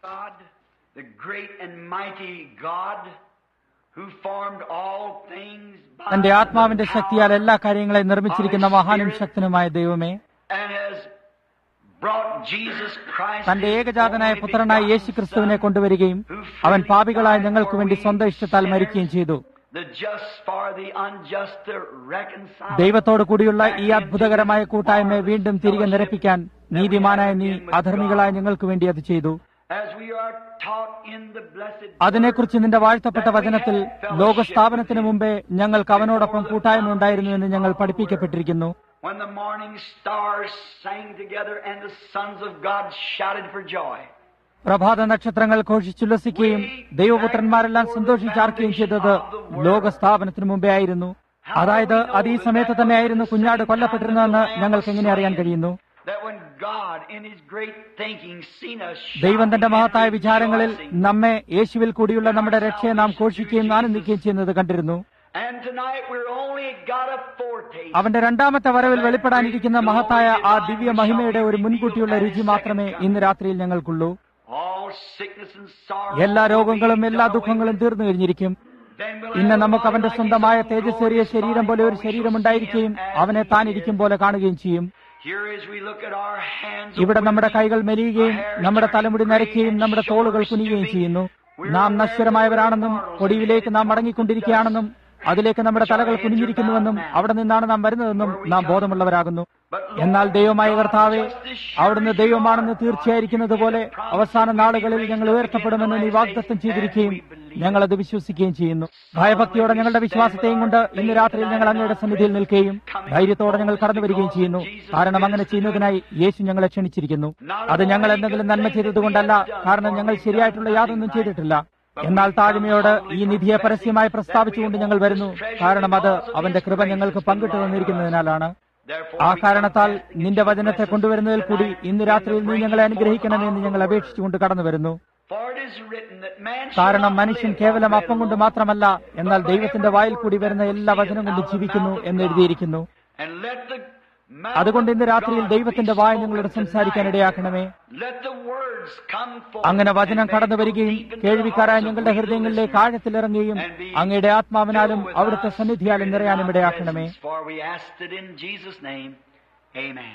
God, the great and mighty God, who formed all things by തന്റെ ആത്മാവിന്റെ the ശക്തിയാൽ power എല്ലാ കാര്യങ്ങളെയും നിർമ്മിച്ചിരിക്കുന്ന മഹാനും ശക്തനുമായ ദൈവമേ and has brought Jesus Christ തന്റെ his ഏകജാതനായ only പുത്രനായ begotten യേശു ക്രിസ്തുവിനെ Son, കൊണ്ടുവരികയും അവൻ പാപികളായ ഞങ്ങൾക്ക് വേണ്ടി സ്വന്തം ഇഷ്ടത്താൽ മരിക്കുകയും ചെയ്തു the just for the unjust to reconcile ദൈവത്തോടു കൂടിയുള്ള ഈ അത്ഭുതകരമായ കൂട്ടായ്മയെ വീണ്ടും തിരികെ നിരപ്പിക്കാൻ നീതിമാനായ നീ അധർമ്മികളായ ഞങ്ങൾക്ക് വേണ്ടി അത് ചെയ്തു as we are taught in the blessed അതിനെക്കുറിച്ച് നിന്റെ വാഴ്ത്തപ്പെട്ട വചനത്തിൽ ലോകസ്ഥാപനത്തിന് മുമ്പേ ഞങ്ങൾക്ക് അവനോടൊപ്പം കൂട്ടായ്മ ഉണ്ടായിരുന്നു എന്ന് ഞങ്ങൾ പഠിപ്പിക്കപ്പെട്ടിരിക്കുന്നു when the morning stars sang together and the sons of God shouted for joy. പ്രഭാത നക്ഷത്രങ്ങൾ ഘോഷിച്ചുല്ലസിക്കുകയും ദൈവപുത്രന്മാരെല്ലാം സന്തോഷിച്ചാർക്കുകയും ചെയ്തത് ലോകസ്ഥാപനത്തിന് മുമ്പേ ആയിരുന്നു അതായത് അത് ഈ സമയത്ത് തന്നെയായിരുന്നു കുഞ്ഞാട് കൊല്ലപ്പെട്ടിരുന്നതെന്ന് ഞങ്ങൾക്ക് എങ്ങനെ അറിയാൻ കഴിയുന്നു That when God, in His great thinking, seen us ദൈവം തന്റെ shouting മഹത്തായ and വിചാരങ്ങളിൽ rejoicing. നമ്മെ യേശുവിൽ കൂടിയുള്ള നമ്മുടെ രക്ഷയെ നാം ഘോഷിക്കുകയും ആനന്ദിക്കുകയും ചെയ്യുന്നത് കണ്ടിരുന്നു And tonight we're only got a foretaste. അവന്റെ രണ്ടാമത്തെ വരവിൽ വെളിപ്പെടാനിരിക്കുന്ന മഹത്തായ ആ ദിവ്യ മഹിമയുടെ ഒരു മുൻകൂട്ടിയുള്ള രുചി മാത്രമേ ഇന്ന് രാത്രിയിൽ ഞങ്ങൾക്കുള്ളൂ All sickness and sorrow. എല്ലാ രോഗങ്ങളും എല്ലാ ദുഃഖങ്ങളും തീർന്നു കഴിഞ്ഞിരിക്കും Then we'll ഇന്ന് have a നമുക്ക് അവന്റെ body like സ്വന്തമായ his own തേജസ്സേറിയ glorious ശരീരം body, പോലെ ഒരു for we shall ശരീരം see ഉണ്ടായിരിക്കുകയും him as അവനെ he താൻ is. ഇരിക്കും പോലെ കാണുകയും ചെയ്യും Here as we look at our hands ഇവിടെ നമ്മുടെ open, കൈകൾ മെലിയുകയും our hair നമ്മുടെ turning തലമുടി gray നരയ്ക്കുകയും and നമ്മുടെ തോളുകൾ shoulders കുനിയുകയും stooping. ചെയ്യുന്നു We're നാം aware നശ്വരമായവരാണെന്നും that we're ഒടുവിലേക്ക് നാം മടങ്ങിക്കൊണ്ടിരിക്കുകയാണെന്നും അതിലേക്ക് നമ്മുടെ തലകൾ കുനിഞ്ഞിരിക്കുന്നുവെന്നും അവിടെ നിന്നാണ് നാം വരുന്നതെന്നും നാം ബോധമുള്ളവരാകുന്നു എന്നാൽ ദൈവമായ കർത്താവെ അവിടുന്ന് ദൈവമാണെന്ന് തീർച്ചയായിരിക്കുന്നത് പോലെ അവസാന നാളുകളിൽ ഞങ്ങൾ ഉയർത്തപ്പെടുമെന്ന് നീ വാഗ്ദത്തം ചെയ്തിരിക്കുകയും ഞങ്ങളത് വിശ്വസിക്കുകയും ചെയ്യുന്നു ഭയഭക്തിയോടെ ഞങ്ങളുടെ വിശ്വാസത്തെയും കൊണ്ട് ഇന്ന് രാത്രിയിൽ ഞങ്ങൾ അങ്ങയുടെ സന്നിധിയിൽ നിൽക്കുകയും ധൈര്യത്തോടെ ഞങ്ങൾ കടന്നു വരികയും ചെയ്യുന്നു കാരണം അങ്ങനെ ചെയ്യുന്നതിനായി യേശു ഞങ്ങളെ ക്ഷണിച്ചിരിക്കുന്നു അത് ഞങ്ങൾ എന്തെങ്കിലും നന്മ ചെയ്തതുകൊണ്ടല്ല കാരണം ഞങ്ങൾ ശരിയായിട്ടുള്ള യാതൊന്നും ചെയ്തിട്ടില്ല എന്നാൽ താഴ്മയോട് ഈ നിധിയെ പരസ്യമായി പ്രസ്താവിച്ചുകൊണ്ട് ഞങ്ങൾ വരുന്നു കാരണം അത് അവന്റെ കൃപ ഞങ്ങൾക്ക് പങ്കിട്ടു തന്നിരിക്കുന്നതിനാലാണ് Therefore, ആ we കാരണത്താൽ come back നിന്റെ to വചനത്തെ bless us കൊണ്ടുവരുന്നതിൽ കൂടി tonight ഇന്ന് രാത്രിയിൽ നീ and ഞങ്ങളെ bring അനുഗ്രഹിക്കണമെന്ന് ഞങ്ങൾ forth അപേക്ഷിച്ചുകൊണ്ട് കടന്നു വരുന്നു For it is written that man shall കാരണം not മനുഷ്യൻ live കേവലം by അപ്പം bread കൊണ്ട് alone, മാത്രമല്ല എന്നാൽ but by ദൈവത്തിന്റെ every വായിൽ word കൂടി that വരുന്ന എല്ലാ proceedeth വചനം കൊണ്ട് out of the ജീവിക്കുന്നു mouth of എന്ന് God. എഴുതിയിരിക്കുന്നു And let the mouth അതുകൊണ്ട് ഇന്ന് of രാത്രിയിൽ God ദൈവത്തിന്റെ be വായ spoken ഞങ്ങളോട് tonight. സംസാരിക്കാൻ ഇടയാക്കണമേ Let the words come forth അങ്ങനെ വചനം and may കടന്നു go വരികയും deep into the കേൾവിക്കാരായ hearts of ഞങ്ങളുടെ we the ഹൃദയങ്ങളിലേക്ക് listeners. ആഴത്തിലിറങ്ങുകയും and be അങ്ങയുടെ ആത്മാവിനാലും filled with അവിടുത്തെ thy സന്നിധിയാലും spirit നിറയാനും and thy ഇടയാക്കണമേ presence. For we asked it in Jesus' name. Amen.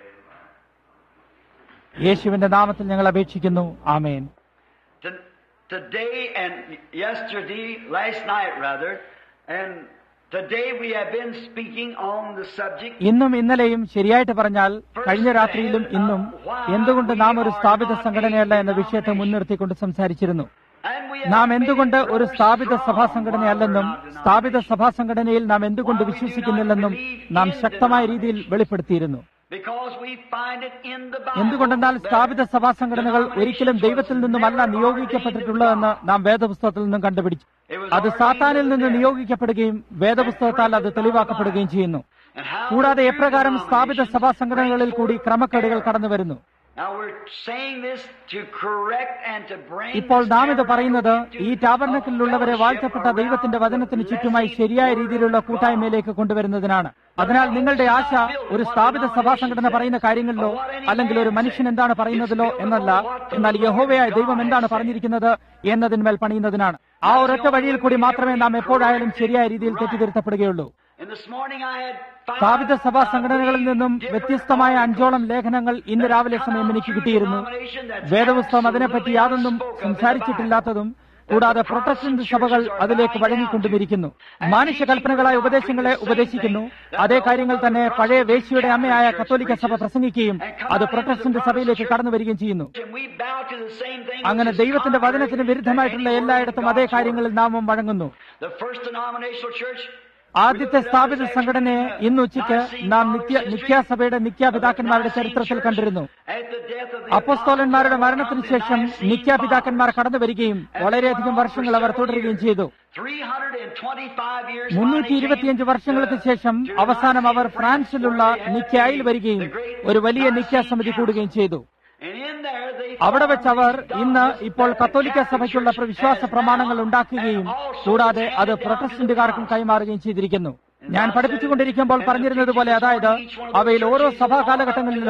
യേശുവിന്റെ നാമത്തിൽ ഞങ്ങൾ അപേക്ഷിക്കുന്നു ആമേൻ To- Today and yesterday, last night rather, and today we have been speaking on the subject ഇന്നും ഇന്നലെയും ശരിയായിട്ട് പറഞ്ഞാൽ കഴിഞ്ഞ രാത്രിയിലും ഇന്നും എന്തുകൊണ്ട് നാം ഒരു സ്ഥാപിത സംഘടനയല്ല എന്ന വിഷയത്തെ മുൻനിർത്തിക്കൊണ്ട് സംസാരിച്ചിരുന്നു and we have നാം made എന്തുകൊണ്ട് it ഒരു very സ്ഥാപിത strong സഭാ why സംഘടനയല്ലെന്നും we're not a സ്ഥാപിത denomination. സഭാ സംഘടനയിൽ നാം എന്തുകൊണ്ട് വിശ്വസിക്കുന്നില്ലെന്നും നാം ശക്തമായ രീതിയിൽ വെളിപ്പെടുത്തിയിരുന്നു Because we find it in the Bible എന്തുകൊണ്ടെന്നാൽ that സ്ഥാപിത സഭാ സംഘടനകൾ ഒരിക്കലും ദൈവത്തിൽ നിന്നുമല്ല നിയോഗിക്കപ്പെട്ടിട്ടുള്ളതെന്ന് നാം വേദപുസ്തകത്തിൽ നിന്നും കണ്ടുപിടിച്ചു അത് സാത്താനിൽ നിന്ന് നിയോഗിക്കപ്പെടുകയും വേദപുസ്തകത്താൽ അത് തെളിവാക്കപ്പെടുകയും ചെയ്യുന്നു And how കൂടാതെ the എപ്രകാരം സ്ഥാപിത denominations സഭാ സംഘടനകളിൽ കൂടി bring forth ക്രമക്കേടുകൾ error. കടന്നു വരുന്നു Now we're saying this to correct and to bring ഇപ്പോൾ this നാം ഇത് പറയുന്നത് tabernacle ഈ into ടാബർണക്കിലുള്ളവരെ a വാഴ്ത്തപ്പെട്ട fellowship ദൈവത്തിന്റെ around വചനത്തിന് the ചുറ്റുമായി blessed ശരിയായ word രീതിയിലുള്ള of God. കൂട്ടായ്മയിലേക്ക് കൊണ്ടുവരുന്നതിനാണ് അതിനാൽ നിങ്ങളുടെ ആശ ഒരു സ്ഥാപിത സഭാ സംഘടന പറയുന്ന കാര്യങ്ങളിലോ അല്ലെങ്കിൽ ഒരു മനുഷ്യൻ എന്താണ് പറയുന്നതിലോ എന്നല്ല എന്നാൽ യഹോവയായ ദൈവം എന്താണ് പറഞ്ഞിരിക്കുന്നത് എന്നതിന്മേൽ പണിയുന്നതിനാണ് ആ ഒരൊറ്റ വഴിയിൽ കൂടി മാത്രമേ നാം എപ്പോഴായാലും ശരിയായ രീതിയിൽ തെറ്റിദ്ധരുത്തപ്പെടുകയുള്ളൂ And this morning I had five, സ്ഥാപിത സഭാ uh, സംഘടനകളിൽ നിന്നും different വ്യത്യസ്തമായ articles അഞ്ചോളം ലേഖനങ്ങൾ ഇന്ന് രാവിലെ സമയം എനിക്ക് കിട്ടിയിരുന്നു വേദപുസ്തകം അതിനെപ്പറ്റി യാതൊന്നും സംസാരിച്ചിട്ടില്ലാത്തതും കൂടാതെ പ്രൊട്ടസ്റ്റന്റ് സഭകൾ അതിലേക്ക് വഴങ്ങിക്കൊണ്ടുമിരിക്കുന്നു മാനുഷ്യ കൽപ്പനകളായ ഉപദേശങ്ങളെ ഉപദേശിക്കുന്നു അതേ കാര്യങ്ങൾ തന്നെ പഴയ വേശ്യയുടെ അമ്മയായ കത്തോലിക്ക സഭ പ്രസംഗിക്കുകയും അത് പ്രൊട്ടസ്റ്റന്റ് സഭയിലേക്ക് കടന്നു വരികയും ചെയ്യുന്നു അങ്ങനെ ദൈവത്തിന്റെ വചനത്തിന് വിരുദ്ധമായിട്ടുള്ള എല്ലായിടത്തും അതേ കാര്യങ്ങളിൽ നാമം വഴങ്ങുന്നു The first denominational church ആദ്യത്തെ സ്ഥാപിത സംഘടനയെ ഇന്ന് ഉച്ചയ്ക്ക് നാം നിത്യ നിത്യാസഭയുടെ നിത്യാപിതാക്കന്മാരുടെ ചരിത്രത്തിൽ കണ്ടിരുന്നു at the death of the അപ്പോസ്തോലന്മാരുടെ മരണത്തിന് ശേഷം നിത്യാപിതാക്കന്മാർ കടന്നു വരികയും വളരെയധികം വർഷങ്ങൾ അവർ തുടരുകയും ചെയ്തു 325 years മുന്നൂറ്റി ഇരുപത്തിയഞ്ച് വർഷങ്ങൾക്ക് ശേഷം അവസാനം അവർ ഫ്രാൻസിലുള്ള നിക്യായിൽ വരികയും ഒരു വലിയ നിത്യാസമിതി കൂടുകയും ചെയ്തു And in there they അവിടെ വെച്ച് അവർ ഇന്ന് ഇപ്പോൾ കത്തോലിക്ക സഭയ്ക്കുള്ള വിശ്വാസ പ്രമാണങ്ങൾ ഉണ്ടാക്കുകയും കൂടാതെ അത് പ്രൊട്ടസ്റ്റന്റുകാർക്കും കൈമാറുകയും ചെയ്തിരിക്കുന്നു ഞാൻ പഠിപ്പിച്ചുകൊണ്ടിരിക്കുമ്പോൾ പറഞ്ഞിരുന്നത് പോലെ അതായത് അവയിൽ ഓരോ സഭാ കാലഘട്ടങ്ങളിലും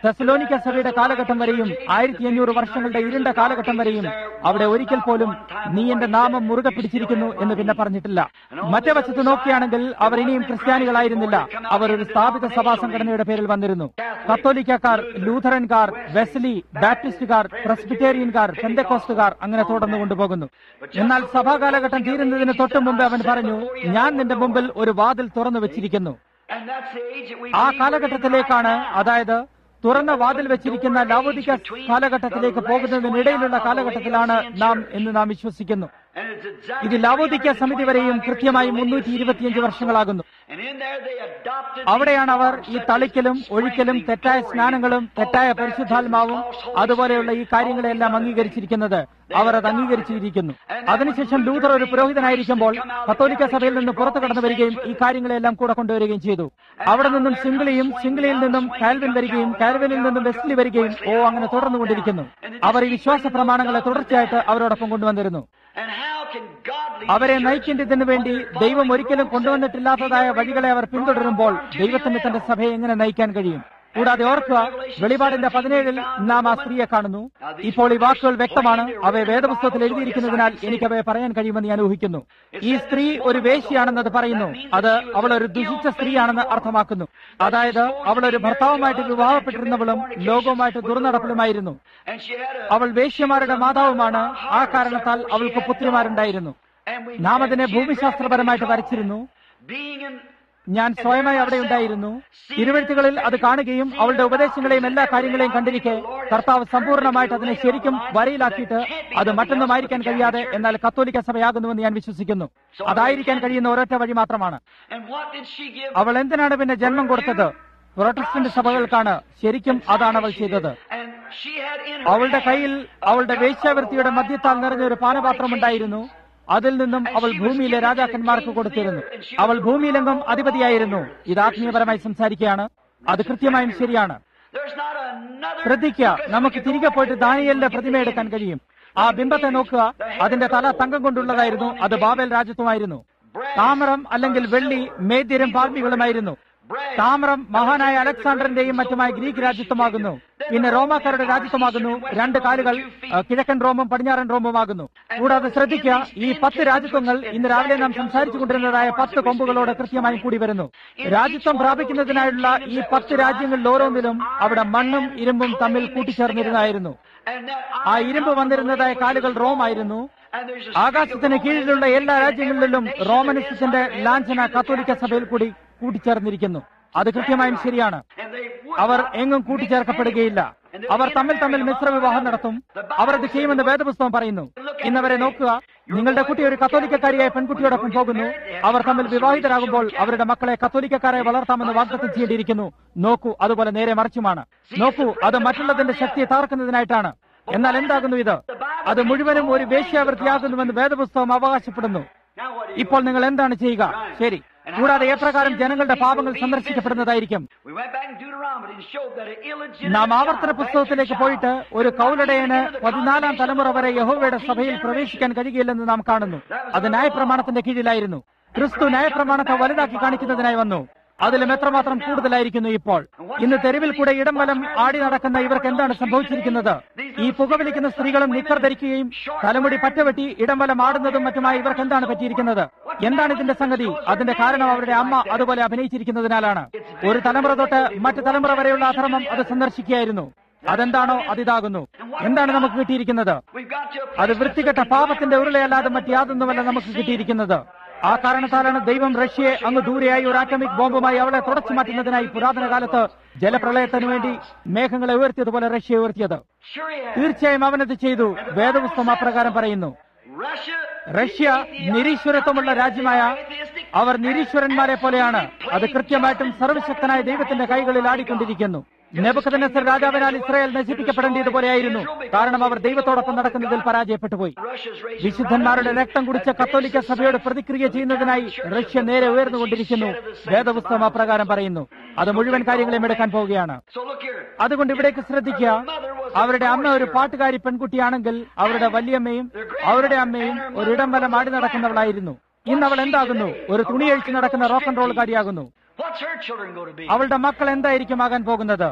തെസലോനിക്ക സഭയുടെ കാലഘട്ടം വരെയും ആയിരത്തി അഞ്ഞൂറ് വർഷങ്ങളുടെ ഇരുണ്ട കാലഘട്ടം വരെയും അവിടെ ഒരിക്കൽ പോലും നീ എന്റെ നാമം മുറുകെ പിടിച്ചിരിക്കുന്നു എന്ന് പിന്നെ പറഞ്ഞിട്ടില്ല മറ്റേ വശത്ത് നോക്കുകയാണെങ്കിൽ അവർ ഇനിയും ക്രിസ്ത്യാനികളായിരുന്നില്ല അവർ ഒരു സ്ഥാപിത സഭാ സംഘടനയുടെ പേരിൽ വന്നിരുന്നു കത്തോലിക്കക്കാർ ലൂഥറൻകാർ വെസ്ലി ബാപ്റ്റിസ്റ്റുകാർ പ്രസ്ബിറ്റേറിയൻകാർ പെന്തക്കോസ്റ്റുകാർ അങ്ങനെ തുടർന്നു കൊണ്ടുപോകുന്നു എന്നാൽ സഭാ കാലഘട്ടം തീരുന്നതിന് തൊട്ടു മുമ്പ് അവൻ പറഞ്ഞു ഞാൻ നിന്റെ മുമ്പിൽ ഒരു വാതിൽ തുറന്നു വെച്ചിരിക്കുന്നു And that's the age that we ആ believe കാലഘട്ടത്തിലേക്കാണ് we're living in right now. അതായത് തുറന്ന വാതിൽ വെച്ചിരിക്കുന്ന ലൗകിക കാലഘട്ടത്തിലേക്ക് പോകുന്നതിനിടയിലുള്ള കാലഘട്ടത്തിലാണ് നാം എന്ന് നാം വിശ്വസിക്കുന്നു And it's exactly ഇത് ലവോദിക്ക സമിതി വരെയും 325 കൃത്യമായി years മുന്നൂറ്റി ago, ഇരുപത്തിയഞ്ച് വർഷങ്ങളാകുന്നു And in there they adopted അവിടെയാണ് അവർ ഈ these തളിക്കലും forms such as ഒഴിക്കലും sprinkling, തെറ്റായ pouring, സ്നാനങ്ങളും തെറ്റായ false പരിശുദ്ധാത്മാവും baptisms, false Holy അതുപോലെയുള്ള ഈ Spirit, കാര്യങ്ങളെല്ലാം all these അംഗീകരിച്ചിരിക്കുന്നത് അവർ അത് അംഗീകരിച്ചിരിക്കുന്നു അതിനുശേഷം ലൂഥർ ഒരു പുരോഹിതനായിരിക്കുമ്പോൾ കത്തോലിക്ക സഭയിൽ നിന്ന് പുറത്തു കടന്നു വരികയും ഈ കാര്യങ്ങളെല്ലാം കൂടെ കൊണ്ടുവരികയും ചെയ്തു അവിടെ നിന്നും സിംഗ്ലിയും സിംഗ്ലിയിൽ നിന്നും കാൽവിൻ വരികയും കാൽവിനിൽ നിന്നും വെസ്ലി വരികയും ഓ അങ്ങനെ തുടർന്നുകൊണ്ടിരിക്കുന്നു അവർ ഈ വിശ്വാസ പ്രമാണങ്ങളെ തുടർച്ചയായിട്ട് അവരോടൊപ്പം കൊണ്ടുവന്നിരുന്നു And how can God lead അവരെ the church നയിക്കേണ്ടതിന് വേണ്ടി ദൈവം ഒരിക്കലും കൊണ്ടുവന്നിട്ടില്ലാത്തതായ വഴികളെ അവർ പിന്തുടരുമ്പോൾ ദൈവത്തിന് തന്റെ സഭയെ എങ്ങനെ നയിക്കാൻ കഴിയും കൂടാതെ ഓർക്കുക വെളിപാടിന്റെ പതിനേഴിൽ നാം ആ സ്ത്രീയെ കാണുന്നു ഇപ്പോൾ ഈ വാക്കുകൾ വ്യക്തമാണ് അവയെ വേദപുസ്തകത്തിൽ എഴുതിയിരിക്കുന്നതിനാൽ എനിക്ക് അവയെ പറയാൻ കഴിയുമെന്ന് ഞാൻ ഊഹിക്കുന്നു ഈ സ്ത്രീ ഒരു വേശ്യയാണെന്നത് പറയുന്നു അത് അവൾ ഒരു ദുഷിച്ച സ്ത്രീയാണെന്ന് അർത്ഥമാക്കുന്നു അതായത് അവൾ ഒരു ഭർത്താവുമായിട്ട് വിവാഹപ്പെട്ടിരുന്നവളും ലോകവുമായിട്ട് ദുർനടപ്പിലുമായിരുന്നു And she had a അവൾ വേശ്യമാരുടെ മാതാവുമാണ് ആ കാരണത്താൽ അവൾക്ക് പുത്രിമാരുണ്ടായിരുന്നു and we നാം അതിനെ ഭൂമിശാസ്ത്രപരമായിട്ട് വരച്ചിരുന്നു being in ഞാൻ സ്വയമായി അവിടെ ഉണ്ടായിരുന്നു തിരുവഴുത്തുകളിൽ അത് കാണുകയും അവളുടെ ഉപദേശങ്ങളെയും എല്ലാ കാര്യങ്ങളെയും കണ്ടിരിക്കെ കർത്താവ് സമ്പൂർണ്ണമായിട്ട് അതിനെ ശരിക്കും വരയിലാക്കിയിട്ട് അത് മറ്റൊന്നുമായിരിക്കാൻ കഴിയാതെ എന്നാൽ കത്തോലിക്ക സഭയാകുന്നുവെന്ന് ഞാൻ വിശ്വസിക്കുന്നു അതായിരിക്കാൻ കഴിയുന്ന ഒരൊറ്റ വഴി മാത്രമാണ് and what did she give അവൾ എന്തിനാണ് പിന്നെ ജന്മം കൊടുത്തത് പ്രൊട്ടസ്റ്റന്റ് സഭകൾക്കാണ് ശരിക്കും അതാണ് അവൾ ചെയ്തത് and she had in her അവളുടെ hand കയ്യിൽ അവളുടെ വേശ്യാവൃത്തിയുടെ മധ്യത്താൽ നിറഞ്ഞ ഒരു പാനപാത്രം ഉണ്ടായിരുന്നു അതിൽ നിന്നും അവൾ ഭൂമിയിലെ രാജാക്കന്മാർക്ക് കൊടുത്തിരുന്നു അവൾ ഭൂമിയിലെങ്കും അധിപതിയായിരുന്നു ഇത് ആത്മീയപരമായി സംസാരിക്കുകയാണ് അത് കൃത്യമായും ശരിയാണ് there's not another ശ്രദ്ധിക്കുക നമുക്ക് തിരികെ പോയിട്ട് ദാനിയലിന്റെ പ്രതിമ എടുക്കാൻ കഴിയും ആ ബിംബത്തെ നോക്കുക അതിന്റെ തല തങ്കം കൊണ്ടുള്ളതായിരുന്നു അത് ബാബേൽ രാജ്യത്വമായിരുന്നു താമരം അല്ലെങ്കിൽ വെള്ളി മേദ്യരും പാർമികളുമായിരുന്നു താമ്രം മഹാനായ അലക്സാണ്ടറിന്റെയും മറ്റുമായ ഗ്രീക്ക് രാജ്യത്വമാകുന്നു പിന്നെ റോമാക്കാരുടെ രാജ്യത്വമാകുന്നു രണ്ട് കാലുകൾ ആ, കിഴക്കൻ റോമും പടിഞ്ഞാറൻ റോമുമാകുന്നു കൂടാതെ ശ്രദ്ധിക്കുക ഈ പത്ത് രാജ്യത്വങ്ങൾ ഇന്ന് രാവിലെ നാം സംസാരിച്ചു കൊണ്ടിരുന്നതായ പത്ത് കൊമ്പുകളോട് കൃത്യമായി കൂടി വരുന്നു രാജ്യത്വം പ്രാപിക്കുന്നതിനായുള്ള ഈ പത്ത് രാജ്യങ്ങളിൽ ഓരോന്നിലും അവിടെ മണ്ണും ഇരുമ്പും തമ്മിൽ കൂട്ടിച്ചേർന്നിരുന്നായിരുന്നു and that ആ ഇരുമ്പ് വന്നിരുന്നതായ കാലുകൾ റോം ആയിരുന്നു and there's a ആകാശത്തിന് കീഴിലുള്ള എല്ലാ രാജ്യങ്ങളിലും റോമനിസത്തിന്റെ ലാഞ്ചന കത്തോലിക്ക സഭയിൽ കൂടി കൂട്ടിച്ചേർന്നിരിക്കുന്നു അത് കൃത്യമായും ശരിയാണ് and they would our not എങ്ങും കൂട്ടിച്ചേർക്കപ്പെടുകയില്ല അവർ തമ്മിൽ തമ്മിൽ മിശ്ര വിവാഹം നടത്തും അവർ അത് ചെയ്യുമെന്ന് വേദപുസ്തകം പറയുന്നു ഇന്നവരെ നോക്കുക നിങ്ങളുടെ കുട്ടി ഒരു കത്തോലിക്കക്കാരിയായ പെൺകുട്ടിയോടൊപ്പം പോകുന്നു അവർ തമ്മിൽ വിവാഹിതരാകുമ്പോൾ അവരുടെ മക്കളെ കത്തോലിക്കക്കാരെ വളർത്താമെന്ന് വാഗ്ദത്തം ചെയ്യേണ്ടിയിരിക്കുന്നു നോക്കൂ അതുപോലെ നേരെ മറിച്ചുമാണ് നോക്കൂ അത് മറ്റുള്ളതിന്റെ ശക്തിയെ താർക്കുന്നതിനായിട്ടാണ് എന്നാൽ എന്താകുന്നു ഇത് അത് മുഴുവനും ഒരു വേശ്യാവൃത്തിയാകുന്നുവെന്ന് വേദപുസ്തകം അവകാശപ്പെടുന്നു now what do you ഇപ്പോൾ നിങ്ങൾ എന്താണ് ചെയ്യുക ശരി കൂടാതെ എപ്രകാരം ജനങ്ങളുടെ പാപങ്ങൾ സന്ദർശിക്കപ്പെടുന്നതായിരിക്കും we went back in Deuteronomy and showed that an illegitimate നാം ആവർത്തന child, പുസ്തകത്തിലേക്ക് പോയിട്ട് ഒരു കൗലടയന് പതിനാലാം തലമുറ വരെ യഹോവയുടെ സഭയിൽ പ്രവേശിക്കാൻ കഴിയില്ലെന്ന് നാം കാണുന്നു അത് ന്യായപ്രമാണത്തിന്റെ കീഴിലായിരുന്നു ക്രിസ്തു ന്യായപ്രമാണത്തെ വലുതാക്കി കാണിക്കുന്നതിനായി വന്നു അതിലും എത്രമാത്രം കൂടുതലായിരിക്കുന്നു ഇപ്പോൾ ഇന്ന് തെരുവിൽ കൂടെ ഇടം വലം ആടി നടക്കുന്ന ഇവർക്ക് എന്താണ് സംഭവിച്ചിരിക്കുന്നത് ഈ പുകവലിക്കുന്ന സ്ത്രീകളും നിക്കർ ധരിക്കുകയും തലമുടി പറ്റവെട്ടി ഇടം വലം ആടുന്നതും മറ്റുമായി ഇവർക്ക് എന്താണ് പറ്റിയിരിക്കുന്നത് എന്താണ് ഇതിന്റെ സംഗതി അതിന്റെ കാരണം അവരുടെ അമ്മ അതുപോലെ അഭിനയിച്ചിരിക്കുന്നതിനാലാണ് ഒരു തലമുറ തൊട്ട് മറ്റു തലമുറ വരെയുള്ള അധർമ്മം അത് സന്ദർശിക്കുകയായിരുന്നു അതെന്താണോ അതിതാകുന്നു എന്താണ് നമുക്ക് കിട്ടിയിരിക്കുന്നത് We've got to a അത് place വൃത്തികെട്ട പാപത്തിന്റെ ഉരുളയല്ലാതെ മറ്റ് യാതൊന്നുമല്ല നമുക്ക് കിട്ടിയിരിക്കുന്നത് ആ കാരണത്താലാണ് ദൈവം റഷ്യയെ അങ്ങ് ദൂരെയായി ഒരു ആറ്റമിക് ബോംബുമായി അവളെ തുടച്ചു മാറ്റുന്നതിനായി പുരാതന കാലത്ത് ജലപ്രളയത്തിനു വേണ്ടി മേഘങ്ങളെ ഉയർത്തിയതുപോലെ റഷ്യയെ ഉയർത്തിയത് sure he has. തീർച്ചയായും അവനത് ചെയ്തു വേദപുസ്തകം അപ്രകാരം പറയുന്നു Russia റഷ്യ നിരീശ്വരത്വമുള്ള രാജ്യമായ അവർ നിരീശ്വരന്മാരെ പോലെയാണ് അത് കൃത്യമായിട്ടും സർവശക്തനായ ദൈവത്തിന്റെ കൈകളിൽ ആടിക്കൊണ്ടിരിക്കുന്നു നെബുക്കദനസർ രാജാവിനാൽ ഇസ്രായേൽ നശിപ്പിക്കപ്പെടേണ്ടതുപോലെയായിരുന്നു കാരണം അവർ ദൈവത്തോടൊപ്പം നടക്കുന്നതിൽ പരാജയപ്പെട്ടു പോയി Russia's raising വിശുദ്ധന്മാരുടെ രക്തം കുടിച്ച കത്തോലിക്ക സഭയോട് പ്രതിക്രിയ ചെയ്യുന്നതിനായി റഷ്യ നേരെ ഉയർന്നുകൊണ്ടിരിക്കുന്നു വേദപുസ്തകം അപ്രകാരം പറയുന്നു അത് മുഴുവൻ കാര്യങ്ങളെയും എടുക്കാൻ പോവുകയാണ് So look here. അതുകൊണ്ട് ഇവിടേക്ക് ശ്രദ്ധിക്കുക അവരുടെ അമ്മ ഒരു പാട്ടുകാരി പെൺകുട്ടിയാണെങ്കിൽ അവരുടെ വല്യമ്മയും അവരുടെ അമ്മയും ഒരിടം വലം ആടി നടക്കുന്നവളായിരുന്നു ഇന്ന് അവൾ എന്താകുന്നു ഒരു തുണിയഴിച്ച് നടക്കുന്ന റോക്ക് ആൻഡ് റോൾ കാരിയാകുന്നു What's her children going to be? അവളുടെ മക്കൾ എന്തായിരിക്കും ആകാൻ പോകുന്നത്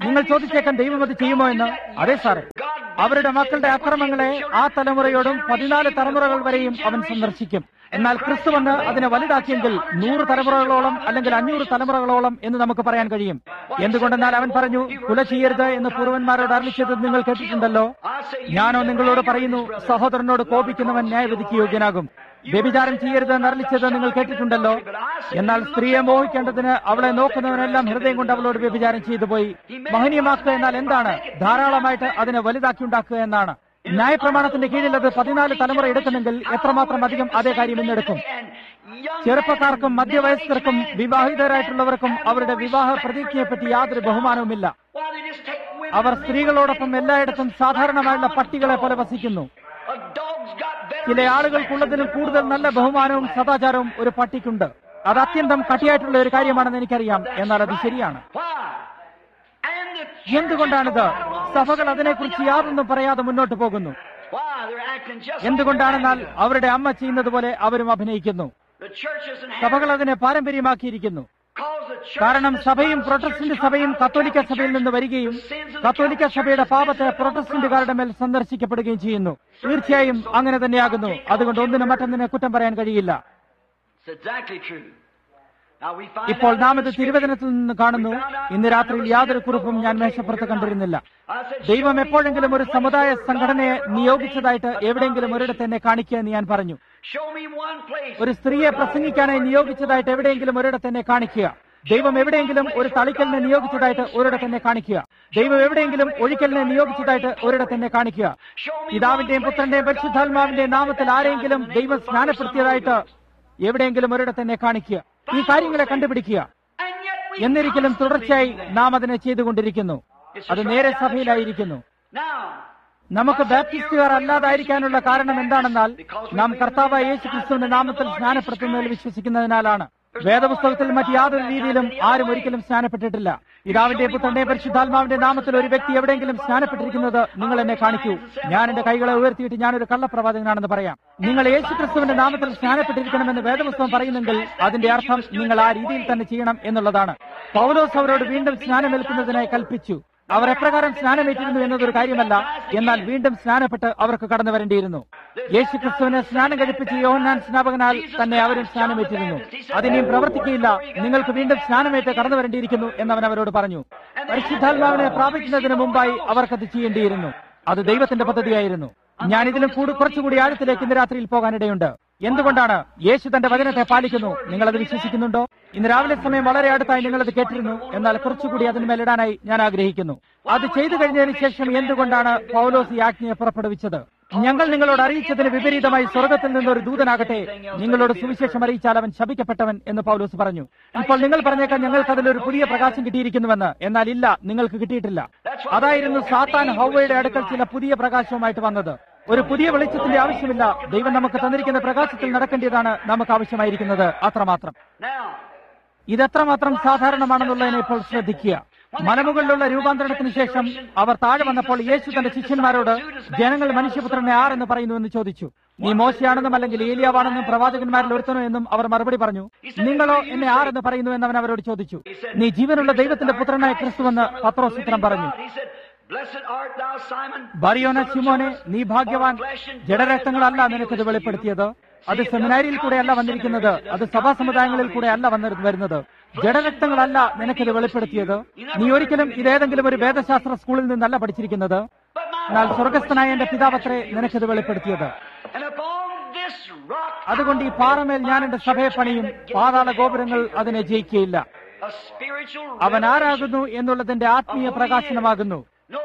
നിങ്ങൾ ചോദിച്ചേക്കാൻ ദൈവം അത് ചെയ്യുമോ എന്ന് അതെ സാറേ അവരുടെ മക്കളുടെ അക്രമങ്ങളെ ആ തലമുറയോടും പതിനാല് തലമുറകൾ വരെയും അവൻ സന്ദർശിക്കും എന്നാൽ ക്രിസ്തു വന്ന് അതിനെ വലുതാക്കിയെങ്കിൽ നൂറ് തലമുറകളോളം അല്ലെങ്കിൽ അഞ്ഞൂറ് തലമുറകളോളം എന്ന് നമുക്ക് പറയാൻ കഴിയും എന്തുകൊണ്ടെന്നാൽ അവൻ പറഞ്ഞു കുല ചെയ്യരുത് എന്ന് പൂർവന്മാരോട് അറിയിച്ചത് നിങ്ങൾ കേട്ടിട്ടുണ്ടല്ലോ ഞാനോ നിങ്ങളോട് പറയുന്നു സഹോദരനോട് കോപിക്കുന്നവൻ ന്യായവിധിക്ക് യോഗ്യനാകും വ്യഭിചാരം ചെയ്യരുത് എന്ന് അറിയിച്ചത് നിങ്ങൾ കേട്ടിട്ടുണ്ടല്ലോ എന്നാൽ സ്ത്രീയെ മോഹിക്കേണ്ടതിന് അവളെ നോക്കുന്നവനെല്ലാം ഹൃദയം കൊണ്ട് അവളോട് വ്യഭിചാരം ചെയ്തു പോയി മഹനീയമാക്കുക എന്നാൽ എന്താണ് ധാരാളമായിട്ട് അതിനെ വലുതാക്കി ഉണ്ടാക്കുക എന്നാണ് ന്യായപ്രമാണത്തിന്റെ കീഴിൽ അത് പതിനാല് തലമുറ എടുക്കുന്നെങ്കിൽ എത്രമാത്രം അധികം അതേ കാര്യം ഇന്നെടുക്കും ചെറുപ്പക്കാർക്കും മധ്യവയസ്കർക്കും വിവാഹിതരായിട്ടുള്ളവർക്കും അവരുടെ വിവാഹ പ്രതീക്ഷയെപ്പറ്റി യാതൊരു ബഹുമാനവുമില്ല അവർ സ്ത്രീകളോടൊപ്പം എല്ലായിടത്തും സാധാരണമായുള്ള പട്ടികളെ പോലെ വസിക്കുന്നു ചില ആളുകൾക്കുള്ളതിലും കൂടുതൽ നല്ല ബഹുമാനവും സദാചാരവും ഒരു പട്ടിക്കുണ്ട് അത് അത്യന്തം കട്ടിയായിട്ടുള്ള ഒരു കാര്യമാണെന്ന് എനിക്കറിയാം എന്നാൽ അത് ശരിയാണ് എന്തുകൊണ്ടാണിത് സഭകൾ അതിനെക്കുറിച്ച് യാതൊന്നും പറയാതെ മുന്നോട്ട് പോകുന്നു എന്തുകൊണ്ടാണെന്നാൽ അവരുടെ അമ്മ ചെയ്യുന്നത് പോലെ അവരും അഭിനയിക്കുന്നു സഭകൾ അതിനെ പാരമ്പര്യമാക്കിയിരിക്കുന്നു കാരണം സഭയും പ്രൊട്ടസ്റ്റന്റ് സഭയും കത്തോലിക്ക സഭയിൽ നിന്ന് വരികയും കത്തോലിക്ക സഭയുടെ പാപത്തെ പ്രൊട്ടസ്റ്റന്റുകാരുടെ മേൽ സന്ദർശിക്കപ്പെടുകയും ചെയ്യുന്നു തീർച്ചയായും അങ്ങനെ തന്നെയാകുന്നു അതുകൊണ്ട് ഒന്നിനും മറ്റൊന്നിനെ കുറ്റം പറയാൻ കഴിയില്ല ഇപ്പോൾ നാം ഇത് തിരുവചനത്തിൽ നിന്ന് കാണുന്നു ഇന്ന് രാത്രിയിൽ യാതൊരു കുറിപ്പും ഞാൻ മേശപ്പുറത്ത് കണ്ടിരുന്നില്ല ദൈവം എപ്പോഴെങ്കിലും ഒരു സമുദായ സംഘടനയെ നിയോഗിച്ചതായിട്ട് എവിടെയെങ്കിലും ഒരിടത്ത് എന്നെ കാണിക്കുക എന്ന് ഞാൻ പറഞ്ഞു ഒരു സ്ത്രീയെ പ്രസംഗിക്കാനായി നിയോഗിച്ചതായിട്ട് എവിടെയെങ്കിലും ഒരിടത്ത് എന്നെ കാണിക്കുക ദൈവം എവിടെയെങ്കിലും ഒരു തളിക്കലിനെ നിയോഗിച്ചതായിട്ട് ഒരിടത്ത് എന്നെ കാണിക്കുക ദൈവം എവിടെയെങ്കിലും ഒഴിക്കലിനെ നിയോഗിച്ചതായിട്ട് ഒരിടത്ത് എന്നെ കാണിക്കുക പിതാവിന്റെയും പുത്രന്റെയും പരിശുദ്ധാത്മാവിന്റെയും നാമത്തിൽ ആരെങ്കിലും ദൈവം സ്നാനപ്പെടുത്തിയതായിട്ട് എവിടെയെങ്കിലും ഒരിടത്ത് എന്നെ കാണിക്കുക ഈ കാര്യങ്ങളെ കണ്ടുപിടിക്കുക എന്നിരിക്കലും തുടർച്ചയായി നാം അതിനെ ചെയ്തുകൊണ്ടിരിക്കുന്നു അത് നേരെ സഭയിലായിരിക്കുന്നു നമുക്ക് ബാപ്റ്റിസ്റ്റുകാർ അല്ലാതായിരിക്കാനുള്ള കാരണം എന്താണെന്നാൽ നാം കർത്താവ് യേശു ക്രിസ്തുവിന്റെ നാമത്തിൽ സ്നാനപ്പെടുത്തുന്നതിൽ വിശ്വസിക്കുന്നതിനാലാണ് വേദപുസ്തകത്തിൽ മറ്റ് യാതൊരു രീതിയിലും ആരും ഒരിക്കലും സ്നാനപ്പെട്ടിട്ടില്ല പിതാവിന്റെ പുത്രന്റെ പരിശുദ്ധാത്മാവിന്റെ നാമത്തിൽ ഒരു വ്യക്തി എവിടെയെങ്കിലും സ്നാനപ്പെട്ടിരിക്കുന്നത് നിങ്ങൾ എന്നെ കാണിക്കൂ ഞാൻ എന്റെ കൈകളെ ഉയർത്തിയിട്ട് ഞാനൊരു കള്ളപ്രവാചകനാണെന്ന് പറയാം നിങ്ങൾ യേശു ക്രിസ്തുവിന്റെ നാമത്തിൽ സ്നാനപ്പെട്ടിരിക്കണമെന്ന് വേദപുസ്തകം പറയുന്നെങ്കിൽ അതിന്റെ അർത്ഥം നിങ്ങൾ ആ രീതിയിൽ തന്നെ ചെയ്യണം എന്നുള്ളതാണ് പൗലോസ് അവരോട് വീണ്ടും സ്നാനമേൽക്കുന്നതിനായി കൽപ്പിച്ചു അവർ എപ്രകാരം സ്നാനമേറ്റിരുന്നു എന്നതൊരു കാര്യമല്ല എന്നാൽ വീണ്ടും സ്നാനപ്പെട്ട് അവർക്ക് കടന്നു വരേണ്ടിയിരുന്നു യേശു ക്രിസ്തുവിനെ സ്നാനം കഴിപ്പിച്ച് യോഹന്നാൻ സ്നാപകനാൽ തന്നെ അവരും സ്നാനമേറ്റിരുന്നു അതിനെയും പ്രവർത്തിക്കുകയില്ല നിങ്ങൾക്ക് വീണ്ടും സ്നാനമേറ്റ് കടന്നു വരേണ്ടിയിരിക്കുന്നു എന്നവൻ അവരോട് പറഞ്ഞു പരിശുദ്ധാത്മാവിനെ പ്രാപിക്കുന്നതിന് മുമ്പായി അവർക്കത് ചെയ്യേണ്ടിയിരുന്നു അത് ദൈവത്തിന്റെ പദ്ധതിയായിരുന്നു ഞാൻ ഇതിലും കൂടി കുറച്ചുകൂടി ആഴത്തിലേക്ക് ഇന്ന് രാത്രിയിൽ പോകാനിടയുണ്ട് എന്തുകൊണ്ടാണ് യേശു തന്റെ വചനത്തെ പാലിക്കുന്നു നിങ്ങൾ അത് വിശ്വസിക്കുന്നുണ്ടോ ഇന്ന് രാവിലെ സമയം വളരെ അടുത്തായി നിങ്ങൾ അത് കേട്ടിരുന്നു എന്നാൽ കുറച്ചുകൂടി അതിന്മേലിടാനായി ഞാൻ ആഗ്രഹിക്കുന്നു അത് ചെയ്തു കഴിഞ്ഞതിന് ശേഷം എന്തുകൊണ്ടാണ് പൗലോസ് ഈ ആജ്ഞയെ പുറപ്പെടുവിച്ചത് ഞങ്ങൾ നിങ്ങളോട് അറിയിച്ചതിന് വിപരീതമായി സ്വർഗത്തിൽ നിന്നൊരു ദൂതനാകട്ടെ നിങ്ങളോട് സുവിശേഷം അറിയിച്ചാൽ അവൻ ശപിക്കപ്പെട്ടവൻ എന്ന് പൗലോസ് പറഞ്ഞു ഇപ്പോൾ നിങ്ങൾ പറഞ്ഞേക്കാൻ ഞങ്ങൾക്ക് അതിലൊരു പുതിയ പ്രകാശം കിട്ടിയിരിക്കുന്നുവെന്ന് എന്നാൽ ഇല്ല നിങ്ങൾക്ക് കിട്ടിയിട്ടില്ല അതായിരുന്നു സാത്താൻ ഹൗവയുടെ അടുക്കൽ ചില പുതിയ പ്രകാശവുമായിട്ട് വന്നത് ഒരു പുതിയ വെളിച്ചത്തിന്റെ ആവശ്യമില്ല ദൈവം നമുക്ക് തന്നിരിക്കുന്ന പ്രകാശത്തിൽ നടക്കേണ്ടതാണ് നമുക്ക് ആവശ്യമായിരിക്കുന്നത് അത്രമാത്രം ഇതെത്രമാത്രം സാധാരണമാണെന്നുള്ളതിനെ ഇപ്പോൾ ശ്രദ്ധിക്കുക മലമുകളിലുള്ള രൂപാന്തരണത്തിന് ശേഷം അവർ താഴെ വന്നപ്പോൾ യേശു തന്റെ ശിഷ്യന്മാരോട് ജനങ്ങൾ മനുഷ്യപുത്രനെ ആരെന്ന് പറയുന്നു എന്ന് ചോദിച്ചു നീ മോശയാണെന്നും അല്ലെങ്കിൽ ഏലിയാവാണെന്നും പ്രവാചകന്മാരിൽ ഒരുത്തനോ എന്നും അവർ മറുപടി പറഞ്ഞു നിങ്ങളോ എന്നെ ആരെന്ന് പറയുന്നു എന്നവൻ അവരോട് ചോദിച്ചു നീ ജീവനുള്ള ദൈവത്തിന്റെ പുത്രനായ ക്രിസ്തുവെന്ന് പത്രോസ് ഉത്തരം പറഞ്ഞു ബറിയോന ശിമോനെ നീ ഭാഗ്യവാൻ ജഡരക്തങ്ങളല്ല നിനക്കത് വെളിപ്പെടുത്തിയത് അത് സെമിനാരിയിൽ കൂടെ അല്ല വന്നിരിക്കുന്നത് അത് സഭാ സമുദായങ്ങളിൽ കൂടെ അല്ല വന്നി വരുന്നത് ജഡരക്തങ്ങളല്ല നിനക്കിത് വെളിപ്പെടുത്തിയത് നീ ഒരിക്കലും ഇതേതെങ്കിലും ഒരു വേദശാസ്ത്ര സ്കൂളിൽ നിന്നല്ല പഠിച്ചിരിക്കുന്നത് എന്നാൽ സ്വർഗസ്ഥനായ എന്റെ പിതാവത്രേ നിനക്കിത് വെളിപ്പെടുത്തിയത് അതുകൊണ്ട് ഈ പാറമേൽ ഞാൻ എന്റെ സഭയെ പണിയും പാതാള ഗോപുരങ്ങൾ അതിനെ ജയിക്കുകയില്ല അവൻ ആരാകുന്നു എന്നുള്ളതിന്റെ ആത്മീയ പ്രകാശനമാകുന്നു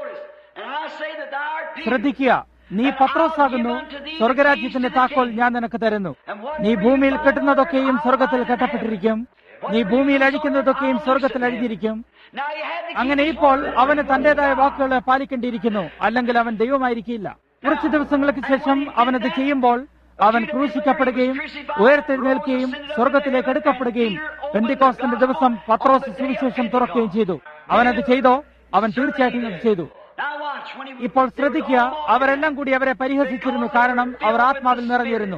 ശ്രദ്ധിക്കുക നീ പത്രോസാകുന്നു സ്വർഗരാജ്യത്തിന്റെ താക്കോൽ ഞാൻ നിനക്ക് തരുന്നു നീ ഭൂമിയിൽ കെട്ടുന്നതൊക്കെയും സ്വർഗത്തിൽ കെട്ടപ്പെട്ടിരിക്കും നീ ഭൂമിയിൽ അഴിക്കുന്നതൊക്കെയും സ്വർഗത്തിൽ അഴിഞ്ഞിരിക്കും അങ്ങനെ ഇപ്പോൾ അവന് തന്റേതായ വാക്കുകളെ പാലിക്കേണ്ടിയിരിക്കുന്നു അല്ലെങ്കിൽ അവൻ ദൈവമായിരിക്കില്ല കുറച്ച് ദിവസങ്ങൾക്ക് ശേഷം അവനത് ചെയ്യുമ്പോൾ അവൻ ക്രൂശിക്കപ്പെടുകയും ഉയർത്തെഴുന്നേൽക്കുകയും സ്വർഗത്തിലേക്ക് എടുക്കപ്പെടുകയും പെന്തിക്കോസ്റ്റിന്റെ ദിവസം പത്രോസ് സുവിശേഷം തുറക്കുകയും ചെയ്തു അവനത് ചെയ്തോ അവൻ തീർച്ചയായിട്ടും അത് ചെയ്തു ഇപ്പോൾ ശ്രദ്ധിക്കുക അവരെല്ലാം കൂടി അവരെ പരിഹസിച്ചിരുന്നു കാരണം അവർ ആത്മാവിൽ നിറഞ്ഞിരുന്നു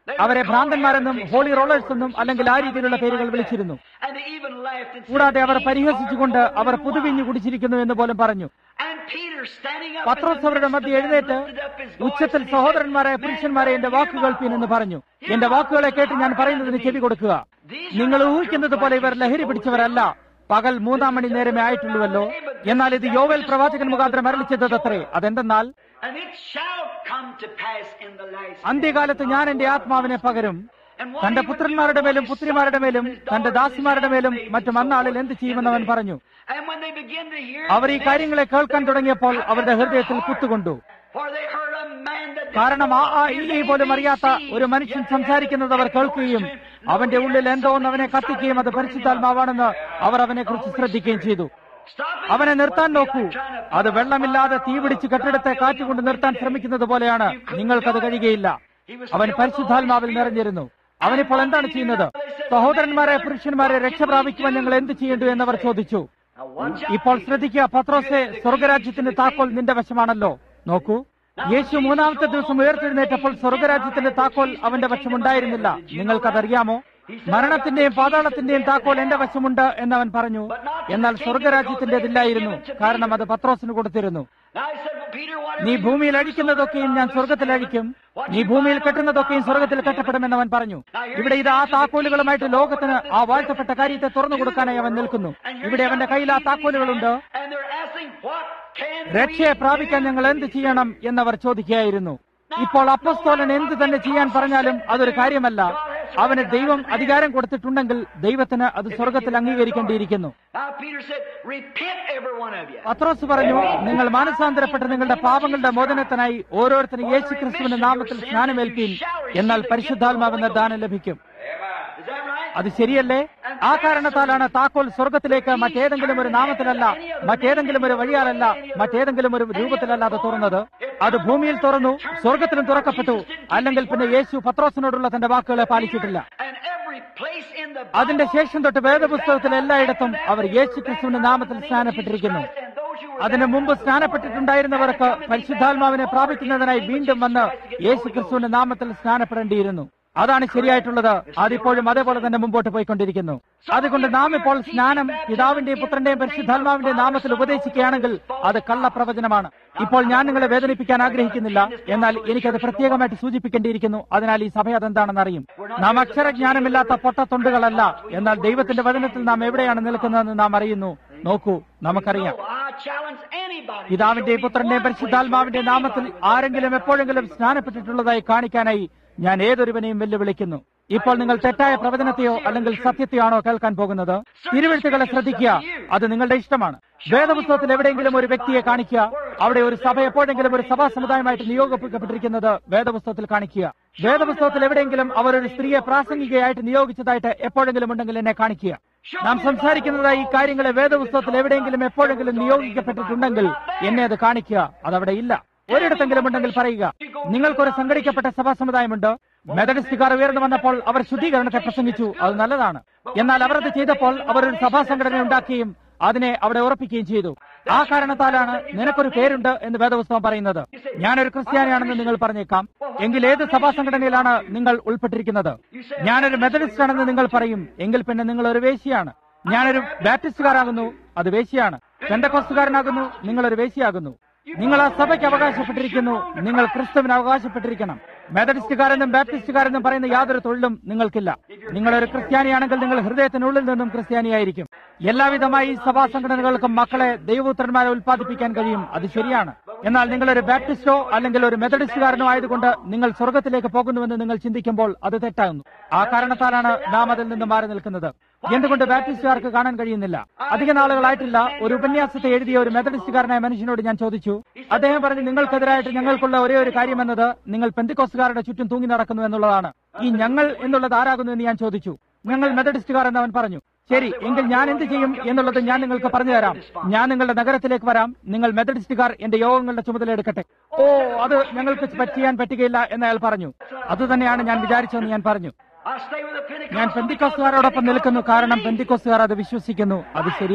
അവരെ ഭ്രാന്തന്മാരെന്നും ഹോളി റോളേഴ്സ് എന്നും അല്ലെങ്കിൽ ആ രീതിയിലുള്ള പേരുകൾ വിളിച്ചിരുന്നു And they even laughed and said, കൂടാതെ അവർ പരിഹസിച്ചുകൊണ്ട് അവർ പുതുവിഞ്ഞു കുടിച്ചിരിക്കുന്നു എന്ന് പോലും പറഞ്ഞു And Peter standing up in Pathros the അവരുടെ midst of മധ്യ them എഴുന്നേറ്റ് lifted up his voice ഉച്ചത്തിൽ and he said, സഹോദരന്മാരെ പുരുഷന്മാരെ എന്റെ വാക്കുകൾ എന്ന് പറഞ്ഞു എന്റെ വാക്കുകളെ കേട്ട് ഞാൻ പറയുന്നതിന് ചെവി കൊടുക്കുക നിങ്ങൾ ഊഹിക്കുന്നത് പോലെ ഇവർ ലഹരി പിടിച്ചവരല്ല പകൽ മൂന്നാം മണി നേരമേ ആയിട്ടുള്ളൂവല്ലോ എന്നാൽ ഇത് യോവൽ പ്രവാചകൻ മുഖാന്തരം അരളിച്ചതത്രേ അതെന്തെന്നാൽ And it shall come to pass in the last അന്ത്യകാലത്ത് ഞാൻ എന്റെ ആത്മാവിനെ പകരും തന്റെ പുത്രന്മാരുടെ മേലും പുത്രിമാരുടെ മേലും തന്റെ ദാസിമാരുടെ മേലും മറ്റും അന്നാളിൽ എന്ത് ചെയ്യുമെന്ന് അവൻ പറഞ്ഞു And when they begin to hear അവർ ഈ കാര്യങ്ങളെ കേൾക്കാൻ തുടങ്ങിയപ്പോൾ അവരുടെ ഹൃദയത്തിൽ കുത്തുകൊണ്ടു for they heard a man that കാരണം ആ ആ ഈ ഈ പോലും അറിയാത്ത ഒരു മനുഷ്യൻ സംസാരിക്കുന്നത് അവർ കേൾക്കുകയും അവന്റെ ഉള്ളിൽ എന്തോ ഒന്ന് അവനെ കത്തിക്കുകയും അത് പരിശുദ്ധാത്മാവാണെന്ന് അവർ അവനെ കുറിച്ച് ശ്രദ്ധിക്കുകയും ചെയ്തു Stop it. അവനെ നിർത്താൻ നോക്കൂ അത് വെള്ളമില്ലാതെ തീ പിടിച്ച് കെട്ടിടത്തെ കാറ്റുകൊണ്ട് നിർത്താൻ ശ്രമിക്കുന്നത് പോലെയാണ് നിങ്ങൾക്കത് കഴിയുകയില്ല അവൻ പരിശുദ്ധാത്മാവിൽ നിറഞ്ഞിരുന്നു അവനിപ്പോൾ എന്താണ് ചെയ്യുന്നത് സഹോദരന്മാരെ പുരുഷന്മാരെ രക്ഷപ്രാപിക്കുവാൻ ഞങ്ങൾ എന്ത് ചെയ്യേണ്ടു എന്നവർ ചോദിച്ചു Now watch out. ഇപ്പോൾ ശ്രദ്ധിക്കുക പത്രോസെ സ്വർഗരാജ്യത്തിന്റെ താക്കോൽ നിന്റെ വശമാണല്ലോ നോക്കൂ യേശു മൂന്നാമത്തെ ദിവസം ഉയർത്തെഴുന്നേറ്റപ്പോൾ സ്വർഗരാജ്യത്തിന്റെ താക്കോൽ അവന്റെ വശമുണ്ടായിരുന്നില്ല നിങ്ങൾക്കതറിയാമോ മരണത്തിന്റെയും പാതാളത്തിന്റെയും താക്കോൽ എന്റെ വശമുണ്ട് എന്നവൻ പറഞ്ഞു എന്നാൽ സ്വർഗരാജ്യത്തിന്റേതില്ലായിരുന്നു കാരണം അത് പത്രോസിന് കൊടുത്തിരുന്നു Now he said, well, Peter, what നീ ഭൂമിയിൽ അഴിക്കുന്നതൊക്കെയും ഞാൻ സ്വർഗത്തിൽ അഴിക്കും നീ ഭൂമിയിൽ കെട്ടുന്നതൊക്കെയും സ്വർഗത്തിൽ കെട്ടപ്പെടുമെന്ന് അവൻ പറഞ്ഞു ഇവിടെ ഇത് ആ താക്കോലുകളുമായിട്ട് ലോകത്തിന് ആ വാഴ്ത്തപ്പെട്ട കാര്യത്തെ തുറന്നു കൊടുക്കാനായി അവൻ നിൽക്കുന്നു ഇവിടെ അവന്റെ കയ്യിൽ ആ താക്കോലുകളുണ്ട് And they're asking, what can രക്ഷയെ we പ്രാപിക്കാൻ do? ഞങ്ങൾ എന്ത് ചെയ്യണം എന്നവർ ചോദിക്കുകയായിരുന്നു ഇപ്പോൾ അപ്പസ്തോലൻ എന്ത് തന്നെ ചെയ്യാൻ പറഞ്ഞാലും അതൊരു കാര്യമല്ല അവന് ദൈവം അധികാരം കൊടുത്തിട്ടുണ്ടെങ്കിൽ ദൈവത്തിന് അത് സ്വർഗത്തിൽ അംഗീകരിക്കേണ്ടിയിരിക്കുന്നു Now Peter said, repent every one of you. പത്രോസ് പറഞ്ഞു നിങ്ങൾ മാനസാന്തരപ്പെട്ട് നിങ്ങളുടെ പാപങ്ങളുടെ മോചനത്തിനായി ഓരോരുത്തരും യേശു ക്രിസ്തുവിന്റെ നാമത്തിൽ സ്നാനമേൽപ്പീൻ എന്നാൽ പരിശുദ്ധാത്മാവെന്ന ദാനം ലഭിക്കും Is that right? അത് ശരിയല്ലേ ആ കാരണത്താലാണ് താക്കോൽ സ്വർഗത്തിലേക്ക് മറ്റേതെങ്കിലും ഒരു നാമത്തിലല്ല മറ്റേതെങ്കിലും ഒരു വഴിയാലല്ല മറ്റേതെങ്കിലും ഒരു രൂപത്തിലല്ലാതെ തുറന്നത് അത് ഭൂമിയിൽ തുറന്നു സ്വർഗത്തിലും തുറക്കപ്പെട്ടു അല്ലെങ്കിൽ പിന്നെ യേശു പത്രോസിനോടുള്ള തന്റെ വാക്കുകളെ പാലിച്ചിട്ടില്ല And every place in the അതിന്റെ ശേഷം തൊട്ട് വേദപുസ്തകത്തിൽ എല്ലായിടത്തും അവർ യേശു ക്രിസ്തുവിന്റെ നാമത്തിൽ സ്നാനപ്പെട്ടിരിക്കുന്നു and those who were അതിനു മുമ്പ് സ്നാനപ്പെട്ടിട്ടുണ്ടായിരുന്നവർക്ക് പരിശുദ്ധാത്മാവിനെ പ്രാപിക്കുന്നതിനായി വീണ്ടും വന്ന് യേശു ക്രിസ്തുവിന്റെ നാമത്തിൽ സ്നാനപ്പെടേണ്ടിയിരുന്നു അതാണ് ശരിയായിട്ടുള്ളത് അതിപ്പോഴും അതേപോലെ തന്നെ മുമ്പോട്ട് പോയിക്കൊണ്ടിരിക്കുന്നു അതുകൊണ്ട് നാം ഇപ്പോൾ സ്നാനം പിതാവിന്റെയും പുത്രന്റെയും പരിശുദ്ധാത്മാവിന്റെയും നാമത്തിൽ ഉപദേശിക്കുകയാണെങ്കിൽ അത് കള്ളപ്രവചനമാണ് ഇപ്പോൾ ഞാൻ നിങ്ങളെ വേദനിപ്പിക്കാൻ ആഗ്രഹിക്കുന്നില്ല എന്നാൽ എനിക്കത് പ്രത്യേകമായിട്ട് സൂചിപ്പിക്കേണ്ടിയിരിക്കുന്നു അതിനാൽ ഈ സഭ അതെന്താണെന്ന് അറിയും നാം അക്ഷരജ്ഞാനമില്ലാത്ത പൊട്ടത്തൊണ്ടുകളല്ല എന്നാൽ ദൈവത്തിന്റെ വചനത്തിൽ നാം എവിടെയാണ് നിൽക്കുന്നതെന്ന് നാം അറിയുന്നു നോക്കൂ നമുക്കറിയാം know, I challenge anybody. പിതാവിന്റെയും പുത്രന്റെയും പരിശുദ്ധാത്മാവിന്റെ നാമത്തിൽ ആരെങ്കിലും എപ്പോഴെങ്കിലും സ്നാനപ്പെട്ടിട്ടുള്ളതായി കാണിക്കാനായി ഞാൻ ഏതൊരുവനെയും വെല്ലുവിളിക്കുന്നു ഇപ്പോൾ നിങ്ങൾ തെറ്റായ പ്രവചനത്തെയോ അല്ലെങ്കിൽ സത്യത്തെയാണോ കേൾക്കാൻ പോകുന്നത് തിരുവഴുത്തുകളെ ശ്രദ്ധിക്കുക അത് നിങ്ങളുടെ ഇഷ്ടമാണ് വേദപുസ്തകത്തിൽ എവിടെയെങ്കിലും ഒരു വ്യക്തിയെ കാണിക്കുക അവിടെ ഒരു സഭ എപ്പോഴെങ്കിലും ഒരു സഭാ സമുദായമായിട്ട് നിയോഗിക്കപ്പെട്ടിരിക്കുന്നത് വേദപുസ്തകത്തിൽ കാണിക്കുക വേദപുസ്തകത്തിൽ എവിടെയെങ്കിലും അവർ ഒരു സ്ത്രീയെ പ്രാസംഗികയായിട്ട് നിയോഗിച്ചതായിട്ട് എപ്പോഴെങ്കിലും ഉണ്ടെങ്കിൽ എന്നെ കാണിക്കുക നാം സംസാരിക്കുന്നതായി ഈ കാര്യങ്ങളെ വേദപുസ്തകത്തിൽ എവിടെയെങ്കിലും എപ്പോഴെങ്കിലും നിയോഗിക്കപ്പെട്ടിട്ടുണ്ടെങ്കിൽ എന്നെ അത് കാണിക്കുക അതവിടെ ഇല്ല ഒരിടത്തെങ്കിലും ഉണ്ടെങ്കിൽ പറയുക നിങ്ങൾക്കൊരു സംഘടിക്കപ്പെട്ട സഭാ സമുദായമുണ്ട് മെത്തഡിസ്റ്റുകാർ ഉയർന്നു വന്നപ്പോൾ അവർ ശുദ്ധീകരണത്തെ പ്രസംഗിച്ചു അത് നല്ലതാണ് എന്നാൽ അവർ അത് ചെയ്തപ്പോൾ അവർ ഒരു സഭാ സംഘടന ഉണ്ടാക്കുകയും അതിനെ അവിടെ ഉറപ്പിക്കുകയും ചെയ്തു ആ കാരണത്താലാണ് നിനക്കൊരു പേരുണ്ട് എന്ന് വേദപുസ്തകം പറയുന്നത് ഞാനൊരു ക്രിസ്ത്യാനിയാണെന്ന് നിങ്ങൾ പറഞ്ഞേക്കാം എങ്കിൽ ഏത് സഭാ സംഘടനയിലാണ് നിങ്ങൾ ഉൾപ്പെട്ടിരിക്കുന്നത് ഞാനൊരു മെത്തഡിസ്റ്റ് ആണെന്ന് നിങ്ങൾ പറയും എങ്കിൽ പിന്നെ നിങ്ങൾ ഒരു വേശിയാണ് ഞാനൊരു ബാപ്റ്റിസ്റ്റുകാരാകുന്നു അത് വേശിയാണ് പെന്തക്കോസ്തുകാരനാകുന്നു നിങ്ങൾ ഒരു വേശിയാകുന്നു നിങ്ങൾ ആ സഭയ്ക്ക് അവകാശപ്പെട്ടിരിക്കുന്നു നിങ്ങൾ ക്രിസ്തുവിന് അവകാശപ്പെട്ടിരിക്കണം മെത്തഡിസ്റ്റുകാരെന്നും ബാപ്റ്റിസ്റ്റുകാരെന്നും പറയുന്ന യാതൊരു തൊഴിലും നിങ്ങൾക്കില്ല നിങ്ങൾ ഒരു ക്രിസ്ത്യാനിയാണെങ്കിൽ നിങ്ങൾ ഹൃദയത്തിനുള്ളിൽ നിന്നും ക്രിസ്ത്യാനിയായിരിക്കും എല്ലാവിധമായി ഈ സഭാ സംഘടനകൾക്കും മക്കളെ ദൈവപുത്രന്മാരെ ഉൽപ്പാദിപ്പിക്കാൻ കഴിയും അത് ശരിയാണ് എന്നാൽ നിങ്ങൾ ഒരു ബാപ്റ്റിസ്റ്റോ അല്ലെങ്കിൽ ഒരു മെത്തഡിസ്റ്റുകാരനോ ആയതുകൊണ്ട് നിങ്ങൾ സ്വർഗത്തിലേക്ക് പോകുന്നുവെന്ന് നിങ്ങൾ ചിന്തിക്കുമ്പോൾ അത് തെറ്റാകുന്നു ആ കാരണത്താലാണ് നാം അതിൽ നിന്ന് മാറി നിൽക്കുന്നത് എന്തുകൊണ്ട് ബാപ്റ്റിസ്റ്റുകാർക്ക് കാണാൻ കഴിയുന്നില്ല അധിക നാളുകളായിട്ടില്ല ഒരു ഉപന്യാസത്തെ എഴുതിയ ഒരു മെത്തഡിസ്റ്റുകാരനായ മനുഷ്യനോട് ഞാൻ ചോദിച്ചു അദ്ദേഹം പറഞ്ഞു നിങ്ങൾക്കെതിരായിട്ട് ഞങ്ങൾക്കുള്ള ഒരേ ഒരു കാര്യം എന്നത് നിങ്ങൾ പെന്തിക്കോസുകാരുടെ ചുറ്റും തൂങ്ങി നടക്കുന്നു എന്നുള്ളതാണ് ഈ ഞങ്ങൾ എന്നുള്ളത് ആരാകുന്നു എന്ന് ഞാൻ ചോദിച്ചു ഞങ്ങൾ മെത്തഡിസ്റ്റുകാർ എന്ന് അവൻ പറഞ്ഞു ശരി എങ്കിൽ ഞാൻ എന്ത് ചെയ്യും എന്നുള്ളത് ഞാൻ നിങ്ങൾക്ക് പറഞ്ഞു തരാം ഞാൻ നിങ്ങളുടെ നഗരത്തിലേക്ക് വരാം നിങ്ങൾ മെത്തഡിസ്റ്റുകാർ എന്റെ യോഗങ്ങളുടെ ചുമതല എടുക്കട്ടെ ഓ അത് ഞങ്ങൾക്ക് ചെയ്യാൻ പറ്റുകയില്ല എന്ന് അയാൾ പറഞ്ഞു അത് തന്നെയാണ് ഞാൻ വിചാരിച്ചതെന്ന് ഞാൻ പറഞ്ഞു I stay with the ഞാൻ Pentecostal പെന്തിക്കോസുകാരോടൊപ്പം നിൽക്കുന്നു കാരണം പെന്തിക്കോസുകാർ അത് വിശ്വസിക്കുന്നു അത് ശരിയാണ്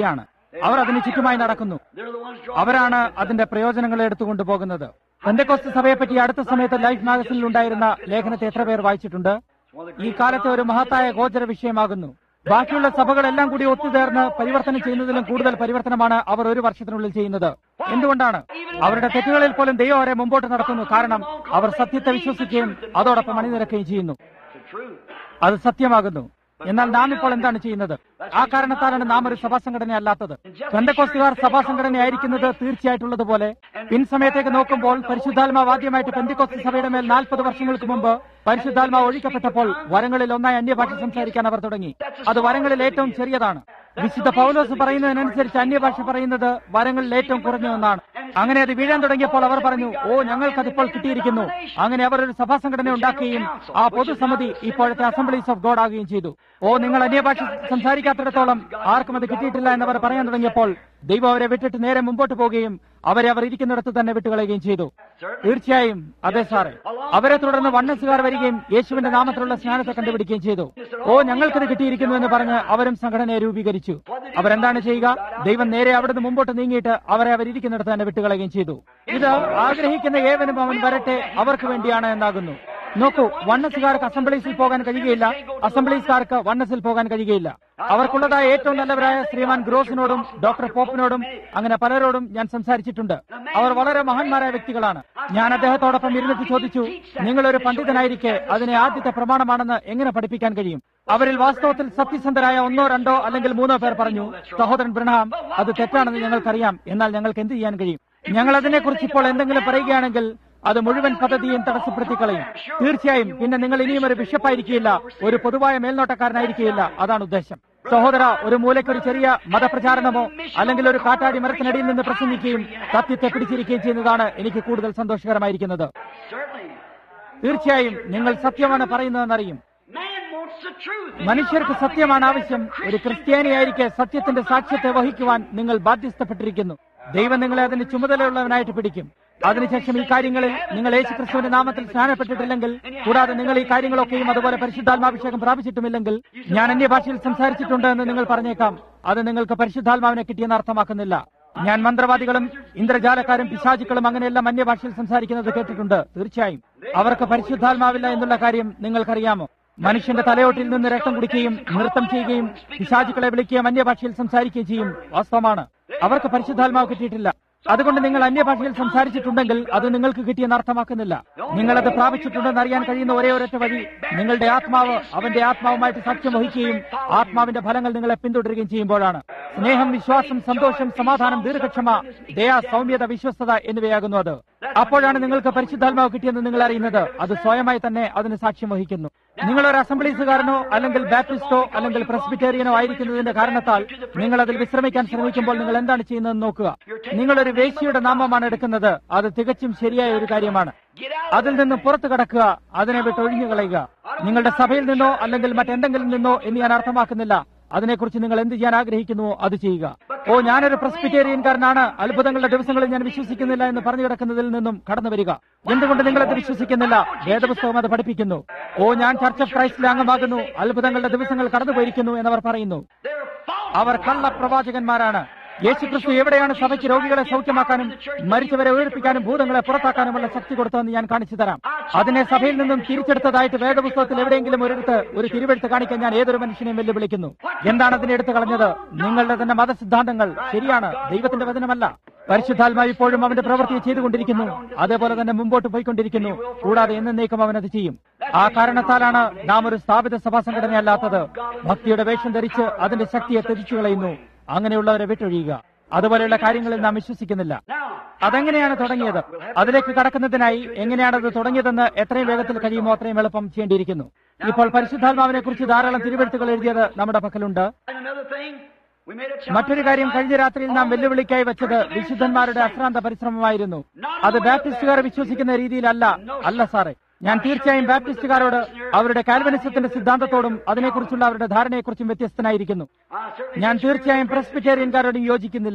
അവർ അതിന് ചുറ്റുമായി നടക്കുന്നു They're the ones drawing അവരാണ് അതിന്റെ പ്രയോജനങ്ങൾ എടുത്തുകൊണ്ട് പോകുന്നത് പെന്തക്കോസ്ത് സഭയെപ്പറ്റി അടുത്ത സമയത്ത് ലൈഫ് മാഗസിനിൽ ഉണ്ടായിരുന്ന ലേഖനത്തെ എത്ര പേർ വായിച്ചിട്ടുണ്ട് ഈ കാലത്തെ ഒരു മഹത്തായ ഗോചര വിഷയമാകുന്നു ബാക്കിയുള്ള സഭകളെല്ലാം കൂടി ഒത്തുചേർന്ന് പരിവർത്തനം ചെയ്യുന്നതിലും കൂടുതൽ പരിവർത്തനമാണ് അവർ ഒരു വർഷത്തിനുള്ളിൽ ചെയ്യുന്നത് എന്തുകൊണ്ടാണ് അവരുടെ തെറ്റുകളിൽ പോലും ദൈവം അവരെ മുമ്പോട്ട് നടത്തുന്നു കാരണം അവർ സത്യത്തെ വിശ്വസിക്കുകയും അതോടൊപ്പം അണിനിരക്കുകയും ചെയ്യുന്നു the truth. അത് സത്യമാകുന്നു എന്നാൽ നാം ഇപ്പോൾ എന്താണ് ചെയ്യുന്നത് ആ കാരണത്താലാണ് നാം ഒരു സഭാ സംഘടന അല്ലാത്തത് പെന്തക്കോസ്തുകാർ സഭാ സംഘടനയായിരിക്കുന്നത് തീർച്ചയായിട്ടുള്ളതുപോലെ പിൻസമയത്തേക്ക് നോക്കുമ്പോൾ പരിശുദ്ധാത്മാവ് ആദ്യമായിട്ട് പെന്തിക്കോസ്തു സഭയുടെ മേൽ നാൽപ്പത് വർഷങ്ങൾക്ക് മുമ്പ് പരിശുദ്ധാത്മാവ് ഒഴിക്കപ്പെട്ടപ്പോൾ വരങ്ങളിൽ ഒന്നായി അന്യഭാഷ സംസാരിക്കാൻ അവർ തുടങ്ങി അത് വരങ്ങളിൽ ഏറ്റവും ചെറിയതാണ് വിശുദ്ധ പൗലോസ് പറയുന്നതിനനുസരിച്ച് അന്യഭാഷ പറയുന്നത് വരങ്ങളിൽ ഏറ്റവും കുറഞ്ഞ ഒന്നാണ് അങ്ങനെ അത് വീഴാൻ തുടങ്ങിയപ്പോൾ അവർ പറഞ്ഞു ഓ ഞങ്ങൾക്കതിപ്പോൾ കിട്ടിയിരിക്കുന്നു അങ്ങനെ അവർ ഒരു സഭാ സംഘടന ഉണ്ടാക്കുകയും ആ പൊതുസമിതി ഇപ്പോഴത്തെ അസംബ്ലീസ് ഓഫ് ഗോഡ് ആകുകയും ചെയ്തു ഓ നിങ്ങൾ അന്യഭാഷ സംസാരിക്കാത്തിടത്തോളം ആർക്കും അത് കിട്ടിയിട്ടില്ല എന്നവർ പറയാൻ തുടങ്ങിയപ്പോൾ ദൈവം അവരെ വിട്ടിട്ട് നേരെ മുമ്പോട്ട് പോവുകയും അവരെ അവർ ഇരിക്കുന്നിടത്ത് തന്നെ വിട്ടുകളയുകയും ചെയ്തു തീർച്ചയായും അതെ സാറേ അവരെ തുടർന്ന് വണ്ണസുകാർ വരികയും യേശുവിന്റെ നാമത്തിലുള്ള സ്നാനത്തെ കണ്ടുപിടിക്കുകയും ചെയ്തു ഓ ഞങ്ങൾക്കത് കിട്ടിയിരിക്കുന്നു എന്ന് പറഞ്ഞ് അവരും സംഘടനയെ രൂപീകരിച്ചു അവരെന്താണ് ചെയ്യുക ദൈവം നേരെ അവിടുന്ന് മുമ്പോട്ട് നീങ്ങിയിട്ട് അവരെ അവർ ഇരിക്കുന്നിടത്ത് തന്നെ വിട്ടുകളയുകയും ചെയ്തു ഇത് ആഗ്രഹിക്കുന്ന ഏവനും അവൻ വരട്ടെ അവർക്ക് വേണ്ടിയാണ് എന്നാകുന്നു നോക്കൂ വണ്ണസുകാർക്ക് അസംബ്ലീസിൽ പോകാൻ കഴിയുകയില്ല അസംബ്ലീസുകാർക്ക് വണ്ണസിൽ പോകാൻ കഴിയുകയില്ല അവർക്കുള്ളതായ ഏറ്റവും നല്ലവരായ ശ്രീമാൻ ഗ്രോസിനോടും ഡോക്ടർ പോപ്പിനോടും അങ്ങനെ പലരോടും ഞാൻ സംസാരിച്ചിട്ടുണ്ട് അവർ വളരെ മഹാന്മാരായ വ്യക്തികളാണ് ഞാൻ അദ്ദേഹത്തോടൊപ്പം ഇരുന്നിട്ട് ചോദിച്ചു നിങ്ങളൊരു പണ്ഡിതനായിരിക്കെ അതിനെ ആദ്യത്തെ പ്രമാണമാണെന്ന് എങ്ങനെ പഠിപ്പിക്കാൻ കഴിയും അവരിൽ വാസ്തവത്തിൽ സത്യസന്ധരായ ഒന്നോ രണ്ടോ അല്ലെങ്കിൽ മൂന്നോ പേർ പറഞ്ഞു സഹോദരൻ ബ്രഹാം അത് തെറ്റാണെന്ന് ഞങ്ങൾക്കറിയാം എന്നാൽ ഞങ്ങൾക്ക് എന്ത് ചെയ്യാൻ കഴിയും ഞങ്ങൾ അതിനെക്കുറിച്ച് ഇപ്പോൾ എന്തെങ്കിലും പറയുകയാണെങ്കിൽ അത് മുഴുവൻ പദ്ധതിയും തടസ്സപ്പെടുത്തി കളയും തീർച്ചയായും പിന്നെ നിങ്ങൾ ഇനിയും ഒരു ബിഷപ്പായിരിക്കില്ല ഒരു പൊതുവായ മേൽനോട്ടക്കാരനായിരിക്കില്ല അതാണ് ഉദ്ദേശം സഹോദര ഒരു മൂലയ്ക്ക് ഒരു ചെറിയ മതപ്രചാരണമോ അല്ലെങ്കിൽ ഒരു കാട്ടാടി മരത്തിനടിയിൽ നിന്ന് പ്രസംഗിക്കുകയും സത്യത്തെ പിടിച്ചിരിക്കുകയും ചെയ്യുന്നതാണ് എനിക്ക് കൂടുതൽ സന്തോഷകരമായിരിക്കുന്നത് Certainly. തീർച്ചയായും നിങ്ങൾ സത്യമാണ് പറയുന്നതെന്നറിയും Man wants the truth. മനുഷ്യർക്ക് സത്യമാണ് ആവശ്യം ഒരു ക്രിസ്ത്യാനിയായിരിക്കെ സത്യത്തിന്റെ സാക്ഷ്യത്തെ വഹിക്കുവാൻ നിങ്ങൾ ബാധ്യസ്ഥപ്പെട്ടിരിക്കുന്നു ദൈവം നിങ്ങളെ അതിന് ചുമതലയുള്ളവനായിട്ട് പിടിക്കും അതിനുശേഷം ഈ കാര്യങ്ങളിൽ നിങ്ങൾ യേശുക്രിസ്തുവിന്റെ നാമത്തിൽ സ്നാനപ്പെട്ടിട്ടില്ലെങ്കിൽ കൂടാതെ നിങ്ങൾ ഈ കാര്യങ്ങളൊക്കെയും അതുപോലെ പരിശുദ്ധാത്മാഭിഷേകം പ്രാപിച്ചിട്ടുമില്ലെങ്കിൽ ഞാൻ അന്യഭാഷയിൽ സംസാരിച്ചിട്ടുണ്ട് എന്ന് നിങ്ങൾ പറഞ്ഞേക്കാം അത് നിങ്ങൾക്ക് പരിശുദ്ധാത്മാവിനെ കിട്ടിയെന്ന് അർത്ഥമാക്കുന്നില്ല ഞാൻ മന്ത്രവാദികളും ഇന്ദ്രജാലക്കാരും പിശാചുക്കളും അങ്ങനെയെല്ലാം അന്യഭാഷയിൽ സംസാരിക്കുന്നത് കേട്ടിട്ടുണ്ട് തീർച്ചയായും അവർക്ക് പരിശുദ്ധാത്മാവില്ല എന്നുള്ള കാര്യം നിങ്ങൾക്കറിയാമോ മനുഷ്യന്റെ തലയോട്ടിൽ നിന്ന് രക്തം കുടിക്കുകയും നൃത്തം ചെയ്യുകയും പിശാചുക്കളെ വിളിക്കുകയും അന്യഭാഷയിൽ സംസാരിക്കുകയും ചെയ്യും വാസ്തവമാണ് അവർക്ക് പരിശുദ്ധാത്മാവ് കിട്ടിയിട്ടില്ല അതുകൊണ്ട് നിങ്ങൾ അന്യഭാഷയിൽ സംസാരിച്ചിട്ടുണ്ടെങ്കിൽ അത് നിങ്ങൾക്ക് കിട്ടിയെന്ന് അർത്ഥമാക്കുന്നില്ല നിങ്ങളത് പ്രാപിച്ചിട്ടുണ്ടെന്ന് അറിയാൻ കഴിയുന്ന ഒരേ ഒരൊറ്റ വഴി നിങ്ങളുടെ ആത്മാവ് അവന്റെ ആത്മാവുമായിട്ട് സാക്ഷ്യം വഹിക്കുകയും ആത്മാവിന്റെ ഫലങ്ങൾ നിങ്ങളെ പിന്തുടരുകയും ചെയ്യുമ്പോഴാണ് സ്നേഹം വിശ്വാസം സന്തോഷം സമാധാനം ദീർഘക്ഷമ ദയ സൗമ്യത വിശ്വസ്തത എന്നിവയാകുന്നു അത് അപ്പോഴാണ് നിങ്ങൾക്ക് പരിശുദ്ധാത്മാവ് കിട്ടിയെന്ന് നിങ്ങൾ അറിയുന്നത് അത് സ്വയമായി തന്നെ അതിന് സാക്ഷ്യം വഹിക്കുന്നു നിങ്ങൾ ഒരു അസംബ്ലീസുകാരനോ അല്ലെങ്കിൽ ബാപ്റ്റിസ്റ്റോ അല്ലെങ്കിൽ പ്രസ്ബിറ്റേറിയനോ ആയിരിക്കുന്നതിന്റെ കാരണത്താൽ നിങ്ങൾ അതിൽ വിശ്രമിക്കാൻ ശ്രമിക്കുമ്പോൾ നിങ്ങൾ എന്താണ് ചെയ്യുന്നതെന്ന് നോക്കുക നിങ്ങളൊരു വേശ്യയുടെ നാമമാണ് എടുക്കുന്നത് അത് തികച്ചും ശരിയായ ഒരു കാര്യമാണ് അതിൽ നിന്ന് പുറത്തു കടക്കുക അതിനെ വിട്ട് ഒഴിഞ്ഞു കളയുക നിങ്ങളുടെ സഭയിൽ നിന്നോ അല്ലെങ്കിൽ മറ്റെന്തെങ്കിലും നിന്നോ എന്ന് ഞാൻ അർത്ഥമാക്കുന്നില്ല അതിനെക്കുറിച്ച് നിങ്ങൾ എന്ത് ചെയ്യാൻ ആഗ്രഹിക്കുന്നുവോ അത് ചെയ്യുക ഓ ഞാനൊരു പ്രസ്ബിറ്റേറിയൻകാരനാണ് അത്ഭുതങ്ങളുടെ ദിവസങ്ങളിൽ ഞാൻ വിശ്വസിക്കുന്നില്ല എന്ന് പറഞ്ഞു കിടക്കുന്നതിൽ നിന്നും കടന്നു വരിക എന്തുകൊണ്ട് നിങ്ങളത് വിശ്വസിക്കുന്നില്ല വേദപുസ്തകം അത് പഠിപ്പിക്കുന്നു ഓ ഞാൻ ചർച്ച് ഓഫ് ക്രൈസ്റ്റിലെ അംഗമാകുന്നു അത്ഭുതങ്ങളുടെ ദിവസങ്ങൾ കടന്നുപോയിരിക്കുന്നു എന്നവർ പറയുന്നു They're false. അവർ കള്ളപ്രവാചകന്മാരാണ് യേശുക്രിസ്തു എവിടെയാണ് സഭയ്ക്ക് രോഗികളെ സൗഖ്യമാക്കാനും മരിച്ചവരെ ഉയർപ്പിക്കാനും ഭൂതങ്ങളെ പുറത്താക്കാനുമുള്ള ശക്തി കൊടുത്തതെന്ന് ഞാൻ കാണിച്ചു തരാം അതിനെ സഭയിൽ നിന്നും തിരിച്ചെടുത്തതായിട്ട് വേദപുസ്തകത്തിൽ എവിടെയെങ്കിലും ഒരിടത്ത് ഒരു തിരുവെടുത്ത് കാണിക്കാൻ ഞാൻ ഏതൊരു മനുഷ്യനെയും വെല്ലുവിളിക്കുന്നു എന്താണ് അതിനെ എടുത്തു കളഞ്ഞത് നിങ്ങളുടെ തന്നെ മതസിദ്ധാന്തങ്ങൾ ശരിയാണ് ദൈവത്തിന്റെ വചനമല്ല പരിശുദ്ധാത്മാവ് ഇപ്പോഴും അവന്റെ പ്രവൃത്തി ചെയ്തുകൊണ്ടിരിക്കുന്നു അതേപോലെ തന്നെ മുമ്പോട്ട് പോയിക്കൊണ്ടിരിക്കുന്നു കൂടാതെ എന്നേക്കും അവൻ അത് ചെയ്യും ആ കാരണത്താലാണ് നാം ഒരു സ്ഥാപിത സഭാ സംഘടനയല്ലാത്തത് ഭക്തിയുടെ വേഷം ധരിച്ച് അതിന്റെ ശക്തിയെ തെരിച്ചു കളയുന്നു അങ്ങനെയുള്ളവരെ വിട്ടൊഴിയുക അതുപോലെയുള്ള കാര്യങ്ങളിൽ നാം വിശ്വസിക്കുന്നില്ല Now, അതെങ്ങനെയാണ് തുടങ്ങിയത് അതിലേക്ക് കടക്കുന്നതിനായി എങ്ങനെയാണത് തുടങ്ങിയതെന്ന് എത്രയും വേഗത്തിൽ കഴിയുമോ അത്രയും എളുപ്പം ചെയ്യേണ്ടിയിരിക്കുന്നു ഇപ്പോൾ പരിശുദ്ധാത്മാവിനെ കുറിച്ച് ധാരാളം തിരുവെഴുത്തുകൾ എഴുതിയത് നമ്മുടെ പക്കലുണ്ട് and another thing, we made a challenge മറ്റൊരു കാര്യം last കഴിഞ്ഞ night. രാത്രിയിൽ നാം വെല്ലുവിളിക്കായി വെച്ചത് വിശുദ്ധന്മാരുടെ അശ്രാന്ത പരിശ്രമമായിരുന്നു അത് ബാപ്റ്റിസ്റ്റുകാർ വിശ്വസിക്കുന്ന രീതിയിലല്ല അല്ല സാറേ ഞാൻ തീർച്ചയായും ബാപ്റ്റിസ്റ്റുകാരോട് അവരുടെ കാൽവനിസത്തിന്റെ സിദ്ധാന്തത്തോടും അതിനെക്കുറിച്ചുള്ള അവരുടെ ധാരണയെക്കുറിച്ചും വ്യത്യസ്തനായിരിക്കുന്നു I certainly ഞാൻ disagree with തീർച്ചയായും the പ്രസ്ബിറ്റേറിയൻകാരോടും യോജിക്കുന്നില്ല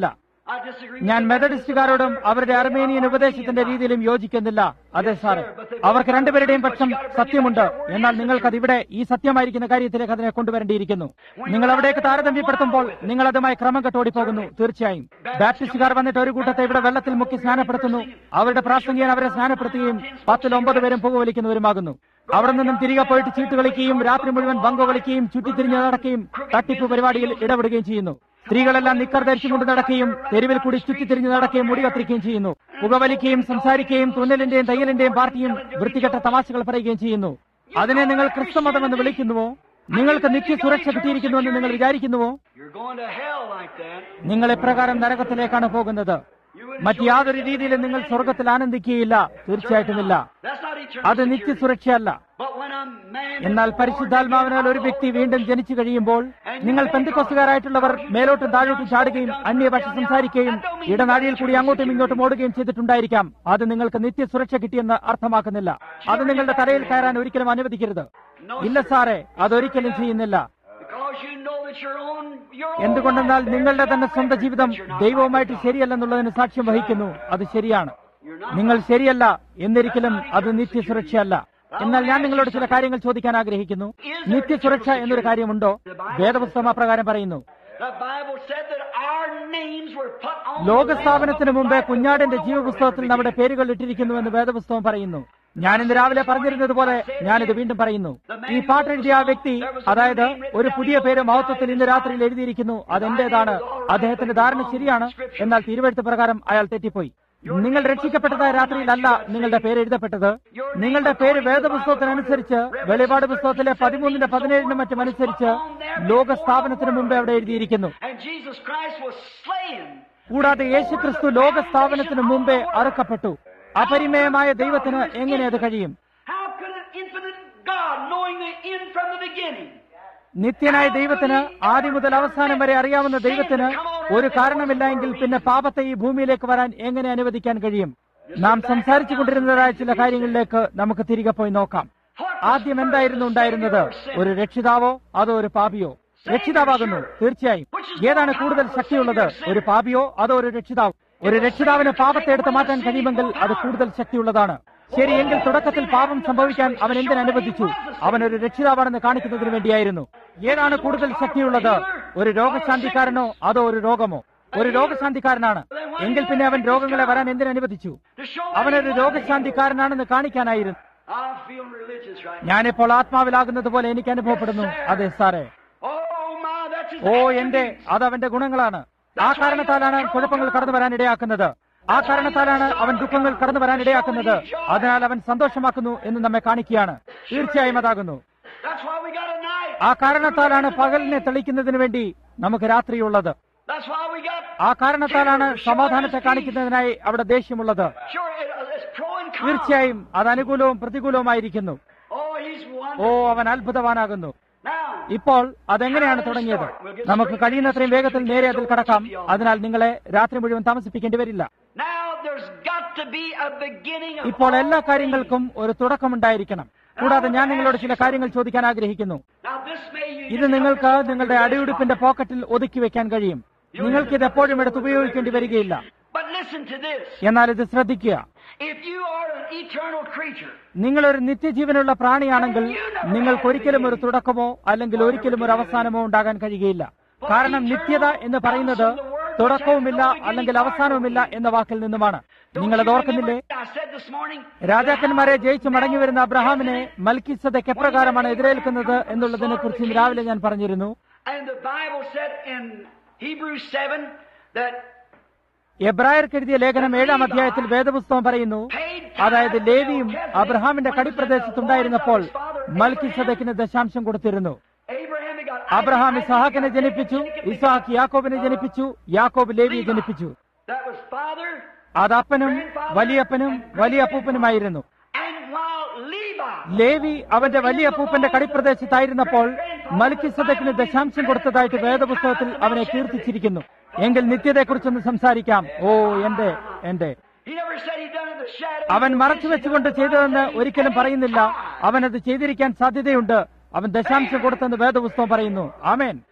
I disagree with ഞാൻ the മെത്തഡിസ്റ്റുകാരോടും അവരുടെ അർമേനിയൻ ഉപദേശത്തിന്റെ രീതിയിലും യോജിക്കുന്നില്ല അതെ സാറ് അവർക്ക് രണ്ടുപേരുടെയും പക്ഷം സത്യമുണ്ട് എന്നാൽ നിങ്ങൾക്കത് ഇവിടെ ഈ സത്യമായിരിക്കുന്ന കാര്യത്തിലേക്ക് അതിനെ കൊണ്ടുവരേണ്ടിയിരിക്കുന്നു നിങ്ങൾ അവിടേക്ക് താരതമ്യപ്പെടുത്തുമ്പോൾ നിങ്ങൾ അതുമായി ക്രമം കെട്ടോടി പോകുന്നു തീർച്ചയായും ബാപ്റ്റിസ്റ്റുകാർ വന്നിട്ട് ഒരു കൂട്ടത്തെ ഇവിടെ വെള്ളത്തിൽ മുക്കി സ്നാനപ്പെടുത്തുന്നു അവരുടെ പ്രാസംഗികൻ അവരെ സ്നാനപ്പെടുത്തുകയും പത്തിൽ ഒമ്പത് പേരും പുകവലിക്കുന്നവരുമാകുന്നു അവിടെ നിന്നും തിരികെ പോയിട്ട് ചീട്ട് കളിക്കുകയും രാത്രി മുഴുവൻ ബങ്കോ കളിക്കുകയും ചുറ്റിത്തിരിഞ്ഞ് നടക്കുകയും തട്ടിപ്പ് പരിപാടിയിൽ ഇടപെടുകയും ചെയ്യുന്നു സ്ത്രീകളെല്ലാം നിക്കർ ധരിച്ചുകൊണ്ട് നടക്കുകയും തെരുവിൽ കൂടി ചുറ്റിത്തിരിഞ്ഞ് നടക്കുകയും മുടി കത്തിരിക്കുകയും ചെയ്യുന്നു പുകവലിക്കുകയും സംസാരിക്കുകയും തുന്നലിന്റെയും തയ്യലിന്റെയും പാർട്ടിയും വൃത്തികെട്ട തമാശകൾ പറയുകയും ചെയ്യുന്നു അതിനെ നിങ്ങൾ ക്രിസ്തുമതമെന്ന് വിളിക്കുന്നുവോ നിങ്ങൾക്ക് നിത്യ സുരക്ഷ കിട്ടിയിരിക്കുന്നുവെന്ന് നിങ്ങൾ വിചാരിക്കുന്നുവോ You're going to hell like that. നിങ്ങൾ എപ്രകാരം നരകത്തിലേക്കാണ് പോകുന്നത് മറ്റ് യാതൊരു രീതിയിലും നിങ്ങൾ സ്വർഗത്തിൽ ആനന്ദിക്കുകയില്ല തീർച്ചയായിട്ടുമില്ല That's not eternal അത് security. നിത്യസുരക്ഷയല്ല But when a man എന്നാൽ പരിശുദ്ധാത്മാവിനാൽ ഒരു വ്യക്തി വീണ്ടും ജനിച്ചു കഴിയുമ്പോൾ നിങ്ങൾ പെന്തിക്കൊസുകാരായിട്ടുള്ളവർ മേലോട്ടും താഴോട്ടും ചാടുകയും അന്യഭാഷ സംസാരിക്കുകയും ഇടനാഴിയിൽ കൂടി അങ്ങോട്ടും ഇങ്ങോട്ടും ഓടുകയും ചെയ്തിട്ടുണ്ടായിരിക്കാം അത് നിങ്ങൾക്ക് നിത്യസുരക്ഷ കിട്ടിയെന്ന് അർത്ഥമാക്കുന്നില്ല അത് നിങ്ങളുടെ തലയിൽ കയറാൻ ഒരിക്കലും അനുവദിക്കരുത് ഇല്ല സാറേ അതൊരിക്കലും ചെയ്യുന്നില്ല because you know that your own your own എന്തുകൊണ്ടെന്നാൽ നിങ്ങളുടെ തന്നെ സ്വന്തം ജീവിതം ദൈവവുമായിട്ട് ശരിയല്ലെന്നുള്ളതിന് സാക്ഷ്യം വഹിക്കുന്നു അത് ശരിയാണ് നിങ്ങൾ ശരിയല്ല എന്നിരിക്കലും അത് നിത്യസുരക്ഷയല്ല എന്നാൽ ഞാൻ നിങ്ങളോട് ചില കാര്യങ്ങൾ ചോദിക്കാൻ ആഗ്രഹിക്കുന്നു നിത്യസുരക്ഷ എന്നൊരു കാര്യമുണ്ടോ വേദപുസ്തകം അപ്രകാരം പറയുന്നു the Bible said that our names were put on the ലോകസ്ഥാപനത്തിന് Lamb മുമ്പേ Bible കുഞ്ഞാടിന്റെ before ജീവപുസ്തകത്തിൽ the നമ്മുടെ പേരുകൾ ഇട്ടിരിക്കുന്നുവെന്ന് വേദപുസ്തകം പറയുന്നു ഞാൻ ഇന്ന് രാവിലെ പറഞ്ഞിരുന്നത് പോലെ ഞാനിത് വീണ്ടും പറയുന്നു ഈ പാട്ട് എഴുതിയ ആ വ്യക്തി അതായത് ഒരു പുതിയ പേര് മഹത്വത്തിൽ ഇന്ന് രാത്രിയിൽ എഴുതിയിരിക്കുന്നു അതെന്റേതാണ് അദ്ദേഹത്തിന്റെ ധാരണ ശരിയാണ് എന്നാൽ തിരുവഴുത്ത് പ്രകാരം അയാൾ തെറ്റിപ്പോയി നിങ്ങൾ രക്ഷിക്കപ്പെട്ടതായ രാത്രിയിലല്ല നിങ്ങളുടെ പേര് എഴുതപ്പെട്ടത് നിങ്ങളുടെ പേര് വേദപുസ്തകത്തിനനുസരിച്ച് വെളിപാട് പുസ്തകത്തിലെ പതിമൂന്നിന്റെ പതിനേഴിനും മറ്റും അനുസരിച്ച് ലോക സ്ഥാപനത്തിന് മുമ്പേ അവിടെ എഴുതിയിരിക്കുന്നു And Jesus Christ was slain. കൂടാതെ യേശുക്രിസ്തു ലോക സ്ഥാപനത്തിന് മുമ്പേ അറുക്കപ്പെട്ടു അപരിമയമായ ദൈവത്തിന് എങ്ങനെ അത് കഴിയും How could an infinite God, knowing the end from the beginning, നിത്യനായ ദൈവത്തിന് ആദ്യം മുതൽ അവസാനം വരെ അറിയാവുന്ന ദൈവത്തിന് ഒരു കാരണമില്ല എങ്കിൽ പിന്നെ പാപത്തെ ഈ ഭൂമിയിലേക്ക് വരാൻ എങ്ങനെ അനുവദിക്കാൻ കഴിയും നാം സംസാരിച്ചു കൊണ്ടിരുന്നതായ ചില കാര്യങ്ങളിലേക്ക് നമുക്ക് തിരികെ പോയി നോക്കാം ആദ്യം എന്തായിരുന്നു ഉണ്ടായിരുന്നത് ഒരു രക്ഷിതാവോ അതോ ഒരു പാപിയോ രക്ഷിതാവാകുന്നു തീർച്ചയായും ഏതാണ് കൂടുതൽ ശക്തിയുള്ളത് ഒരു പാപിയോ അതോ ഒരു രക്ഷിതാവ് ഒരു രക്ഷിതാവിന് പാപത്തെ എടുത്ത് മാറ്റാൻ കഴിയുമെങ്കിൽ അത് കൂടുതൽ ശക്തിയുള്ളതാണ് ശരി എങ്കിൽ തുടക്കത്തിൽ പാപം സംഭവിക്കാൻ അവൻ എന്തിനു അനുവദിച്ചു അവൻ ഒരു രക്ഷിതാവാണെന്ന് കാണിക്കുന്നതിന് വേണ്ടിയായിരുന്നു ഏതാണ് കൂടുതൽ ശക്തിയുള്ളത് ഒരു രോഗശാന്തിക്കാരനോ അതോ ഒരു രോഗമോ ഒരു രോഗശാന്തിക്കാരനാണ് എങ്കിൽ പിന്നെ അവൻ രോഗങ്ങളെ വരാൻ എന്തിനു അനുവദിച്ചു to show അവനൊരു രോഗശാന്തിക്കാരനാണെന്ന് കാണിക്കാനായിരുന്നു I feel religious right now. ഞാനിപ്പോൾ ആത്മാവിലാകുന്നത് പോലെ എനിക്ക് അനുഭവപ്പെടുന്നു അതെ സാറേ Oh my, that's his ഓ എന്റെ അത് അവന്റെ ഗുണങ്ങളാണ് ആ കാരണത്താലാണ് കുഴപ്പങ്ങൾ കടന്നു വരാൻ ഇടയാക്കുന്നത് ആ കാരണത്താലാണ് അവൻ ദുഃഖങ്ങൾ കടന്നു വരാൻ ഇടയാക്കുന്നത് അതിനാൽ അവൻ സന്തോഷമാക്കുന്നു എന്ന് നമ്മെ കാണിക്കുകയാണ് തീർച്ചയായും അതാകുന്നു That's why we got a night. ആ കാരണത്താലാണ് പകലിനെ തെളിക്കുന്നതിന് വേണ്ടി നമുക്ക് രാത്രിയുള്ളത് That's why we got. ആ കാരണത്താലാണ് സമാധാനത്തെ കാണിക്കുന്നതിനായി അവിടെ ദേഷ്യമുള്ളത് Sure, it, it's pro and con. തീർച്ചയായും അത് അനുകൂലവും പ്രതികൂലവുമായിരിക്കുന്നു Oh, he's ഓ wonderful. അവൻ അത്ഭുതവാനാകുന്നു Now, ഇപ്പോൾ അതെങ്ങനെയാണ് തുടങ്ങിയത് നമുക്ക് കഴിയുന്നത്രയും വേഗത്തിൽ നേരെ അതിൽ കടക്കാം അതിനാൽ നിങ്ങളെ രാത്രി മുഴുവൻ താമസിപ്പിക്കേണ്ടി വരില്ല now there's got to be a beginning of ഇപ്പോൾ എല്ലാ all കാര്യങ്ങൾക്കും ഒരു തുടക്കമുണ്ടായിരിക്കണം കൂടാതെ ഞാൻ നിങ്ങളോട് ചില കാര്യങ്ങൾ ചോദിക്കാൻ ആഗ്രഹിക്കുന്നു things. Now this may you ഇത് നിങ്ങൾക്ക് നിങ്ങളുടെ അടിയുടുപ്പിന്റെ പോക്കറ്റിൽ ഒതുക്കി വെക്കാൻ കഴിയും നിങ്ങൾക്ക് ഇത് എപ്പോഴും എടുത്ത് ഉപയോഗിക്കേണ്ടി വരികയില്ല But listen to this. എന്നാൽ ഇത് ശ്രദ്ധിക്കുക If you are an eternal creature, നിങ്ങളൊരു നിത്യജീവനുള്ള പ്രാണിയാണെങ്കിൽ നിങ്ങൾക്ക് ഒരിക്കലും ഒരു തുടക്കമോ അല്ലെങ്കിൽ ഒരിക്കലും ഒരു അവസാനമോ ഉണ്ടാകാൻ കഴിയുകയില്ല കാരണം നിത്യത എന്ന് പറയുന്നത് തുടക്കവുമില്ല അല്ലെങ്കിൽ അവസാനവുമില്ല എന്ന വാക്കിൽ നിന്നുമാണ് നിങ്ങളത് ഓർക്കുന്നില്ലേ I said this morning, രാജാക്കന്മാരെ ജയിച്ചു മടങ്ങി വരുന്ന അബ്രഹാമിനെ മൽക്കിസദക്ക് എപ്രകാരമാണ് എതിരേൽക്കുന്നത് എന്നുള്ളതിനെ കുറിച്ച് ഇന്ന് രാവിലെ ഞാൻ പറഞ്ഞിരുന്നു and the Bible said in Hebrews 7 that എബ്രായർക്ക് എഴുതിയ ലേഖനം ഏഴാം അധ്യായത്തിൽ വേദപുസ്തകം പറയുന്നു അതായത് ലേവിയും അബ്രഹാമിന്റെ കടിപ്രദേശത്തുണ്ടായിരുന്നപ്പോൾ മൽക്കിസദക്കിന് ദശാംശം കൊടുത്തിരുന്നു Abraham had got അബ്രഹാം Isaac, ഇസഹാക്കിനെ Jacob, ജനിപ്പിച്ചു Jacob, ഇസഹാക്ക് യാക്കോബിനെ ജനിപ്പിച്ചു യാക്കോബ് ലേവിയെ ജനിപ്പിച്ചു That was father. അത് അപ്പനും വലിയപ്പനും വലിയപ്പൂപ്പനുമായിരുന്നു And while Levi ലേവി അവന്റെ വലിയപ്പൂപ്പന്റെ കടിപ്രദേശത്തായിരുന്നപ്പോൾ മൽക്കിസദക്കിന് ദശാംശം കൊടുത്തതായിട്ട് വേദപുസ്തകത്തിൽ അവനെ കീർത്തിച്ചിരിക്കുന്നു എങ്കിൽ നിത്യതയെക്കുറിച്ചൊന്ന് സംസാരിക്കാം ഓ എന്റെ എന്റെ He never said he done it in the shadow. അവൻ മറച്ചു വെച്ചുകൊണ്ട് ചെയ്തതെന്ന് ഒരിക്കലും പറയുന്നില്ല അവൻ അത് ചെയ്തിരിക്കാൻ സാധ്യതയുണ്ട് അവൻ ദശാംശം കൊടുത്തെന്ന് വേദപുസ്തകം പറയുന്നു ആമേൻ Then it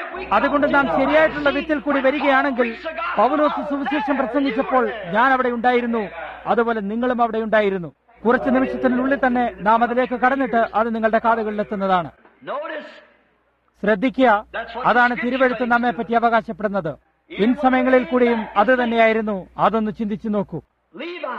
അതുകൊണ്ട് നാം ശരിയായിട്ടുള്ള വിത്തിൽ കൂടി വരികയാണെങ്കിൽ പൗലോസ് സുവിശേഷം പ്രസംഗിച്ചപ്പോൾ ഞാൻ അവിടെ ഉണ്ടായിരുന്നു അതുപോലെ നിങ്ങളും അവിടെ ഉണ്ടായിരുന്നു കുറച്ച് നിമിഷത്തിനുള്ളിൽ തന്നെ നാം അതിലേക്ക് കടന്നിട്ട് അത് നിങ്ങളുടെ കാതുകളിലെത്തുന്നതാണ് Notice, ശ്രദ്ധിക്കുക അതാണ് തിരുവഴുത്ത് നമ്മെ പറ്റി അവകാശപ്പെടുന്നത് പിൻസമയങ്ങളിൽ കൂടിയും അത് തന്നെയായിരുന്നു അതൊന്ന് ചിന്തിച്ചു നോക്കൂ Levi,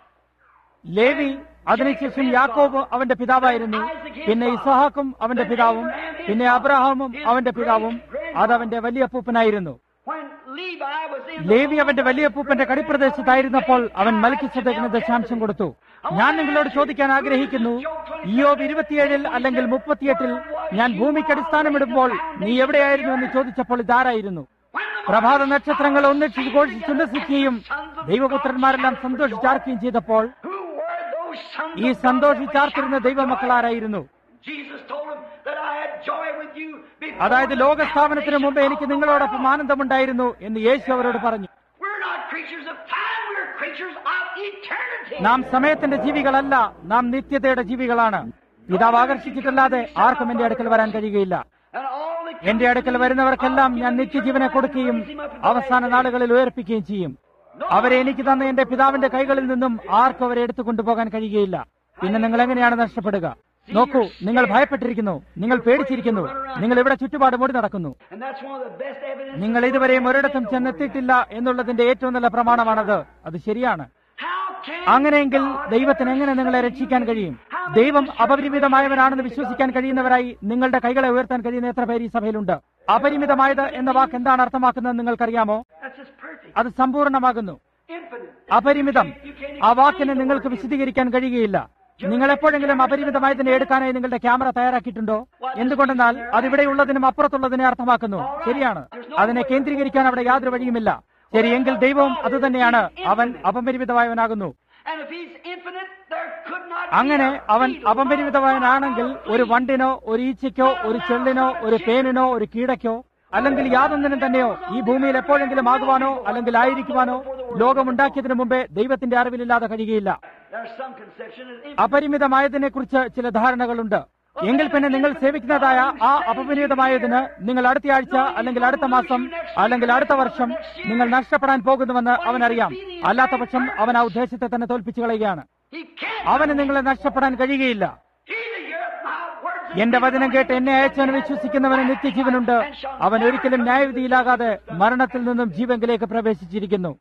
ലേവി അതിനുശേഷം യാക്കോബ് അവന്റെ പിതാവായിരുന്നു പിന്നെ ഇസഹാക്കും അവന്റെ പിതാവും പിന്നെ അബ്രഹാമും അവന്റെ പിതാവും അത് അവന്റെ വലിയപ്പൂപ്പനായിരുന്നു when Levi was in the Levi അവന്റെ വലിയപ്പൂപ്പന്റെ കടിപ്രദേശത്തായിരുന്നപ്പോൾ അവൻ മൽക്കിസദക്കിന് ദശാംശം കൊടുത്തു ഞാൻ നിങ്ങളോട് ചോദിക്കാൻ ആഗ്രഹിക്കുന്നു ഇയോബ് ഇരുപത്തിയേഴിൽ അല്ലെങ്കിൽ മുപ്പത്തിയെട്ടിൽ ഞാൻ ഭൂമിക്ക് അടിസ്ഥാനമിടുമ്പോൾ നീ എവിടെയായിരുന്നു എന്ന് ചോദിച്ചപ്പോൾ ഇതാരായിരുന്നു പ്രഭാത നക്ഷത്രങ്ങൾ ഒന്നിച്ച് ഘോഷിച്ചുല്ലസിക്കുകയും ദൈവപുത്രന്മാരെല്ലാം സന്തോഷിച്ചാർക്കുകയും ചെയ്തപ്പോൾ who were those sons ഈ of God സന്തോഷിച്ചാർത്തിരുന്ന ദൈവമക്കളാരായിരുന്നു Jesus told him that I had joy with you before അതായത് the ലോകസ്ഥാപനത്തിന് മുമ്പ് foundation എനിക്ക് of the നിങ്ങളോടൊപ്പം world. ആനന്ദമുണ്ടായിരുന്നു എന്ന് യേശു അവരോട് പറഞ്ഞു We're not creatures of time, we're creatures of eternity. നാം സമയത്തിന്റെ ജീവികളല്ല നാം നിത്യതയുടെ ജീവികളാണ് പിതാവ് ആകർഷിച്ചിട്ടല്ലാതെ ആർക്കും എന്റെ അടുക്കൽ വരാൻ കഴിയുകയില്ല And all that എന്റെ അടുക്കൽ വരുന്നവർക്കെല്ലാം ഞാൻ നിത്യജീവനെ കൊടുക്കുകയും അവസാന നാളുകളിൽ ഉയർപ്പിക്കുകയും ചെയ്യും അവരെ എനിക്ക് തന്ന എന്റെ പിതാവിന്റെ കൈകളിൽ നിന്നും ആർക്കും അവരെ എടുത്തു കൊണ്ടുപോകാൻ കഴിയുകയില്ല പിന്നെ നിങ്ങൾ എങ്ങനെയാണ് നഷ്ടപ്പെടുക നോക്കൂ നിങ്ങൾ ഭയപ്പെട്ടിരിക്കുന്നു നിങ്ങൾ പേടിച്ചിരിക്കുന്നു നിങ്ങൾ ഇവിടെ ചുറ്റുപാട് മൂടി നടക്കുന്നു And that's one of the best evidence. നിങ്ങൾ ഇതുവരെയും ഒരിടത്തും ചെന്നെത്തിയിട്ടില്ല എന്നുള്ളതിന്റെ ഏറ്റവും നല്ല പ്രമാണമാണത് അത് ശരിയാണ് How can അങ്ങനെയെങ്കിൽ ദൈവത്തിന് എങ്ങനെ നിങ്ങളെ രക്ഷിക്കാൻ കഴിയും ദൈവം അപരിമിതമായവനാണെന്ന് വിശ്വസിക്കാൻ കഴിയുന്നവരായി നിങ്ങളുടെ കൈകളെ ഉയർത്താൻ കഴിയുന്ന എത്ര പേര് ഈ സഭയിലുണ്ട് അപരിമിതമായത് എന്ന വാക്ക് എന്താണ് അർത്ഥമാക്കുന്നത് നിങ്ങൾക്കറിയാമോ That's just perfect. അത് സമ്പൂർണ്ണമാകുന്നു Infinite. അപരിമിതം ആ വാക്കിനെ നിങ്ങൾക്ക് വിശദീകരിക്കാൻ കഴിയുകയില്ല നിങ്ങൾ എപ്പോഴെങ്കിലും അപരിമിതമായതിനെ എടുക്കാനായി നിങ്ങളുടെ ക്യാമറ തയ്യാറാക്കിയിട്ടുണ്ടോ എന്തുകൊണ്ടെന്നാൽ അതിവിടെയുള്ളതിനും അപ്പുറത്തുള്ളതിനെ അർത്ഥമാക്കുന്നു ശരിയാണ് അതിനെ കേന്ദ്രീകരിക്കാൻ അവിടെ യാതൊരു വഴിയുമില്ല ശരിയെങ്കിൽ ദൈവവും അതുതന്നെയാണ് അവൻ അപരിമിതമായവനാകുന്നു And if he's infinite, there could not അങ്ങനെ be a അവൻ beetle, അപരിമിതമായവനാണെങ്കിൽ ഒരു വണ്ടിനോ ഒരു ഈച്ചയ്ക്കോ ഒരു ചെള്ളിനോ ഒരു പേനിനോ ഒരു കീടയ്ക്കോ അല്ലെങ്കിൽ യാതൊന്നിനും തന്നെയോ ഈ ഭൂമിയിൽ എപ്പോഴെങ്കിലും ആകുവാനോ അല്ലെങ്കിൽ ആയിരിക്കുവാനോ ലോകമുണ്ടാക്കിയതിനു മുമ്പേ ദൈവത്തിന്റെ അറിവിലില്ലാതെ കഴിയുകയില്ല There's some conception of infinite. അപരിമിതമായതിനെ കുറിച്ച് ചില ധാരണകളുണ്ട് എങ്കിൽ പിന്നെ നിങ്ങൾ സേവിക്കുന്നതായ ആ അപരിമിതമായതിന് നിങ്ങൾ അടുത്ത ആഴ്ച അല്ലെങ്കിൽ അടുത്ത മാസം അല്ലെങ്കിൽ അടുത്ത വർഷം നിങ്ങൾ നഷ്ടപ്പെടാൻ പോകുന്നുവെന്ന് അവനറിയാം അല്ലാത്ത പക്ഷം അവൻ ആ ഉദ്ദേശത്തെ തന്നെ തോൽപ്പിച്ചു കളയുകയാണ് He can't. അവന് നിങ്ങളെ നഷ്ടപ്പെടാൻ കഴിയുകയില്ല He that heareth my words എന്റെ വചനം കേട്ട് എന്നെ അയച്ചവന് വിശ്വസിക്കുന്നവന് നിത്യജീവനുണ്ട് അവൻ ഒരിക്കലും ന്യായവിധിയിലാകാതെ മരണത്തിൽ നിന്നും ജീവങ്കിലേക്ക് പ്രവേശിച്ചിരിക്കുന്നു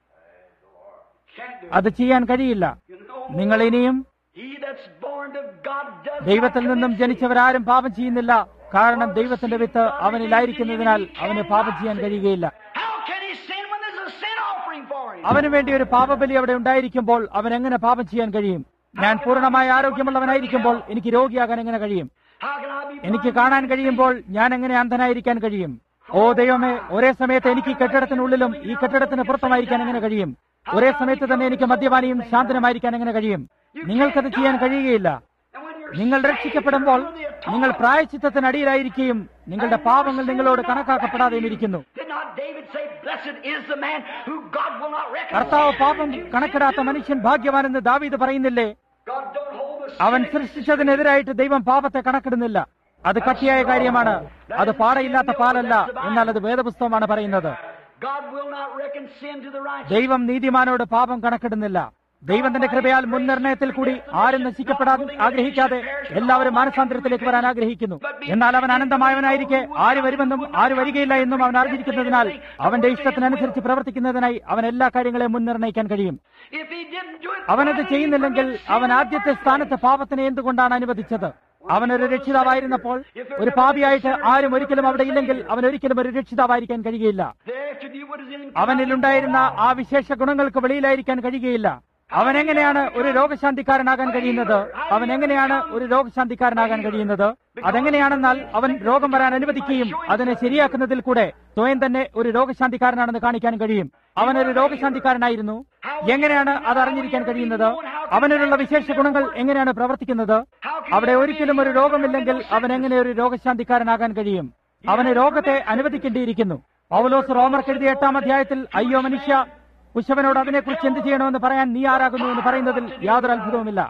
can't do it. അത് ചെയ്യാൻ കഴിയില്ല You know, നിങ്ങൾ ഇനിയും he that's born of God does ദൈവത്തിൽ not നിന്നും commit sin. ജനിച്ചവരാരും പാപം ചെയ്യുന്നില്ല കാരണം ദൈവത്തിന്റെ വിത്ത് അവനിലായിരിക്കുന്നതിനാൽ അവന് പാപം ചെയ്യാൻ കഴിയുകയില്ല How can he sin when there's a sin offering for him? അവന് വേണ്ടി ഒരു പാപബലി അവിടെ ഉണ്ടായിരിക്കുമ്പോൾ അവൻ എങ്ങനെ പാപം ചെയ്യാൻ കഴിയും ഞാൻ പൂർണ്ണമായ ആരോഗ്യമുള്ളവനായിരിക്കുമ്പോൾ എനിക്ക് രോഗിയാകാൻ എങ്ങനെ കഴിയും How can I be എനിക്ക് blind? കാണാൻ കഴിയുമ്പോൾ ഞാൻ എങ്ങനെ അന്ധനായിരിക്കാൻ കഴിയും ഓ ദൈവമേ ഒരേ സമയത്ത് എനിക്ക് ഈ കെട്ടിടത്തിനുള്ളിലും ഈ കെട്ടിടത്തിന് പുറത്തുമായിരിക്കാൻ എങ്ങനെ കഴിയും ഒരേ സമയത്ത് തന്നെ എനിക്ക് മദ്യപാനിയും ശാന്തനുമായിരിക്കാൻ എങ്ങനെ കഴിയും നിങ്ങൾക്കത് ചെയ്യാൻ കഴിയുകയില്ല And when you're നിങ്ങൾ saved, രക്ഷിക്കപ്പെടുമ്പോൾ you're under the നിങ്ങൾ atonement. പ്രായച്ചിത്തത്തിനടിയിലായിരിക്കുകയും നിങ്ങളുടെ പാപങ്ങൾ നിങ്ങളോട് കണക്കാക്കപ്പെടാതെയും ഇരിക്കുന്നു Did not David say, Blessed is the man who God will not reckon? കർത്താവ് പാപം കണക്കിടാത്ത മനുഷ്യൻ ഭാഗ്യവാനെന്ന് ദാവീദ് പറയുന്നില്ലേ God don't hold the അവൻ sin സൃഷ്ടിച്ചതിനെതിരായിട്ട് ദൈവം പാപത്തെ കണക്കിടുന്നില്ല അത് കട്ടിയായ കാര്യമാണ് അത് പാടയില്ലാത്ത പാലല്ല എന്നാൽ അത് വേദപുസ്തകമാണ് പറയുന്നത് God will not reckon sin to the righteous. ദൈവം നീതിമാനോട് പാപം കണക്കിടുന്നില്ല ദൈവം തന്റെ കൃപയാൽ മുൻനിർണയത്തിൽ കൂടി ആരും നശിക്കപ്പെടാൻ ആഗ്രഹിക്കാതെ എല്ലാവരും മാനസാന്തരത്തിലേക്ക് വരാൻ ആഗ്രഹിക്കുന്നു എന്നാൽ അവൻ അനന്തമായവനായിരിക്കെ ആര് വരുമെന്നും ആര് വരികയില്ല എന്നും അവൻ അറിഞ്ഞിരിക്കുന്നതിനാൽ അവന്റെ ഇഷ്ടത്തിനനുസരിച്ച് പ്രവർത്തിക്കുന്നതിനായി അവൻ എല്ലാ കാര്യങ്ങളെയും മുൻനിർണയിക്കാൻ കഴിയും If he didn't do it, അവനത് ചെയ്യുന്നില്ലെങ്കിൽ അവൻ ആദ്യത്തെ സ്ഥാനത്ത് പാപത്തിനെ എന്തുകൊണ്ടാണ് അനുവദിച്ചത് അവനൊരു രക്ഷിതാവായിരുന്നപ്പോൾ ഒരു പാപിയായിട്ട് ആരും ഒരിക്കലും അവിടെ ഇല്ലെങ്കിൽ അവൻ ഒരിക്കലും ഒരു രക്ഷിതാവായിരിക്കാൻ കഴിയുകയില്ല the attribute what is in him. അവനിലുണ്ടായിരുന്ന ആ വിശേഷ ഗുണങ്ങൾക്ക് വെളിയിലായിരിക്കാൻ കഴിയുകയില്ല അവൻ എങ്ങനെയാണ് ഒരു രോഗശാന്തിക്കാരനാകാൻ കഴിയുന്നത് അവൻ എങ്ങനെയാണ് ഒരു രോഗശാന്തിക്കാരനാകാൻ കഴിയുന്നത് അതെങ്ങനെയാണെന്നാൽ അവൻ രോഗം വരാൻ അനുവദിക്കുകയും അതിനെ ശരിയാക്കുന്നതിൽ കൂടെ സ്വയം തന്നെ ഒരു രോഗശാന്തിക്കാരനാണെന്ന് കാണിക്കാൻ കഴിയും അവനൊരു രോഗശാന്തിക്കാരനായിരുന്നു എങ്ങനെയാണ് അത് അറിഞ്ഞിരിക്കാൻ കഴിയുന്നത് അവനിലുള്ള വിശേഷ ഗുണങ്ങൾ എങ്ങനെയാണ് പ്രവർത്തിക്കുന്നത് അവിടെ ഒരിക്കലും ഒരു രോഗമില്ലെങ്കിൽ അവൻ എങ്ങനെ ഒരു രോഗശാന്തിക്കാരനാകാൻ കഴിയും അവന് രോഗത്തെ അനുവദിക്കേണ്ടിയിരിക്കുന്നു പൗലോസ് റോമർക്ക് എഴുതിയ എട്ടാം അധ്യായത്തിൽ അയ്യോ മനുഷ്യ കുശവനോട് അതിനെക്കുറിച്ച് എന്ത് ചെയ്യണമെന്ന് പറയാൻ നീ ആരാകുന്നു എന്ന് പറയുന്നതിൽ യാതൊരു അത്ഭുതവുമില്ല Who, when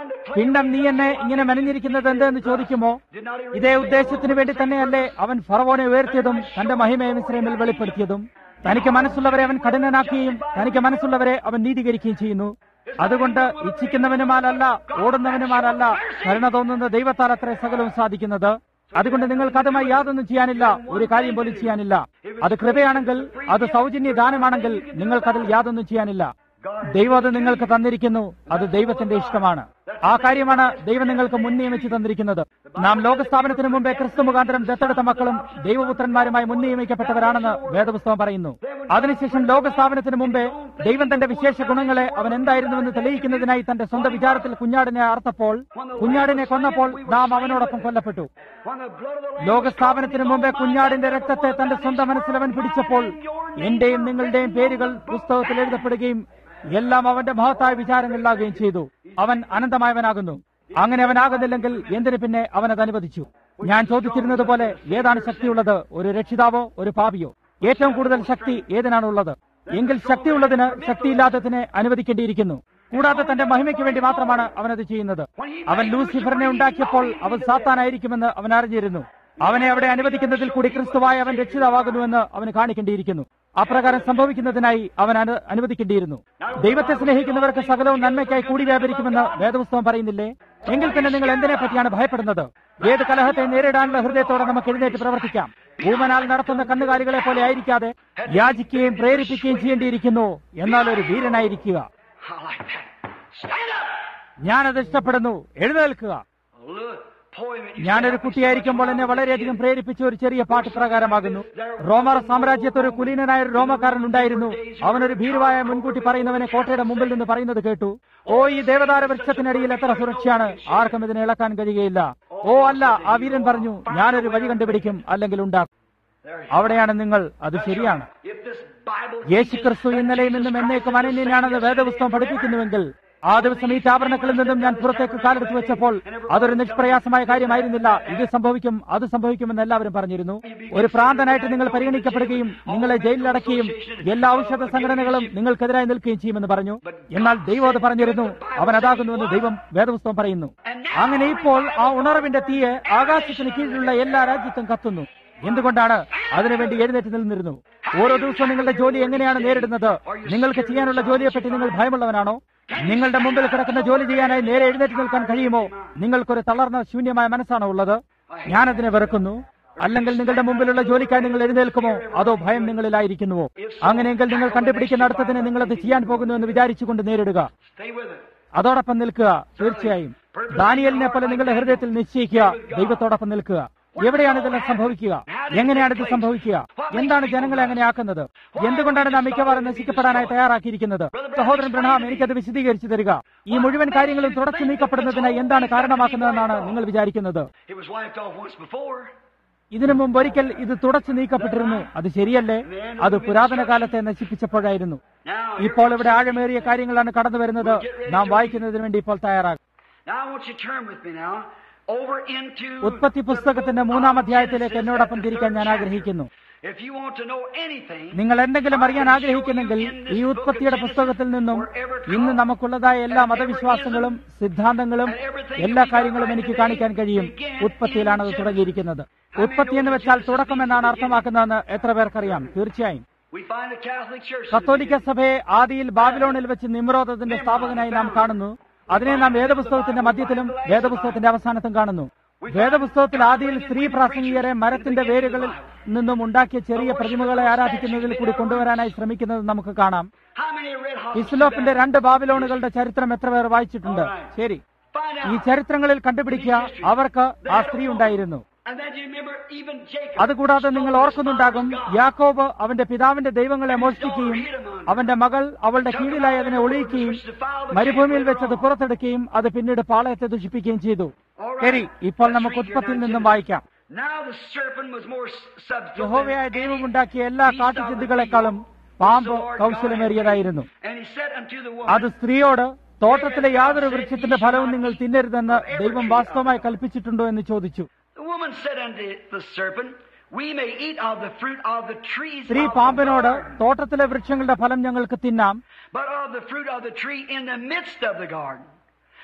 trying to play പിണ്ഡം നീ എന്നെ ഇങ്ങനെ മെനഞ്ഞിരിക്കുന്നത് എന്തെന്ന് ചോദിക്കുമോ ഇതേ ഉദ്ദേശത്തിന് വേണ്ടി തന്നെയല്ലേ അവൻ ഫറവോനെ ഉയർത്തിയതും തന്റെ മഹിമയെ മിശ്രമിൽ വെളിപ്പെടുത്തിയതും തനിക്ക് മനസ്സുള്ളവരെ അവൻ കഠിനനാക്കുകയും തനിക്ക് മനസ്സുള്ളവരെ അവൻ നീതീകരിക്കുകയും ചെയ്യുന്നു അതുകൊണ്ട് ഇച്ഛിക്കുന്നവനുമാലല്ല ഓടുന്നവനുമാലല്ല കരുണ തോന്നുന്ന ദൈവത്താൽ അത്ര സകലവും സാധിക്കുന്നത് അതുകൊണ്ട് നിങ്ങൾക്ക് അതുമായി യാതൊന്നും ചെയ്യാനില്ല ഒരു കാര്യം പോലും ചെയ്യാനില്ല അത് കൃപയാണെങ്കിൽ അത് സൗജന്യ ദാനമാണെങ്കിൽ നിങ്ങൾക്കതിൽ യാതൊന്നും ചെയ്യാനില്ല ദൈവം അത് നിങ്ങൾക്ക് തന്നിരിക്കുന്നു അത് ദൈവത്തിന്റെ ഇഷ്ടമാണ് ആ കാര്യമാണ് ദൈവം നിങ്ങൾക്ക് മുൻ നിയമിച്ചു തന്നിരിക്കുന്നത് നാം ലോകസ്ഥാപനത്തിന് മുമ്പേ ക്രിസ്തു മുഖാന്തരം ദത്തെടുത്ത മക്കളും ദൈവപുത്രന്മാരുമായി മുൻ നിയമിക്കപ്പെട്ടവരാണെന്ന് വേദപുസ്തകം പറയുന്നു അതിനുശേഷം ലോകസ്ഥാപനത്തിന് മുമ്പേ ദൈവം തന്റെ വിശേഷ ഗുണങ്ങളെ അവൻ എന്തായിരുന്നുവെന്ന് തെളിയിക്കുന്നതിനായി തന്റെ സ്വന്തം വിചാരത്തിൽ കുഞ്ഞാടിനെ അർത്ഥപ്പോൾ കുഞ്ഞാടിനെ കൊന്നപ്പോൾ നാം അവനോടൊപ്പം കൊല്ലപ്പെട്ടു when the blood of the Lamb ലോകസ്ഥാപനത്തിന് മുമ്പേ കുഞ്ഞാടിന്റെ രക്തത്തെ തന്റെ സ്വന്തം മനസ്സിൽ അവൻ പിടിച്ചപ്പോൾ എന്റെയും നിങ്ങളുടെയും പേരുകൾ പുസ്തകത്തിൽ എഴുതപ്പെടുകയും എല്ലാം അവന്റെ മഹത്തായ വിചാരങ്ങളിലാകുകയും ചെയ്തു അവൻ അനന്തമായവനാകുന്നു അങ്ങനെ അവനാകുന്നില്ലെങ്കിൽ എന്തിനു പിന്നെ അവൻ അത് അനുവദിച്ചു ഞാൻ ചോദിച്ചിരുന്നത് പോലെ ഏതാണ് ശക്തിയുള്ളത് ഒരു രക്ഷിതാവോ ഒരു പാപിയോ ഏറ്റവും കൂടുതൽ ശക്തി ഏതിനാണുള്ളത് എങ്കിൽ ശക്തിയുള്ളതിന് ശക്തിയില്ലാത്തതിനെ അനുവദിക്കേണ്ടിയിരിക്കുന്നു കൂടാതെ തന്റെ മഹിമയ്ക്ക് വേണ്ടി മാത്രമാണ് അവനത് ചെയ്യുന്നത് അവൻ ലൂസിഫറിനെ ഉണ്ടാക്കിയപ്പോൾ അവൻ സാത്താനായിരിക്കുമെന്ന് അവൻ അറിഞ്ഞിരുന്നു അവനെ അവിടെ അനുവദിക്കുന്നതിൽ കൂടി ക്രിസ്തുവായ അവൻ രക്ഷിതാവാകുന്നുവെന്ന് അവന് കാണിക്കേണ്ടിയിരിക്കുന്നു അപ്രകാരം സംഭവിക്കുന്നതിനായി അവൻ അനു- അനുവദിക്കേണ്ടിയിരുന്നു ദൈവത്തെ സ്നേഹിക്കുന്നവർക്ക് സകലവും നന്മയ്ക്കായി കൂടി വ്യാപരിക്കുമെന്ന് വേദപുസ്തകം പറയുന്നില്ലേ എങ്കിൽ പിന്നെ നിങ്ങൾ എന്തിനെ പറ്റിയാണ് ഭയപ്പെടുന്നത് ഏത് കലഹത്തെ നേരിടാനുള്ള ഹൃദയത്തോടെ നമുക്ക് എഴുന്നേറ്റ് പ്രവർത്തിക്കാം ഊമനാൽ നടത്തുന്ന കന്നുകാലികളെ പോലെ ആയിരിക്കാതെ യാചിക്കുകയും പ്രേരിപ്പിക്കുകയും ചെയ്യേണ്ടിയിരിക്കുന്നു എന്നാൽ ഒരു വീരനായിരിക്കുക I like that. Stand up! ഞാനത് ഇഷ്ടപ്പെടുന്നു എഴുന്നേൽക്കുക Look, boy, when you ഞാനൊരു stand up, കുട്ടിയായിരിക്കുമ്പോൾ എന്നെ വളരെയധികം പ്രേരിപ്പിച്ച ഒരു ചെറിയ പാട്ട് പ്രകാരമാകുന്നു റോമർ സാമ്രാജ്യത്ത് ഒരു കുലീനനായ ഒരു റോമക്കാരൻ ഉണ്ടായിരുന്നു അവനൊരു ഭീരുവായ മുൻകൂട്ടി പറയുന്നവനെ കോട്ടയുടെ മുമ്പിൽ നിന്ന് പറയുന്നത് കേട്ടു ഓ ഈ ദേവദാര വൃക്ഷത്തിനടിയിൽ എത്ര സുരക്ഷയാണ് ആർക്കും ഇതിനെ ഇളക്കാൻ കഴിയുകയില്ല ഓ അല്ല ആ വീരൻ പറഞ്ഞു ഞാനൊരു വഴി കണ്ടുപിടിക്കും അല്ലെങ്കിൽ ഉണ്ടാക്കും There you അവിടെയാണ് നിങ്ങൾ അത് ശരിയാണ് If this Bible യേശു ക്രിസ്തു ഇന്നലെയും ഇന്നും എന്നേക്കും അനന്യനാണെന്ന് വേദപുസ്തകം പഠിപ്പിക്കുന്നുവെങ്കിൽ ആ ദിവസം ഈ ചാപരണക്കളിൽ നിന്നും ഞാൻ പുറത്തേക്ക് കാലെടുത്ത് വെച്ചപ്പോൾ അതൊരു നിഷ്പ്രയാസമായ കാര്യമായിരുന്നില്ല ഇത് സംഭവിക്കും അത് സംഭവിക്കുമെന്ന് എല്ലാവരും പറഞ്ഞിരുന്നു ഒരു പ്രാന്തനായിട്ട് നിങ്ങൾ പരിഗണിക്കപ്പെടുകയും നിങ്ങളെ ജയിലിലടക്കുകയും എല്ലാ ഔഷധ സംഘടനകളും നിങ്ങൾക്കെതിരായി നിൽക്കുകയും ചെയ്യുമെന്ന് പറഞ്ഞു എന്നാൽ ദൈവം അത് പറഞ്ഞിരുന്നു അവൻ അതാകുന്നുവെന്ന് ദൈവം വേദപുസ്തകം പറയുന്നു അങ്ങനെ ഇപ്പോൾ ആ ഉണർവിന്റെ തീയെ ആകാശത്തിന് കീഴിലുള്ള എല്ലാ രാജ്യത്തും കത്തുന്നു എന്തുകൊണ്ടാണ് അതിനുവേണ്ടി എഴുന്നേറ്റ് നിന്നിരുന്നു ഓരോ ദിവസവും നിങ്ങളുടെ ജോലി എങ്ങനെയാണ് നേരിടുന്നത് നിങ്ങൾക്ക് ചെയ്യാനുള്ള ജോലിയെപ്പറ്റി നിങ്ങൾ ഭയമുള്ളവനാണോ നിങ്ങളുടെ മുമ്പിൽ കിടക്കുന്ന ജോലി ചെയ്യാനായി നേരെ എഴുന്നേറ്റ് നിൽക്കാൻ കഴിയുമോ നിങ്ങൾക്കൊരു തളർന്ന ശൂന്യമായ മനസ്സാണോ ഉള്ളത് ഞാനതിനെ വെറുക്കുന്നു അല്ലെങ്കിൽ നിങ്ങളുടെ മുമ്പിലുള്ള ജോലിക്കായി നിങ്ങൾ എഴുന്നേൽക്കുമോ അതോ ഭയം നിങ്ങളിലായിരിക്കുന്നുവോ അങ്ങനെയെങ്കിൽ നിങ്ങൾ കണ്ടുപിടിക്കുന്ന അടുത്തതിനെ നിങ്ങൾ അത് ചെയ്യാൻ പോകുന്നു എന്ന് വിചാരിച്ചുകൊണ്ട് നേരിടുക stay with it. അതോടൊപ്പം നിൽക്കുക തീർച്ചയായും ദാനിയലിനെ പോലെ നിങ്ങളുടെ ഹൃദയത്തിൽ നിശ്ചയിക്കുക ദൈവത്തോടൊപ്പം നിൽക്കുക എവിടെയാണ് ഇതെല്ലാം സംഭവിക്കുക എങ്ങനെയാണ് ഇത് സംഭവിക്കുക എന്താണ് ജനങ്ങളെ അങ്ങനെ ആക്കുന്നത് എന്തുകൊണ്ടാണ് നാം മിക്കവാറും നശിക്കപ്പെടാനായി തയ്യാറാക്കിയിരിക്കുന്നത് സഹോദരൻ ബ്രഹാം എനിക്കത് വിശദീകരിച്ചു തരിക ഈ മുഴുവൻ കാര്യങ്ങളും തുടച്ചു നീക്കപ്പെടുന്നതിനായി എന്താണ് കാരണമാക്കുന്നതെന്നാണ് നിങ്ങൾ വിചാരിക്കുന്നത് It was wiped off once before. ഇതിനു മുമ്പ് ഒരിക്കൽ ഇത് തുടച്ചു നീക്കപ്പെട്ടിരുന്നു അത് ശരിയല്ലേ അത് പുരാതന കാലത്തെ നശിപ്പിച്ചപ്പോഴായിരുന്നു Now, ഇപ്പോൾ ഇവിടെ ആഴമേറിയ കാര്യങ്ങളാണ് കടന്നു വരുന്നത് നാം വായിക്കുന്നതിന് വേണ്ടി ഇപ്പോൾ തയ്യാറാകും now I want you to turn with me now over into ഉത്പത്തി പുസ്തകത്തിന്റെ മൂന്നാം അധ്യായത്തിലേക്ക് എന്നോടൊപ്പം തിരിക്കാൻ ഞാൻ ആഗ്രഹിക്കുന്നു If you want to know anything, നിങ്ങൾ എന്തെങ്കിലും അറിയാൻ ആഗ്രഹിക്കുന്നെങ്കിൽ ഈ ഉത്പത്തിയുടെ പുസ്തകത്തിൽ നിന്നും ഇന്ന് നമുക്കുള്ളതായ എല്ലാ മതവിശ്വാസങ്ങളും സിദ്ധാന്തങ്ങളും എല്ലാ കാര്യങ്ങളും എനിക്ക് കാണിക്കാൻ കഴിയും ഉത്പത്തിയിലാണ് അത് തുടങ്ങിയിരിക്കുന്നത് ഉത്പത്തി എന്ന് വെച്ചാൽ തുടക്കം എന്നാണ് അർത്ഥമാക്കുന്നതെന്ന് എത്ര പേർക്കറിയാം തീർച്ചയായും we find the Catholic Church. കത്തോലിക്ക സഭയെ ആദിയിൽ ബാബിലോണിൽ വെച്ച് നിമ്രോധത്തിന്റെ സ്ഥാപകനായി നാം കാണുന്നു അതിനെ നാം വേദപുസ്തകത്തിന്റെ മധ്യത്തിലും വേദപുസ്തകത്തിന്റെ അവസാനത്തും കാണുന്നു വേദപുസ്തകത്തിൽ ആദിയിൽ സ്ത്രീ പ്രാസംഗികരെ മരത്തിന്റെ വേരുകളിൽ നിന്നും ഉണ്ടാക്കിയ ചെറിയ പ്രതിമകളെ ആരാധിക്കുന്നതിൽ കൂടി കൊണ്ടുവരാനായി ശ്രമിക്കുന്നത് നമുക്ക് കാണാം How many read Hobbes? ഇസ്ലോപ്പിന്റെ രണ്ട് ബാബിലോണുകളുടെ ചരിത്രം എത്ര പേർ വായിച്ചിട്ടുണ്ട് ശരി Find ഈ out. ചരിത്രങ്ങളിൽ കണ്ടുപിടിക്കുക അവർക്ക് ആ സ്ത്രീ ഉണ്ടായിരുന്നു And then you remember even Jacob. അതുകൂടാതെ നിങ്ങൾ ഓർക്കുന്നുണ്ടാകും യാക്കോബ് അവന്റെ പിതാവിന്റെ ദൈവങ്ങളെ മോഷ്ടിക്കുകയും അവന്റെ മകൾ അവളുടെ കീഴിലായി അതിനെ ഒളിയിക്കുകയും മരുഭൂമിയിൽ വെച്ചത് പുറത്തെടുക്കുകയും അത് പിന്നീട് പാളയത്തെ ദുഷിപ്പിക്കുകയും ചെയ്തു ശരി ഇപ്പോൾ നമുക്ക് ഉത്പത്തിയിൽ നിന്നും വായിക്കാം Now the serpent was more subtle. യഹോവയായ ദൈവമുണ്ടാക്കിയ എല്ലാ കാട്ടുചിന്തുകളെക്കാളും പാമ്പ് കൗശലമേറിയതായിരുന്നു And he said unto the woman, അത് സ്ത്രീയോട് തോട്ടത്തിലെ യാതൊരു വൃക്ഷത്തിന്റെ ഫലവും നിങ്ങൾ തിന്നരുതെന്ന് ദൈവം വാസ്തവമായി കൽപ്പിച്ചിട്ടുണ്ടോ എന്ന് ചോദിച്ചു The woman said unto the serpent, We may eat of the fruit of the trees, സ്ത്രീ of the പാമ്പിനോട് garden, തോട്ടത്തിലെ വൃക്ഷങ്ങളുടെ ഫലം ഞങ്ങൾക്ക് തിന്നാം but of the fruit of the tree in the midst of the garden.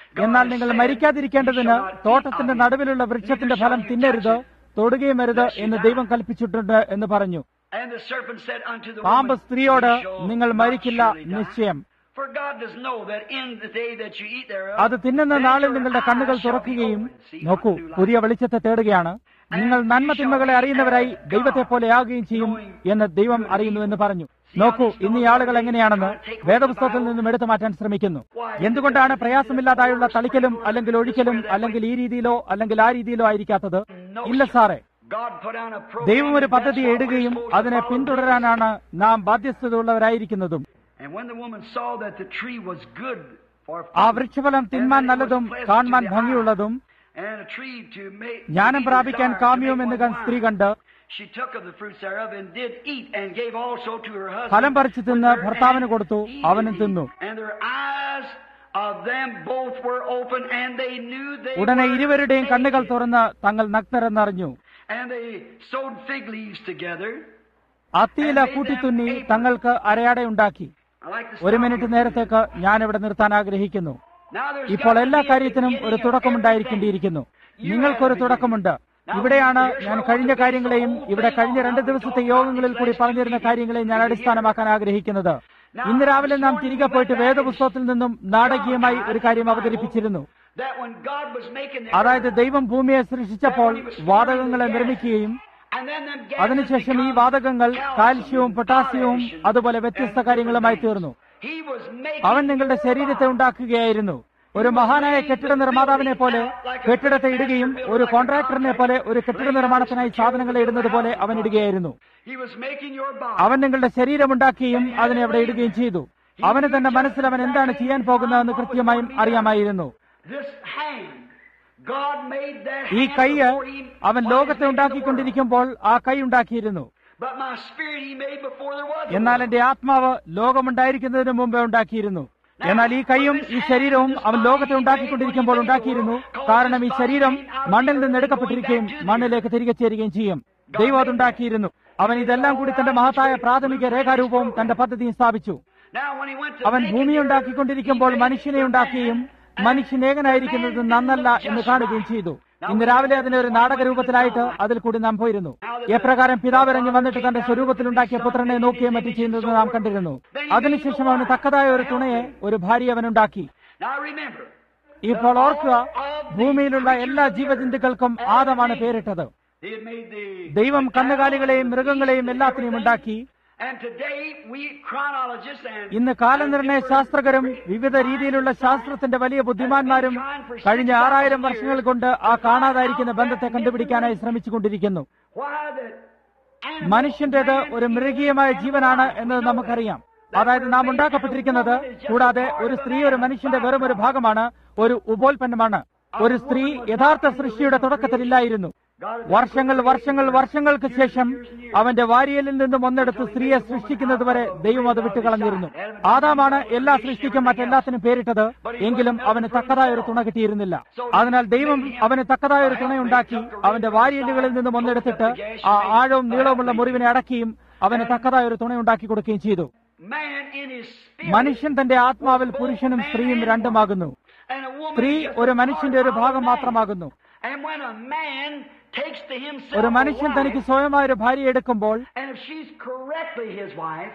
എന്നാൽ നിങ്ങൾ മരിക്കാതിരിക്കേണ്ടതിന് തോട്ടത്തിന്റെ നടുവിലുള്ള വൃക്ഷത്തിന്റെ ഫലം തിന്നരുത് തൊടുകയും അരുത് എന്ന് ദൈവം കൽപ്പിച്ചിട്ടുണ്ട് എന്ന് പറഞ്ഞു And the serpent said unto the പാമ്പ് woman, സ്ത്രീയോട് "You shall നിങ്ങൾ not മരിക്കില്ല surely die." നിശ്ചയം For God does know that in the day that you eat thereof, അത് തിന്നുന്ന then നാളിൽ your നിങ്ങളുടെ കണ്ണുകൾ eyes shall be തുറക്കുകയും opened. See, നോക്കൂ unto life. പുതിയ വെളിച്ചത്തെ തേടുകയാണ് നിങ്ങൾ നന്മ തിന്മകളെ അറിയുന്നവരായി ദൈവത്തെ പോലെ ആകുകയും ചെയ്യും എന്ന് ദൈവം അറിയുന്നു എന്ന് പറഞ്ഞു നോക്കൂ ഇന്ന് ഈ ആളുകൾ എങ്ങനെയാണെന്ന് വേദപുസ്തകത്തിൽ നിന്നും എടുത്തു മാറ്റാൻ ശ്രമിക്കുന്നു എന്തുകൊണ്ടാണ് പ്രയാസമില്ലാതായുള്ള തളിക്കലും അല്ലെങ്കിൽ ഒഴിക്കലും അല്ലെങ്കിൽ ഈ രീതിയിലോ അല്ലെങ്കിൽ ആ രീതിയിലോ ആയിരിക്കാത്തത് ഇല്ല സാറേ God put on a program, ദൈവം ഒരു and പദ്ധതി that's what we're ഇടുകയും supposed to അതിനെ follow. പിന്തുടരാനാണ് നാം ബാധ്യസ്ഥതയുള്ളവരായിരിക്കുന്നതും And when the woman saw that the tree was good for ആ food, വൃക്ഷഫലം and തിന്മാൻ that it was നല്ലതും pleasant കാണുവാൻ to the ഭംഗിയുള്ളതും eye, and a tree to make ജ്ഞാനം to be പ്രാപിക്കാൻ desired, to കാമ്യവും make എന്ന് one കണ്ട് സ്ത്രീ wise. കണ്ട് She took of the fruits thereof and did eat, and gave also to her husband. ഫലം പറിച്ചു തിന്ന് with her, ഭർത്താവിന് and കൊടുത്തു he അവനും did തിന്നു eat. And their eyes of them both were open, and they knew they ഉടനെ were ഇരുവരുടെയും കണ്ണുകൾ naked. തുറന്ന് തങ്ങൾ നഗ്നരെന്നറിഞ്ഞു And they sewed fig leaves together. അത്തിയില കൂട്ടിത്തുന്നി തങ്ങൾക്ക് അരയാടയുണ്ടാക്കി I like to ഒരു stop മിനിറ്റ് here. നേരത്തേക്ക് ഞാൻ ഇവിടെ നിർത്താൻ ആഗ്രഹിക്കുന്നു Now there's ഇപ്പോൾ got to എല്ലാ be a കാര്യത്തിനും ഒരു beginning of തുടക്കമുണ്ടായിരിക്കേണ്ടിയിരിക്കുന്നു everything. You നിങ്ങൾക്കൊരു have a തുടക്കമുണ്ട് beginning. ഇവിടെയാണ് Now, here's ഞാൻ what I കഴിഞ്ഞ want to കാര്യങ്ങളെയും base the whole ഇവിടെ thing കഴിഞ്ഞ on. രണ്ട് Now, we ദിവസത്തെ talk യോഗങ്ങളിൽ about കൂടി these പറഞ്ഞിരുന്ന last കാര്യങ്ങളെയും ഞാൻ two അടിസ്ഥാനമാക്കാൻ ആഗ്രഹിക്കുന്നത് Now, ഇന്ന് രാവിലെ നാം this തിരികെ morning പോയിട്ട് we went back വേദപുസ്തകത്തിൽ നിന്നും നാടകീയമായി ഒരു കാര്യം അവതരിപ്പിച്ചിരുന്നു That when God was making the അതായത് earth, ദൈവം ഭൂമിയെ സൃഷ്ടിച്ചപ്പോൾ വാതകങ്ങളെ നിർമ്മിക്കുകയും and then them gases അതിനുശേഷം ഈ become വാതകങ്ങൾ calcium, കാൽസ്യവും പൊട്ടാസ്യവും potassium, അതുപോലെ വ്യത്യസ്ത and കാര്യങ്ങളുമായി different തീർന്നു things. He was making അവൻ നിങ്ങളുടെ your ശരീരത്തെ body. ഉണ്ടാക്കുകയായിരുന്നു ഒരു മഹാനായ കെട്ടിട നിർമ്മാതാവിനെ പോലെ കെട്ടിടത്തെ ഇടുകയും ഒരു കോൺട്രാക്ടറിനെ പോലെ ഒരു കെട്ടിട നിർമ്മാണത്തിനായി സാധനങ്ങളെ ഇടുന്നത് പോലെ അവൻ ഇടുകയായിരുന്നു He was making your body. അവൻ നിങ്ങളുടെ ശരീരമുണ്ടാക്കുകയും അതിനെ അവിടെ ഇടുകയും ചെയ്തു അവന് തന്റെ മനസ്സിൽ അവൻ എന്താണ് ചെയ്യാൻ പോകുന്നതെന്ന് കൃത്യമായും അറിയാമായിരുന്നു This hand, God made that ഈ hand കൈ before he അവൻ was ലോകത്തെ making the ഉണ്ടാക്കിക്കൊണ്ടിരിക്കുമ്പോൾ ആ കൈ ഉണ്ടാക്കിയിരുന്നു world. But my spirit he made before there was a എന്നാൽ world. എന്റെ ആത്മാവ് ലോകമുണ്ടായിരിക്കുന്നതിന് മുമ്പേ ഉണ്ടാക്കിയിരുന്നു എന്നാൽ ഈ കൈയും ഈ ശരീരവും അവൻ ലോകത്തെ ഉണ്ടാക്കിക്കൊണ്ടിരിക്കുമ്പോൾ ഉണ്ടാക്കിയിരുന്നു കാരണം ഈ ശരീരം മണ്ണിൽ നിന്ന് എടുക്കപ്പെട്ടിരിക്കുകയും മണ്ണിലേക്ക് തിരികെ ചേരുകയും ചെയ്യും ദൈവം അതുണ്ടാക്കിയിരുന്നു അവൻ ഇതെല്ലാം കൂടി തന്റെ മഹത്തായ പ്രാഥമിക രേഖാരൂപവും തന്റെ പദ്ധതിയും സ്ഥാപിച്ചു Now when he went to അവൻ make ഭൂമി the earth, ഉണ്ടാക്കിക്കൊണ്ടിരിക്കുമ്പോൾ he made മനുഷ്യനെ the ഉണ്ടാക്കുകയും man, മനുഷ്യൻ ഏകനായിരിക്കുന്നത് നന്നല്ല എന്ന് കാണുകയും ചെയ്തു ഇന്ന് രാവിലെ അതിനെ ഒരു നാടക രൂപത്തിലായിട്ട് അതിൽ കൂടി നാം പോയിരുന്നു എപ്രകാരം പിതാവിറങ്ങി വന്നിട്ട് തന്റെ സ്വരൂപത്തിലുണ്ടാക്കിയ പുത്രനെ നോക്കുകയും മറ്റും ചെയ്യുന്നത് നാം കണ്ടിരുന്നു അതിനുശേഷം അവന് തക്കതായ ഒരു തുണയെ ഒരു ഭാര്യ അവനുണ്ടാക്കി Now remember, ഇപ്പോൾ ഓർക്കുക ഭൂമിയിലുള്ള എല്ലാ ജീവജന്തുക്കൾക്കും ആദമാണ് പേരിട്ടത് he had made the ദൈവം കന്നുകാലികളെയും മൃഗങ്ങളെയും എല്ലാത്തിനെയും ഉണ്ടാക്കി And today we chronologists and ഇന്ന് കാലനിർണയ ശാസ്ത്രകരും വിവിധ രീതിയിലുള്ള ശാസ്ത്രത്തിന്റെ വലിയ ബുദ്ധിമാന്മാരും കഴിഞ്ഞ ആറായിരം വർഷങ്ങൾ കൊണ്ട് ആ കാണാതായിരിക്കുന്ന ബന്ധത്തെ കണ്ടുപിടിക്കാനായി ശ്രമിച്ചുകൊണ്ടിരിക്കുന്നു why that animal മനുഷ്യന്റേത് man ഒരു മൃഗീയമായ ജീവനാണ് എന്നത് നമുക്കറിയാം അതായത് നാം ഉണ്ടാക്കപ്പെട്ടിരിക്കുന്നത് കൂടാതെ ഒരു സ്ത്രീ ഒരു മനുഷ്യന്റെ വെറും ഒരു ഭാഗമാണ് ഒരു ഉപോൽപ്പന്നമാണ് ഒരു സ്ത്രീ യഥാർത്ഥ സൃഷ്ടിയുടെ തുടക്കത്തിലില്ലായിരുന്നു വർഷങ്ങൾ വർഷങ്ങൾ വർഷങ്ങൾക്ക് ശേഷം അവന്റെ വാരിയലിൽ നിന്നും ഒന്നെടുത്ത് സ്ത്രീയെ സൃഷ്ടിക്കുന്നത് വരെ ദൈവം അത് വിട്ടുകളഞ്ഞിരുന്നു ആദാമാണ് എല്ലാ സൃഷ്ടിക്കും മറ്റെല്ലാത്തിനും പേരിട്ടത് എങ്കിലും അവന് തക്കതായ ഒരു തുണ കിട്ടിയിരുന്നില്ല അതിനാൽ ദൈവം അവന് തക്കതായ ഒരു തുണയുണ്ടാക്കി അവന്റെ വാരിയലുകളിൽ നിന്നും ഒന്നെടുത്തിട്ട് ആ ആഴവും നീളവുമുള്ള മുറിവിനെ അടക്കിയും അവന് തക്കതായ ഒരു തുണയുണ്ടാക്കി കൊടുക്കുകയും ചെയ്തു man in his spirit മനുഷ്യൻ തന്റെ ആത്മാവിൽ പുരുഷനും സ്ത്രീയും രണ്ടുമാകുന്നു and a woman സ്ത്രീ is just ഒരു a മനുഷ്യന്റെ ഒരു part of ഭാഗം a man. മാത്രമാകുന്നു And when a man takes to himself ഒരു a മനുഷ്യൻ തനിക്ക് wife, സ്വയമായ ഒരു ഭാര്യ എടുക്കുമ്പോൾ and if she's correctly his wife,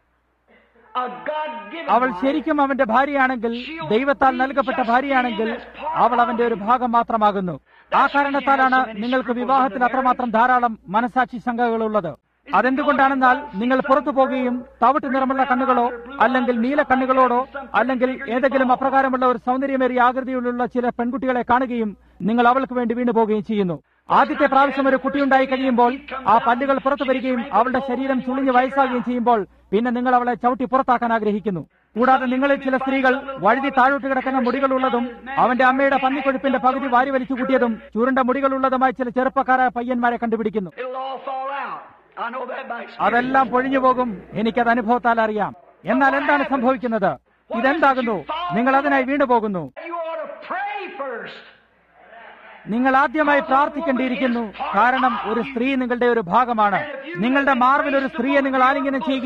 a God-given അവൾ wife, ശരിക്കും അവന്റെ ഭാര്യയാണെങ്കിൽ ദൈവത്താൽ നൽകപ്പെട്ട ഭാര്യയാണെങ്കിൽ അവൾ അവന്റെ ഒരു ഭാഗം മാത്രമാകുന്നു ആ കാരണത്താലാണ് നിങ്ങൾക്ക് വിവാഹത്തിൽ അത്രമാത്രം ധാരാളം മനസാക്ഷി ശങ്കകളുള്ളത് അതെന്തുകൊണ്ടാണെന്നാൽ നിങ്ങൾ പുറത്തു പോകുകയും തവിട്ട് നിറമുള്ള കണ്ണുകളോ അല്ലെങ്കിൽ നീല കണ്ണുകളോടോ അല്ലെങ്കിൽ ഏതെങ്കിലും അപ്രകാരമുള്ള ഒരു സൗന്ദര്യമേറിയ ആകൃതിയിലുള്ള ചില പെൺകുട്ടികളെ കാണുകയും നിങ്ങൾ അവൾക്ക് വേണ്ടി വീണു പോവുകയും ചെയ്യുന്നു ആദ്യത്തെ പ്രാവശ്യം ഒരു കുട്ടിയുണ്ടായി കഴിയുമ്പോൾ ആ പല്ലുകൾ പുറത്തു വരികയും അവളുടെ ശരീരം ചുളിഞ്ഞ് വയസ്സാകുകയും ചെയ്യുമ്പോൾ പിന്നെ നിങ്ങൾ അവളെ ചവിട്ടി പുറത്താക്കാൻ ആഗ്രഹിക്കുന്നു കൂടാതെ നിങ്ങളിൽ ചില സ്ത്രീകൾ വഴുതി താഴോട്ട് കിടക്കുന്ന മുടികളുള്ളതും അവന്റെ അമ്മയുടെ പന്നിക്കൊഴുപ്പിന്റെ പകുതി വാരി വലിച്ചു കൂട്ടിയതും ചുരുണ്ട മുടികളുള്ളതുമായ ചില ചെറുപ്പക്കാരായ പയ്യന്മാരെ കണ്ടുപിടിക്കുന്നു it'll all fall out. I know that by experience. അതെല്ലാം പൊഴിഞ്ഞു പോകും എനിക്കത് അനുഭവത്താൽ അറിയാം എന്നാൽ എന്താണ് സംഭവിക്കുന്നത് ഇതെന്താകുന്നു നിങ്ങൾ അതിനായി വീണുപോകുന്നു You ought to pray first. നിങ്ങൾ ആദ്യമായി പ്രാർത്ഥിക്കേണ്ടിയിരിക്കുന്നു കാരണം ഒരു സ്ത്രീ നിങ്ങളുടെ ഒരു ഭാഗമാണ് നിങ്ങളുടെ മാർവിൽ ഒരു സ്ത്രീയെ നിങ്ങൾ ആലിംഗനം ചെയ്യുകയും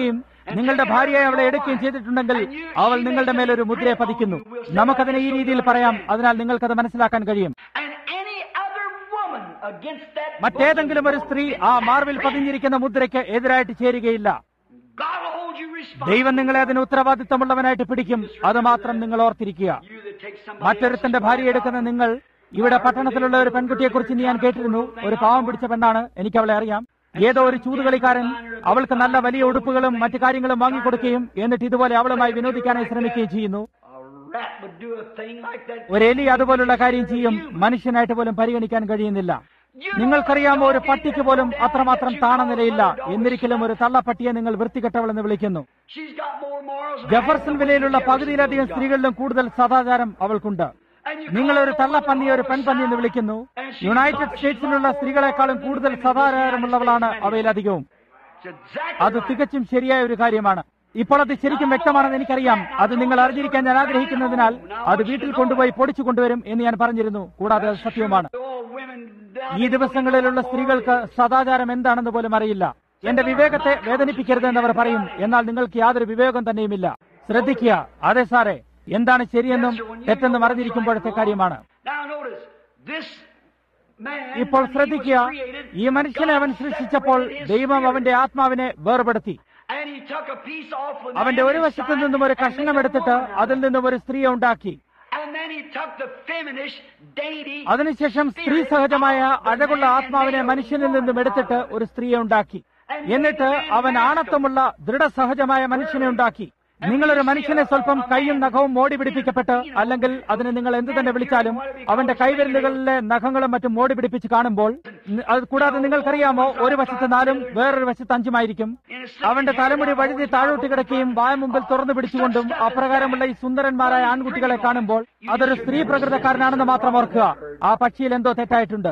നിങ്ങളുടെ ഭാര്യയെ അവളെ എടുക്കുകയും ചെയ്തിട്ടുണ്ടെങ്കിൽ അവൾ നിങ്ങളുടെ മേലൊരു മുദ്രയെ പതിക്കുന്നു നമുക്കതിനെ ഈ രീതിയിൽ പറയാം അതിനാൽ നിങ്ങൾക്കത് മനസ്സിലാക്കാൻ കഴിയും And any other woman against that മറ്റേതെങ്കിലും ഒരു സ്ത്രീ ആ മാർവിൽ പതിഞ്ഞിരിക്കുന്ന മുദ്രയ്ക്ക് എതിരായിട്ട് ചേരുകയില്ല God will hold you responsible. ദൈവം നിങ്ങളെ അതിന് ഉത്തരവാദിത്തമുള്ളവനായിട്ട് പിടിക്കും അത് മാത്രം നിങ്ങൾ ഓർത്തിരിക്കുക You that take somebody മറ്റൊരുത്തന്റെ else's ഭാര്യ wife എടുക്കുന്ന out. നിങ്ങൾ ഇവിടെ പട്ടണത്തിലുള്ള ഒരു പെൺകുട്ടിയെ കുറിച്ച് ഞാൻ കേട്ടിരുന്നു ഒരു പാവം പിടിച്ച പെണ്ണാണ് എനിക്ക് അവളെ അറിയാം ഏതോ ഒരു ചൂതുകളിക്കാരൻ അവൾക്ക് നല്ല വലിയ ഉടുപ്പുകളും മറ്റു കാര്യങ്ങളും വാങ്ങിക്കൊടുക്കുകയും എന്നിട്ട് ഇതുപോലെ അവളുമായി വിനോദിക്കാനായി ശ്രമിക്കുകയും ചെയ്യുന്നു A rat would do a thing like that. ഒരു എലി അതുപോലുള്ള കാര്യം ചെയ്യും മനുഷ്യനായിട്ട് പോലും പരിഗണിക്കാൻ കഴിയുന്നില്ല നിങ്ങൾക്കറിയാമോ ഒരു പട്ടിക്ക് പോലും അത്രമാത്രം താണ നിലയില്ല എന്നിരിക്കലും ഒരു തള്ളപ്പട്ടിയെ നിങ്ങൾ വൃത്തികെട്ടവളെന്ന് വിളിക്കുന്നു She's got more morals than ജഫർസൺ വിലയിലുള്ള പകുതിയിലധികം സ്ത്രീകളിലും കൂടുതൽ സദാചാരം അവൾക്കുണ്ട് നിങ്ങൾ ഒരു തള്ളപ്പന്നി ഒരു പെൺപന്നി എന്ന് വിളിക്കുന്നു യുണൈറ്റഡ് സ്റ്റേറ്റ്സിലുള്ള സ്ത്രീകളെക്കാളും കൂടുതൽ സദാചാരമുള്ളവളാണ് അവയിലധികവും It's exactly അത് right. തികച്ചും ശരിയായ ഒരു കാര്യമാണ് ഇപ്പോൾ അത് ശരിക്കും വ്യക്തമാണെന്ന് എനിക്കറിയാം അത് നിങ്ങൾ അറിഞ്ഞിരിക്കാൻ ഞാൻ ആഗ്രഹിക്കുന്നതിനാൽ അത് വീട്ടിൽ കൊണ്ടുപോയി പൊടിച്ചു കൊണ്ടുവരും എന്ന് ഞാൻ പറഞ്ഞിരുന്നു കൂടാതെ അത് സത്യവുമാണ് All women down ഈ ദിവസങ്ങളിലുള്ള സ്ത്രീകൾക്ക് സദാചാരം എന്താണെന്ന് പോലും അറിയില്ല എന്റെ വിവേകത്തെ വേദനിപ്പിക്കരുത് എന്ന് അവർ പറയും എന്നാൽ നിങ്ങൾക്ക് യാതൊരു വിവേകം തന്നെയുമില്ല ശ്രദ്ധിക്കുക അതെ സാറേ എന്താണ് ശരിയെന്നും തെറ്റെന്നും അറിഞ്ഞിരിക്കുമ്പോഴത്തെ കാര്യമാണ് Now notice, this man, ഇപ്പോൾ when he was ശ്രദ്ധിക്കുക created, ഈ മനുഷ്യനെ അവൻ സൃഷ്ടിച്ചപ്പോൾ ദൈവം അവന്റെ ആത്മാവിനെ വേർപെടുത്തി and he took a piece off the അവന്റെ man ഒരു and വശത്തു side നിന്നും ഒരു and made കഷ്ണം a എടുത്തിട്ട് woman out of അതിൽ it. നിന്നും ഒരു സ്ത്രീയെ ഉണ്ടാക്കി And then he took the feminist, dainty, അതിനുശേഷം സ്ത്രീ സഹജമായ അഴകുള്ള ആത്മാവിനെ മനുഷ്യനിൽ നിന്നും എടുത്തിട്ട് ഒരു സ്ത്രീയെ ഉണ്ടാക്കി എന്നിട്ട് അവൻ ആണത്വമുള്ള ദൃഢസഹജമായ മനുഷ്യനെ ഉണ്ടാക്കി നിങ്ങളൊരു മനുഷ്യനെ സ്വല്പം കൈയും നഖവും മോടി പിടിപ്പിക്കപ്പെട്ട് അല്ലെങ്കിൽ അതിനെ നിങ്ങൾ എന്ത് തന്നെ വിളിച്ചാലും അവന്റെ കൈവിരലുകളിലെ നഖങ്ങളും മറ്റും മോടി പിടിപ്പിച്ച് കാണുമ്പോൾ നി- അത് കൂടാതെ നിങ്ങൾക്കറിയാമോ ഒരു വശത്ത് നാലും വേറൊരു വശത്ത് അഞ്ചുമായിരിക്കും അവന്റെ തലമുടി വഴുതി താഴോട്ട് കിടക്കുകയും വായ മുമ്പിൽ തുറന്നു പിടിച്ചുകൊണ്ടും അപ്രകാരമുള്ള ഈ സുന്ദരന്മാരായ ആൺകുട്ടികളെ കാണുമ്പോൾ അതൊരു സ്ത്രീ പ്രകൃതക്കാരനാണെന്ന് മാത്രം ഓർക്കുക ആ പക്ഷിയിൽ എന്തോ തെറ്റായിട്ടുണ്ട്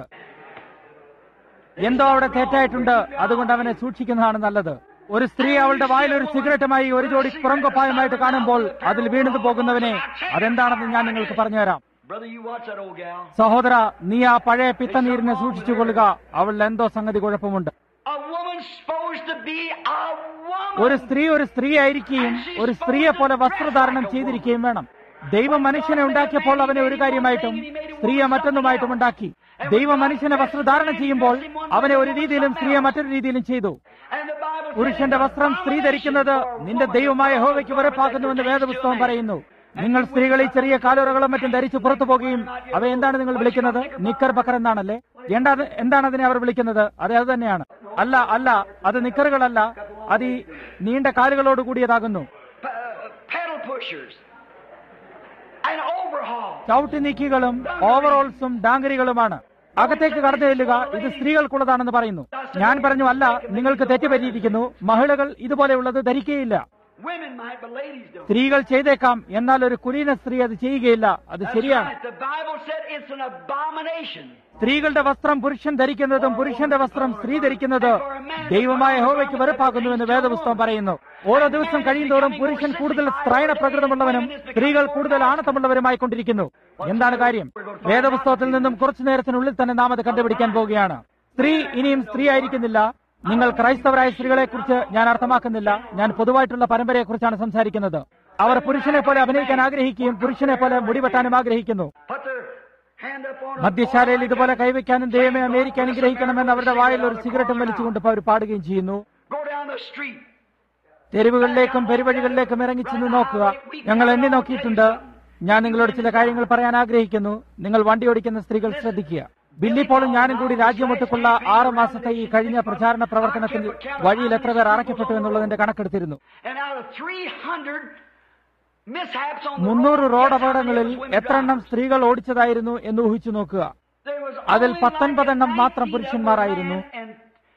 എന്തോ അവിടെ തെറ്റായിട്ടുണ്ട് അതുകൊണ്ട് അവനെ സൂക്ഷിക്കുന്നതാണ് നല്ലത് ഒരു സ്ത്രീ അവളുടെ വായിൽ ഒരു സിഗരറ്റുമായി ഒരു ജോഡി പുറംകൊപ്പായമായിട്ട് കാണുമ്പോൾ അതിൽ വീണു പോകുന്നവനെ അതെന്താണെന്ന് ഞാൻ നിങ്ങൾക്ക് പറഞ്ഞുതരാം brother, you watch that old gal. സഹോദര നീ ആ പഴയ പിത്തനീരിനെ സൂക്ഷിച്ചുകൊള്ളുക അവളിൽ എന്തോ സംഗതി കുഴപ്പമുണ്ട് A woman's supposed to be a woman. ഒരു സ്ത്രീ ഒരു സ്ത്രീ ആയിരിക്കുകയും ഒരു സ്ത്രീയെ പോലെ വസ്ത്രധാരണം ചെയ്തിരിക്കുകയും വേണം ദൈവം മനുഷ്യനെ ഉണ്ടാക്കിയപ്പോൾ അവനെ ഒരു കാര്യമായിട്ടും സ്ത്രീയെ മറ്റൊന്നുമായിട്ടും ഉണ്ടാക്കി ദൈവം മനുഷ്യനെ വസ്ത്രധാരണം ചെയ്യുമ്പോൾ അവനെ ഒരു രീതിയിലും സ്ത്രീയെ മറ്റൊരു രീതിയിലും ചെയ്തു And the Bible says പുരുഷന്റെ വസ്ത്രം സ്ത്രീ ധരിക്കുന്നത് നിന്റെ ദൈവമായ ഹോവയ്ക്ക് വെറുപ്പാക്കുന്നുവെന്ന് വേദപുസ്തകം പറയുന്നു നിങ്ങൾ സ്ത്രീകൾ ഈ ചെറിയ കാലുറകളും മറ്റും ധരിച്ച് പുറത്തു പോകുകയും അവ എന്താണ് നിങ്ങൾ വിളിക്കുന്നത് നിക്കർ ബക്കർ എന്നാണല്ലേ എന്താ എന്താണ് അതിനെ അവർ വിളിക്കുന്നത് അതെ അത് തന്നെയാണ് അല്ല അല്ല അത് നിക്കറുകളല്ല അത് ഈ നീണ്ട കാലുകളോട് കൂടിയതാകുന്നു pe- pedal pushers and overhaul. ചവിട്ടി നീക്കികളും ഓവറോൾസും ഡാങ്കറികളുമാണ് അകത്തേക്ക് കടന്നു ചെല്ലുക ഇത് സ്ത്രീകൾക്കുള്ളതാണെന്ന് പറയുന്നു ഞാൻ പറഞ്ഞു അല്ല നിങ്ങൾക്ക് തെറ്റുപറ്റിയിരിക്കുന്നു മഹിളകൾ ഇതുപോലെയുള്ളത് ധരിക്കുകയില്ല Women might, but ladies don't. സ്ത്രീകൾ ചെയ്തേക്കാം എന്നാൽ ഒരു കുലീന സ്ത്രീ അത് ചെയ്യുകയില്ല അത് That's ശരിയാണ് right. The Bible said it's an abomination. സ്ത്രീകളുടെ വസ്ത്രം പുരുഷൻ ധരിക്കുന്നതും പുരുഷന്റെ വസ്ത്രം സ്ത്രീ ധരിക്കുന്നത് ദൈവമായ ഹോവയ്ക്ക് വെറുപ്പാക്കുന്നുവെന്ന് വേദപുസ്തകം പറയുന്നു ഓരോ ദിവസം കഴിയുന്തോറും പുരുഷൻ കൂടുതൽ സ്ത്രൈണ പ്രകൃതമുള്ളവനും സ്ത്രീകൾ കൂടുതൽ ആണത്തമുള്ളവരുമായി കൊണ്ടിരിക്കുന്നു എന്താണ് കാര്യം വേദപുസ്തകത്തിൽ നിന്നും കുറച്ചു നേരത്തിനുള്ളിൽ തന്നെ നാം അത് കണ്ടുപിടിക്കാൻ പോവുകയാണ് സ്ത്രീ ഇനിയും സ്ത്രീ ആയിരിക്കുന്നില്ല നിങ്ങൾ ക്രൈസ്തവരായ സ്ത്രീകളെ കുറിച്ച് ഞാൻ അർത്ഥമാക്കുന്നില്ല ഞാൻ പൊതുവായിട്ടുള്ള പരമ്പരയെ കുറിച്ചാണ് സംസാരിക്കുന്നത് അവർ പുരുഷനെ പോലെ അഭിനയിക്കാൻ ആഗ്രഹിക്കുകയും പുരുഷനെ പോലെ മുടിവെട്ടാനും ആഗ്രഹിക്കുന്നു Put their hand up on a മദ്യശാലയിൽ ഇതുപോലെ കൈവയ്ക്കാനും ദൈവമേ അമേരിക്ക അനുഗ്രഹിക്കണമെന്ന് അവരുടെ വായിൽ ഒരു സിഗരറ്റും വലിച്ചുകൊണ്ട് അവർ പാടുകയും ചെയ്യുന്നു Go down the street. തെരുവുകളിലേക്കും പെരുവഴികളിലേക്കും ഇറങ്ങിച്ചെന്ന് നോക്കുക ഞങ്ങൾ എണ്ണി നോക്കിയിട്ടുണ്ട് ഞാൻ നിങ്ങളോട് ചില കാര്യങ്ങൾ പറയാൻ ആഗ്രഹിക്കുന്നു നിങ്ങൾ വണ്ടി ഓടിക്കുന്ന സ്ത്രീകൾ ശ്രദ്ധിക്കുക ബില്ലി പോളും ഞാനും കൂടി രാജ്യമൊട്ടുക്കുള്ള ആറ് മാസത്തെ ഈ കഴിഞ്ഞ പ്രചാരണ പ്രവർത്തനത്തിൽ വഴിയിൽ എത്ര പേർ അറയ്ക്കപ്പെട്ടു എന്നുള്ളതിന്റെ കണക്കെടുത്തിരുന്നു And out of 300 mishaps on the മുന്നൂറ് road, road guess how many അപകടങ്ങളിൽ of those women എത്ര എണ്ണം died? സ്ത്രീകൾ ഓടിച്ചതായിരുന്നു എന്ന് ഊഹിച്ചു നോക്കുക There was അതിൽ only പത്തൊൻപതെണ്ണം like മാത്രം 19 പുരുഷന്മാരായിരുന്നു. of them and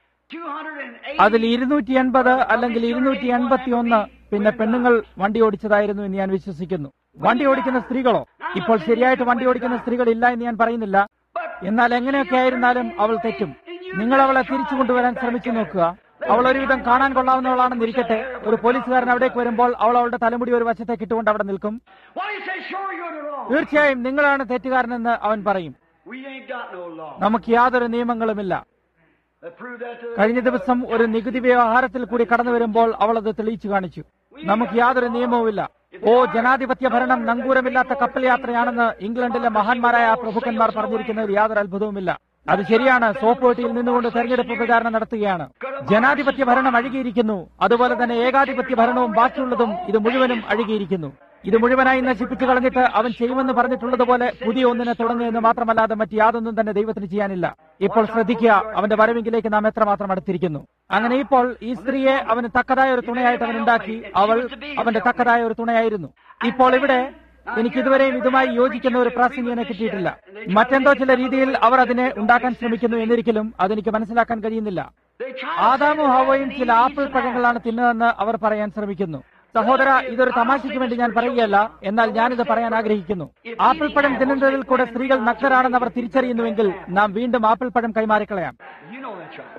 280 അതിൽ ഇരുന്നൂറ്റി എൺപത് അല്ലെങ്കിൽ ഇരുന്നൂറ്റി എൺപത്തി ഒന്ന് പിന്നെ പെണ്ണുങ്ങൾ വണ്ടി ഓടിച്ചതായിരുന്നു എന്ന് ഞാൻ വിശ്വസിക്കുന്നു വണ്ടി ഓടിക്കുന്ന സ്ത്രീകളോ ഇപ്പോൾ ശരിയായിട്ട് വണ്ടി ഓടിക്കുന്ന സ്ത്രീകൾ ഇല്ല എന്ന് ഞാൻ പറയുന്നില്ല എന്നാൽ എങ്ങനെയൊക്കെ ആയിരുന്നാലും അവൾ തെറ്റും നിങ്ങൾ അവളെ തിരിച്ചു കൊണ്ടുവരാൻ ശ്രമിച്ചു നോക്കുക അവൾ ഒരുവിധം കാണാൻ കൊള്ളാവുന്നവളാണെന്ന് ഇരിക്കട്ടെ ഒരു പോലീസുകാരൻ അവിടേക്ക് വരുമ്പോൾ അവൾ അവളുടെ തലമുടി ഒരു വശത്തേക്ക് ഇട്ടുകൊണ്ട് അവിടെ നിൽക്കും Why do you say, sure, you're the wrong? തീർച്ചയായും നിങ്ങളാണ് തെറ്റുകാരനെന്ന് അവൻ പറയും We ain't got no law. നമുക്ക് യാതൊരു നിയമങ്ങളുമില്ല That proved that to കഴിഞ്ഞ ദിവസം ഒരു നികുതി വ്യവഹാരത്തിൽ കൂടി കടന്നു വരുമ്പോൾ അവൾ അത് തെളിയിച്ചു കാണിച്ചു നമുക്ക് യാതൊരു നിയമവുമില്ല ഓ ജനാധിപത്യ ഭരണം നങ്കൂരമില്ലാത്ത കപ്പൽ യാത്രയാണെന്ന് ഇംഗ്ലണ്ടിലെ മഹാന്മാരായ പ്രഭുക്കന്മാർ പറഞ്ഞിരിക്കുന്നതിൽ യാതൊരു അത്ഭുതവുമില്ല അത് ശരിയാണ് സോപ്പോട്ടിയിൽ നിന്നുകൊണ്ട് തെരഞ്ഞെടുപ്പ് പ്രചാരണം നടത്തുകയാണ് ജനാധിപത്യ ഭരണം അഴുകിയിരിക്കുന്നു അതുപോലെ തന്നെ ഏകാധിപത്യ ഭരണവും ബാക്കിയുള്ളതും ഇത് മുഴുവനും അഴുകിയിരിക്കുന്നു ഇത് മുഴുവനായി നശിപ്പിച്ചു കളഞ്ഞിട്ട് അവൻ ചെയ്യുമെന്ന് പറഞ്ഞിട്ടുള്ളതുപോലെ പുതിയ ഒന്നിനെ തുടങ്ങുമെന്ന് മാത്രമല്ലാതെ മറ്റ് യാതൊന്നും തന്നെ ദൈവത്തിന് ചെയ്യാനില്ല ഇപ്പോൾ ശ്രദ്ധിക്കുക അവന്റെ വരവെങ്കിലേക്ക് നാം എത്രമാത്രം അടുത്തിരിക്കുന്നു അങ്ങനെ ഇപ്പോൾ ഈ സ്ത്രീയെ അവന് തക്കതായ ഒരു തുണയായിട്ട് അവൻ ഉണ്ടാക്കി അവൾ അവന്റെ തക്കതായ ഒരു തുണയായിരുന്നു ഇപ്പോൾ ഇവിടെ എനിക്ക് ഇതുവരെയും ഇതുമായി യോജിക്കുന്ന ഒരു പ്രാസംഗികനെ കിട്ടിയിട്ടില്ല മറ്റെന്തോ ചില രീതിയിൽ അവർ അതിനെ ഉണ്ടാക്കാൻ ശ്രമിക്കുന്നു എന്നിരിക്കലും അതെനിക്ക് മനസ്സിലാക്കാൻ കഴിയുന്നില്ല They tried ആദാമും ഹവയും ചില ആപ്പിൾ പഴങ്ങളാണ് തിന്നതെന്ന് അവർ പറയാൻ ശ്രമിക്കുന്നു സഹോദര ഇതൊരു തമാശയ്ക്ക് വേണ്ടി ഞാൻ പറയുകയല്ല എന്നാൽ ഞാനിത് പറയാൻ ആഗ്രഹിക്കുന്നു ആപ്പിൾ പഴം തിന്നുന്നതിൽ കൂടെ സ്ത്രീകൾ നഗ്നരാണെന്ന് അവർ തിരിച്ചറിയുന്നുവെങ്കിൽ നാം വീണ്ടും ആപ്പിൾ പഴം കൈമാറിക്കളയാം You know that's right.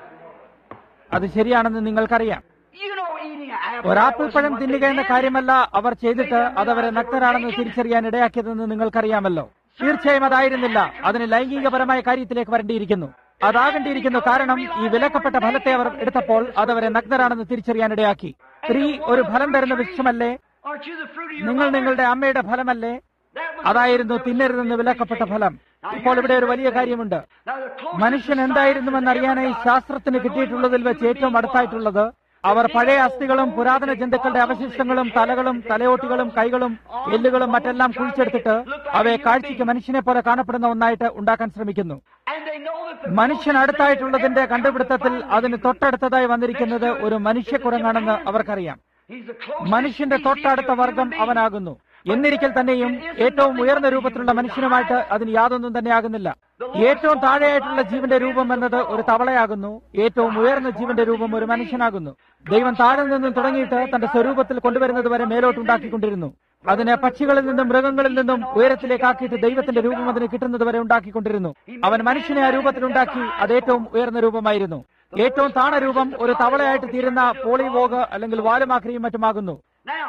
അത് ശരിയാണെന്ന് നിങ്ങൾക്കറിയാം You know eating an apple. ഒരാപ്പിൾ that പഴം wasn't what തിന്നുക they എന്ന did. കാര്യമല്ല അവർ ചെയ്തിട്ട് അതവരെ നഗ്നരാണെന്ന് തിരിച്ചറിയാൻ ഇടയാക്കിയതെന്ന് നിങ്ങൾക്കറിയാമല്ലോ തീർച്ചയായും അതായിരുന്നില്ല അതിന് ലൈംഗികപരമായ കാര്യത്തിലേക്ക് വരേണ്ടിയിരിക്കുന്നു അതാകേണ്ടിയിരിക്കുന്നു കാരണം ഈ വിലക്കപ്പെട്ട ഫലത്തെ അവർ എടുത്തപ്പോൾ അതവരെ നഗ്നരാണെന്ന് തിരിച്ചറിയാൻ ഇടയാക്കി സ്ത്രീ ഒരു ഫലം തരുന്ന വൃക്ഷമല്ലേ Aren't you the fruit of your നിങ്ങൾ mother? നിങ്ങളുടെ അമ്മയുടെ ഫലമല്ലേ That was അതായിരുന്നു തിന്നരുതെന്ന് വിലക്കപ്പെട്ട ഫലം ഇപ്പോൾ ഇവിടെ ഒരു വലിയ കാര്യമുണ്ട് Now the closest മനുഷ്യൻ to എന്തായിരുന്നുവെന്ന് science അറിയാനായി has ever ശാസ്ത്രത്തിന് got, കിട്ടിയിട്ടുള്ളതിൽ വെച്ച് ഏറ്റവും അടുത്തായിട്ടുള്ളത് അവർ പഴയ അസ്ഥികളും പുരാതന ജന്തുക്കളുടെ അവശിഷ്ടങ്ങളും തലകളും തലയോട്ടികളും കൈകളും എല്ലുകളും മറ്റെല്ലാം കുഴിച്ചെടുത്തിട്ട് അവയെ കാഴ്ചയ്ക്ക് മനുഷ്യനെ പോലെ കാണപ്പെടുന്ന ഒന്നായിട്ട് ഉണ്ടാക്കാൻ ശ്രമിക്കുന്നു And they know that the മനുഷ്യൻ അടുത്തായിട്ടുള്ളതിന്റെ കണ്ടുപിടുത്തത്തിൽ അതിന് തൊട്ടടുത്തതായി വന്നിരിക്കുന്നത് ഒരു മനുഷ്യക്കുരങ്ങാണെന്ന് അവർക്കറിയാം He's the closest മനുഷ്യന്റെ species തൊട്ടടുത്ത of വർഗം human being. അവനാകുന്നു എന്നിരിക്കൽ തന്നെയും ഏറ്റവും ഉയർന്ന രൂപത്തിലുള്ള മനുഷ്യനുമായിട്ട് അതിന് യാതൊന്നും തന്നെ ആകുന്നില്ല ഏറ്റവും താഴെയായിട്ടുള്ള ജീവന്റെ രൂപം എന്നത് ഒരു തവളയാകുന്നു ഏറ്റവും ഉയർന്ന ജീവന്റെ രൂപം ഒരു മനുഷ്യനാകുന്നു ദൈവം താഴെ നിന്നും തുടങ്ങിയിട്ട് തന്റെ സ്വരൂപത്തിൽ കൊണ്ടുവരുന്നത് വരെ മേലോട്ടുണ്ടാക്കിക്കൊണ്ടിരുന്നു അതിനെ പക്ഷികളിൽ നിന്നും മൃഗങ്ങളിൽ നിന്നും ഉയരത്തിലേക്കാക്കിയിട്ട് ദൈവത്തിന്റെ രൂപം അതിന് കിട്ടുന്നത് വരെ ഉണ്ടാക്കിക്കൊണ്ടിരുന്നു അവൻ മനുഷ്യനെ ആ രൂപത്തിലുണ്ടാക്കി അത് ഏറ്റവും ഉയർന്ന രൂപമായിരുന്നു ഏറ്റവും താണ രൂപം ഒരു തവളയായിട്ട് തീരുന്ന പോളിവോഗ് അല്ലെങ്കിൽ വാലുമാക്രിയും മറ്റുമാകുന്നു Now,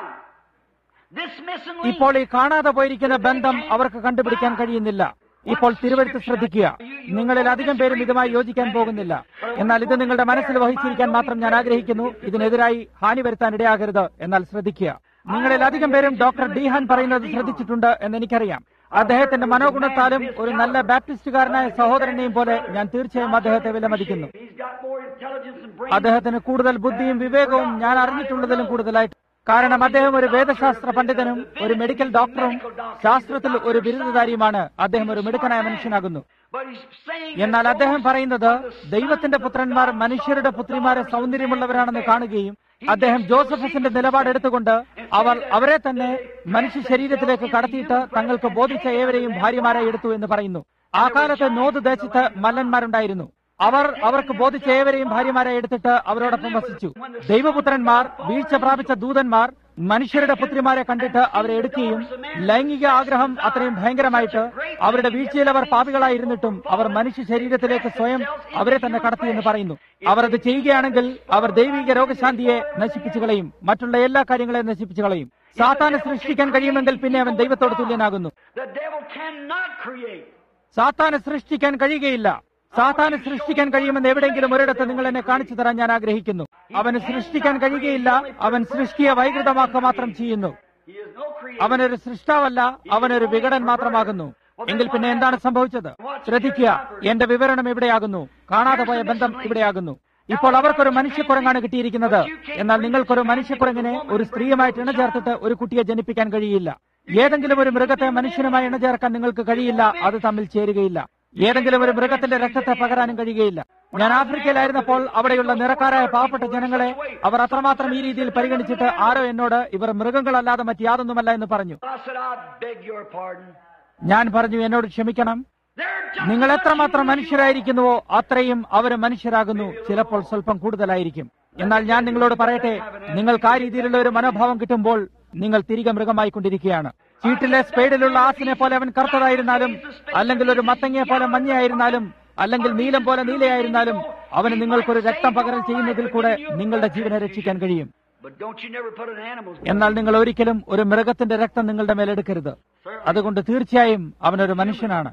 this missing link. ഇപ്പോൾ ഈ കാണാതെ പോയിരിക്കുന്ന ബന്ധം അവർക്ക് കണ്ടുപിടിക്കാൻ കഴിയുന്നില്ല ഇപ്പോൾ തിരുവഴുത്ത് ശ്രദ്ധിക്കുക നിങ്ങളിൽ അധികം പേരും ഇതുമായി യോജിക്കാൻ പോകുന്നില്ല എന്നാൽ ഇത് നിങ്ങളുടെ മനസ്സിൽ വഹിച്ചിരിക്കാൻ മാത്രം ഞാൻ ആഗ്രഹിക്കുന്നു ഇതിനെതിരായി ഹാനി വരുത്താൻ ഇടയാകരുത് എന്നാൽ ശ്രദ്ധിക്കുക നിങ്ങളിൽ അധികം പേരും ഡോക്ടർ ഡിഹാൻ പറയുന്നത് ശ്രദ്ധിച്ചിട്ടുണ്ട് എന്ന് എനിക്കറിയാം അദ്ദേഹത്തിന്റെ മനോഗുണത്താലും ഒരു നല്ല ബാപ്റ്റിസ്റ്റുകാരനായ സഹോദരനെയും പോലെ ഞാൻ തീർച്ചയായും അദ്ദേഹത്തെ വിലമതിക്കുന്നു He's got more intelligence and brain. അദ്ദേഹത്തിന് കൂടുതൽ ബുദ്ധിയും വിവേകവും ഞാൻ അറിഞ്ഞിട്ടുള്ളതിലും കൂടുതലായിട്ട് കാരണം അദ്ദേഹം ഒരു വേദശാസ്ത്ര പണ്ഡിതനും ഒരു മെഡിക്കൽ ഡോക്ടറും ശാസ്ത്രത്തിൽ ഒരു ബിരുദധാരിയുമാണ് അദ്ദേഹം ഒരു മിടുക്കനായ മനുഷ്യനാകുന്നു But he's saying എന്നാൽ അദ്ദേഹം പറയുന്നത് ദൈവത്തിന്റെ പുത്രന്മാർ മനുഷ്യരുടെ പുത്രിമാരെ സൗന്ദര്യമുള്ളവരാണെന്ന് കാണുകയും അദ്ദേഹം ജോസഫസിന്റെ നിലപാടെടുത്തുകൊണ്ട് അവർ അവരെ തന്നെ മനുഷ്യ ശരീരത്തിലേക്ക് കടത്തിയിട്ട് തങ്ങൾക്ക് ബോധിച്ച ഏവരെയും ഭാര്യമാരായി എടുത്തു എന്ന് പറയുന്നു ആ കാലത്ത് നോത് ദേശത്ത് മല്ലന്മാരുണ്ടായിരുന്നു അവർ അവർക്ക് ബോധിച്ച ഏവരെയും ഭാര്യമാരായി എടുത്തിട്ട് അവരോടൊപ്പം വസിച്ചു ദൈവപുത്രന്മാർ വീഴ്ച പ്രാപിച്ച ദൂതന്മാർ മനുഷ്യരുടെ പുത്രിമാരെ കണ്ടിട്ട് അവരെ എടുക്കുകയും ലൈംഗിക ആഗ്രഹം അത്രയും ഭയങ്കരമായിട്ട് അവരുടെ വീഴ്ചയിൽ അവർ പാപികളായിരുന്നിട്ടും അവർ മനുഷ്യ ശരീരത്തിലേക്ക് സ്വയം അവരെ തന്നെ കടത്തിയെന്ന് പറയുന്നു അവർ അത് ചെയ്യുകയാണെങ്കിൽ അവർ ദൈവിക രോഗശാന്തിയെ നശിപ്പിച്ചു കളയും മറ്റുള്ള എല്ലാ കാര്യങ്ങളെയും നശിപ്പിച്ചു കളയും സാത്താനെ സൃഷ്ടിക്കാൻ കഴിയുമെങ്കിൽ പിന്നെ അവൻ ദൈവത്തോട് തുല്യനാകുന്നു the devil cannot create. സാത്താനെ സൃഷ്ടിക്കാൻ കഴിയുകയില്ല സാത്താന് സൃഷ്ടിക്കാൻ കഴിയുമെന്ന് എവിടെയെങ്കിലും ഒരിടത്ത് നിങ്ങൾ എന്നെ കാണിച്ചു തരാൻ ഞാൻ ആഗ്രഹിക്കുന്നു അവന് സൃഷ്ടിക്കാൻ കഴിയുകയില്ല അവൻ സൃഷ്ടിയെ വൈകൃതമാക്കുക മാത്രം ചെയ്യുന്നു He is no creator. അവനൊരു സൃഷ്ടാവല്ല അവനൊരു വികടൻ മാത്രമാകുന്നു എങ്കിൽ പിന്നെ എന്താണ് സംഭവിച്ചത് ശ്രദ്ധിക്കുക എന്റെ വിവരണം ഇവിടെയാകുന്നു കാണാതെ പോയ ബന്ധം ഇവിടെയാകുന്നു ഇപ്പോൾ അവർക്കൊരു മനുഷ്യക്കുരങ്ങാണ് കിട്ടിയിരിക്കുന്നത് എന്നാൽ നിങ്ങൾക്കൊരു മനുഷ്യക്കുരങ്ങിനെ ഒരു സ്ത്രീയുമായിട്ട് ഇണചേർത്തിട്ട് ഒരു കുട്ടിയെ ജനിപ്പിക്കാൻ കഴിയില്ല ഏതെങ്കിലും ഒരു മൃഗത്തെ മനുഷ്യനുമായി ഇണചേർക്കാൻ നിങ്ങൾക്ക് കഴിയില്ല അത് തമ്മിൽ ചേരുകയില്ല ഏതെങ്കിലും ഒരു മൃഗത്തിന്റെ രക്തത്തെ പകരാനും കഴിയുകയില്ല ഞാൻ ആഫ്രിക്കയിലായിരുന്നപ്പോൾ അവിടെയുള്ള നിറക്കാരായ പാവപ്പെട്ട ജനങ്ങളെ അവർ അത്രമാത്രം ഈ രീതിയിൽ പരിഗണിച്ചിട്ട് ആരോ എന്നോട് ഇവർ മൃഗങ്ങളല്ലാതെ മറ്റ് യാതൊന്നുമല്ല എന്ന് പറഞ്ഞു I said, I beg your pardon. ഞാൻ പറഞ്ഞു എന്നോട് ക്ഷമിക്കണം They're just നിങ്ങൾ as much എത്രമാത്രം human മനുഷ്യരായിരിക്കുന്നുവോ അത്രയും അവർ മനുഷ്യരാകുന്നു ചിലപ്പോൾ സ്വല്പം കൂടുതലായിരിക്കും എന്നാൽ ഞാൻ നിങ്ങളോട് പറയട്ടെ നിങ്ങൾക്ക് ആ രീതിയിലുള്ള ഒരു മനോഭാവം കിട്ടുമ്പോൾ നിങ്ങൾ തിരികെ മൃഗമായി കൊണ്ടിരിക്കുകയാണ് ചീട്ടിലെ സ്പെയ്ഡിലുള്ള ആസിനെ പോലെ അവൻ കറുത്തതായിരുന്നാലും അല്ലെങ്കിൽ ഒരു മത്തങ്ങയെ പോലെ മഞ്ഞയായിരുന്നാലും അല്ലെങ്കിൽ നീലം പോലെ നീലയായിരുന്നാലും അവന് നിങ്ങൾക്കൊരു രക്തം പകരൽ ചെയ്യുന്നതിൽ കൂടെ നിങ്ങളുടെ ജീവനെ രക്ഷിക്കാൻ കഴിയും But don't you never put an animal's എന്നാൽ നിങ്ങൾ ഒരിക്കലും ഒരു മൃഗത്തിന്റെ രക്തം നിങ്ങളുടെ മേലെടുക്കരുത് അതുകൊണ്ട് തീർച്ചയായും അവനൊരു മനുഷ്യനാണ്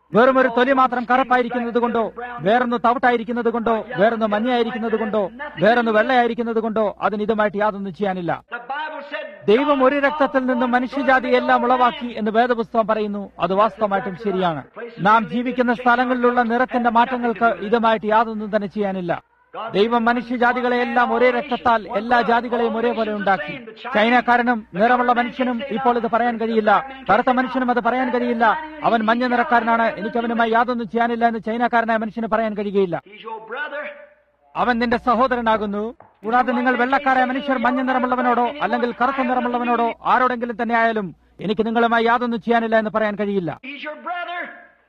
വെറും ഒരു തൊലി മാത്രം കറുപ്പായിരിക്കുന്നത് കൊണ്ടോ വേറൊന്ന് തവിട്ടായിരിക്കുന്നത് കൊണ്ടോ വേറൊന്ന് മഞ്ഞയായിരിക്കുന്നത് കൊണ്ടോ വേറൊന്ന് വെള്ളയായിരിക്കുന്നത് കൊണ്ടോ അതിന് ഇതുമായിട്ട് യാതൊന്നും ചെയ്യാനില്ല The Bible said ദൈവം ഒരു രക്തത്തിൽ നിന്ന് മനുഷ്യജാതി എല്ലാം ഉളവാക്കി എന്ന് വേദപുസ്തകം പറയുന്നു അത് വാസ്തവമായിട്ടും ശരിയാണ് നാം ജീവിക്കുന്ന സ്ഥലങ്ങളിലുള്ള നിറത്തിന്റെ മാറ്റങ്ങൾക്ക് ഇതുമായിട്ട് യാതൊന്നും തന്നെ ചെയ്യാനില്ല ദൈവം മനുഷ്യജാതികളെ എല്ലാം ഒരേ രക്തത്താൽ എല്ലാ ജാതികളെയും ഒരേപോലെ ഉണ്ടാക്കി ചൈനക്കാരനും നിറമുള്ള മനുഷ്യനും ഇപ്പോൾ ഇത് പറയാൻ കഴിയില്ല കറുത്ത മനുഷ്യനും അത് പറയാൻ കഴിയില്ല അവൻ മഞ്ഞ നിറക്കാരനാണ് എനിക്ക് അവനുമായി യാതൊന്നും ചെയ്യാനില്ല എന്ന് ചൈനക്കാരനായ മനുഷ്യന് പറയാൻ കഴിയുകയില്ല He's your brother. അവൻ നിന്റെ സഹോദരനാകുന്നു കൂടാതെ നിങ്ങൾ വെള്ളക്കാരായ മനുഷ്യർ മഞ്ഞ നിറമുള്ളവനോടോ അല്ലെങ്കിൽ കറുത്ത നിറമുള്ളവനോടോ ആരോടെങ്കിലും തന്നെ ആയാലും എനിക്ക് നിങ്ങളുമായി യാതൊന്നും ചെയ്യാനില്ല എന്ന് പറയാൻ കഴിയില്ല He's your brother.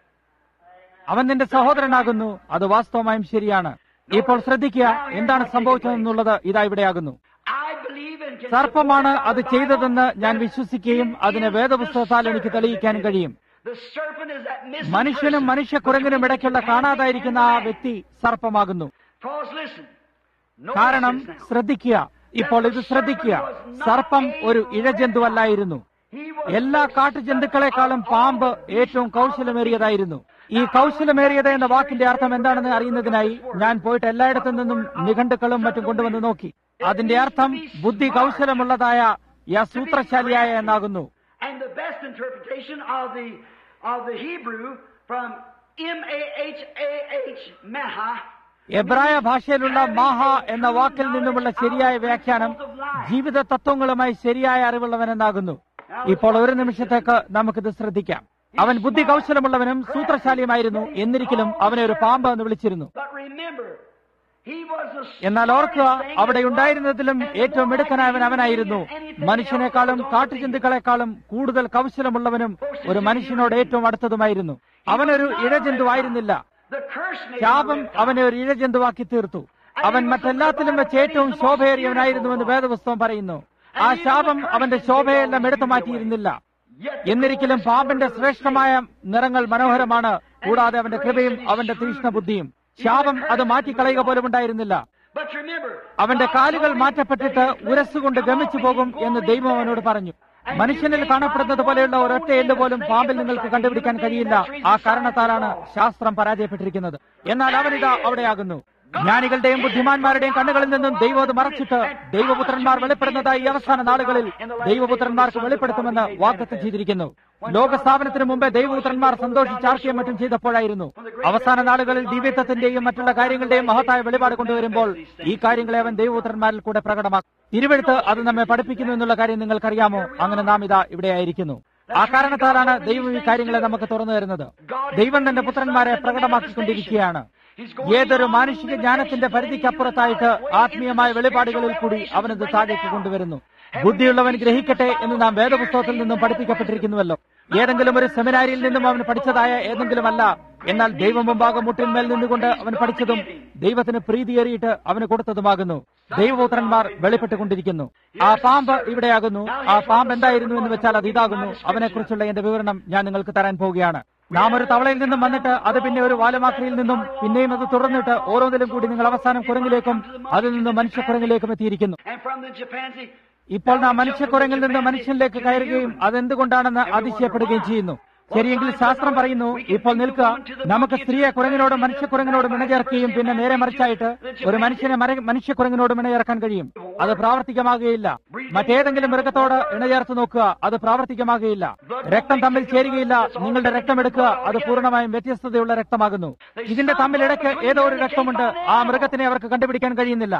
അവൻ നിന്റെ സഹോദരനാകുന്നു അത് വാസ്തവമായും ശരിയാണ് ഇപ്പോൾ ശ്രദ്ധിക്കുക എന്താണ് സംഭവിച്ചതെന്നുള്ളത് ഇതാ ഇവിടെയാകുന്നു I believe and can സർപ്പമാണ് അത് ചെയ്തതെന്ന് ഞാൻ വിശ്വസിക്കുകയും അതിനെ വേദപുസ്തകത്താൽ എനിക്ക് തെളിയിക്കാൻ കഴിയും The serpent is that missing മനുഷ്യനും person. മനുഷ്യക്കുരങ്ങിനും ഇടയ്ക്കുള്ള കാണാതായിരിക്കുന്ന ആ വ്യക്തി സർപ്പമാകുന്നു Because listen. Notice കാരണം this now. ശ്രദ്ധിക്കുക ഇപ്പോൾ ഇത് ശ്രദ്ധിക്കുക സർപ്പം ഒരു ഇഴജന്തുവല്ലായിരുന്നു He was എല്ലാ കാട്ടുജന്തുക്കളെക്കാളും പാമ്പ് ഏറ്റവും കൗശലമേറിയതായിരുന്നു ഈ കൗശലമേറിയത് എന്ന വാക്കിന്റെ അർത്ഥം എന്താണെന്ന് അറിയുന്നതിനായി ഞാൻ പോയിട്ട് എല്ലായിടത്തു നിന്നും നിഘണ്ടുക്കളും മറ്റും കൊണ്ടുവന്ന് നോക്കി അതിന്റെ അർത്ഥം ബുദ്ധി കൗശലമുള്ളതായ യാ സൂത്രശാലിയായ എന്നാകുന്നു and the best interpretation of the of the Hebrew from M A H A H Maha എബ്രായ ഭാഷയിലുള്ള മാഹ എന്ന വാക്കിൽ നിന്നുമുള്ള ശരിയായ വ്യാഖ്യാനം ജീവിത തത്വങ്ങളുമായി ശരിയായ അറിവുള്ളവനെന്നാകുന്നു ഇപ്പോൾ ഒരു നിമിഷത്തേക്ക് നമുക്കിത് ശ്രദ്ധിക്കാം അവൻ ബുദ്ധി കൗശലമുള്ളവനും സൂത്രശാലിയുമായിരുന്നു എന്നിരിക്കലും അവനെ ഒരു പാമ്പ് എന്ന് വിളിച്ചിരുന്നു But remember, he was the എന്നാൽ ഓർക്കുക അവിടെ ഉണ്ടായിരുന്നതിലും ഏറ്റവും മിടുക്കനായവൻ അവനായിരുന്നു മനുഷ്യനെക്കാളും കാട്ടുജന്തുക്കളെക്കാളും കൂടുതൽ കൗശലമുള്ളവനും ഒരു മനുഷ്യനോട് ഏറ്റവും അടുത്തതുമായിരുന്നു അവനൊരു ഇഴജന്തുവായിരുന്നില്ല the curse made ശാപം him അവനെ ഒരു ഇഴജന്തുവാക്കി തീർത്തു അവൻ മറ്റെല്ലാത്തിലും വെച്ച് ഏറ്റവും ശോഭയേറിയവനായിരുന്നുവെന്ന് വേദപുസ്തകം പറയുന്നു ആ ശാപം അവന്റെ ശോഭയെല്ലാം എടുത്തു മാറ്റിയിരുന്നില്ല Yet എന്നിരിക്കലും പാമ്പിന്റെ ശ്രേഷ്ഠമായ നിറങ്ങൾ മനോഹരമാണ് കൂടാതെ അവന്റെ കൃപയും അവന്റെ തീഷ്ണ ബുദ്ധിയും ശാപം അത് മാറ്റിക്കളയുക പോലും ഉണ്ടായിരുന്നില്ല But remember, അവന്റെ കാലുകൾ മാറ്റപ്പെട്ടിട്ട് ഉരസുകൊണ്ട് ഗമിച്ചു പോകും എന്ന് ദൈവം അവനോട് പറഞ്ഞു മനുഷ്യനിൽ കാണപ്പെടുന്നത് പോലെയുള്ള ഒരൊറ്റ എല്ല് പോലും പാമ്പിൽ നിങ്ങൾക്ക് കണ്ടുപിടിക്കാൻ കഴിയില്ല ആ കാരണത്താലാണ് ശാസ്ത്രം പരാജയപ്പെട്ടിരിക്കുന്നത് എന്നാൽ അവനിതാ അവിടെയാകുന്നു ജ്ഞാനികളുടെയും ബുദ്ധിമാന്മാരുടെയും കണ്ണുകളിൽ നിന്നും ദൈവം അത് മറച്ചിട്ട് ദൈവപുത്രന്മാർ വെളിപ്പെടുന്നതായി ഈ അവസാന നാളുകളിൽ ദൈവപുത്രന്മാർക്ക് വെളിപ്പെടുത്തുമെന്ന് വാഗ്ദത്തം ചെയ്തിരിക്കുന്നു ലോകസ്ഥാപനത്തിന് മുമ്പേ ദൈവപുത്രന്മാർ സന്തോഷിച്ചാർക്കുകയും മറ്റും ചെയ്തപ്പോഴായിരുന്നു അവസാന നാളുകളിൽ ദിവ്യത്വത്തിന്റെയും മറ്റുള്ള കാര്യങ്ങളുടെയും മഹത്തായ വെളിപാട് കൊണ്ടുവരുമ്പോൾ ഈ കാര്യങ്ങളെ അവൻ ദൈവപുത്രന്മാരിൽ കൂടെ പ്രകടമാക്കും തിരുവെടുത്ത് അത് നമ്മെ പഠിപ്പിക്കുന്നു എന്നുള്ള കാര്യം നിങ്ങൾക്കറിയാമോ അങ്ങനെ നാം ഇതാ ഇവിടെ ആയിരിക്കുന്നു ആ കാരണത്താലാണ് ദൈവം ഈ കാര്യങ്ങളെ നമുക്ക് തുറന്നു തരുന്നത് ദൈവം തന്റെ പുത്രന്മാരെ പ്രകടമാക്കിക്കൊണ്ടിരിക്കുകയാണ് ഏതൊരു മാനുഷിക ജ്ഞാനത്തിന്റെ പരിധിക്കപ്പുറത്തായിട്ട് ആത്മീയമായ വെളിപാടുകളിൽ കൂടി അവനത് താഴേക്ക് കൊണ്ടുവരുന്നു ബുദ്ധിയുള്ളവൻ ഗ്രഹിക്കട്ടെ എന്ന് നാം വേദപുസ്തകത്തിൽ നിന്നും പഠിപ്പിക്കപ്പെട്ടിരിക്കുന്നുവല്ലോ ഏതെങ്കിലും ഒരു സെമിനാരിയിൽ നിന്നും അവൻ പഠിച്ചതായ ഏതെങ്കിലും അല്ല എന്നാൽ ദൈവം മുമ്പാകെ മുട്ടിന്മേൽ നിന്നുകൊണ്ട് അവൻ പഠിച്ചതും ദൈവത്തിന് പ്രീതിയേറിയിട്ട് അവന് കൊടുത്തതുമാകുന്നു ദൈവപുത്രന്മാർ വെളിപ്പെട്ടുകൊണ്ടിരിക്കുന്നു ആ പാമ്പ് ഇവിടെയാകുന്നു ആ പാമ്പ് എന്തായിരുന്നു എന്ന് വെച്ചാൽ അത് ഇതാകുന്നു അവനെക്കുറിച്ചുള്ള എന്റെ വിവരണം ഞാൻ നിങ്ങൾക്ക് തരാൻ പോവുകയാണ് നാം ഒരു തവളയിൽ നിന്നും വന്നിട്ട് അത് പിന്നെ ഒരു വാലമാക്രിയിൽ നിന്നും പിന്നെയും അത് തുടർന്നിട്ട് ഓരോന്നിലും കൂടി നിങ്ങൾ അവസാനം കുരങ്ങിലേക്കും അതിൽ നിന്ന് മനുഷ്യക്കുരങ്ങിലേക്കും എത്തിയിരിക്കുന്നു and from the chimpanzee, ഇപ്പോൾ നാം മനുഷ്യക്കുരങ്ങിൽ നിന്ന് മനുഷ്യനിലേക്ക് കയറുകയും അതെന്തുകൊണ്ടാണെന്ന് അതിശയപ്പെടുകയും ചെയ്യുന്നു ശരിയെങ്കിൽ ശാസ്ത്രം പറയുന്നു ഇപ്പോൾ നിൽക്കുക നമുക്ക് സ്ത്രീയെ കുരങ്ങിനോടും മനുഷ്യക്കുരങ്ങിനോടും ഇണചേർക്കുകയും പിന്നെ നേരെ മറിച്ചായിട്ട് ഒരു മനുഷ്യനെ മര- മനുഷ്യക്കുരങ്ങിനോടും ഇണചേർക്കാൻ കഴിയും അത് പ്രാവർത്തികമാകുകയില്ല മറ്റേതെങ്കിലും മൃഗത്തോട് ഇണചേർത്ത് നോക്കുക അത് പ്രാവർത്തികമാകുകയില്ല രക്തം തമ്മിൽ ചേരുകയില്ല നിങ്ങളുടെ രക്തം എടുക്കുക അത് പൂർണ്ണമായും വ്യത്യസ്തതയുള്ള രക്തമാകുന്നു ഇതിന്റെ തമ്മിലിടയ്ക്ക് ഏതോ ഒരു രക്തമുണ്ട് ആ മൃഗത്തിനെ അവർക്ക് കണ്ടുപിടിക്കാൻ കഴിയുന്നില്ല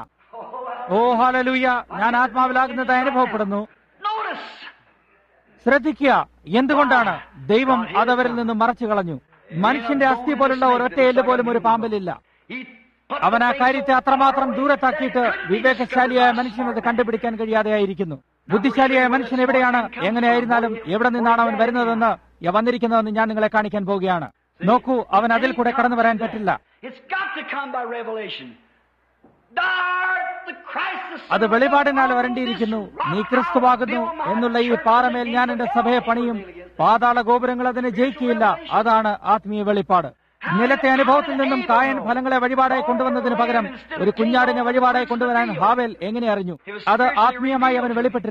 ഓ ഹാലലൂയ ഞാൻ ആത്മാവിലാകുന്നതായി അനുഭവപ്പെടുന്നു notice, ശ്രദ്ധിക്കുക എന്തുകൊണ്ടാണ് ദൈവം അതവരിൽ നിന്ന് മറച്ചു കളഞ്ഞു മനുഷ്യന്റെ അസ്ഥി പോലുള്ള ഒരൊറ്റ എല്ല് പോലും ഒരു പാമ്പിലില്ല he put അവൻ ആ the കാര്യത്തെ അത്രമാത്രം ദൂരത്താക്കിയിട്ട് വിവേകശാലിയായ മനുഷ്യനത് കണ്ടുപിടിക്കാൻ കഴിയാതെയായിരിക്കുന്നു ബുദ്ധിശാലിയായ മനുഷ്യൻ എവിടെയാണ് എങ്ങനെയായിരുന്നാലും എവിടെ നിന്നാണ് അവൻ വരുന്നതെന്ന് യ- വന്നിരിക്കുന്നതെന്ന് ഞാൻ നിങ്ങളെ കാണിക്കാൻ പോവുകയാണ് നോക്കൂ അവൻ അതിൽ കൂടെ കടന്നു വരാൻ പറ്റില്ല It's got to come by revelation. Thou the Christ, the Son അത് of God, വെളിപാടിനാൽ on വരണ്ടിയിരിക്കുന്നു this നീ rock ക്രിസ്തുവാകുന്നു I will build my എന്നുള്ള ഈ church, പാറമേൽ and ഞാൻ the എന്റെ gates of സഭയെ hell പണിയും shall prevail against it. പാതാള ഗോപുരങ്ങൾ അതിനെ ജയിക്കുകയില്ല അതാണ് ആത്മീയ വെളിപ്പാട് നിലത്തെ അനുഭവത്തിൽ നിന്നും കായൻ ഫലങ്ങളെ വഴിപാടായി കൊണ്ടുവന്നതിന് പകരം ഒരു കുഞ്ഞാടിനെ വഴിപാടായി കൊണ്ടുവരാൻ ഹാവേൽ എങ്ങനെ അറിഞ്ഞു അത് ആത്മീയമായി അവൻ വെളിപ്പെട്ടിരുന്നു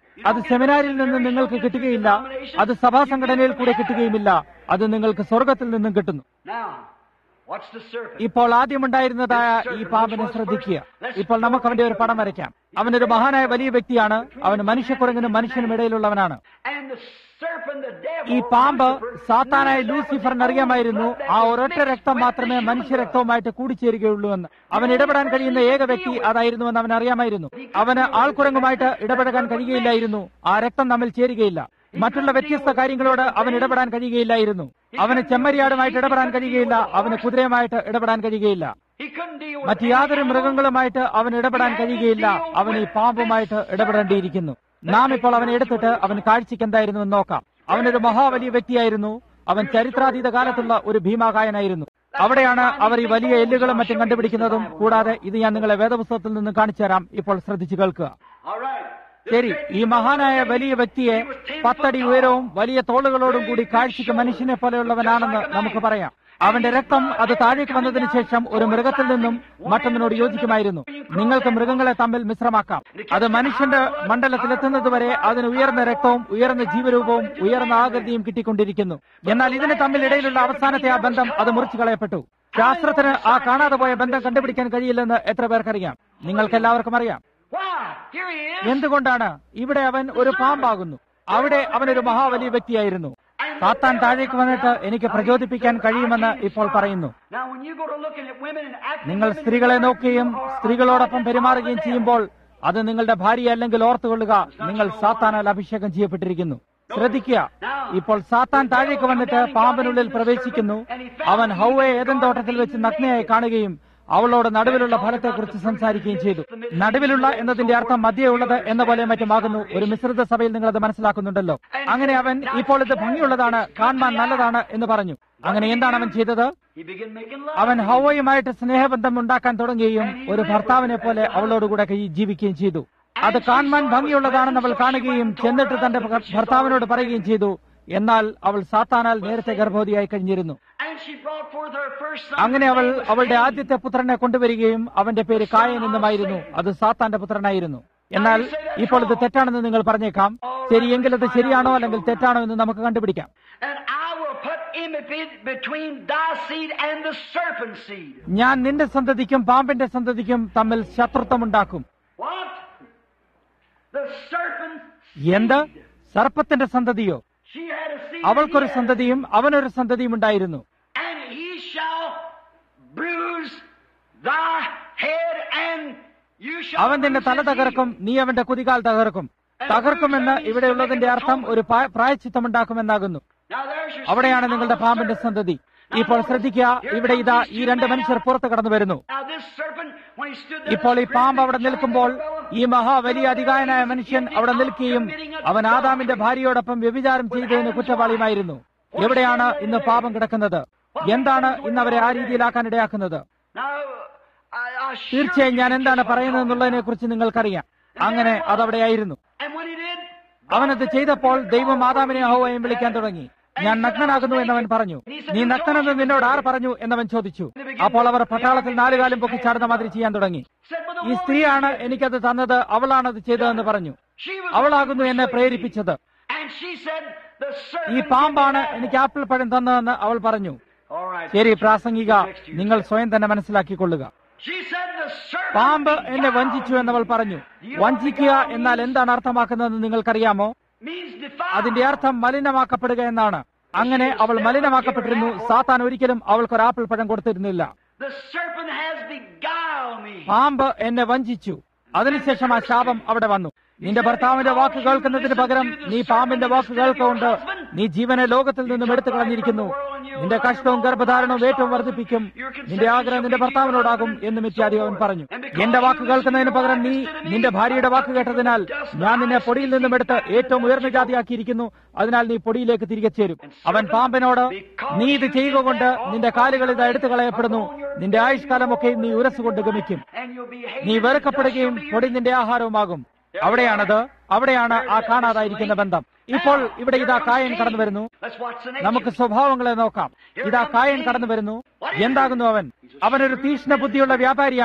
അത് സെമിനാരിൽ നിന്ന് നിങ്ങൾക്ക് കിട്ടുകയില്ല അത് സഭാ സംഘടനയിൽ കൂടെ കിട്ടുകയുമില്ല അത് നിങ്ങൾക്ക് സ്വർഗത്തിൽ നിന്നും കിട്ടുന്നു Now, what's the serpent? ഇപ്പോൾ ആദ്യമുണ്ടായിരുന്നതായ ഈ പാമ്പിനെ ശ്രദ്ധിക്കുക ഇപ്പോൾ നമുക്ക് അവന്റെ ഒരു പടം വരയ്ക്കാം അവനൊരു മഹാനായ വലിയ വ്യക്തിയാണ് അവൻ മനുഷ്യക്കുരങ്ങിനും മനുഷ്യനും ഇടയിലുള്ളവനാണ് And the serpent, the devil, ഈ പാമ്പ് Lucifer, സാത്താനായ ലൂസിഫറിന് അറിയാമായിരുന്നു ആ ഒരൊറ്റ രക്തം മാത്രമേ മനുഷ്യ രക്തവുമായിട്ട് കൂടിച്ചേരുകയുള്ളൂ എന്ന് അവൻ ഇടപെടാൻ കഴിയുന്ന ഏക വ്യക്തി അതായിരുന്നുവെന്ന് അവൻ അറിയാമായിരുന്നു അവന് ആൾക്കുരങ്ങുമായിട്ട് ഇടപെടാൻ കഴിയുകയില്ലായിരുന്നു ആ രക്തം തമ്മിൽ ചേരുകയില്ല മറ്റുള്ള വ്യത്യസ്ത കാര്യങ്ങളോട് അവൻ ഇടപെടാൻ കഴിയുകയില്ലായിരുന്നു അവന് ചെമ്മരിയാടുമായിട്ട് ഇടപെടാൻ കഴിയുകയില്ല അവന് കുതിരയുമായിട്ട് ഇടപെടാൻ കഴിയുകയില്ല he couldn't deal with മറ്റ് any യാതൊരു animal. മൃഗങ്ങളുമായിട്ട് അവൻ ഇടപെടാൻ കഴിയുകയില്ല അവൻ ഈ പാമ്പുമായിട്ട് ഇടപെടേണ്ടിയിരിക്കുന്നു നാം ഇപ്പോൾ അവനെ എടുത്തിട്ട് അവൻ കാഴ്ചയ്ക്ക് എന്തായിരുന്നു എന്ന് നോക്കാം അവനൊരു മഹാവലിയ വ്യക്തിയായിരുന്നു അവൻ ചരിത്രാതീത കാലത്തുള്ള ഒരു ഭീമാകായനായിരുന്നു അവിടെയാണ് അവർ ഈ വലിയ എല്ലുകളും മറ്റും കണ്ടുപിടിക്കുന്നതും കൂടാതെ ഇത് ഞാൻ നിങ്ങളെ വേദപുസ്തകത്തിൽ നിന്ന് കാണിച്ചു തരാം ഇപ്പോൾ ശ്രദ്ധിച്ചു കേൾക്കുക All right. This ശരി great ഈ മഹാനായ വലിയ വ്യക്തിയെ പത്തടി ഉയരവും വലിയ തോളുകളോടും കൂടി കാഴ്ചയ്ക്ക് മനുഷ്യനെ പോലെയുള്ളവനാണെന്ന് നമുക്ക് പറയാം അവന്റെ രക്തം അത് താഴേക്ക് വന്നതിന് ശേഷം ഒരു മൃഗത്തിൽ നിന്നും മറ്റൊന്നിനോട് യോജിക്കുമായിരുന്നു നിങ്ങൾക്ക് മൃഗങ്ങളെ തമ്മിൽ മിശ്രമാക്കാം അത് മനുഷ്യന്റെ മണ്ഡലത്തിലെത്തുന്നത് വരെ അതിന് ഉയർന്ന രക്തവും ഉയർന്ന ജീവരൂപവും ഉയർന്ന ആകൃതിയും കിട്ടിക്കൊണ്ടിരിക്കുന്നു എന്നാൽ ഇതിന് തമ്മിൽ ഇടയിലുള്ള അവസാനത്തെ ആ ബന്ധം അത് മുറിച്ചു കളയപ്പെട്ടു ശാസ്ത്രത്തിന് ആ കാണാതെ പോയ ബന്ധം കണ്ടുപിടിക്കാൻ കഴിയില്ലെന്ന് എത്ര പേർക്കറിയാം നിങ്ങൾക്ക് എല്ലാവർക്കും അറിയാം Why? Here he is. എന്തുകൊണ്ടാണ് ഇവിടെ അവൻ ഒരു പാമ്പാകുന്നു അവിടെ അവനൊരു മഹാവലിയ വ്യക്തിയായിരുന്നു സാത്താൻ താഴേക്ക് വന്നിട്ട് എനിക്ക് പ്രചോദിപ്പിക്കാൻ കഴിയുമെന്ന് ഇപ്പോൾ പറയുന്നു Now, when you go to looking at women and acting നിങ്ങൾ women, സ്ത്രീകളെ you നോക്കുകയും are സ്ത്രീകളോടൊപ്പം under പെരുമാറുകയും the ചെയ്യുമ്പോൾ അത് നിങ്ങളുടെ ഭാര്യ അല്ലെങ്കിൽ ഓർത്തുകൊള്ളുക നിങ്ങൾ സാത്താനാൽ അഭിഷേകം ചെയ്യപ്പെട്ടിരിക്കുന്നു ശ്രദ്ധിക്കുക ഇപ്പോൾ സാത്താൻ താഴേക്ക് വന്നിട്ട് പാമ്പിനുള്ളിൽ പ്രവേശിക്കുന്നു അവൻ ഹൗവയെ ഏതൻ തോട്ടത്തിൽ വെച്ച് നഗ്നയായി കാണുകയും അവളോട് നടുവിലുള്ള ഫലത്തെക്കുറിച്ച് സംസാരിക്കുകയും ചെയ്തു നടുവിലുള്ള എന്നതിന്റെ അർത്ഥം മധ്യയുള്ളത് എന്ന പോലെ മറ്റുമാകുന്നു ഒരു മിശ്രിത സഭയിൽ നിങ്ങൾ അത് മനസ്സിലാക്കുന്നുണ്ടല്ലോ അങ്ങനെ അവൻ ഇപ്പോൾ ഇത് ഭംഗിയുള്ളതാണ് കാണാൻ നല്ലതാണ് എന്ന് പറഞ്ഞു അങ്ങനെ എന്താണ് അവൻ ചെയ്തത് He began making love. അവൻ ഹൗവയുമായിട്ട് സ്നേഹബന്ധം ഉണ്ടാക്കാൻ തുടങ്ങുകയും ഒരു ഭർത്താവിനെ പോലെ അവളോടുകൂടെ കഴി- ജീവിക്കുകയും ചെയ്തു അത് കാണാൻ ഭംഗിയുള്ളതാണെന്ന് അവൾ കാണുകയും ചെന്നിട്ട് തന്റെ ഭ- ഭർത്താവിനോട് പറയുകയും ചെയ്തു എന്നാൽ അവൾ സാത്താനാൽ നേരത്തെ ഗർഭവതിയായി കഴിഞ്ഞിരുന്നു And she brought forth her first son. അങ്ങനെ അവൾ അവളുടെ ആദ്യത്തെ പുത്രനെ കൊണ്ടുവരികയും അവന്റെ പേര് കായൻ എന്നുമായിരുന്നു അത് സാത്താന്റെ പുത്രനായിരുന്നു എന്നാൽ ഇപ്പോൾ ഇത് തെറ്റാണെന്ന് നിങ്ങൾ പറഞ്ഞേക്കാം ശരിയെങ്കിൽ അത് ശരിയാണോ അല്ലെങ്കിൽ തെറ്റാണോ എന്ന് നമുക്ക് കണ്ടുപിടിക്കാം And I will put enmity between thy seed and the serpent seed. ഞാൻ നിന്റെ സന്തതിക്കും പാമ്പിന്റെ സന്തതിക്കും തമ്മിൽ ശത്രുത്വമുണ്ടാക്കും What? The serpent എന്ത് സർപ്പത്തിന്റെ സന്തതിയോ She had a seed. അവൾക്കൊരു and he had a സന്തതിയും അവനൊരു സന്തതിയും ഉണ്ടായിരുന്നു and he shall bruise thy head, and you shall. അവൻ നിന്റെ തല bruise his തകർക്കും നീ അവന്റെ കുതികാൽ തകർക്കും തകർക്കുമെന്ന് ഇവിടെയുള്ളതിന്റെ അർത്ഥം ഒരു പാ- പ്രായച്ചിത്തമുണ്ടാക്കുമെന്നാകുന്നു heel. Now there's your അവിടെയാണ് seed നിങ്ങളുടെ of the പാമ്പിന്റെ serpent. സന്തതി ഇപ്പോൾ ശ്രദ്ധിക്കുക ഇവിടെ ഇതാ ഈ രണ്ട് മനുഷ്യർ പുറത്ത് കടന്നു വരുന്നു Now this serpent, when he stood there, ഇപ്പോൾ ഈ this പാമ്പ് great അവിടെ big നിൽക്കുമ്പോൾ giant fellow, ഈ മഹാവലിയ അധികായനായ മനുഷ്യൻ അവിടെ നിൽക്കുകയും അവൻ ആദാമിന്റെ ഭാര്യയോടൊപ്പം വ്യഭിചാരം ചെയ്തതിന് കുറ്റവാളിയുമായിരുന്നു എവിടെയാണ് ഇന്ന് പാപം കിടക്കുന്നത് എന്താണ് ഇന്ന് അവരെ ആ രീതിയിലാക്കാൻ ഇടയാക്കുന്നത് Now, I, I sure തീർച്ചയായും ഞാൻ you എന്താണ് just what I'm പറയുന്നതെന്നുള്ളതിനെ കുറിച്ച് നിങ്ങൾക്കറിയാം അങ്ങനെ അതവിടെയായിരുന്നു talking about. And when he did, അവനത് ചെയ്തപ്പോൾ ദൈവം ആദാമിനെ ഹൗവയും വിളിക്കാൻ തുടങ്ങി ഞാൻ നഗ്നനാകുന്നു എന്നവൻ പറഞ്ഞു നീ നഗ്നനെന്ന് നിന്നോട് ആർ പറഞ്ഞു എന്നവൻ ചോദിച്ചു അപ്പോൾ അവർ പട്ടാളത്തിൽ നാലുകാലം പൊക്കി ചാടുന്ന മാതിരി ചെയ്യാൻ തുടങ്ങി said, But the ഈ woman സ്ത്രീയാണ് എനിക്കത് തന്നത് അവളാണത് ചെയ്തതെന്ന് പറഞ്ഞു she was അവളാകുന്നു എന്നെ പ്രേരിപ്പിച്ചത് And she said, The serpent ഈ പാമ്പാണ് എനിക്ക് ആപ്പിൾ പഴം തന്നതെന്ന് അവൾ പറഞ്ഞു All right. ശരി പ്രാസംഗിക നിങ്ങൾ സ്വയം തന്നെ മനസ്സിലാക്കിക്കൊള്ളുക She said, The serpent പാമ്പ് എന്നെ beguiled വഞ്ചിച്ചു me." എന്നവൾ പറഞ്ഞു Do you know what വഞ്ചിക്കുക beguile എന്നാൽ means? എന്താണ് അർത്ഥമാക്കുന്നതെന്ന് നിങ്ങൾക്കറിയാമോ Means defile. അതിന്റെ അർത്ഥം മലിനമാക്കപ്പെടുക എന്നാണ് അങ്ങനെ അവൾ മലിനമാക്കപ്പെട്ടിരുന്നു സാത്താൻ ഒരിക്കലും അവൾക്ക് ഒരു ആപ്പിൾ പഴം കൊടുത്തിരുന്നില്ല The serpent has beguiled me. പാമ്പ് എന്നെ വഞ്ചിച്ചു അതിനുശേഷം ആ ശാപം അവിടെ വന്നു നിന്റെ ഭർത്താവിന്റെ വാക്ക് കേൾക്കുന്നതിന് പകരം നീ പാമ്പിന്റെ വാക്ക് കേൾക്കൊണ്ട് നീ ജീവനെ ലോകത്തിൽ നിന്നും എടുത്തു കളഞ്ഞിരിക്കുന്നു നിന്റെ കഷ്ടവും ഗർഭധാരണവും ഏറ്റവും വർദ്ധിപ്പിക്കും നിന്റെ ആഗ്രഹം നിന്റെ ഭർത്താവിനോടാകും എന്നും ഇത്യാദി അവൻ പറഞ്ഞു എന്റെ വാക്ക് കേൾക്കുന്നതിന് പകരം നീ നിന്റെ ഭാര്യയുടെ വാക്ക് കേട്ടതിനാൽ ഞാൻ നിന്നെ പൊടിയിൽ നിന്നും എടുത്ത് ഏറ്റവും ഉയർന്ന ജാതിയാക്കിയിരിക്കുന്നു അതിനാൽ നീ പൊടിയിലേക്ക് തിരികെ ചേരും അവൻ പാമ്പിനോട് നീ ഇത് ചെയ്യുക കൊണ്ട് നിന്റെ കാലുകൾ ഇത് എടുത്തു കളയപ്പെടുന്നു നിന്റെ ആയുഷ്കാലമൊക്കെ നീ ഉരസുകൊണ്ട് ഗമിക്കും And you'll be നീ hated. വെറുക്കപ്പെടുകയും പൊടി നിന്റെ ആഹാരവുമാകും അവിടെയാണത് അവിടെയാണ് ആ കാണാതായിരിക്കുന്ന ബന്ധം ഇപ്പോൾ ഇവിടെ ഇതാ കായൻ കടന്നു വരുന്നു Let's watch the nature. നമുക്ക് സ്വഭാവങ്ങളെ നോക്കാം ഇതാ കായൻ കടന്നു വരുന്നു എന്താകുന്നു അവൻ അവനൊരു തീക്ഷ്ണ ബുദ്ധിയുള്ള വ്യാപാരിയാണ്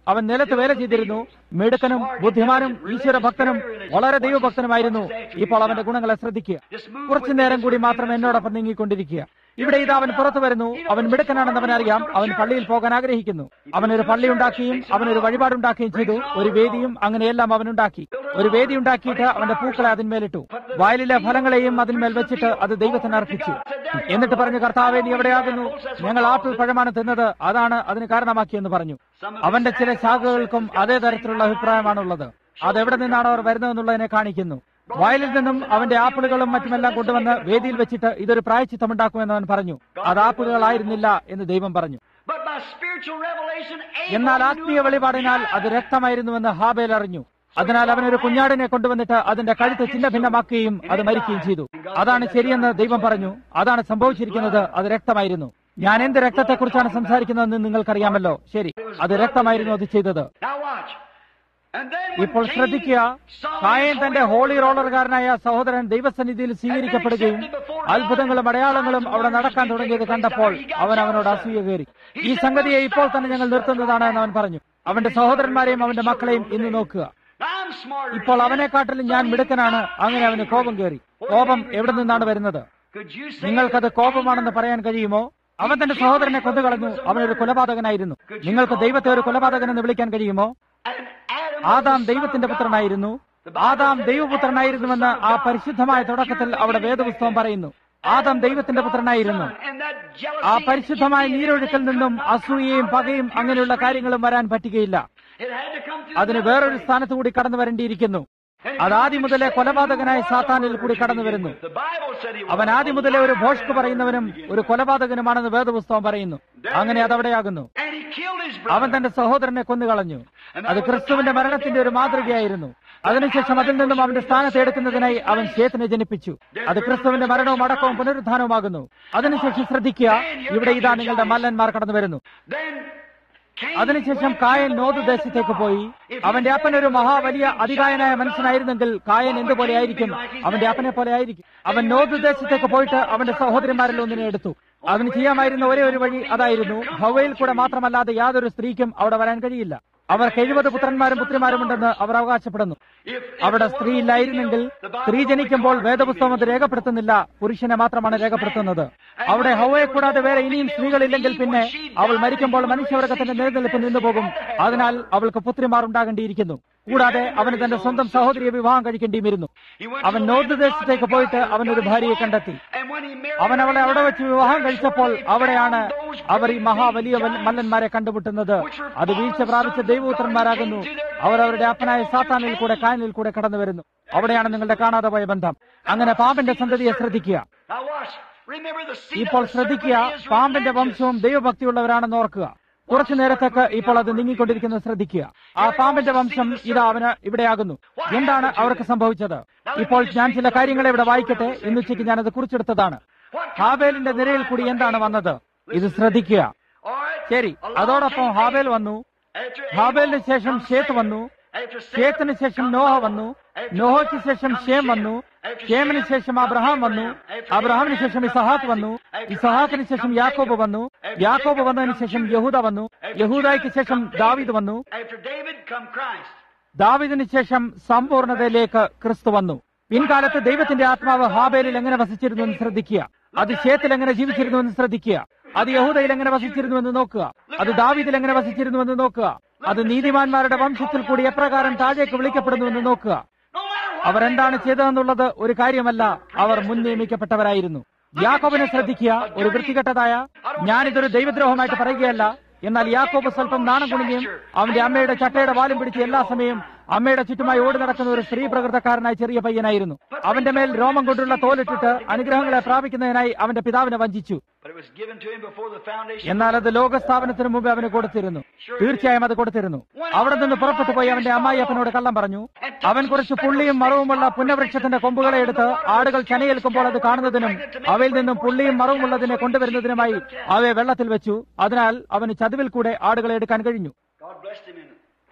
അവൻ നിലത്ത് വേല ചെയ്തിരുന്നു മിടുക്കനും ബുദ്ധിമാനും ഈശ്വര ഭക്തനും വളരെ ദൈവഭക്തനുമായിരുന്നു ഇപ്പോൾ അവന്റെ ഗുണങ്ങളെ ശ്രദ്ധിക്കുക കുറച്ചു നേരം കൂടി മാത്രം എന്നോടൊപ്പം നീങ്ങിക്കൊണ്ടിരിക്കുക ഇവിടെ ഇത് അവൻ പുറത്തു വരുന്നു അവൻ മിടുക്കനാണെന്ന് അവനറിയാം അവൻ പള്ളിയിൽ പോകാൻ ആഗ്രഹിക്കുന്നു അവനൊരു പള്ളി ഉണ്ടാക്കുകയും അവനൊരു വഴിപാടുണ്ടാക്കുകയും ചെയ്തു ഒരു വേദിയും അങ്ങനെയെല്ലാം അവനുണ്ടാക്കി ഒരു വേദി ഉണ്ടാക്കിയിട്ട് അവന്റെ പൂക്കളെ അതിന്മേലിട്ടു വയലിലെ ഫലങ്ങളെയും അതിന്മേൽ വെച്ചിട്ട് അത് ദൈവത്തിന് അർപ്പിച്ചു എന്നിട്ട് പറഞ്ഞു കർത്താവെ നീ എവിടെയാകുന്നു ഞങ്ങൾ ആപ്പിൾ പഴമാണ് തിന്നത് അതാണ് അതിന് കാരണമാക്കിയെന്ന് പറഞ്ഞു അവന്റെ ചില ശാഖകൾക്കും അതേ തരത്തിലുള്ള അഭിപ്രായമാണുള്ളത് അതെവിടെ നിന്നാണ് അവർ വരുന്നതെന്നുള്ളതിനെ കാണിക്കുന്നു വയലിൽ നിന്നും അവന്റെ ആപ്പിളുകളും മറ്റുമെല്ലാം കൊണ്ടുവന്ന് വേദിയിൽ വെച്ചിട്ട് ഇതൊരു പ്രായച്ചിത്തമുണ്ടാക്കുമെന്ന് അവൻ പറഞ്ഞു അത് ആപ്പിളുകളായിരുന്നില്ല എന്ന് ദൈവം പറഞ്ഞു But by spiritual revelation, എന്നാൽ Abel ആത്മീയ knew വെളിപാടിനാൽ അത് രക്തമായിരുന്നുവെന്ന് ഹാബേൽ അറിഞ്ഞു അതിനാൽ അവനൊരു കുഞ്ഞാടിനെ കൊണ്ടുവന്നിട്ട് അതിന്റെ കഴുത്ത് ചിന്ന ഭിന്നമാക്കുകയും അത് മരിക്കുകയും ചെയ്തു അതാണ് ശരിയെന്ന് ദൈവം പറഞ്ഞു അതാണ് സംഭവിച്ചിരിക്കുന്നത് അത് രക്തമായിരുന്നു ഞാൻ എന്ത് രക്തത്തെക്കുറിച്ചാണ് സംസാരിക്കുന്നതെന്ന് നിങ്ങൾക്കറിയാമല്ലോ ശരി അത് രക്തമായിരുന്നു അത് ചെയ്തത് Now watch. And then when ഇപ്പോൾ Cain ശ്രദ്ധിക്കുക saw കായൻ his തന്റെ holy ഹോളി റോളർകാരനായ സഹോദരൻ ദൈവസന്നിധിയിൽ സ്വീകരിക്കപ്പെടുകയും അത്ഭുതങ്ങളും അടയാളങ്ങളും അവിടെ നടക്കാൻ തുടങ്ങിയത് കണ്ടപ്പോൾ അവൻ അവനോട് അസൂയ കയറി ഈ സംഗതിയെ ഇപ്പോൾ തന്നെ ഞങ്ങൾ നിർത്തുന്നതാണ് എന്ന് അവൻ പറഞ്ഞു അവന്റെ സഹോദരന്മാരെയും അവന്റെ മക്കളെയും ഇന്ന് നോക്കുക Now I'm smarter ഇപ്പോൾ than അവനെക്കാട്ടിലും ഞാൻ മിടുക്കനാണ് അങ്ങനെ അവന് കോപം കയറി കോപം എവിടെ നിന്നാണ് വരുന്നത് Could you say നിങ്ങൾക്കത് that കോപമാണെന്ന് anger പറയാൻ കഴിയുമോ അവൻ തന്റെ സഹോദരനെ കൊന്നുകളഞ്ഞു അവനൊരു കൊലപാതകനായിരുന്നു നിങ്ങൾക്ക് ദൈവത്തെ ഒരു കൊലപാതകൻ എന്ന് വിളിക്കാൻ കഴിയുമോ and Adam ആദാം was the son ദൈവത്തിന്റെ of God. പുത്രനായിരുന്നു ആദാം ദൈവപുത്രനായിരുന്നുവെന്ന് ആ പരിശുദ്ധമായ തുടക്കത്തിൽ അവിടെ വേദപുസ്തകം പറയുന്നു ആദാം ദൈവത്തിന്റെ പുത്രനായിരുന്നു And that jealousy ആ പരിശുദ്ധമായ നീരൊഴുക്കിൽ നിന്നും അസൂയയും പകയും അങ്ങനെയുള്ള കാര്യങ്ങളും വരാൻ പറ്റുകയില്ല It had to come through അതിന് another വേറൊരു way. സ്ഥാനത്ത് കൂടി കടന്നു വരേണ്ടിയിരിക്കുന്നു അത് ആദ്യം മുതലേ കൊലപാതകനായ സാത്താനിൽ കൂടി കടന്നു വരുന്നു The Bible said he was. അവൻ ആദ്യം മുതലേ ഒരു ഭോഷ്ക് പറയുന്നവനും ഒരു കൊലപാതകനുമാണെന്ന് വേദപുസ്തകം പറയുന്നു അങ്ങനെ അതവിടെയാകുന്നു And he killed his അവൻ brother. തന്റെ സഹോദരനെ കൊന്നുകളഞ്ഞു അത് ക്രിസ്തുവിന്റെ മരണത്തിന്റെ ഒരു മാതൃകയായിരുന്നു അതിനുശേഷം അതിൽ നിന്നും അവന്റെ സ്ഥാനത്ത് എടുക്കുന്നതിനായി അവൻ ശേത്തിനെ ജനിപ്പിച്ചു അത് ക്രിസ്തുവിന്റെ മരണവും അടക്കവും പുനരുദ്ധാനവുമാകുന്നു അതിനുശേഷം ശ്രദ്ധിക്കുക ഇവിടെ ഇതാ നിങ്ങളുടെ മല്ലന്മാർ കടന്നു വരുന്നു Then Cain അതിനുശേഷം കായൻ നോദ് ദേശത്തേക്ക് പോയി അവന്റെ അപ്പൻ ഒരു മഹാവലിയ അതികായനായ മനുഷ്യനായിരുന്നെങ്കിൽ കായൻ എന്തുപോലെ ആയിരിക്കും അവന്റെ അപ്പനെ പോലെ ആയിരിക്കും അവൻ നോദ് ദേശത്തേക്ക് പോയിട്ട് അവന്റെ സഹോദരന്മാരിൽ ഒന്നിനെ എടുത്തു അവന് ചെയ്യാമായിരുന്ന ഒരേ ഒരു വഴി അതായിരുന്നു ഹവയിൽ കൂടെ മാത്രമല്ലാതെ യാതൊരു സ്ത്രീക്കും അവിടെ വരാൻ കഴിയില്ല അവർക്ക് എഴുപത് പുത്രന്മാരും പുത്രിമാരുമുണ്ടെന്ന് അവർ അവകാശപ്പെടുന്നു if അവിടെ സ്ത്രീ ഇല്ലായിരുന്നെങ്കിൽ സ്ത്രീ ജനിക്കുമ്പോൾ വേദപുസ്തകം അത് രേഖപ്പെടുത്തുന്നില്ല പുരുഷനെ മാത്രമാണ് രേഖപ്പെടുത്തുന്നത് അവിടെ ഹവയെ കൂടാതെ വേറെ ഇനിയും സ്ത്രീകളില്ലെങ്കിൽ പിന്നെ അവൾ മരിക്കുമ്പോൾ മനുഷ്യവർഗത്തിന്റെ നിലനിൽപ്പ് നിന്നുപോകും അതിനാൽ അവൾക്ക് പുത്രിമാർ ഉണ്ടാകേണ്ടിയിരിക്കുന്നു കൂടാതെ അവന് തന്റെ സ്വന്തം സഹോദരിയെ വിവാഹം കഴിക്കേണ്ടിയും വരുന്നു he went അവൻ to നോർത്ത് the land ദേശത്തേക്ക് of പോയിട്ട് God, അവൻ ഒരു ഭാര്യയെ കണ്ടെത്തി and when he married അവൻ അവളെ her, അവിടെ വെച്ച് വിവാഹം കഴിച്ചപ്പോൾ that's where they അവിടെയാണ് found those അവർ ഈ great മഹാവലിയ giants മല്ലന്മാരെ കണ്ടുമുട്ടുന്നത് which were അത് വീഴ്ച fallen പ്രാപിച്ച sons of ദൈവപുത്രന്മാരാകുന്നു God who came to their our day അവരുടെ and അപ്പനായ called സാത്താനിൽ their കൂടെ Cain. കായനിൽ കൂടെ കടന്നു വരുന്നു അവിടെയാണ് നിങ്ങളുടെ കാണാതെ പോയ ബന്ധം അങ്ങനെ പാമ്പിന്റെ സന്തതിയെ ശ്രദ്ധിക്കുക Now watch. Remember the seed ഇപ്പോൾ of the ശ്രദ്ധിക്കുക serpent is പാമ്പിന്റെ religious. വംശവും ദൈവഭക്തിയുള്ളവരാണെന്ന് ഓർക്കുക കുറച്ചു നേരത്തേക്ക് ഇപ്പോൾ അത് നീങ്ങിക്കൊണ്ടിരിക്കുന്നത് ശ്രദ്ധിക്കുക ആ പാമ്പിന്റെ വംശം ഇതാ അവന് ഇവിടെയാകുന്നു എന്താണ് അവർക്ക് സംഭവിച്ചത് ഇപ്പോൾ ഞാൻ ചില കാര്യങ്ങളെ ഇവിടെ വായിക്കട്ടെ ഇന്നുച്ചയ്ക്ക് ഞാനത് കുറിച്ചെടുത്തതാണ് ഹാബേലിന്റെ നിരയിൽ കൂടി എന്താണ് വന്നത് ഇത് ശ്രദ്ധിക്കുക All right. ശരി അതോടൊപ്പം ഹാബേൽ വന്നു After ഹാബേലിന് Abel ശേഷം comes ഷേത്ത് Seth. വന്നു After Seth ഷേത്തിന് ശേഷം comes നോഹ Noah. വന്നു After നോഹയ്ക്ക് Noah ശേഷം comes ഷേം Shem. വന്നു After ഷേമിന് Shem ശേഷം comes അബ്രഹാം വന്നു Abraham. After അബ്രഹാമിന് Abraham ശേഷം comes ഇസഹാക്ക് Isaac. വന്നു After ഇസഹാക്കിന് Isaac ശേഷം comes യാക്കോബ് Jacob. വന്നു After യാക്കോബ് Jacob വന്നതിന് comes ശേഷം Judah. യഹൂദ വന്നു After യഹൂദായ്ക്ക് Judah ശേഷം comes ദാവീദ് David. വന്നു After David come Christ. ദാവീദിന് ശേഷം സമ്പൂർണതയിലേക്ക് ക്രിസ്തു വന്നു പിൻകാലത്ത് ദൈവത്തിന്റെ ആത്മാവ് ഹാബേലിൽ എങ്ങനെ വസിച്ചിരുന്നു എന്ന് ശ്രദ്ധിക്കുക അത് ഷേത്തിൽ എങ്ങനെ ജീവിച്ചിരുന്നു എന്ന് ശ്രദ്ധിക്കുക അത് യഹൂദയിൽ എങ്ങനെ വസിച്ചിരുന്നു എന്ന് നോക്കുക അത് ദാവീദിൽ എങ്ങനെ വസിച്ചിരുന്നു എന്ന് നോക്കുക അത് നീതിമാന്മാരുടെ വംശത്തിൽ കൂടി എപ്രകാരം താഴേക്ക് വിളിക്കപ്പെടുന്നു എന്ന് നോക്കുക No matter what. അവരെന്താണ് ചെയ്തതെന്നുള്ളത് ഒരു കാര്യമല്ല അവർ മുൻ നിയമിക്കപ്പെട്ടവരായിരുന്നു യാക്കോബിനെ ശ്രദ്ധിക്കുക ഒരു വൃത്തികെട്ടതായ ഞാനിതൊരു ദൈവദ്രോഹമായിട്ട് പറയുകയല്ല എന്നാൽ യാക്കോബ് സ്വല്പം നാണം കുണിഞ്ഞും അവന്റെ അമ്മയുടെ ചട്ടയുടെ വാലും പിടിച്ച് എല്ലാ സമയവും അമ്മയുടെ ചുറ്റുമായി ഓടി നടക്കുന്ന ഒരു സ്ത്രീ പ്രകൃതക്കാരനായ ചെറിയ പയ്യനായിരുന്നു അവന്റെ മേൽ രോമം കൊണ്ടുള്ള തോലിട്ടിട്ട് അനുഗ്രഹങ്ങളെ പ്രാപിക്കുന്നതിനായി അവന്റെ പിതാവിനെ വഞ്ചിച്ചു But it was given to him before the foundation. എന്നാൽ അത് ലോകസ്ഥാപനത്തിന് മുമ്പ് അവന് കൊടുത്തിരുന്നു തീർച്ചയായും അത് കൊടുത്തിരുന്നു അവിടെ നിന്ന് പുറപ്പെട്ടു പോയി അവന്റെ അമ്മായി അപ്പനോട് കള്ളം പറഞ്ഞു അവൻ കുറച്ച് പുള്ളിയും മറവുമുള്ള പുന്നവൃക്ഷത്തിന്റെ കൊമ്പുകളെ എടുത്ത് ആടുകൾ ചനയേൽക്കുമ്പോൾ അത് കാണുന്നതിനും അവയിൽ നിന്നും പുള്ളിയും മറവുമുള്ളതിനെ കൊണ്ടുവരുന്നതിനുമായി അവയെ വെള്ളത്തിൽ വെച്ചു അതിനാൽ അവന് ചതുവിൽ കൂടെ ആടുകളെ എടുക്കാൻ കഴിഞ്ഞു God blessed him in it.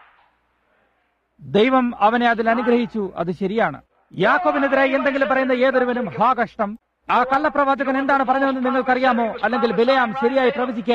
ദൈവം അവനെ അതിൽ അനുഗ്രഹിച്ചു അത് ശരിയാണ് യാക്കോബിനെതിരായി എന്തെങ്കിലും പറയുന്ന ഏതൊരുവനും ഹാ കഷ്ടം ആ കള്ളപ്രവാചകൻ എന്താണ് പറഞ്ഞതെന്ന് നിങ്ങൾക്കറിയാമോ അല്ലെങ്കിൽ ബിലയാം ശരിയായി പ്രവചിക്കായിരുന്നു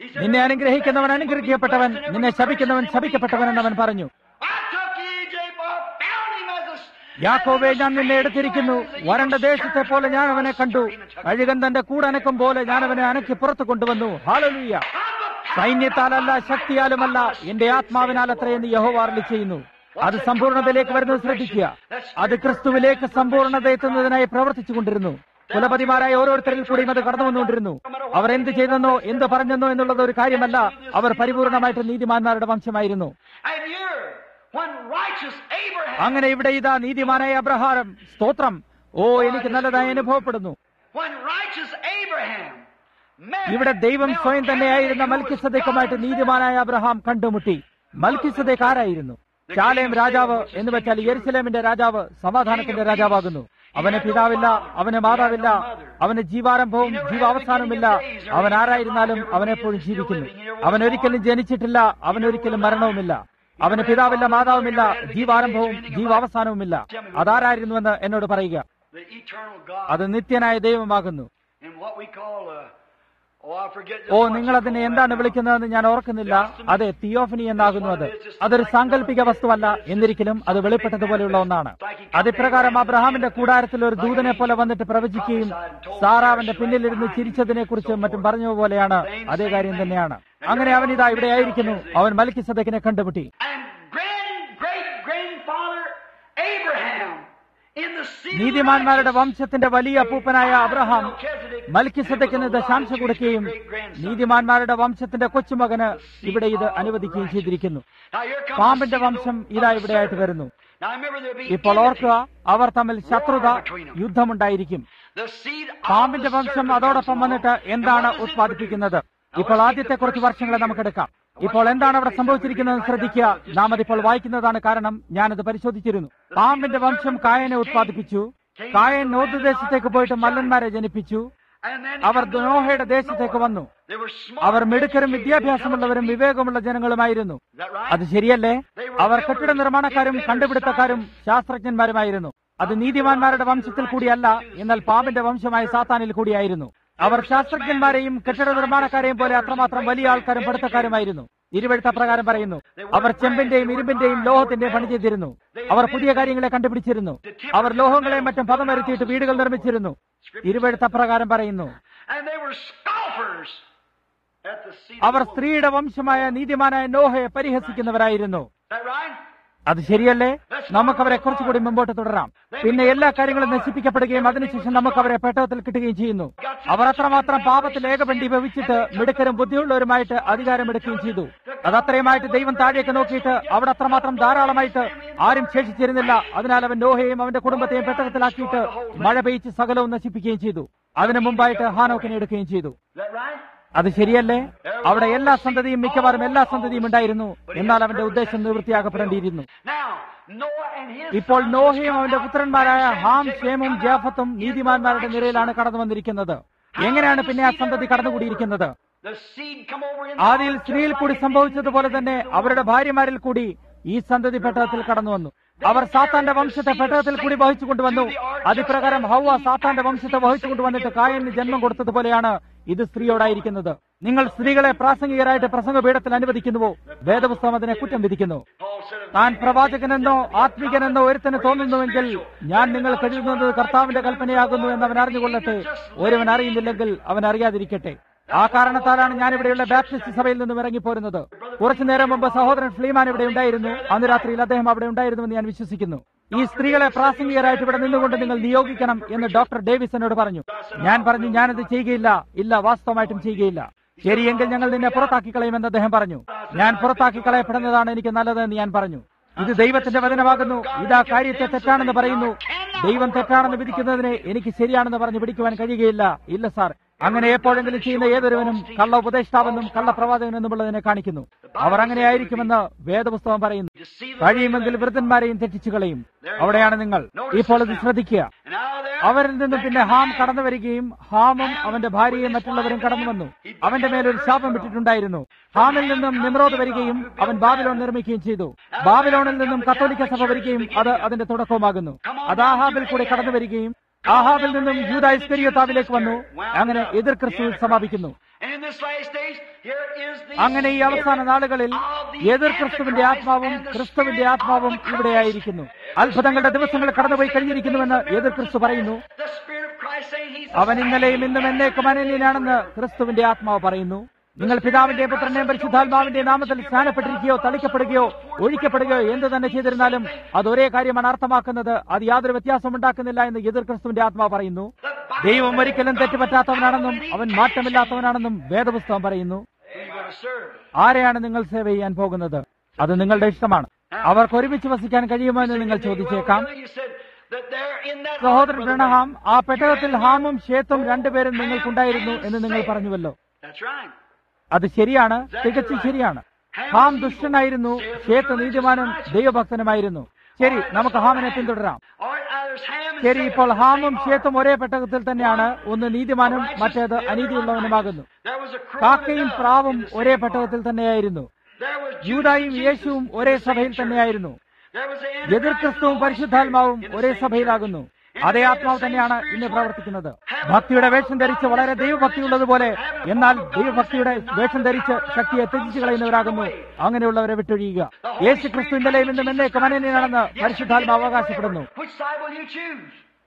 നിന്നെ അനുഗ്രഹിക്കുന്നവൻ അനുഗ്രഹിക്കപ്പെട്ടവൻ നിന്നെ ശപിക്കുന്നവൻ ശപിക്കപ്പെട്ടവൻ എന്നവൻ പറഞ്ഞു I took you, Jacob, found him as a s- യാക്കോബെ ഞാൻ നിന്നെ എടുത്തിരിക്കുന്നു വരണ്ട ദേശത്തെ പോലെ ഞാൻ അവനെ കണ്ടു അഴുകൻ തന്റെ കൂടനക്കം പോലെ ഞാൻ അവനെ അനക്കി പുറത്തു കൊണ്ടുവന്നു ഹാലലൂയ സൈന്യത്താലല്ല ശക്തിയാലുമല്ല എന്റെ ആത്മാവിനാൽ അത്രയെന്ന് യഹോവ അരുളി ചെയ്യുന്നു അത് സമ്പൂർണ്ണതയിലേക്ക് വരുന്നത് ശ്രദ്ധിക്കുക അത് ക്രിസ്തുവിലേക്ക് സമ്പൂർണ്ണത എത്തുന്നതിനായി പ്രവർത്തിച്ചു കൊണ്ടിരുന്നു കുലപതിമാരായ ഓരോരുത്തരിൽ കൂടിയും അത് കടന്നു വന്നുകൊണ്ടിരുന്നു അവർ എന്ത് ചെയ്തെന്നോ എന്ത് പറഞ്ഞെന്നോ എന്നുള്ളത് ഒരു കാര്യമല്ല അവർ പരിപൂർണമായിട്ട് നീതിമാന്മാരുടെ വംശമായിരുന്നു And here, when righteous Abraham, അങ്ങനെ ഇവിടെ ഇതാ നീതിമാനായ അബ്രഹാരം സ്തോത്രം ഓ എനിക്ക് നല്ലതായി അനുഭവപ്പെടുന്നു when righteous Abraham met ഇവിടെ ദൈവം സ്വയം തന്നെയായിരുന്ന മൽക്കിസദേക്കുമായിട്ട് നീതിമാനായ അബ്രഹാം കണ്ടുമുട്ടി മൽക്കിസദേക്ക് ആരായിരുന്നു ചാലേം രാജാവ് എന്ന് വെച്ചാൽ യെരുസലേമിന്റെ രാജാവ് സമാധാനത്തിന്റെ രാജാവാകുന്നു അവന് പിതാവില്ല അവന് മാതാവില്ല അവന് ജീവാരംഭവും ജീവാവസാനവുമില്ല അവൻ ആരായിരുന്നാലും അവനെപ്പോഴും ജീവിക്കുന്നു അവൻ ഒരിക്കലും ജനിച്ചിട്ടില്ല അവനൊരിക്കലും മരണവുമില്ല അവന് പിതാവില്ല മാതാവുമില്ല ജീവാരംഭവും ജീവാവസാനവുമില്ല അതാരായിരുന്നുവെന്ന് എന്നോട് പറയുക the eternal God അത് നിത്യനായ ദൈവമാകുന്നു in what we call, uh, oh, I forget just oh what നിങ്ങൾ you അതിനെ call എന്താണ് that now. വിളിക്കുന്നതെന്ന് ഞാൻ ഓർക്കുന്നില്ല അതെ തിയോഫനി എന്നാകുന്നു അത് അതൊരു സാങ്കല്പിക വസ്തുവല്ല എന്നിരിക്കലും അത് വെളിപ്പെട്ടതുപോലെയുള്ള ഒന്നാണ് അതിപ്രകാരം അബ്രഹാമിന്റെ കൂടാരത്തിൽ ഒരു ദൂതനെ പോലെ വന്നിട്ട് പ്രവചിക്കുകയും സാറാവിന്റെ പിന്നിലിരുന്ന് ചിരിച്ചതിനെ കുറിച്ച് മറ്റും പറഞ്ഞ പോലെയാണ് അതേ കാര്യം തന്നെയാണ് അങ്ങനെ അവൻ ഇതാ ഇവിടെ ആയിരിക്കുന്നു അവൻ മലിക്കി സദക്കിനെ കണ്ടുമുട്ടി And grand, great grandfather Abraham in the seed of നീതിമാന്മാരുടെ righteous- വംശത്തിന്റെ വലിയ അപ്പൂപ്പനായ അബ്രഹാം മൽക്കിസദക്കിന് ദശാംശ കൊടുക്കുകയും നീതിമാന്മാരുടെ വംശത്തിന്റെ കൊച്ചുമകന് ഇവിടെ ഇത് അനുവദിക്കുകയും ചെയ്തിരിക്കുന്നു Now here comes പാമ്പിന്റെ the seed of വംശം the- ഇതാ of the ഇവിടെയായിട്ട് serpent. വരുന്നു Now remember there'll be ഇപ്പോൾ ഓർക്കുക enmity. അവർ തമ്മിൽ ശത്രുത യുദ്ധമുണ്ടായിരിക്കും The seed of പാമ്പിന്റെ the വംശം serpent അതോടൊപ്പം comes വന്നിട്ട് along. എന്താണ് And what does it ഉത്പാദിപ്പിക്കുന്നത് produce? ഇപ്പോൾ Now, let's ആദ്യത്തെ take the കുറച്ച് first വർഷങ്ങളെ few നമുക്കെടുക്കാം years. ഇപ്പോൾ എന്താണ് അവിടെ What's the സംഭവിച്ചിരിക്കുന്നത് place ശ്രദ്ധിക്കുക that we read നാം right അതിപ്പോൾ now? വായിക്കുന്നതാണ് കാരണം ഞാനത് പരിശോധിച്ചിരുന്നു പാമ്പിന്റെ വംശം കായനെ ഉത്പാദിപ്പിച്ചു കായൻ നോർദ്ദേശത്തേക്ക് പോയിട്ട് മല്ലന്മാരെ ജനിപ്പിച്ചു And then our come to the നോഹയുടെ land of ദേശത്തേക്ക് Noah. വന്നു They were smart, our മിടുക്കരും educated, വിദ്യാഭ്യാസമുള്ളവരും intelligent വിവേകമുള്ള ജനങ്ങളുമായിരുന്നു people. Is that right? അത് ശരിയല്ലേ അവർ കെട്ടിട നിർമ്മാണക്കാരും കണ്ടുപിടുത്തക്കാരും ശാസ്ത്രജ്ഞന്മാരുമായിരുന്നു അത് നീതിമാന്മാരുടെ വംശത്തിൽ കൂടിയല്ല എന്നാൽ പാമ്പിന്റെ വംശമായ സാത്താനിൽ കൂടിയായിരുന്നു അവർ ശാസ്ത്രജ്ഞന്മാരെയും കെട്ടിട നിർമ്മാണക്കാരെയും പോലെ അത്രമാത്രം വലിയ ആൾക്കാരും പഠിത്തക്കാരുമായിരുന്നു ഇരുവഴുത്ത പ്രകാരം പറയുന്നു അവർ ചെമ്പിന്റെയും ഇരുമ്പിന്റെയും ലോഹത്തിന്റെയും പണി ചെയ്തിരുന്നു അവർ പുതിയ കാര്യങ്ങളെ കണ്ടുപിടിച്ചിരുന്നു അവർ ലോഹങ്ങളെയും മറ്റും പദം വരുത്തിയിട്ട് വീടുകൾ നിർമ്മിച്ചിരുന്നു ഇരുവഴുത്ത പ്രകാരം പറയുന്നു And they were scoffers at the seed of our the woman. സ്ത്രീയുടെ വംശമായ നീതിമാനായ നോഹയെ പരിഹസിക്കുന്നവരായിരുന്നു Is that right? അത് ശരിയല്ലേ നമുക്കവരെ കുറച്ചുകൂടി മുമ്പോട്ട് തുടരാം പിന്നെ എല്ലാ കാര്യങ്ങളും നശിപ്പിക്കപ്പെടുകയും അതിനുശേഷം നമുക്ക് അവരെ പെട്ടകത്തിൽ കിട്ടുകയും ചെയ്യുന്നു അവർ അത്രമാത്രം പാപത്തിൽ ഏകബണ്ടി ഭവിച്ചിട്ട് മിടുക്കരും ബുദ്ധിയുള്ളവരുമായിട്ട് അധികാരമെടുക്കുകയും ചെയ്തു അത് അത്രയുമായിട്ട് ദൈവം താഴേക്ക് നോക്കിയിട്ട് അവിടെ അത്രമാത്രം ധാരാളമായിട്ട് ആരും ശേഷിച്ചിരുന്നില്ല അതിനാൽ അവൻ നോഹയെയും അവന്റെ കുടുംബത്തെയും പെട്ടകത്തിലാക്കിയിട്ട് മഴ പെയ്ച്ച് സകലവും നശിപ്പിക്കുകയും ചെയ്തു അതിനു മുമ്പായിട്ട് ഹാനോക്കിനെ എടുക്കുകയും ചെയ്തു Is that right? അത് ശരിയല്ലേ അവിടെ എല്ലാ സന്തതിയും മിക്കവാറും എല്ലാ സന്തതിയും ഉണ്ടായിരുന്നു എന്നാൽ അവന്റെ ഉദ്ദേശം നിവൃത്തിയാക്കപ്പെടേണ്ടിയിരുന്നു Now, Noah and his ഇപ്പോൾ sons നോഹയും come അവന്റെ out, പുത്രന്മാരായ Ham, ഹാം Jacob ഷേമും come out ജാഫത്തും in the നീതിമാന്മാരുടെ righteous നിരയിലാണ് sons. കടന്നു വന്നിരിക്കുന്നത് എങ്ങനെയാണ് പിന്നെ ആ സന്തതി കടന്നുകൂടിയിരിക്കുന്നത് The seed come over in ആദിയിൽ സ്ത്രീയിൽ കൂടി സംഭവിച്ചതുപോലെ തന്നെ അവരുടെ ഭാര്യമാരിൽ കൂടി ഈ സന്തതി പെട്ടകത്തിൽ കടന്നു വന്നു അവർ സാത്താന്റെ വംശത്തെ പെട്ടകത്തിൽ കൂടി വഹിച്ചു കൊണ്ടുവന്നു അതിപ്രകാരം ഹൗവ സാത്താന്റെ വംശത്തെ വഹിച്ചു കൊണ്ടുവന്നിട്ട് കായലിന് ജന്മം കൊടുത്തതുപോലെയാണ് ഇത് സ്ത്രീയോടായിരിക്കുന്നത് നിങ്ങൾ സ്ത്രീകളെ പ്രാസംഗികരായിട്ട് പ്രസംഗപീഠത്തിൽ അനുവദിക്കുന്നുവോ വേദപുസ്തകം അതിനെ കുറ്റം വിധിക്കുന്നു Paul said of താൻ പ്രവാചകനെന്നോ ആത്മികനെന്നോ ഒരുത്തന് തോന്നുന്നുവെങ്കിൽ ഞാൻ നിങ്ങൾ കരുതുന്നത് കർത്താവിന്റെ കൽപ്പനയാകുന്നു എന്ന് അവൻ അറിഞ്ഞുകൊള്ളട്ടെ ഒരുവൻ അറിയുന്നില്ലെങ്കിൽ അവൻ അറിയാതിരിക്കട്ടെ ആ കാരണത്താലാണ് ഞാൻ ഇവിടെയുള്ള ബാപ്റ്റിസ്റ്റ് സഭയിൽ നിന്നും ഇറങ്ങിപ്പോരുന്നത് കുറച്ചു നേരം മുമ്പ് സഹോദരൻ ഫ്ലീമാൻ ഇവിടെ ഉണ്ടായിരുന്നു അന്ന് രാത്രിയിൽ അദ്ദേഹം അവിടെ ഉണ്ടായിരുന്നുവെന്ന് ഞാൻ വിശ്വസിക്കുന്നു ഈ സ്ത്രീകളെ പ്രാസംഗികരായിട്ട് ഇവിടെ നിന്നുകൊണ്ട് നിങ്ങൾ നിയോഗിക്കണം എന്ന് ഡോക്ടർ ഡേവിസ് എന്നോട് പറഞ്ഞു ഞാൻ പറഞ്ഞു ഞാനത് ചെയ്യുകയില്ല ഇല്ല വാസ്തവമായിട്ടും ചെയ്യുകയില്ല ശരിയെങ്കിൽ ഞങ്ങൾ നിന്നെ പുറത്താക്കി കളയുമെന്ന് അദ്ദേഹം പറഞ്ഞു ഞാൻ പുറത്താക്കി കളയപ്പെടുന്നതാണ് എനിക്ക് നല്ലതെന്ന് ഞാൻ പറഞ്ഞു ഇത് ദൈവത്തിന്റെ വചനമാകുന്നു ഇതാ കാര്യത്തെ തെറ്റാണെന്ന് പറയുന്നു ദൈവം തെറ്റാണെന്ന് വിധിക്കുന്നതിനെ എനിക്ക് ശരിയാണെന്ന് പറഞ്ഞ് പിടിക്കുവാൻ കഴിയുകയില്ല ഇല്ല സാർ അങ്ങനെ എപ്പോഴെങ്കിലും ചെയ്യുന്ന ഏതൊരുവനും കള്ള ഉപദേഷ്ടാവെന്നും കള്ള പ്രവാചകനെന്നുമുള്ളതിനെ കാണിക്കുന്നു അവർ അങ്ങനെ ആയിരിക്കുമെന്ന് വേദപുസ്തകം പറയുന്നു കഴിയുമെങ്കിൽ വൃദ്ധന്മാരെയും തെറ്റിച്ചു കളയും അവിടെയാണ് നിങ്ങൾ ഇപ്പോൾ ഇത് ശ്രദ്ധിക്കുക And now there, അവരിൽ നിന്നും പിന്നെ ഹാം കടന്നു വരികയും ഹാമും അവന്റെ ഭാര്യയും മറ്റുള്ളവരും കടന്നു വന്നു അവന്റെ മേലൊരു ശാപം വിട്ടിട്ടുണ്ടായിരുന്നു ഹാമിൽ നിന്നും നിമ്രോദ് വരികയും അവൻ ബാബിലോൺ നിർമ്മിക്കുകയും ചെയ്തു ബാബിലോണിൽ നിന്നും കത്തോലിക്ക സഭ വരികയും അത് അതിന്റെ തുടക്കവുമാകുന്നു അത് ആഹാബിൽ കൂടെ കടന്നു വരികയും ആഹാബിൽ നിന്നും യൂത ഇസ്കരിയോത്താവിലേക്ക് വന്നു അങ്ങനെ എതിർ ക്രിസ്തുവിൽ സമാപിക്കുന്നു and in this last days, here is the അങ്ങനെ ഈ അവസാന നാളുകളിൽ എതിർ ക്രിസ്തുവിന്റെ ആത്മാവും ക്രിസ്തുവിന്റെ ആത്മാവും ഇവിടെയായിരിക്കുന്നു അത്ഭുതങ്ങളുടെ ദിവസങ്ങൾ കടന്നുപോയി കഴിഞ്ഞിരിക്കുന്നുവെന്ന് എതിർ ക്രിസ്തു പറയുന്നു the Spirit of Christ saying He's അവൻ ഇന്നലെയും ഇന്നും എന്നേക്കും അനന്യനാണെന്ന് ക്രിസ്തുവിന്റെ ആത്മാവ് പറയുന്നു നിങ്ങൾ പിതാവിന്റെയും പുത്രന്റെയും പരിശുദ്ധാത്മാവിന്റെയും നാമത്തിൽ സ്നാനപ്പെട്ടിരിക്കുകയോ തളിക്കപ്പെടുകയോ ഒഴിക്കപ്പെടുകയോ എന്ത് തന്നെ ചെയ്തിരുന്നാലും അത് ഒരേ കാര്യമാണ് അർത്ഥമാക്കുന്നത് അത് യാതൊരു വ്യത്യാസം ഉണ്ടാക്കുന്നില്ല എന്ന് എതിർ ക്രിസ്തുവിന്റെ ആത്മാവ് പറയുന്നു ദൈവം ഒരിക്കലും തെറ്റുപറ്റാത്തവനാണെന്നും അവൻ മാറ്റമില്ലാത്തവനാണെന്നും വേദപുസ്തകം പറയുന്നു Who you going to serve? ആരെയാണ് നിങ്ങൾ സേവ ചെയ്യാൻ പോകുന്നത് അത് നിങ്ങളുടെ ഇഷ്ടമാണ് അവർക്ക് ഒരുമിച്ച് വസിക്കാൻ കഴിയുമോ എന്ന് നിങ്ങൾ ചോദിച്ചേക്കാം You said that they're in that സഹോദരൻ Brother ബ്രണഹാം ആ പെട്ടകത്തിൽ ഹാമും ഷേത്തും രണ്ടുപേരും നിങ്ങൾക്കുണ്ടായിരുന്നു എന്ന് നിങ്ങൾ പറഞ്ഞുവല്ലോ That's right. അത് ശരിയാണ് തികച്ചും ശരിയാണ് ഹാം ദുഷ്ടനായിരുന്നു ഷേത്ത് നീതിമാനും ദൈവഭക്തനുമായിരുന്നു ശരി നമുക്ക് ഹാമിനെ പിന്തുടരാം All right, now there's Ham and ശരി Seth. ഇപ്പോൾ ഹാമും ഷേത്തും ഒരേ പെട്ടകത്തിൽ തന്നെയാണ് ഒന്ന് നീതിമാനും മറ്റേത് അനീതിയുള്ളവനുമാകുന്നു There was a crow കാക്കയും and a dove പ്രാവും in the ഒരേ same പെട്ടകത്തിൽ bar. തന്നെയായിരുന്നു There was Judas യൂതായും and യേശുവും Jesus ഒരേ in the സഭയിൽ same church. തന്നെയായിരുന്നു There was the എതിർ Antichrist ക്രിസ്തുവും and the Holy പരിശുദ്ധാത്മാവും Spirit in the ഒരേ same സഭയിലാകുന്നു church. അതേ And ആത്മാവ് the തന്നെയാണ് same ഇന്ന് spirit പ്രവർത്തിക്കുന്നത് having ഭക്തിയുടെ the വേഷം ധരിച്ച് power വളരെ of ദൈവഭക്തിയുള്ളതുപോലെ having the എന്നാൽ power of ദൈവഭക്തിയുടെ God വേഷം ധരിച്ച് and ശക്തിയെ ത്യജിച്ചു കളയുന്നവരാകുന്നു അങ്ങനെയുള്ളവരെ വിട്ടൊഴിയുക യേശു ക്രിസ്തു ഇന്നലെയും ഇന്നും എന്നേക്കും അനന്യനാണെന്ന് പരിശുദ്ധാത്മാവ് അവകാശപ്പെടുന്നു Which side will you choose?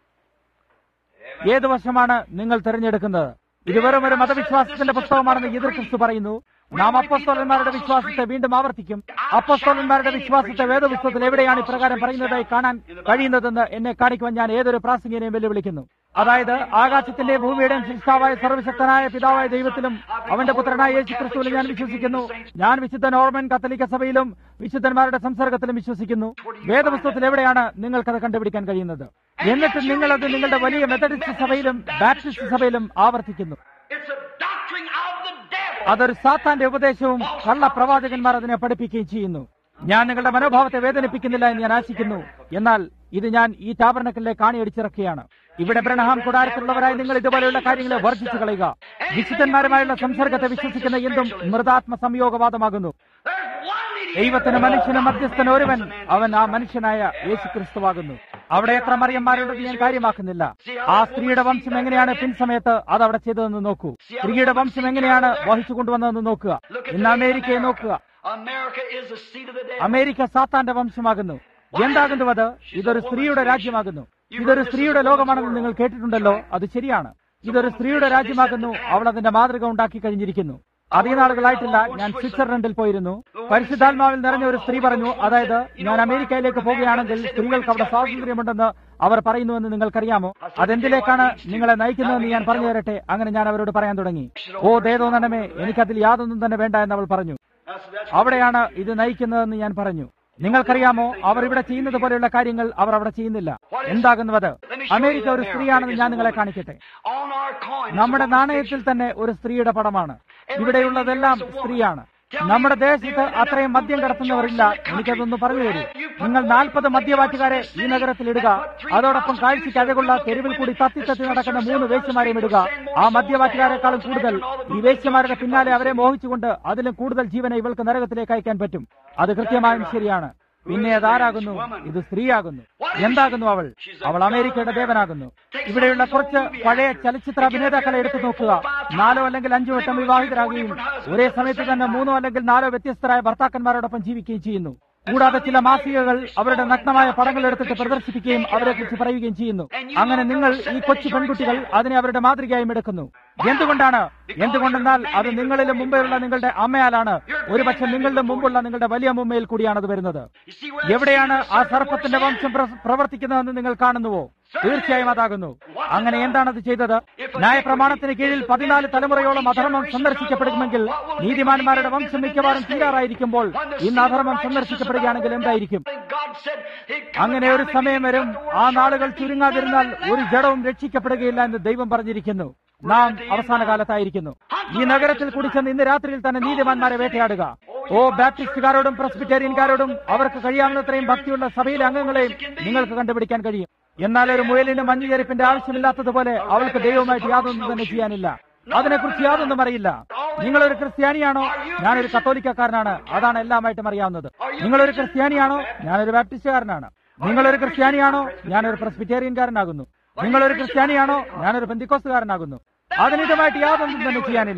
ഏത് വശമാണ് നിങ്ങൾ തിരഞ്ഞെടുക്കുന്നത് ഇത് വെറും ഒരു മതവിശ്വാസത്തിന്റെ പുസ്തകമാണെന്ന് എതിർ ക്രിസ്തു പറയുന്നു നാം അപ്പസ്തോലന്മാരുടെ വിശ്വാസത്തെ വീണ്ടും ആവർത്തിക്കും അപ്പസ്തോലന്മാരുടെ വിശ്വാസത്തെ വേദപുസ്തകത്തിൽ എവിടെയാണ് ഇപ്രകാരം പറയുന്നതായി കാണാൻ കഴിയുന്നതെന്ന് എന്നെ കാണിക്കുവാൻ ഞാൻ ഏതൊരു പ്രാസംഗികനെയും വെല്ലുവിളിക്കുന്നു അതായത് ആകാശത്തിന്റെയും ഭൂമിയുടെയും സൃഷ്ടാവായ സർവശക്തനായ പിതാവായ ദൈവത്തിലും അവന്റെ പുത്രനായ യേശു ക്രിസ്തുവിലും ഞാൻ വിശ്വസിക്കുന്നു ഞാൻ വിശുദ്ധ നോർമൻ കത്തലിക്ക സഭയിലും വിശുദ്ധന്മാരുടെ സംസർഗത്തിലും വിശ്വസിക്കുന്നു വേദപുസ്തകത്തിൽ എവിടെയാണ് നിങ്ങൾക്കത് കണ്ടുപിടിക്കാൻ കഴിയുന്നത് എന്നിട്ട് നിങ്ങളത് നിങ്ങളുടെ വലിയ മെത്തഡിസ്റ്റ് സഭയിലും ബാപ്റ്റിസ്റ്റ് സഭയിലും ആവർത്തിക്കുന്നു It's a doctrine of the devil. അതൊരു സാത്താന്റെ ഉപദേശവും കള്ള പ്രവാചകന്മാർ അതിനെ പഠിപ്പിക്കുകയും ചെയ്യുന്നു ഞാൻ നിങ്ങളുടെ മനോഭാവത്തെ വേദനിപ്പിക്കുന്നില്ല എന്ന് ഞാൻ ആശിക്കുന്നു എന്നാൽ ഇത് ഞാൻ ഈ താപരണക്കിലെ കാണിയടിച്ചിറക്കുകയാണ് ഇവിടെ ബ്രണഹാം കൂടാരത്തിലുള്ളവരായി നിങ്ങൾ ഇതുപോലെയുള്ള കാര്യങ്ങളെ വർദ്ധിച്ചു കളയുക വിശുദ്ധന്മാരുമായുള്ള സംസർഗത്തെ വിശ്വസിക്കുന്ന എന്തും മൃതാത്മ സംയോഗവാദമാകുന്നു There's one mediator. ദൈവത്തിന് മനുഷ്യന് മധ്യസ്ഥൻ ഒരുവൻ അവൻ ആ മനുഷ്യനായ യേശു ക്രിസ്തുവാകുന്നു അവിടെ എത്ര മറിയന്മാരുണ്ടെന്ന് ഞാൻ കാര്യമാക്കുന്നില്ല ആ സ്ത്രീയുടെ വംശം എങ്ങനെയാണ് പിൻസമയത്ത് അത് അവിടെ ചെയ്തതെന്ന് നോക്കൂ സ്ത്രീയുടെ വംശം എങ്ങനെയാണ് വഹിച്ചു കൊണ്ടുവന്നതെന്ന് നോക്കുക ഇന്ന് അമേരിക്കയെ നോക്കുക America is the seat of the devil. America സാത്താന്റെ വംശമാകുന്നു എന്താകുന്നു അത് ഇതൊരു സ്ത്രീയുടെ രാജ്യമാകുന്നു ഇതൊരു സ്ത്രീയുടെ ലോകമാണെന്ന് നിങ്ങൾ കേട്ടിട്ടുണ്ടല്ലോ അത് ശരിയാണ് ഇതൊരു സ്ത്രീയുടെ രാജ്യമാകുന്നു അവൾ അതിന്റെ മാതൃക ഉണ്ടാക്കി കഴിഞ്ഞിരിക്കുന്നു അധിക നാളുകളായിട്ടില്ല ഞാൻ സ്വിറ്റ്സർലൻഡിൽ പോയിരുന്നു പരിശുദ്ധാത്മാവിൽ നിറഞ്ഞ ഒരു സ്ത്രീ പറഞ്ഞു അതായത് ഞാൻ അമേരിക്കയിലേക്ക് പോവുകയാണെങ്കിൽ സ്ത്രീകൾക്ക് അവിടെ സ്വാതന്ത്ര്യമുണ്ടെന്ന് അവർ പറയുന്നുവെന്ന് നിങ്ങൾക്കറിയാമോ അതെന്തിലേക്കാണ് നിങ്ങളെ നയിക്കുന്നതെന്ന് ഞാൻ പറഞ്ഞു തരട്ടെ അങ്ങനെ ഞാൻ അവരോട് പറയാൻ തുടങ്ങി ഓ ദേതോ നനമേ എനിക്കതിൽ യാതൊന്നും തന്നെ വേണ്ട എന്ന് അവൾ പറഞ്ഞു That's, that's അവിടെയാണ് ഇത് നയിക്കുന്നതെന്ന് ഞാൻ പറഞ്ഞു നിങ്ങൾക്കറിയാമോ അവർ ഇവിടെ ചെയ്യുന്നത് പോലെയുള്ള കാര്യങ്ങൾ അവർ അവിടെ ചെയ്യുന്നില്ല എന്താകുന്നു അത് അമേരിക്ക ഒരു സ്ത്രീയാണെന്ന് ഞാൻ നിങ്ങളെ കാണിക്കട്ടെ on our coin. നമ്മുടെ നാണയത്തിൽ തന്നെ ഒരു സ്ത്രീയുടെ പടമാണ് ഇവിടെയുള്ളതെല്ലാം സ്ത്രീയാണ് നമ്മുടെ ദേശത്ത് അത്രയും മദ്യം കടത്തുന്നവരില്ല എനിക്കതൊന്ന് പറഞ്ഞു തരൂ നിങ്ങൾ നാൽപ്പത് മദ്യവാറ്റുകാരെ ഈ നഗരത്തിൽ ഇടുക അതോടൊപ്പം കാഴ്ചയ്ക്ക് അഴകുള്ള തെരുവിൽ കൂടി തത്തി തത്തി നടക്കുന്ന മൂന്ന് വേശ്യമാരെയും ഇടുക ആ മദ്യവാറ്റുകാരെക്കാളും കൂടുതൽ ഈ വേശ്യമാരുടെ പിന്നാലെ അവരെ മോഹിച്ചുകൊണ്ട് അതിലും കൂടുതൽ ജീവനെ ഇവൾക്ക് നരകത്തിലേക്ക് അയക്കാൻ പറ്റും അത് കൃത്യമായും ശരിയാണ് പിന്നെ അതാരാകുന്നു ഇത് സ്ത്രീയാകുന്നു എന്താകുന്നു അവൾ അവൾ അമേരിക്കയുടെ ദേവനാകുന്നു ഇവിടെയുള്ള കുറച്ച് പഴയ ചലച്ചിത്ര അഭിനേതാക്കളെ എടുത്തു നോക്കുക നാലോ അല്ലെങ്കിൽ അഞ്ചോ വട്ടം വിവാഹിതരാകുകയും ഒരേ സമയത്ത് തന്നെ മൂന്നോ അല്ലെങ്കിൽ നാലോ വ്യത്യസ്തരായ ഭർത്താക്കന്മാരോടൊപ്പം ജീവിക്കുകയും ചെയ്യുന്നു കൂടാതെ ചില മാസികകൾ അവരുടെ നഗ്നമായ പടങ്ങൾ എടുത്തിട്ട് പ്രദർശിപ്പിക്കുകയും അവരെക്കുറിച്ച് പറയുകയും ചെയ്യുന്നു അങ്ങനെ നിങ്ങൾ ഈ കൊച്ചു പെൺകുട്ടികൾ അതിനെ അവരുടെ മാതൃകയായും എടുക്കുന്നു എന്തുകൊണ്ടാണ് എന്തുകൊണ്ടെന്നാൽ അത് നിങ്ങളിലും മുമ്പെയുള്ള നിങ്ങളുടെ അമ്മയാലാണ് ഒരുപക്ഷെ നിങ്ങളുടെ മുമ്പുള്ള നിങ്ങളുടെ വലിയ അമ്മയിൽ കൂടിയാണ് അത് വരുന്നത് You see where എവിടെയാണ് ആ സർപ്പത്തിന്റെ വംശം പ്ര- പ്രവർത്തിക്കുന്നതെന്ന് നിങ്ങൾ കാണുന്നുവോ തീർച്ചയായും അതാകുന്നു അങ്ങനെ എന്താണ് അത് ചെയ്തത് ന്യായപ്രമാണത്തിന് കീഴിൽ പതിനാല് തലമുറയോളം അധർമ്മം സന്ദർശിക്കപ്പെടുമെങ്കിൽ നീതിമാന്മാരുടെ വംശം മിക്കവാറും തീരാറായിരിക്കുമ്പോൾ ഇന്ന് അധർമ്മം സന്ദർശിക്കപ്പെടുകയാണെങ്കിൽ എന്തായിരിക്കും God said he'd come അങ്ങനെ ഒരു സമയം വരും ആ നാളുകൾ ചുരുങ്ങാതിരുന്നാൽ ഒരു ജഡവും രക്ഷിക്കപ്പെടുകയില്ല എന്ന് ദൈവം പറഞ്ഞിരിക്കുന്നു നാം അവസാന കാലത്തായിരിക്കുന്നു ഈ നഗരത്തിൽ കൂടി ചെന്ന് ഇന്ന് രാത്രിയിൽ തന്നെ നീതിമാന്മാരെ വേട്ടയാടുക ഓ ബാപ്റ്റിസ്റ്റുകാരോടും പ്രസ്ബിറ്റേറിയൻകാരോടും അവർക്ക് കഴിയാവുന്നത്രയും ഭക്തിയുള്ള സഭയിലെ അംഗങ്ങളെയും നിങ്ങൾക്ക് കണ്ടുപിടിക്കാൻ കഴിയും എന്നാൽ ഒരു മുയലിന് മഞ്ഞുചെരുപ്പിന്റെ ആവശ്യമില്ലാത്തതുപോലെ അവൾക്ക് ദൈവമായിട്ട് യാതൊന്നും തന്നെ ചെയ്യാനില്ല അതിനെക്കുറിച്ച് യാതൊന്നും അറിയില്ല നിങ്ങളൊരു ക്രിസ്ത്യാനിയാണോ ഞാനൊരു കത്തോലിക്കക്കാരനാണ് അതാണ് എല്ലാമായിട്ടും അറിയാവുന്നത് നിങ്ങളൊരു ക്രിസ്ത്യാനിയാണോ ഞാനൊരു ബാപ്റ്റിസ്റ്റുകാരനാണ് നിങ്ങളൊരു ക്രിസ്ത്യാനിയാണോ ഞാനൊരു പ്രസ്ബിറ്റേറിയൻകാരനാകുന്നു നിങ്ങളൊരു ക്രിസ്ത്യാനിയാണോ ഞാനൊരു ബന്ധിക്കോസുകാരനാകുന്നു അതിനിതുമായിട്ട് യാതൊന്നും തന്നെ ചെയ്യാനില്ല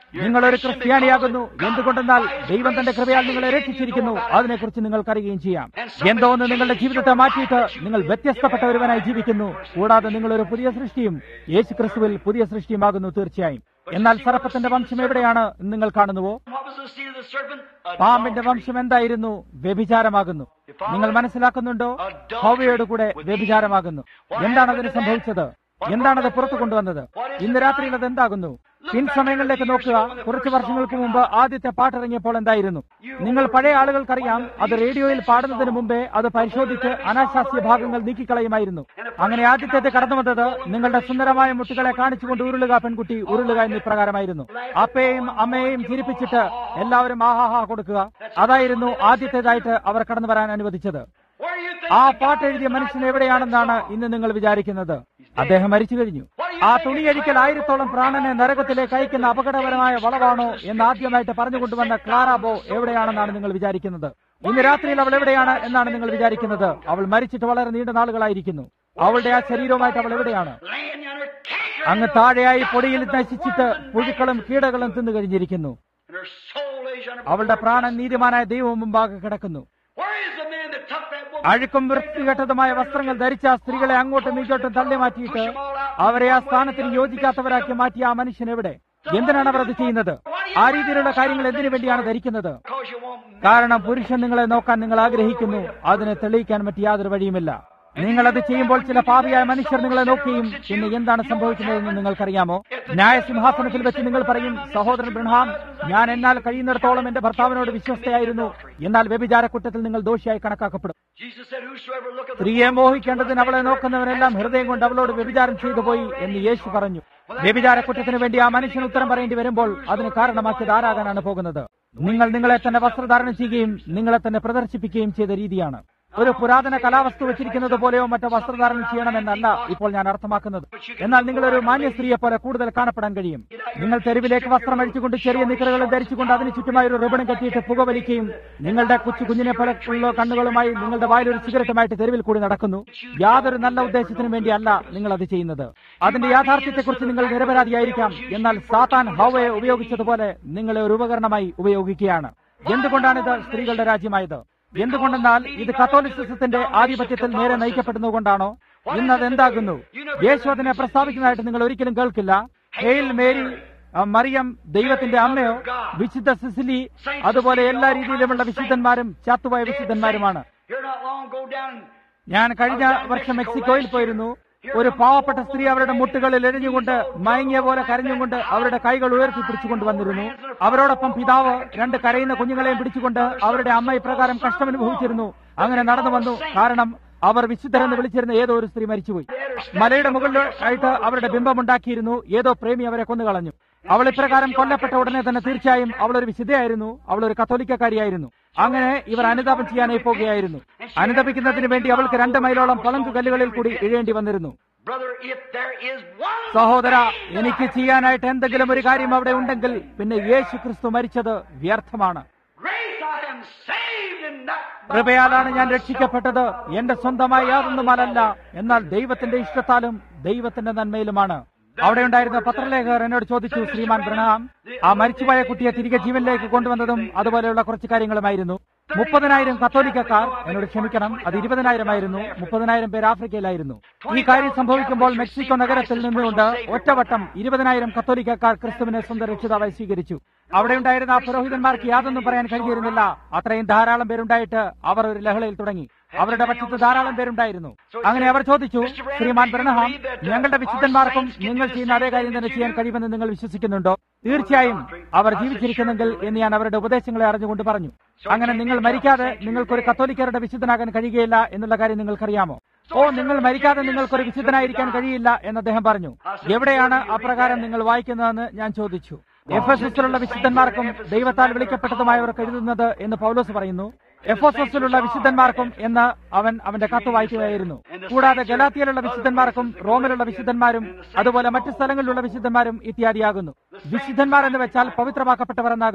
നിങ്ങൾ ഒരു ക്രിസ്ത്യാനിയാകുന്നു എന്തുകൊണ്ടെന്നാൽ ദൈവം തന്റെ കൃപയാൽ നിങ്ങളെ രക്ഷിച്ചിരിക്കുന്നു അതിനെക്കുറിച്ച് നിങ്ങൾക്കറിയുകയും ചെയ്യാം എന്തോ ഒന്ന് നിങ്ങളുടെ ജീവിതത്തെ മാറ്റിയിട്ട് നിങ്ങൾ വ്യത്യസ്തപ്പെട്ട ഒരുവനായി ജീവിക്കുന്നു കൂടാതെ നിങ്ങൾ ഒരു പുതിയ സൃഷ്ടിയും യേശു ക്രിസ്തുവിൽ പുതിയ സൃഷ്ടിയുമാകുന്നു തീർച്ചയായും എന്നാൽ സർപ്പത്തിന്റെ വംശം എവിടെയാണ് എന്ന് നിങ്ങൾ കാണുന്നുവോ What was the seed of the serpent? പാമ്പിന്റെ വംശം എന്തായിരുന്നു വ്യഭിചാരമാകുന്നു നിങ്ങൾ മനസ്സിലാക്കുന്നുണ്ടോ ഹൗവയോട് കൂടെ വ്യഭിചാരമാകുന്നു എന്താണ് അതിന് സംഭവിച്ചത് എന്താണത് പുറത്തു കൊണ്ടുവന്നത് ഇന്ന് രാത്രിയിൽ അത് എന്താകുന്നു പിൻസമയങ്ങളിലേക്ക് നോക്കുക കുറച്ച് വർഷങ്ങൾക്ക് മുമ്പ് ആദ്യത്തെ പാട്ടിറങ്ങിയപ്പോൾ എന്തായിരുന്നു നിങ്ങൾ പഴയ ആളുകൾക്കറിയാം അത് റേഡിയോയിൽ പാടുന്നതിന് മുമ്പേ അത് പരിശോധിച്ച് അനാശാസ്യ ഭാഗങ്ങൾ നീക്കിക്കളയുമായിരുന്നു അങ്ങനെ ആദ്യത്തേത് കടന്നു വന്നത് നിങ്ങളുടെ സുന്ദരമായ മുട്ടുകളെ കാണിച്ചുകൊണ്ട് ഉരുളുക പെൺകുട്ടി ഉരുളുക എന്ന് ഇപ്രകാരമായിരുന്നു അപ്പയെയും അമ്മയെയും ചിരിപ്പിച്ചിട്ട് എല്ലാവരും ആഹാഹാ കൊടുക്കുക അതായിരുന്നു ആദ്യത്തേതായിട്ട് അവർ കടന്നു വരാൻ അനുവദിച്ചത് Where do you think ആ the guy പാട്ട് എഴുതിയ മനുഷ്യൻ എവിടെയാണെന്നാണ് ഇന്ന് നിങ്ങൾ വിചാരിക്കുന്നത് അദ്ദേഹം മരിച്ചു കഴിഞ്ഞു ആ തുണിയഴിക്കൽ ആയിരത്തോളം പ്രാണനെ നരകത്തിലേക്ക് അയക്കുന്ന അപകടകരമായ വളവാണോ എന്ന് ആദ്യമായിട്ട് പറഞ്ഞുകൊണ്ടുവന്ന ക്ലാറാബോ എവിടെയാണെന്നാണ് നിങ്ങൾ വിചാരിക്കുന്നത് ഇന്ന് രാത്രിയിൽ അവൾ എവിടെയാണ് എന്നാണ് നിങ്ങൾ വിചാരിക്കുന്നത് അവൾ മരിച്ചിട്ട് വളരെ നീണ്ട നാളുകളായിരിക്കുന്നു അവളുടെ ആ ശരീരവുമായിട്ട് അവൾ എവിടെയാണ് laying yonder canker അങ്ങ് താഴെയായി പൊടിയിൽ നശിച്ചിട്ട് പുഴുക്കളും കീടകളും തിന്നു കഴിഞ്ഞിരിക്കുന്നു and her soul lays yonder. അവളുടെ പ്രാണൻ നീതിമാനായ ദൈവം മുമ്പാകെ കിടക്കുന്നു Where is the man that took that woman? അഴുക്കും വൃത്തികെട്ടതുമായ വസ്ത്രങ്ങൾ ധരിച്ച ആ സ്ത്രീകളെ അങ്ങോട്ടും ഇങ്ങോട്ടും തള്ളി മാറ്റിയിട്ട് അവരെ ആ സ്ഥാനത്തിന് യോജിക്കാത്തവരാക്കി മാറ്റിയ ആ മനുഷ്യൻ എവിടെ എന്തിനാണ് അവർ അത് ചെയ്യുന്നത് ആ രീതിയിലുള്ള കാര്യങ്ങൾ എന്തിനു വേണ്ടിയാണ് ധരിക്കുന്നത് Because you won't. കാരണം പുരുഷൻ നിങ്ങളെ നോക്കാൻ നിങ്ങൾ ആഗ്രഹിക്കുന്നു അതിനെ തെളിയിക്കാൻ മറ്റ് യാതൊരു വഴിയുമില്ല നിങ്ങൾ അത് ചെയ്യുമ്പോൾ ചില പാപിയായ മനുഷ്യർ നിങ്ങളെ നോക്കുകയും പിന്നെ എന്താണ് സംഭവിക്കുന്നതെന്ന് നിങ്ങൾക്കറിയാമോ ന്യായസിംഹാസനത്തിൽ വെച്ച് നിങ്ങൾ പറയും സഹോദരൻ ബ്രഹാം ഞാൻ എന്നാൽ കഴിയുന്നിടത്തോളം എന്റെ ഭർത്താവിനോട് വിശ്വസ്തയായിരുന്നു എന്നാൽ വ്യഭിചാര കുറ്റത്തിൽ നിങ്ങൾ ദോഷിയായി കണക്കാക്കപ്പെടും Jesus said, Whosoever looketh സ്ത്രീയെ മോഹിക്കേണ്ടതിന് അവളെ നോക്കുന്നവരെല്ലാം ഹൃദയം കൊണ്ട് അവളോട് വ്യഭിചാരം ചെയ്തു പോയി എന്ന് യേശു പറഞ്ഞു വ്യഭിചാര കുറ്റത്തിന് വേണ്ടി ആ മനുഷ്യൻ ഉത്തരം പറയേണ്ടി വരുമ്പോൾ അതിന് കാരണമാക്കിയത് ആരാകാനാണ് പോകുന്നത് നിങ്ങൾ നിങ്ങളെ തന്നെ വസ്ത്രധാരണം ചെയ്യുകയും നിങ്ങളെ തന്നെ പ്രദർശിപ്പിക്കുകയും ചെയ്ത രീതിയാണ് ഒരു പുരാതന കലാവസ്തു വെച്ചിരിക്കുന്നത് പോലെയോ മറ്റോ വസ്ത്രധാരണം ചെയ്യണമെന്നല്ല ഇപ്പോൾ ഞാൻ അർത്ഥമാക്കുന്നത് എന്നാൽ നിങ്ങളൊരു മാന്യ സ്ത്രീയെ പോലെ കൂടുതൽ കാണപ്പെടാൻ കഴിയും നിങ്ങൾ തെരുവിലേക്ക് വസ്ത്രം അഴിച്ചുകൊണ്ട് ചെറിയ നിക്കറുകൾ ധരിച്ചുകൊണ്ട് അതിന് ചുറ്റുമായി ഒരു റിബൺ കെട്ടിയിട്ട് പുകവലിക്കുകയും നിങ്ങളുടെ കൊച്ചു കുഞ്ഞിനെ പോലെ ഉള്ള കണ്ണുകളുമായി നിങ്ങളുടെ വായിൽ ഒരു സിഗരറ്റുമായിട്ട് തെരുവിൽ കൂടി നടക്കുന്നു യാതൊരു നല്ല ഉദ്ദേശത്തിനു വേണ്ടിയല്ല നിങ്ങൾ അത് ചെയ്യുന്നത് അതിന്റെ യാഥാർത്ഥ്യത്തെക്കുറിച്ച് നിങ്ങൾ നിരപരാധിയായിരിക്കാം എന്നാൽ സാത്താൻ ഹൗവയെ ഉപയോഗിച്ചതുപോലെ നിങ്ങളെ ഒരു ഉപകരണമായി ഉപയോഗിക്കുകയാണ് എന്തുകൊണ്ടാണിത് സ്ത്രീകളുടെ രാജ്യമായത് എന്തുകൊണ്ടെന്നാൽ ഇത് കത്തോലിസിസത്തിന്റെ ആധിപത്യത്തിൽ നേരെ നയിക്കപ്പെടുന്നതുകൊണ്ടാണോ ഇന്ന് അത് എന്താകുന്നു യേശു അതിനെ പ്രസ്താവിക്കുന്നതായിട്ട് നിങ്ങൾ ഒരിക്കലും കേൾക്കില്ല ഹെയിൽ മേരി ആ, മറിയം ദൈവത്തിന്റെ അമ്മയോ വിശുദ്ധ സിസിലി അതുപോലെ എല്ലാ രീതിയിലുമുള്ള വിശുദ്ധന്മാരും ചത്തുപോയ വിശുദ്ധന്മാരുമാണ് Here not long go down and ഞാൻ കഴിഞ്ഞ വർഷം മെക്സിക്കോയിൽ പോയിരുന്നു ഒരു പാവപ്പെട്ട സ്ത്രീ അവരുടെ മുട്ടുകളിൽ എരിഞ്ഞുകൊണ്ട് മയങ്ങിയ പോലെ കരഞ്ഞുകൊണ്ട് അവരുടെ കൈകൾ ഉയർത്തിപ്പിടിച്ചുകൊണ്ട് വന്നിരുന്നു അവരോടൊപ്പം പിതാവ് രണ്ട് കരയുന്ന കുഞ്ഞുങ്ങളെയും പിടിച്ചുകൊണ്ട് അവരുടെ അമ്മ ഇപ്രകാരം കഷ്ടമനുഭവിച്ചിരുന്നു അങ്ങനെ നടന്നു വന്നു കാരണം അവർ വിശുദ്ധരെന്ന് വിളിച്ചിരുന്ന ഏതോ ഒരു സ്ത്രീ മരിച്ചുപോയി മലയുടെ മുകളിലായിട്ട് അവരുടെ ബിംബമുണ്ടാക്കിയിരുന്നു ഏതോ പ്രേമി അവരെ കൊന്നുകളഞ്ഞു അവൾ ഇപ്രകാരം കൊല്ലപ്പെട്ട ഉടനെ തന്നെ തീർച്ചയായും അവൾ ഒരു വിശുദ്ധയായിരുന്നു അവൾ ഒരു കത്തോലിക്കക്കാരിയായിരുന്നു അങ്ങനെ ഇവർ അനുതാപം ചെയ്യാനായി പോകുകയായിരുന്നു അനുതപിക്കുന്നതിന് വേണ്ടി അവൾക്ക് രണ്ട് മൈലോളം പളങ്കു കല്ലുകളിൽ കൂടി ഇഴേണ്ടി വന്നിരുന്നു brother, if there is one സഹോദര എനിക്ക് ചെയ്യാനായിട്ട് എന്തെങ്കിലും ഒരു കാര്യം അവിടെ ഉണ്ടെങ്കിൽ പിന്നെ യേശു ക്രിസ്തു മരിച്ചത് വ്യർത്ഥമാണ് grace, I am saved and not by കൃപയാലാണ് ഞാൻ രക്ഷിക്കപ്പെട്ടത് എന്റെ സ്വന്തമായി യാതൊന്നുമാലല്ല എന്നാൽ ദൈവത്തിന്റെ ഇഷ്ടത്താലും ദൈവത്തിന്റെ നന്മയിലുമാണ് അവിടെ ഉണ്ടായിരുന്ന പത്രലേഖകർ എന്നോട് ചോദിച്ചു ശ്രീമാൻ ബ്രണാം ആ മരിച്ചുപോയ കുട്ടിയെ തിരികെ ജീവനിലേക്ക് കൊണ്ടുവന്നതും അതുപോലെയുള്ള കുറച്ച് കാര്യങ്ങളുമായിരുന്നു മുപ്പതിനായിരം കത്തോലിക്കക്കാർ എന്നോട് ക്ഷമിക്കണം അത് ഇരുപതിനായിരമായിരുന്നു മുപ്പതിനായിരം പേർ ആഫ്രിക്കയിലായിരുന്നു ഈ കാര്യം സംഭവിക്കുമ്പോൾ മെക്സിക്കോ നഗരത്തിൽ നിന്നുകൊണ്ട് ഒറ്റവട്ടം ഇരുപതിനായിരം കത്തോലിക്കക്കാർ ക്രിസ്തുവിനെ സ്വന്തം രക്ഷിതാവായി സ്വീകരിച്ചു അവിടെ ഉണ്ടായിരുന്ന ആ പുരോഹിതന്മാർക്ക് യാതൊന്നും പറയാൻ കഴിഞ്ഞിരുന്നില്ല അത്രയും ധാരാളം പേരുണ്ടായിട്ട് അവർ ഒരു ലഹളയിൽ തുടങ്ങി അവരുടെ പക്ഷത്ത് ധാരാളം പേരുണ്ടായിരുന്നു അങ്ങനെ അവർ ചോദിച്ചു ശ്രീമാൻ ബ്രണഹാം ഞങ്ങളുടെ വിശുദ്ധന്മാർക്കും നിങ്ങൾ ചെയ്യുന്ന അതേ കാര്യം തന്നെ ചെയ്യാൻ കഴിയുമെന്ന് നിങ്ങൾ വിശ്വസിക്കുന്നുണ്ടോ തീർച്ചയായും അവർ ജീവിച്ചിരിക്കുന്നെങ്കിൽ എന്ന് ഞാൻ അവരുടെ ഉപദേശങ്ങളെ അറിഞ്ഞുകൊണ്ട് പറഞ്ഞു അങ്ങനെ നിങ്ങൾ മരിക്കാതെ നിങ്ങൾക്കൊരു കത്തോലിക്കരുടെ വിശുദ്ധനാകാൻ കഴിയുകയില്ല എന്നുള്ള കാര്യം നിങ്ങൾക്കറിയാമോ ഓ നിങ്ങൾ മരിക്കാതെ നിങ്ങൾക്കൊരു വിശുദ്ധനായിരിക്കാൻ കഴിയില്ല എന്ന് അദ്ദേഹം പറഞ്ഞു എവിടെയാണ് അപ്രകാരം നിങ്ങൾ വായിക്കുന്നതെന്ന് ഞാൻ ചോദിച്ചു എഫ് എസ് എസിലുള്ള വിശുദ്ധന്മാർക്കും ദൈവത്താൽ വിളിക്കപ്പെട്ടതുമായവർക്ക് എഴുതുന്നത് എന്ന് പൗലോസ് പറയുന്നു എഫ് എസ് എസിലുള്ള വിശുദ്ധന്മാർക്കും എന്ന് അവൻ അവന്റെ കത്ത് വായിക്കുകയായിരുന്നു കൂടാതെ ഗലാത്തിയിലുള്ള വിശുദ്ധന്മാർക്കും റോമിലുള്ള വിശുദ്ധന്മാരും അതുപോലെ മറ്റു സ്ഥലങ്ങളിലുള്ള വിശുദ്ധന്മാരും ഇത്യാദിയാകുന്നു വിശുദ്ധന്മാർ എന്ന് വെച്ചാൽ പവിത്രമാക്കപ്പെട്ടവർ എന്നാകുന്നു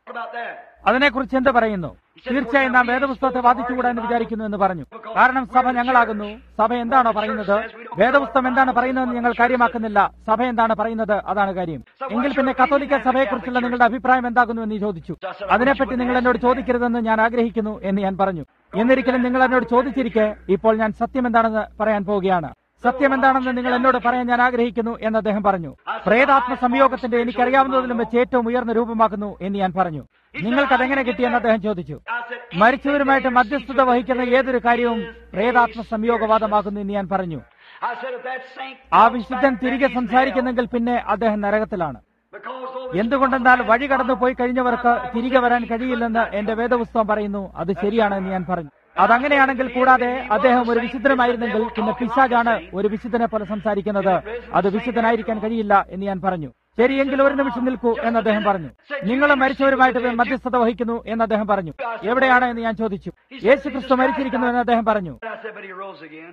about that? അതിനെക്കുറിച്ച് എന്ത് പറയുന്നു തീർച്ചയായും നാം വേദപുസ്തകത്തെ വാദിച്ചുകൂടാ എന്ന് വിചാരിക്കുന്നു എന്ന് പറഞ്ഞു കാരണം സഭ ഞങ്ങളാകുന്നു സഭ എന്താണോ പറയുന്നത് വേദപുസ്തകം എന്താണ് പറയുന്നതെന്ന് ഞങ്ങൾ കാര്യമാക്കുന്നില്ല സഭ എന്താണ് പറയുന്നത് അതാണ് കാര്യം എങ്കിൽ പിന്നെ കത്തോലിക്ക സഭയെക്കുറിച്ചുള്ള നിങ്ങളുടെ അഭിപ്രായം എന്താകുന്നു എന്ന് ചോദിച്ചു അതിനെപ്പറ്റി നിങ്ങൾ എന്നോട് ചോദിക്കരുതെന്ന് ഞാൻ ആഗ്രഹിക്കുന്നു എന്ന് ഞാൻ പറഞ്ഞു എന്നിരിക്കലും നിങ്ങൾ എന്നോട് ചോദിച്ചിരിക്കെ ഇപ്പോൾ ഞാൻ സത്യം എന്താണെന്ന് പറയാൻ പോവുകയാണ് സത്യം എന്താണെന്ന് നിങ്ങൾ എന്നോട് പറയാൻ ഞാൻ ആഗ്രഹിക്കുന്നു എന്ന് അദ്ദേഹം പറഞ്ഞു പ്രേതാത്മ സംയോഗത്തിന്റെ എനിക്കറിയാവുന്നതിലും വെച്ച് ഏറ്റവും ഉയർന്ന രൂപമാക്കുന്നു എന്ന് ഞാൻ പറഞ്ഞു നിങ്ങൾക്ക് അതെങ്ങനെ കിട്ടിയെന്ന് അദ്ദേഹം ചോദിച്ചു I said, മരിച്ചവരുമായിട്ട് മധ്യസ്ഥത വഹിക്കുന്ന ഏതൊരു കാര്യവും പ്രേതാത്മ സംയോഗവാദമാകുന്നു എന്ന് ഞാൻ പറഞ്ഞു I said, if that saint ആ comes വിശുദ്ധൻ back, തിരികെ then he's in hell. സംസാരിക്കുന്നെങ്കിൽ പിന്നെ അദ്ദേഹം നരകത്തിലാണ് Because those എന്തുകൊണ്ടെന്നാൽ വഴി കടന്നു പോയി കഴിഞ്ഞവർക്ക് തിരികെ വരാൻ കഴിയില്ലെന്ന് എന്റെ വേദപുസ്തകം പറയുന്നു അത് ശരിയാണെന്ന് ഞാൻ പറഞ്ഞു അതങ്ങനെയാണെങ്കിൽ കൂടാതെ അദ്ദേഹം ഒരു വിശുദ്ധനായിരുന്നെങ്കിൽ പിന്നെ പിശാജാണ് ഒരു വിശുദ്ധനെ പോലെ സംസാരിക്കുന്നത് അത് വിശുദ്ധനായിരിക്കാൻ കഴിയില്ല എന്ന് ഞാൻ പറഞ്ഞു ശരിയെങ്കിൽ ഒരു നിമിഷം നിൽക്കൂ എന്ന് അദ്ദേഹം പറഞ്ഞു നിങ്ങൾ മരിച്ചവരുമായിട്ട് മധ്യസ്ഥത വഹിക്കുന്നു എന്ന് അദ്ദേഹം പറഞ്ഞു എവിടെയാണ് എന്ന് ഞാൻ ചോദിച്ചു യേശു ക്രിസ്തു മരിച്ചിരിക്കുന്നു എന്ന് അദ്ദേഹം പറഞ്ഞു I said, but he rose again.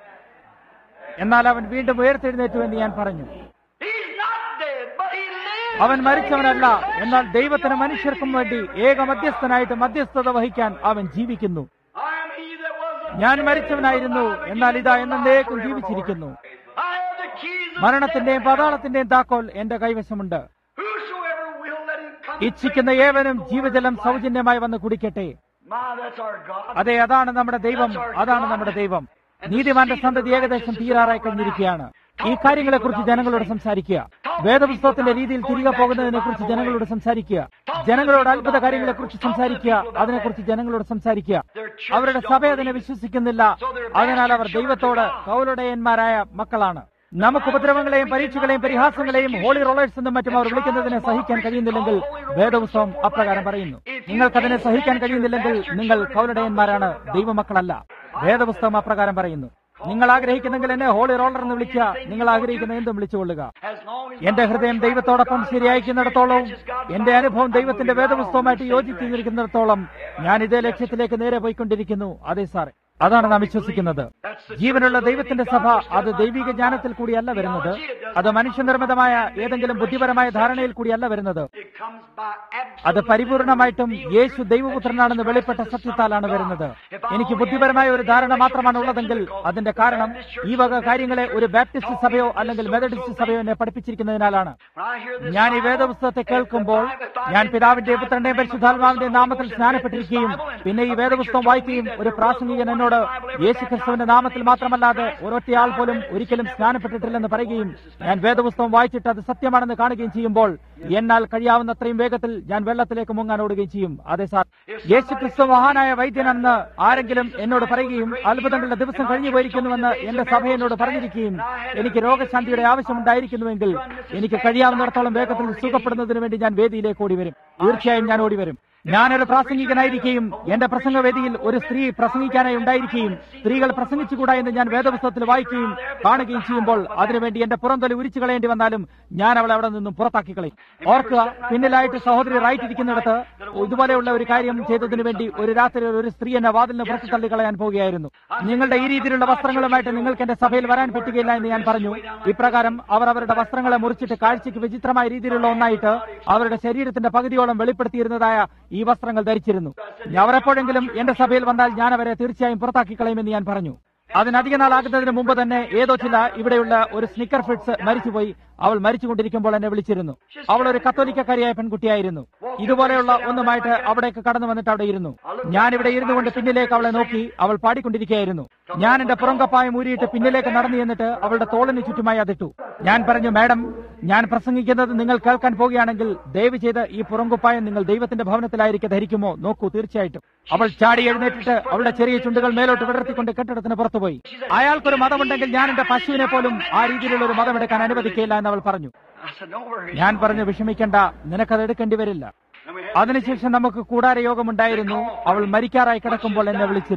എന്നാൽ അവൻ വീണ്ടും ഉയർത്തെഴുന്നേറ്റു എന്ന് ഞാൻ പറഞ്ഞു He's not dead, but he lives. അവൻ മരിച്ചവനല്ല എന്നാൽ ദൈവത്തിന് മനുഷ്യർക്കും വേണ്ടി ഏക മധ്യസ്ഥനായിട്ട് മധ്യസ്ഥത വഹിക്കാൻ അവൻ ജീവിക്കുന്നു I am he that was the ഞാൻ മരിച്ചവനായിരുന്നു എന്നാൽ ഇതാ എന്നേക്കും ജീവിച്ചിരിക്കുന്നു I have the keys of മരണത്തിന്റെയും പാതാളത്തിന്റെയും താക്കോൽ എന്റെ കൈവശമുണ്ട് Whosoever will let him come. ഇച്ഛിക്കുന്ന ഏവനും ജീവജലം സൗജന്യമായി വന്ന് കുടിക്കട്ടെ My, that's our God. അതെ അതാണ് നമ്മുടെ ദൈവം അതാണ് നമ്മുടെ ദൈവം നീതിമാന്റെ സന്തതി ഏകദേശം തീരാറായി കഴിഞ്ഞിരിക്കുകയാണ് ഈ കാര്യങ്ങളെക്കുറിച്ച് ജനങ്ങളോട് സംസാരിക്കുക വേദപുസ്തകത്തിന്റെ രീതിയിൽ തിരികെ പോകുന്നതിനെ കുറിച്ച് ജനങ്ങളോട് സംസാരിക്കുക ജനങ്ങളോട് അത്ഭുത കാര്യങ്ങളെക്കുറിച്ച് സംസാരിക്കുക അതിനെക്കുറിച്ച് ജനങ്ങളോട് സംസാരിക്കുക അവരുടെ സഭ അതിനെ വിശ്വസിക്കുന്നില്ല അതിനാൽ അവർ ദൈവത്തോട് കൗലുടയന്മാരായ മക്കളാണ് നമുക്ക് ഉപദ്രവങ്ങളെയും പരീക്ഷകളെയും പരിഹാസങ്ങളെയും ഹോളി റോളേഴ്സ് എന്നും മറ്റും അവർ വിളിക്കുന്നതിനെ സഹിക്കാൻ കഴിയുന്നില്ലെങ്കിൽ വേദപുസ്തകം അപ്രകാരം പറയുന്നു നിങ്ങൾക്കതിനെ സഹിക്കാൻ കഴിയുന്നില്ലെങ്കിൽ നിങ്ങൾ കൗലുടയന്മാരാണ് ദൈവമക്കളല്ല വേദപുസ്തകം അപ്രകാരം പറയുന്നു നിങ്ങൾ ആഗ്രഹിക്കുന്നെങ്കിൽ എന്നെ ഹോളി റോളർ എന്ന് വിളിക്കുക നിങ്ങൾ ആഗ്രഹിക്കുന്ന എന്തും വിളിച്ചുകൊള്ളുക As long as എന്റെ ഹൃദയം ദൈവത്തോടൊപ്പം ശരിയായിരിക്കുന്നിടത്തോളം എന്റെ അനുഭവം ദൈവത്തിന്റെ വേദപുസ്തകമായിട്ട് യോജിച്ചിരിക്കുന്നിടത്തോളം ഞാൻ ഇതേ ലക്ഷ്യത്തിലേക്ക് നേരെ പോയിക്കൊണ്ടിരിക്കുന്നു അതെ സാറേ അതാണ് നാം വിശ്വസിക്കുന്നത് ജീവനുള്ള ദൈവത്തിന്റെ സഭ അത് ദൈവിക ജ്ഞാനത്തിൽ കൂടിയല്ല വരുന്നത് അത് മനുഷ്യനിർമ്മിതമായ ഏതെങ്കിലും ബുദ്ധിപരമായ ധാരണയിൽ കൂടിയല്ല വരുന്നത് it comes by അത് പരിപൂർണമായിട്ടും യേശു ദൈവപുത്രനാണെന്ന് വെളിപ്പെട്ട സത്യത്താലാണ് വരുന്നത് എനിക്ക് ബുദ്ധിപരമായ ഒരു ധാരണ മാത്രമാണ് ഉള്ളതെങ്കിൽ അതിന്റെ കാരണം ഈ വക കാര്യങ്ങളെ ഒരു ബാപ്റ്റിസ്റ്റ് സഭയോ അല്ലെങ്കിൽ മെത്തഡിസ്റ്റ് സഭയോ എന്നെ പഠിപ്പിച്ചിരിക്കുന്നതിനാലാണ് When I hear this ഞാൻ ഈ വേദപുസ്തകത്തെ കേൾക്കുമ്പോൾ ഞാൻ പിതാവിന്റെ പുത്രന്റെയും പരിശുദ്ധാത്മാവിന്റെ നാമത്തിൽ സ്നാനപ്പെട്ടിരിക്കുകയും പിന്നെ ഈ വേദപുസ്തകം വായിക്കുകയും ഒരു പ്രാസംഗികൻ എന്നോട് യേശു ക്രിസ്തുവിന്റെ നാമത്തിൽ മാത്രമല്ലാതെ ഒരൊറ്റയാൾ പോലും ഒരിക്കലും സ്നാനപ്പെട്ടിട്ടില്ലെന്ന് പറയുകയും ഞാൻ വേദപുസ്തകം വായിച്ചിട്ട് അത് സത്യമാണെന്ന് കാണുകയും ചെയ്യുമ്പോൾ എന്നാൽ കഴിയാവുന്നത്രയും വേഗത്തിൽ ഞാൻ വെള്ളത്തിലേക്ക് മുങ്ങാൻ ഓടുകയും ചെയ്യും അതെ സാർ യേശു ക്രിസ്തു മഹാനായ വൈദ്യനെന്ന് ആരെങ്കിലും എന്നോട് പറയുകയും അത്ഭുതങ്ങളുടെ ദിവസം കഴിഞ്ഞു പോയിരിക്കുന്നുവെന്ന് എന്റെ സഭ എന്നോട് പറഞ്ഞിരിക്കുകയും എനിക്ക് രോഗശാന്തിയുടെ ആവശ്യമുണ്ടായിരിക്കുന്നുവെങ്കിൽ എനിക്ക് കഴിയാവുന്നിടത്തോളം വേഗത്തിൽ സുഖപ്പെടുന്നതിന് വേണ്ടി ഞാൻ വേദിയിലേക്ക് ഓടി വരും തീർച്ചയായും ഞാൻ ഓടി വരും ഞാനൊരു പ്രാസംഗികനായിരിക്കുകയും എന്റെ പ്രസംഗവേദിയിൽ ഒരു സ്ത്രീ പ്രസംഗിക്കാനായി ഉണ്ടായിരിക്കുകയും സ്ത്രീകൾ പ്രസംഗിച്ചുകൂടാ എന്ന് ഞാൻ വേദപുസ്തകത്തിൽ വായിക്കുകയും കാണുകയും ചെയ്യുമ്പോൾ അതിനുവേണ്ടി എന്റെ പുറംതൊലി ഉരിച്ചു കളയേണ്ടി വന്നാലും ഞാൻ അവളെ അവിടെ നിന്നും പുറത്താക്കി കളയും ഓർക്കുക പിന്നിലായിട്ട് സഹോദരി റൈറ്റ് ഇരിക്കുന്നിടത്ത് ഇതുപോലെയുള്ള ഒരു കാര്യം ചെയ്തതിനു വേണ്ടി ഒരു രാത്രി ഒരു സ്ത്രീ എന്നെ വാതിലിന് പുറത്ത് തള്ളിക്കളയാൻ പോവുകയായിരുന്നു നിങ്ങളുടെ ഈ രീതിയിലുള്ള വസ്ത്രങ്ങളുമായിട്ട് നിങ്ങൾക്ക് എന്റെ സഭയിൽ വരാൻ പറ്റുകയില്ല എന്ന് ഞാൻ പറഞ്ഞു ഇപ്രകാരം അവർ അവരുടെ വസ്ത്രങ്ങളെ മുറിച്ചിട്ട് കാഴ്ചയ്ക്ക് വിചിത്രമായ രീതിയിലുള്ള ഒന്നായിട്ട് അവരുടെ ശരീരത്തിന്റെ പകുതിയോളം വെളിപ്പെടുത്തിയിരുന്നതായ ഈ വസ്ത്രങ്ങൾ ധരിച്ചിരുന്നു അവർ എപ്പോഴെങ്കിലും എന്റെ സഭയിൽ വന്നാൽ ഞാൻ അവരെ തീർച്ചയായും പുറത്താക്കി കളയുമെന്ന് ഞാൻ പറഞ്ഞു അതിനധിക നാളാകുന്നതിന് മുമ്പ് തന്നെ ഏതോ ചില ഇവിടെയുള്ള ഒരു സ്നിക്കർ ഫിറ്റ്സ് മരിച്ചുപോയി അവൾ മരിച്ചുകൊണ്ടിരിക്കുമ്പോൾ എന്നെ വിളിച്ചിരുന്നു അവൾ ഒരു കത്തോലിക്കക്കാരിയായ പെൺകുട്ടിയായിരുന്നു ഇതുപോലെയുള്ള ഒന്നുമായിട്ട് അവിടേക്ക് കടന്നു വന്നിട്ട് അവിടെ ഇരുന്നു ഞാൻ ഇവിടെ ഇരുന്നു കൊണ്ട് പിന്നിലേക്ക് അവളെ നോക്കി അവൾ പാടിക്കൊണ്ടിരിക്കുകയായിരുന്നു ഞാൻ എന്റെ പുറംകപ്പായം ഊരിയിട്ട് പിന്നിലേക്ക് നടന്നു എന്നിട്ട് അവളുടെ തോളിന് ചുറ്റുമായി അതിട്ടു ഞാൻ പറഞ്ഞു മാഡം ഞാൻ പ്രസംഗിക്കുന്നത് നിങ്ങൾ കേൾക്കാൻ പോവുകയാണെങ്കിൽ ദയവ് ചെയ്ത് ഈ പുറംകുപ്പായം നിങ്ങൾ ദൈവത്തിന്റെ ഭവനത്തിലായിരിക്കെ ധരിക്കുമോ നോക്കൂ തീർച്ചയായിട്ടും അവൾ ചാടി എഴുന്നേറ്റിട്ട് അവളുടെ ചെറിയ ചുണ്ടുകൾ മേലോട്ട് വിടർത്തിക്കൊണ്ട് കെട്ടിടത്തിന് പുറത്തുപോയി അയാൾക്കൊരു മതമുണ്ടെങ്കിൽ ഞാൻ എന്റെ പശുവിനെ പോലും ആ രീതിയിലുള്ള ഒരു മതം എടുക്കാൻ അനുവദിക്കില്ല എന്ന് അവൾ പറഞ്ഞു I said, don't worry. ഞാൻ പറഞ്ഞു വിഷമിക്കണ്ട നിനക്കത് എടുക്കേണ്ടി വരില്ല And we had- അതിനുശേഷം നമുക്ക് കൂടാര യോഗമുണ്ടായിരുന്നു അവൾ മരിക്കാറായി കിടക്കുമ്പോൾ എന്നെ വിളിച്ചിരുന്നു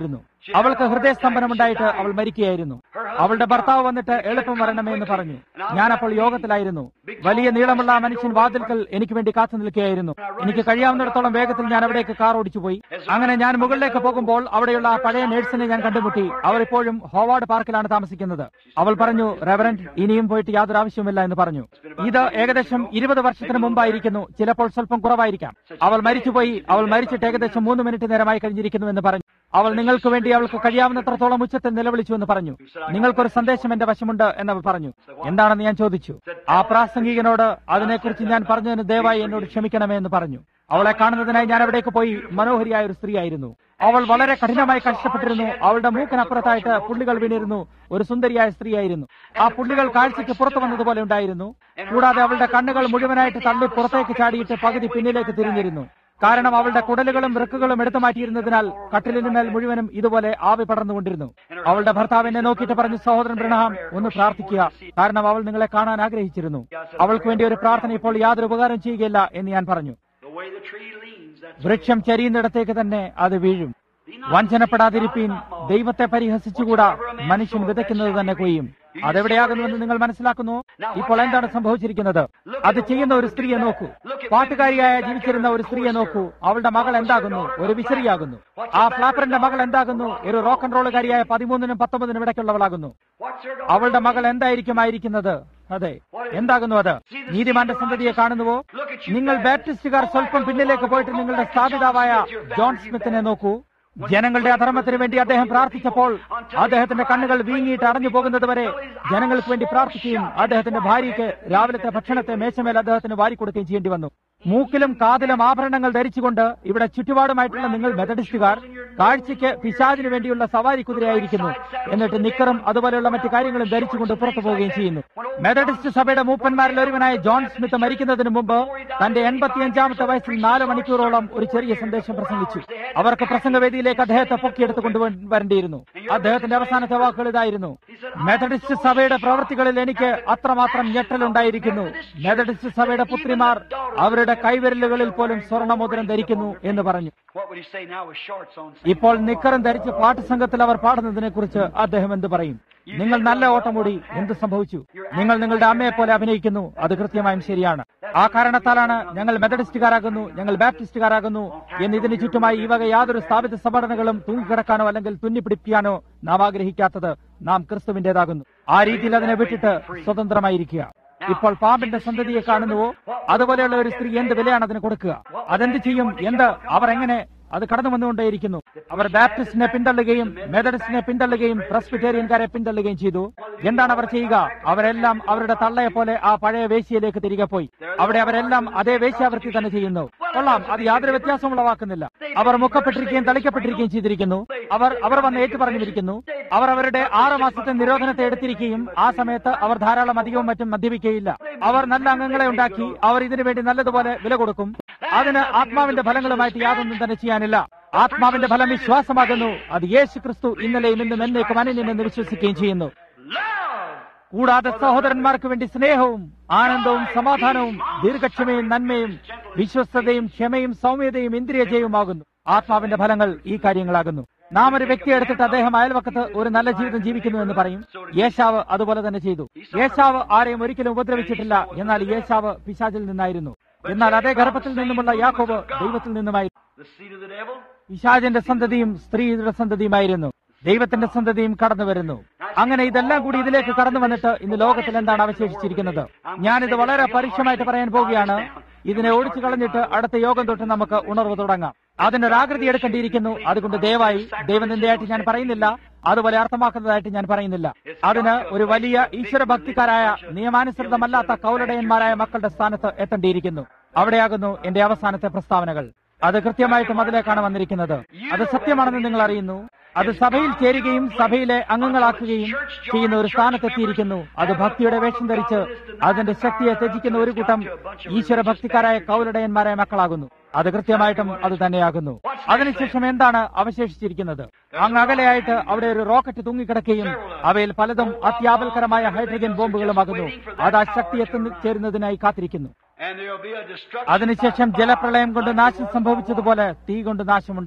അവൾക്ക് ഹൃദയസ്തംഭനമുണ്ടായിട്ട് അവൾ മരിക്കുകയായിരുന്നു അവളുടെ ഭർത്താവ് വന്നിട്ട് എളുപ്പം വരണമേ എന്ന് പറഞ്ഞു ഞാനപ്പോൾ യോഗത്തിലായിരുന്നു വലിയ നീളമുള്ള ആ മനുഷ്യൻ വാതിൽക്കൽ എനിക്ക് വേണ്ടി കാത്തു നിൽക്കുകയായിരുന്നു എനിക്ക് കഴിയാവുന്നിടത്തോളം വേഗത്തിൽ ഞാൻ അവിടേക്ക് കാർ ഓടിച്ചു പോയി അങ്ങനെ ഞാൻ മുകളിലേക്ക് പോകുമ്പോൾ അവിടെയുള്ള ആ പഴയ നേഴ്സിനെ ഞാൻ കണ്ടുമുട്ടി അവർ ഇപ്പോഴും ഹോവാർഡ് പാർക്കിലാണ് താമസിക്കുന്നത് അവൾ പറഞ്ഞു റെവറന്റ് ഇനിയും പോയിട്ട് യാതൊരു ആവശ്യവുമില്ല എന്ന് പറഞ്ഞു ഇത് ഏകദേശം ഇരുപത് വർഷത്തിന് മുമ്പായിരിക്കുന്നു ചിലപ്പോൾ സ്വല്പം കുറവായിരിക്കാം അവൾ മരിച്ചുപോയി അവൾ മരിച്ചിട്ട് ഏകദേശം മൂന്ന് മിനിറ്റ് നേരമായി കഴിഞ്ഞിരിക്കുന്നു എന്ന് പറഞ്ഞു അവൾ നിങ്ങൾക്ക് വേണ്ടി അവൾക്ക് കഴിയാവുന്നത്രത്തോളം ഉച്ചത്തിൽ നിലവിളിച്ചു എന്ന് പറഞ്ഞു നിങ്ങൾക്കൊരു സന്ദേശം എന്റെ വശമുണ്ട് എന്നവൾ പറഞ്ഞു എന്താണെന്ന് ഞാൻ ചോദിച്ചു ആ പ്രാസംഗികനോട് അതിനെക്കുറിച്ച് ഞാൻ പറഞ്ഞതിന് ദയവായി എന്നോട് ക്ഷമിക്കണമേ എന്ന് പറഞ്ഞു അവളെ കാണുന്നതിനായി ഞാൻ അവിടേക്ക് പോയി മനോഹരിയായ ഒരു സ്ത്രീയായിരുന്നു അവൾ വളരെ കഠിനമായി കഷ്ടപ്പെട്ടിരുന്നു അവളുടെ മൂക്കിനപ്പുറത്തായിട്ട് പുള്ളികൾ വീണിരുന്നു ഒരു സുന്ദരിയായ സ്ത്രീയായിരുന്നു ആ പുള്ളികൾ കാഴ്ചയ്ക്ക് പുറത്തു വന്നതുപോലെ ഉണ്ടായിരുന്നു കൂടാതെ അവളുടെ കണ്ണുകൾ മുഴുവനായിട്ട് തള്ളി പുറത്തേക്ക് ചാടിയിട്ട് പകുതി പിന്നിലേക്ക് തിരിഞ്ഞിരുന്നു കാരണം അവളുടെ കുടലുകളും വൃക്കുകളും എടുത്തു മാറ്റിയിരുന്നതിനാൽ കട്ടിലിന് മേൽ മുഴുവനും ഇതുപോലെ ആവി പടർന്നുകൊണ്ടിരുന്നു അവളുടെ ഭർത്താവ് എന്നെ നോക്കിയിട്ട് പറഞ്ഞു സഹോദരൻ ബ്രണഹാം ഒന്ന് പ്രാർത്ഥിക്കുക കാരണം അവൾ നിങ്ങളെ കാണാൻ ആഗ്രഹിച്ചിരുന്നു അവൾക്ക് വേണ്ടി ഒരു പ്രാർത്ഥന ഇപ്പോൾ യാതൊരു ഉപകാരം ചെയ്യുകയില്ല എന്ന് ഞാൻ പറഞ്ഞു The way the tree leans, that's വൃക്ഷം ചരിയുന്നിടത്തേക്ക് തന്നെ അത് വീഴും വഞ്ചനപ്പെടാതിരിപ്പീൻ ദൈവത്തെ പരിഹസിച്ചുകൂടാ മനുഷ്യൻ വിതയ്ക്കുന്നത് തന്നെ കൊയ്യും അതെവിടെയാകുന്നുവെന്ന് നിങ്ങൾ മനസ്സിലാക്കുന്നു ഇപ്പോൾ എന്താണ് സംഭവിച്ചിരിക്കുന്നത് അത് ചെയ്യുന്ന ഒരു സ്ത്രീയെ നോക്കൂ പാട്ടുകാരിയായ ജീവിച്ചിരുന്ന ഒരു സ്ത്രീയെ നോക്കൂ അവളുടെ മകൾ എന്താകുന്നു ഒരു വിശറിയാകുന്നു ആ ഫ്ലാപ്പറിന്റെ മകൾ എന്താകുന്നു ഒരു റോക്ക് ആൻഡ് റോളുകാരിയായ പതിമൂന്നിനും പത്തൊമ്പതിനും ഇടയ്ക്കുള്ളവളാകുന്നു what's her അവളുടെ മകൾ എന്തായിരിക്കും ആയിരിക്കുന്നത് അതെ എന്താകുന്നു അത് നീതിമാന്റെ സന്തതിയെ കാണുന്നുവോ നിങ്ങൾ ബാപ്റ്റിസ്റ്റുകാർ സ്വല്പം പിന്നിലേക്ക് പോയിട്ട് നിങ്ങളുടെ സ്ഥാപിതാവായ ജോൺ സ്മിത്തിനെ നോക്കൂ ജനങ്ങളുടെ അധർമ്മത്തിന് വേണ്ടി അദ്ദേഹം പ്രാർത്ഥിച്ചപ്പോൾ അദ്ദേഹത്തിന്റെ കണ്ണുകൾ വീങ്ങിയിട്ട് അടഞ്ഞു പോകുന്നത് വരെ ജനങ്ങൾക്ക് വേണ്ടി പ്രാർത്ഥിക്കുകയും അദ്ദേഹത്തിന്റെ ഭാര്യയ്ക്ക് രാവിലത്തെ ഭക്ഷണത്തെ മേശമേൽ അദ്ദേഹത്തിന് വാരിക്കൊടുക്കുകയും ചെയ്യേണ്ടി വന്നു മൂക്കിലും കാതിലും ആഭരണങ്ങൾ ധരിച്ചുകൊണ്ട് ഇവിടെ ചുറ്റുപാടുമായിട്ടുള്ള നിങ്ങൾ മെത്തഡിസ്റ്റുകാർ കാഴ്ചയ്ക്ക് പിശാചിന് വേണ്ടിയുള്ള സവാരി കുതിരയായിരിക്കുന്നു എന്നിട്ട് നിക്കറും അതുപോലെയുള്ള മറ്റു കാര്യങ്ങളും ധരിച്ചുകൊണ്ട് പുറത്തു പോവുകയും ചെയ്യുന്നു മെത്തഡിസ്റ്റ് സഭയുടെ മൂപ്പന്മാരിൽ ഒരുവനായ ജോൺ സ്മിത്ത് മരിക്കുന്നതിന് മുമ്പ് തന്റെ എൺപത്തിയഞ്ചാമത്തെ വയസ്സിൽ നാല് മണിക്കൂറോളം ഒരു ചെറിയ സന്ദേശം പ്രസംഗിച്ചു അവർക്ക് പ്രസംഗവേദിയിലേക്ക് അദ്ദേഹത്തെ പൊക്കിയെടുത്ത് കൊണ്ടുവരേണ്ടിയിരുന്നു അദ്ദേഹത്തിന്റെ അവസാനത്തെ വാക്കുകൾ ഇതായിരുന്നു മെത്തഡിസ്റ്റ് സഭയുടെ പ്രവൃത്തികളിൽ എനിക്ക് അത്രമാത്രം ഞെട്ടലുണ്ടായിരിക്കുന്നു മെത്തഡിസ്റ്റ് സഭയുടെ പുത്രിമാർ അവരുടെ കൈവിരലുകളിൽ പോലും സ്വർണ്ണമോതിരം ധരിക്കുന്നു എന്ന് പറഞ്ഞു What would he say now with shorts on? ഇപ്പോൾ നിക്കറും ധരിച്ച് പാട്ട് സംഘത്തിൽ അവർ പാടുന്നതിനെ കുറിച്ച് അദ്ദേഹം എന്ത് പറയും നിങ്ങൾ നല്ല ഓട്ടമൂടി എന്ത് സംഭവിച്ചു നിങ്ങൾ നിങ്ങളുടെ അമ്മയെ പോലെ അഭിനയിക്കുന്നു അത് കൃത്യമായും ശരിയാണ് ആ കാരണത്താലാണ് ഞങ്ങൾ മെത്തഡിസ്റ്റുകാരാകുന്നു ഞങ്ങൾ ബാപ്റ്റിസ്റ്റുകാരാകുന്നു എന്ന് ഇതിന് ചുറ്റുമായി ഈ വക യാതൊരു സ്ഥാപിത സംഘടനകളും തൂങ്ങിക്കിടക്കാനോ അല്ലെങ്കിൽ തുന്നിപ്പിടിപ്പിക്കാനോ നാം ആഗ്രഹിക്കാത്തത് നാം ക്രിസ്തുവിന്റേതാകുന്നു ആ രീതിയിൽ അതിനെ വിട്ടിട്ട് സ്വതന്ത്രമായിരിക്കുക ഇപ്പോൾ പാമ്പിന്റെ സന്തതിയെ കാണുന്നുവോ അതുപോലെയുള്ള ഒരു സ്ത്രീ എന്ത് വിലയാണ് അതിന് കൊടുക്കുക അതെന്ത് ചെയ്യും എന്ത് അവർ എങ്ങനെ അത് കടന്നു വന്നുകൊണ്ടേയിരിക്കുന്നു അവർ ബാപ്റ്റിസ്റ്റിനെ പിന്തള്ളുകയും മെത്തഡിസ്റ്റിനെ പിന്തള്ളുകയും പ്രസ്ബിറ്റേറിയൻകാരെ പിന്തള്ളുകയും ചെയ്തു എന്താണ് അവർ ചെയ്യുക അവരെല്ലാം അവരുടെ തള്ളയെ പോലെ ആ പഴയ വേശ്യയിലേക്ക് തിരികെ പോയി അവിടെ അവരെല്ലാം അതേ വേശ്യാവൃത്തി തന്നെ ചെയ്യുന്നു കൊള്ളാം അത് യാതൊരു വ്യത്യാസവും ഉളവാക്കുന്നില്ല അവർ മുക്കപ്പെട്ടിരിക്കുകയും തളിക്കപ്പെട്ടിരിക്കുകയും ചെയ്തിരിക്കുന്നു അവർ അവർ വന്ന് ഏറ്റുപറഞ്ഞിരിക്കുന്നു അവർ അവരുടെ ആറ് മാസത്തെ നിരോധനത്തെ എടുത്തിരിക്കുകയും ആ സമയത്ത് അവർ ധാരാളം അധികവും മറ്റും മദ്യപിക്കുകയില്ല അവർ നല്ല അംഗങ്ങളെ ഉണ്ടാക്കി അവർ ഇതിനു വേണ്ടി നല്ലതുപോലെ വില കൊടുക്കും അതിന് ആത്മാവിന്റെ ഫലങ്ങളുമായിട്ട് യാതൊന്നും തന്നെ ചെയ്യാനില്ല ആത്മാവിന്റെ ഫലം വിശ്വാസമാകുന്നു അത് യേശു ക്രിസ്തു ഇന്നലെയും ഇന്നും എന്നേക്കും അനന്യമെന്ന് വിശ്വസിക്കുകയും ചെയ്യുന്നു Love! കൂടാതെ സഹോദരന്മാർക്ക് വേണ്ടി സ്നേഹവും ആനന്ദവും സമാധാനവും ദീർഘക്ഷമയും നന്മയും വിശ്വസ്തതയും ക്ഷമയും സൗമ്യതയും ഇന്ദ്രിയജയവുമാകുന്നു ആത്മാവിന്റെ ഫലങ്ങൾ ഈ കാര്യങ്ങളാകുന്നു നാം ഒരു വ്യക്തിയെ എടുത്തിട്ട് അദ്ദേഹം അയൽവക്കത്ത് ഒരു നല്ല ജീവിതം ജീവിക്കുന്നു എന്ന് പറയും യേശാവ് അതുപോലെ തന്നെ ചെയ്തു യേശാവ് ആരെയും ഒരിക്കലും ഉപദ്രവിച്ചിട്ടില്ല എന്നാൽ യേശാവ് പിശാചിൽ നിന്നായിരുന്നു എന്നാൽ അതേ ഗർഭത്തിൽ നിന്നുമുള്ള യാക്കോബ് ദൈവത്തിൽ നിന്നുമായിരുന്നു The seed of the devil? പിശാചിന്റെ സന്തതിയും സ്ത്രീയുടെ സന്തതിയുമായിരുന്നു ദൈവത്തിന്റെ സന്തതിയും കടന്നു വരുന്നു അങ്ങനെ ഇതെല്ലാം കൂടി ഇതിലേക്ക് കടന്നു വന്നിട്ട് ഇന്ന് ലോകത്തിൽ എന്താണ് അവശേഷിച്ചിരിക്കുന്നത് ഞാനിത് വളരെ പരുഷമായിട്ട് പറയാൻ പോവുകയാണ് ഇതിനെ ഒഴിച്ചു കളഞ്ഞിട്ട് അടുത്ത യോഗം തൊട്ട് നമുക്ക് ഉണർവ് തുടങ്ങാം അതിനൊരാകൃതി എടുക്കേണ്ടിയിരിക്കുന്നു അതുകൊണ്ട് ദയവായി ദൈവനിന്ദയായിട്ട് ഞാൻ പറയുന്നില്ല അതുപോലെ അർത്ഥമാക്കുന്നതായിട്ട് ഞാൻ പറയുന്നില്ല അതിന് ഒരു വലിയ ഈശ്വരഭക്തിക്കാരായ നിയമാനുസൃതമല്ലാത്ത കൗലടയന്മാരായ മക്കളുടെ സ്ഥാനത്ത് എത്തേണ്ടിയിരിക്കുന്നു അവിടെയാകുന്നു എന്റെ അവസാനത്തെ പ്രസ്താവനകൾ അത് കൃത്യമായിട്ടും അതിലേക്കാണ് വന്നിരിക്കുന്നത് അത് സത്യമാണെന്ന് നിങ്ങൾ അറിയുന്നു അത് സഭയിൽ ചേരുകയും സഭയിലെ അംഗങ്ങളാക്കുകയും ചെയ്യുന്ന ഒരു സ്ഥാനത്തെത്തിയിരിക്കുന്നു അത് ഭക്തിയുടെ വേഷം ധരിച്ച് അതിന്റെ ശക്തിയെ ത്യജിക്കുന്ന ഒരു കൂട്ടം ഈശ്വര ഭക്തിക്കാരായ കൗലടയന്മാരായ മക്കളാകുന്നു അത് കൃത്യമായിട്ടും അത് തന്നെയാകുന്നു അതിനുശേഷം എന്താണ് അവശേഷിച്ചിരിക്കുന്നത് അങ്ങ് അകലെയായിട്ട് അവിടെ ഒരു റോക്കറ്റ് തൂങ്ങിക്കിടക്കുകയും അവയിൽ പലതും അത്യാപൽക്കരമായ ഹൈഡ്രജൻ ബോംബുകളുമാകുന്നു അത് ആ ശക്തി എത്തുന്ന ചേരുന്നതിനായി കാത്തിരിക്കുന്നു And there'll be a destruction. അതിനുശേഷം ജലപ്രളയം കൊണ്ട് നാശം സംഭവിച്ചതുപോലെ തീ കൊണ്ട് നാശമുണ്ടാക്കും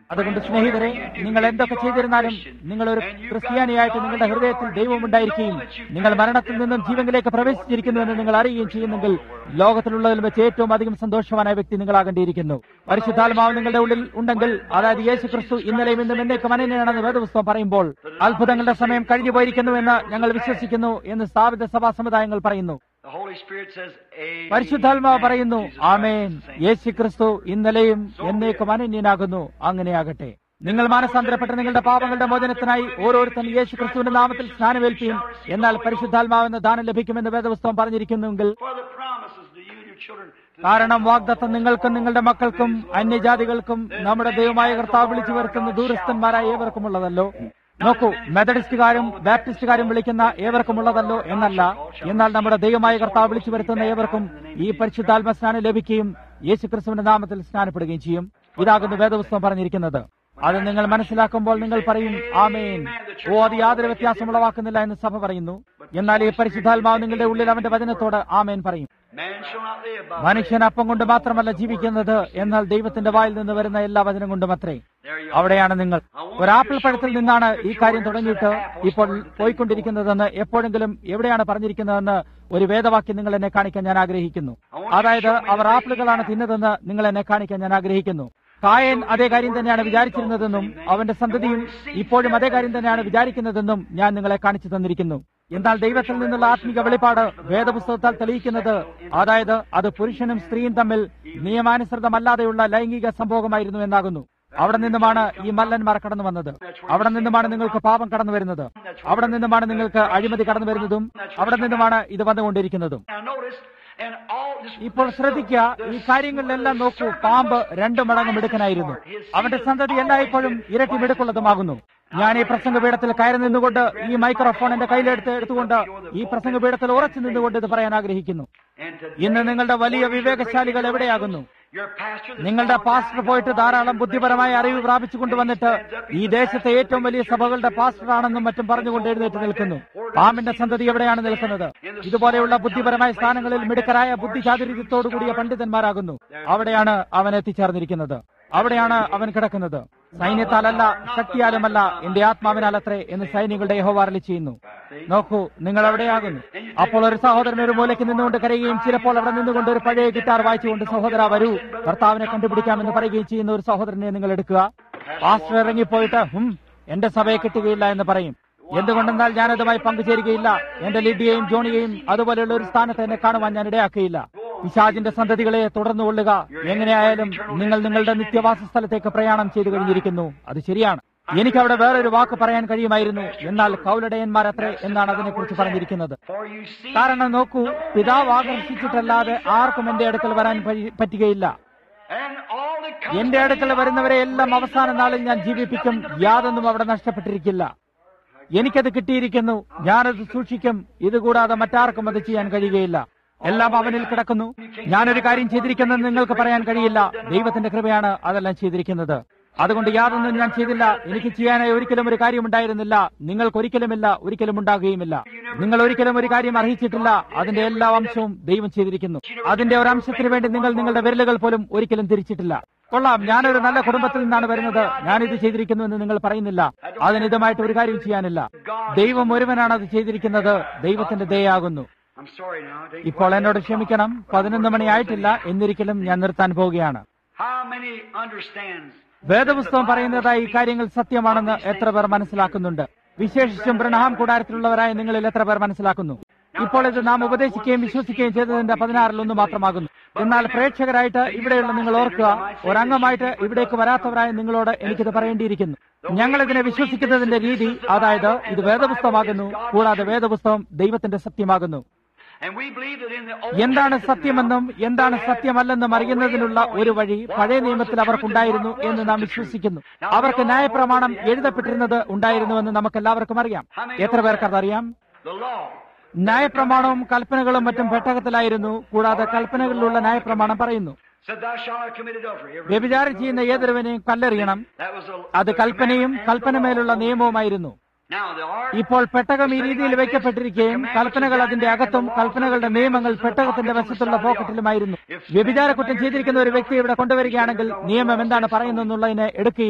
അതുകൊണ്ട് സ്നേഹിതരെ നിങ്ങൾ എന്തൊക്കെ ചെയ്തിരുന്നാലും നിങ്ങൾ ഒരു ക്രിസ്ത്യാനിയായിട്ട് നിങ്ങളുടെ ഹൃദയത്തിൽ ദൈവമുണ്ടായിരിക്കുകയും നിങ്ങൾ മരണത്തിൽ നിന്നും ജീവനിലേക്ക് പ്രവേശിച്ചിരിക്കുന്നുവെന്ന് നിങ്ങൾ അറിയുകയും ചെയ്യുന്നെങ്കിൽ ലോകത്തിലുള്ളതിൽ വെച്ച് ഏറ്റവും അധികം സന്തോഷവാനായ വ്യക്തി നിങ്ങളാകേണ്ടിയിരിക്കുന്നു പരിശുദ്ധാത്മാവ് നിങ്ങളുടെ ഉള്ളിൽ ഉണ്ടെങ്കിൽ അതായത് യേശു ക്രിസ്തു ഇന്നലെയും ഇന്നും എന്നേക്കും അനന്യനാണെന്ന് വേദപുസ്തകം പറയുമ്പോൾ അത്ഭുതങ്ങളുടെ സമയം കഴിഞ്ഞു പോയിരിക്കുന്നുവെന്ന് ഞങ്ങൾ വിശ്വസിക്കുന്നു എന്ന് സ്ഥാപിത സഭാ സമുദായങ്ങൾ പറയുന്നു The Holy Spirit says, Amen. പരിശുദ്ധാത്മാവ് പറയുന്നു ആമേൻ യേശു ക്രിസ്തു ഇന്നലെയും എന്നേക്കും അനന്യനാകുന്നു അങ്ങനെയാകട്ടെ നിങ്ങൾ മാനസാന്തരപ്പെട്ട് നിങ്ങളുടെ പാപങ്ങളുടെ മോചനത്തിനായി ഓരോരുത്തരും യേശു ക്രിസ്തുവിന്റെ നാമത്തിൽ സ്നാനമേൽപ്പിയും എന്നാൽ പരിശുദ്ധാത്മാവെന്ന ദാനം ലഭിക്കുമെന്ന് വേദപുസ്തകം പറഞ്ഞിരിക്കുന്നുവെങ്കിൽ For the promises to you and your children. to കാരണം വാഗ്ദത്തം നിങ്ങൾക്കും നിങ്ങളുടെ മക്കൾക്കും അന്യജാതികൾക്കും നമ്മുടെ ദൈവമായ കർത്താവ് വിളിച്ചു വരുത്തുന്ന ദൂരസ്ഥന്മാരായ ഏവർക്കുമുള്ളതല്ലോ നോക്കൂ മെത്തഡിസ്റ്റുകാരും ബാപ്റ്റിസ്റ്റുകാരും വിളിക്കുന്ന ഏവർക്കുമുള്ളതല്ലോ എന്നല്ല എന്നാൽ നമ്മുടെ ദൈവമായ കർത്താവ് വിളിച്ചു വരുത്തുന്ന ഏവർക്കും ഈ പരിശുദ്ധാത്മ സ്നാനം ലഭിക്കുകയും യേശു ക്രിസ്തുവിന്റെ നാമത്തിൽ സ്നാനപ്പെടുകയും ചെയ്യും ഇതാകുന്നു വേദപുസ്തകം പറഞ്ഞിരിക്കുന്നത് അത് നിങ്ങൾ മനസ്സിലാക്കുമ്പോൾ നിങ്ങൾ പറയും ആമേൻ ഓ അത് യാതൊരു വ്യത്യാസം ഉളവാക്കുന്നില്ല എന്ന് സഭ പറയുന്നു എന്നാൽ ഈ പരിശുദ്ധാത്മാവ് നിങ്ങളുടെ ഉള്ളിൽ അവന്റെ വചനത്തോട് ആമേൻ പറയും Man shall not live by മനുഷ്യൻ അപ്പം കൊണ്ട് മാത്രമല്ല ജീവിക്കുന്നത് എന്നാൽ ദൈവത്തിന്റെ വായിൽ നിന്ന് വരുന്ന എല്ലാ വചനം കൊണ്ടും അത്രേ There you are. അവിടെയാണ് നിങ്ങൾ ഒരു ആപ്പിൾ പഴത്തിൽ നിന്നാണ് ഈ കാര്യം തുടങ്ങിയിട്ട് ഇപ്പോൾ പോയിക്കൊണ്ടിരിക്കുന്നതെന്ന് എപ്പോഴെങ്കിലും എവിടെയാണ് പറഞ്ഞിരിക്കുന്നതെന്ന് ഒരു വേദവാക്യം നിങ്ങൾ എന്നെ കാണിക്കാൻ ഞാൻ ആഗ്രഹിക്കുന്നു അതായത് അവർ ആപ്പിളുകളാണ് തിന്നതെന്ന് നിങ്ങൾ എന്നെ കാണിക്കാൻ ഞാൻ ആഗ്രഹിക്കുന്നു കായൻ അതേ കാര്യം തന്നെയാണ് വിചാരിച്ചിരുന്നതെന്നും അവന്റെ സന്തതിയും ഇപ്പോഴും അതേ കാര്യം തന്നെയാണ് വിചാരിക്കുന്നതെന്നും ഞാൻ നിങ്ങളെ കാണിച്ചു തന്നിരിക്കുന്നു എന്നാൽ ദൈവത്തിൽ നിന്നുള്ള ആത്മിക വെളിപ്പാട് വേദപുസ്തകത്താൽ തെളിയിക്കുന്നത് അതായത് അത് പുരുഷനും സ്ത്രീയും തമ്മിൽ നിയമാനുസൃതമല്ലാതെയുള്ള ലൈംഗിക സംഭോഗമായിരുന്നു എന്നാകുന്നു അവിടെ നിന്നുമാണ് ഈ മല്ലന്മാർ കടന്നു വന്നത് അവിടെ നിന്നുമാണ് നിങ്ങൾക്ക് പാപം കടന്നു വരുന്നത് അവിടെ നിന്നുമാണ് നിങ്ങൾക്ക് അഴിമതി കടന്നു വരുന്നതും അവിടെ നിന്നുമാണ് ഇത് വന്നുകൊണ്ടിരിക്കുന്നതും Now notice, and all this. ഇപ്പോൾ ശ്രദ്ധിക്കുക ഈ കാര്യങ്ങളിലെല്ലാം നോക്കൂ പാമ്പ് രണ്ടു മടങ്ങ് മിടുക്കനായിരുന്നു അവന്റെ സന്തതി എല്ലായ്പ്പോഴും ഇരട്ടി മിടുക്കുള്ളതുമാകുന്നു ഞാൻ ഈ പ്രസംഗപീഠത്തിൽ കയറി നിന്നുകൊണ്ട് ഈ മൈക്രോഫോൺ എന്റെ കയ്യിലെടുത്ത് എടുത്തുകൊണ്ട് ഈ പ്രസംഗപീഠത്തിൽ ഉറച്ചു നിന്നുകൊണ്ട് ഇത് പറയാൻ ആഗ്രഹിക്കുന്നു And today, ഇന്ന് നിങ്ങളുടെ വലിയ വിവേകശാലികൾ എവിടെയാകുന്നു your pastor, this നിങ്ങളുടെ small പാസ്റ്റർ town, പോയിട്ട് ധാരാളം ബുദ്ധിപരമായ അറിവ് പ്രാപിച്ചു കൊണ്ടുവന്നിട്ട് ഈ ദേശത്തെ ഏറ്റവും വലിയ സഭകളുടെ പാസ്റ്ററാണെന്നും മറ്റും പറഞ്ഞുകൊണ്ട് എഴുന്നേറ്റ് നിൽക്കുന്നു പാമ്പിന്റെ സന്തതി എവിടെയാണ് നിൽക്കുന്നത് ഇതുപോലെയുള്ള ബുദ്ധിപരമായ സ്ഥാനങ്ങളിൽ മിടുക്കരായ ബുദ്ധിചാതുര്യത്തോടുകൂടിയ പണ്ഡിതന്മാരാകുന്നു അവിടെയാണ് അവൻ എത്തിച്ചേർന്നിരിക്കുന്നത് അവിടെയാണ് അവൻ കിടക്കുന്നത് സൈന്യത്താലല്ല ശക്തിയാലുമല്ല എന്റെ ആത്മാവിനാലത്രേ എന്ന് സൈനികളുടെ യഹോവാറിൽ ചെയ്യുന്നു നോക്കൂ നിങ്ങൾ എവിടെയാകുന്നു അപ്പോൾ ഒരു സഹോദരൻ ഒരു മൂലയ്ക്ക് നിന്നുകൊണ്ട് കരയുകയും ചിലപ്പോൾ അവിടെ നിന്നുകൊണ്ട് ഒരു പഴയ ഗിറ്റാർ വായിച്ചുകൊണ്ട് സഹോദര വരൂ ഭർത്താവിനെ കണ്ടുപിടിക്കാമെന്ന് പറയുകയും ചെയ്യുന്ന ഒരു സഹോദരനെ നിങ്ങൾ എടുക്കുക പാസ്റ്റർ ഇറങ്ങിപ്പോയിട്ട് ഹും എന്റെ സഭയെ കിട്ടുകയില്ല എന്ന് പറയും എന്തുകൊണ്ടെന്നാൽ ഞാനതുമായി പങ്കുചേരുകയില്ല എന്റെ ലിഡിയെയും ജോണിയെയും അതുപോലെയുള്ള ഒരു സ്ഥാനത്ത് എന്നെ കാണുവാൻ ഞാൻ ഇടയാക്കുകയില്ല പിശാചിന്റെ സന്തതികളെ തുടർന്നു കൊള്ളുക എങ്ങനെയായാലും നിങ്ങൾ നിങ്ങളുടെ നിത്യവാസ സ്ഥലത്തേക്ക് പ്രയാണം ചെയ്തു കഴിഞ്ഞിരിക്കുന്നു അത് ശരിയാണ് എനിക്ക് അവിടെ വേറൊരു വാക്ക് പറയാൻ കഴിയുമായിരുന്നു എന്നാൽ കൗലടയന്മാരത്രേ എന്നാണ് അതിനെക്കുറിച്ച് പറഞ്ഞിരിക്കുന്നത് For you see, കാരണം നോക്കൂ പിതാവ് ആകർഷിച്ചിട്ടല്ലാതെ ആർക്കും എന്റെ അടുക്കൽ വരാൻ പറ്റി- പറ്റുകയില്ല and all that comes എന്റെ അടുക്കൽ വരുന്നവരെ എല്ലാം അവസാന നാളിൽ ഞാൻ ജീവിപ്പിക്കും യാതൊന്നും അവിടെ നഷ്ടപ്പെട്ടിരിക്കില്ല എനിക്കത് കിട്ടിയിരിക്കുന്നു ഞാനത് സൂക്ഷിക്കും ഇതുകൂടാതെ മറ്റാർക്കും അത് ചെയ്യാൻ കഴിയുകയില്ല എല്ലാം അവനിൽ കിടക്കുന്നു ഞാനൊരു കാര്യം ചെയ്തിരിക്കുന്നത് നിങ്ങൾക്ക് പറയാൻ കഴിയില്ല ദൈവത്തിന്റെ കൃപയാണ് അതെല്ലാം ചെയ്തിരിക്കുന്നത് അതുകൊണ്ട് യാതൊന്നും ഞാൻ ചെയ്തില്ല എനിക്ക് ചെയ്യാനായി ഒരിക്കലും ഒരു കാര്യമുണ്ടായിരുന്നില്ല നിങ്ങൾക്ക് ഒരിക്കലുമില്ല ഒരിക്കലും ഉണ്ടാകുകയുമില്ല നിങ്ങൾ ഒരിക്കലും ഒരു കാര്യം അർഹിച്ചിട്ടില്ല അതിന്റെ എല്ലാ അംശവും ദൈവം ചെയ്തിരിക്കുന്നു അതിന്റെ ഒരു അംശത്തിന് വേണ്ടി നിങ്ങൾ നിങ്ങളുടെ വിരലുകൾ പോലും ഒരിക്കലും തിരിച്ചിട്ടില്ല കൊള്ളാം ഞാനൊരു നല്ല കുടുംബത്തിൽ നിന്നാണ് വരുന്നത് ഞാനിത് ചെയ്തിരിക്കുന്നു എന്ന് നിങ്ങൾ പറയുന്നില്ല അതിന് ഇതുമായിട്ട് ഒരു കാര്യം ചെയ്യാനില്ല ദൈവം ഒരുവനാണ് അത് ചെയ്തിരിക്കുന്നത് ദൈവത്തിന്റെ ദയാകുന്നു I'm sorry now. I think- ഇപ്പോൾ എന്നോട് ക്ഷമിക്കണം പതിനൊന്ന് മണിയായിട്ടില്ല എന്നിരിക്കലും ഞാൻ നിർത്താൻ പോവുകയാണ് How many understands? വേദപുസ്തകം പറയുന്നതായി ഈ കാര്യങ്ങൾ സത്യമാണെന്ന് എത്ര പേർ മനസ്സിലാക്കുന്നുണ്ട് വിശേഷിച്ചും ബ്രണഹാം കൂടാരത്തിലുള്ളവരായ നിങ്ങളിൽ എത്ര പേർ മനസ്സിലാക്കുന്നു ഇപ്പോൾ ഇത് നാം ഉപദേശിക്കുകയും വിശ്വസിക്കുകയും ചെയ്തതിന്റെ പതിനാറിൽ ഒന്ന് മാത്രമാകുന്നു എന്നാൽ പ്രേക്ഷകരായിട്ട് ഇവിടെയുള്ള നിങ്ങൾ ഓർക്കുക ഒരംഗമായിട്ട് ഇവിടേക്ക് വരാത്തവരായ നിങ്ങളോട് എനിക്കിത് പറയേണ്ടിയിരിക്കുന്നു ഞങ്ങൾ ഇതിനെ വിശ്വസിക്കുന്നതിന്റെ രീതി അതായത് ഇത് വേദപുസ്തകമാകുന്നു കൂടാതെ വേദപുസ്തകം ദൈവത്തിന്റെ സത്യമാകുന്നു And we believe that in the Old എന്താണ് Testament സത്യമെന്നും എന്താണ് സത്യമല്ലെന്നും അറിയുന്നതിനുള്ള ഒരു വഴി പഴയ നിയമത്തിൽ അവർക്കുണ്ടായിരുന്നു എന്ന് നാം വിശ്വസിക്കുന്നു അവർക്ക് ന്യായപ്രമാണം എഴുതപ്പെട്ടിരുന്നത് ഉണ്ടായിരുന്നുവെന്ന് നമുക്ക് എല്ലാവർക്കും അറിയാം എത്ര പേർക്ക് അതറിയാം the law. ന്യായപ്രമാണവും കൽപ്പനകളും മറ്റും പെട്ടകത്തിലായിരുന്നു കൂടാതെ കൽപ്പനകളിലുള്ള ന്യായപ്രമാണം പറയുന്നു Said, Thou shalt not commit adultery. Every- വ്യഭിചാരം ചെയ്യുന്ന ഏതൊരുവനെയും കല്ലെറിയണം That was the, അത് കൽപ്പനയും കൽപ്പനമേലുള്ള നിയമവുമായിരുന്നു Now the ark. ഇപ്പോൾ പെട്ടകം ഈ രീതിയിൽ വയ്ക്കപ്പെട്ടിരിക്കുകയും കൽപ്പനകൾ അതിന്റെ അകത്തും കൽപ്പനകളുടെ നിയമങ്ങൾ പെട്ടകത്തിന്റെ വശത്തുള്ള പോക്കറ്റിലുമായിരുന്നു വ്യഭിചാര കുറ്റം ചെയ്തിരിക്കുന്ന ഒരു വ്യക്തി ഇവിടെ കൊണ്ടുവരികയാണെങ്കിൽ നിയമം എന്താണ് പറയുന്നതെന്നുള്ളതിനെ എടുക്കുകയും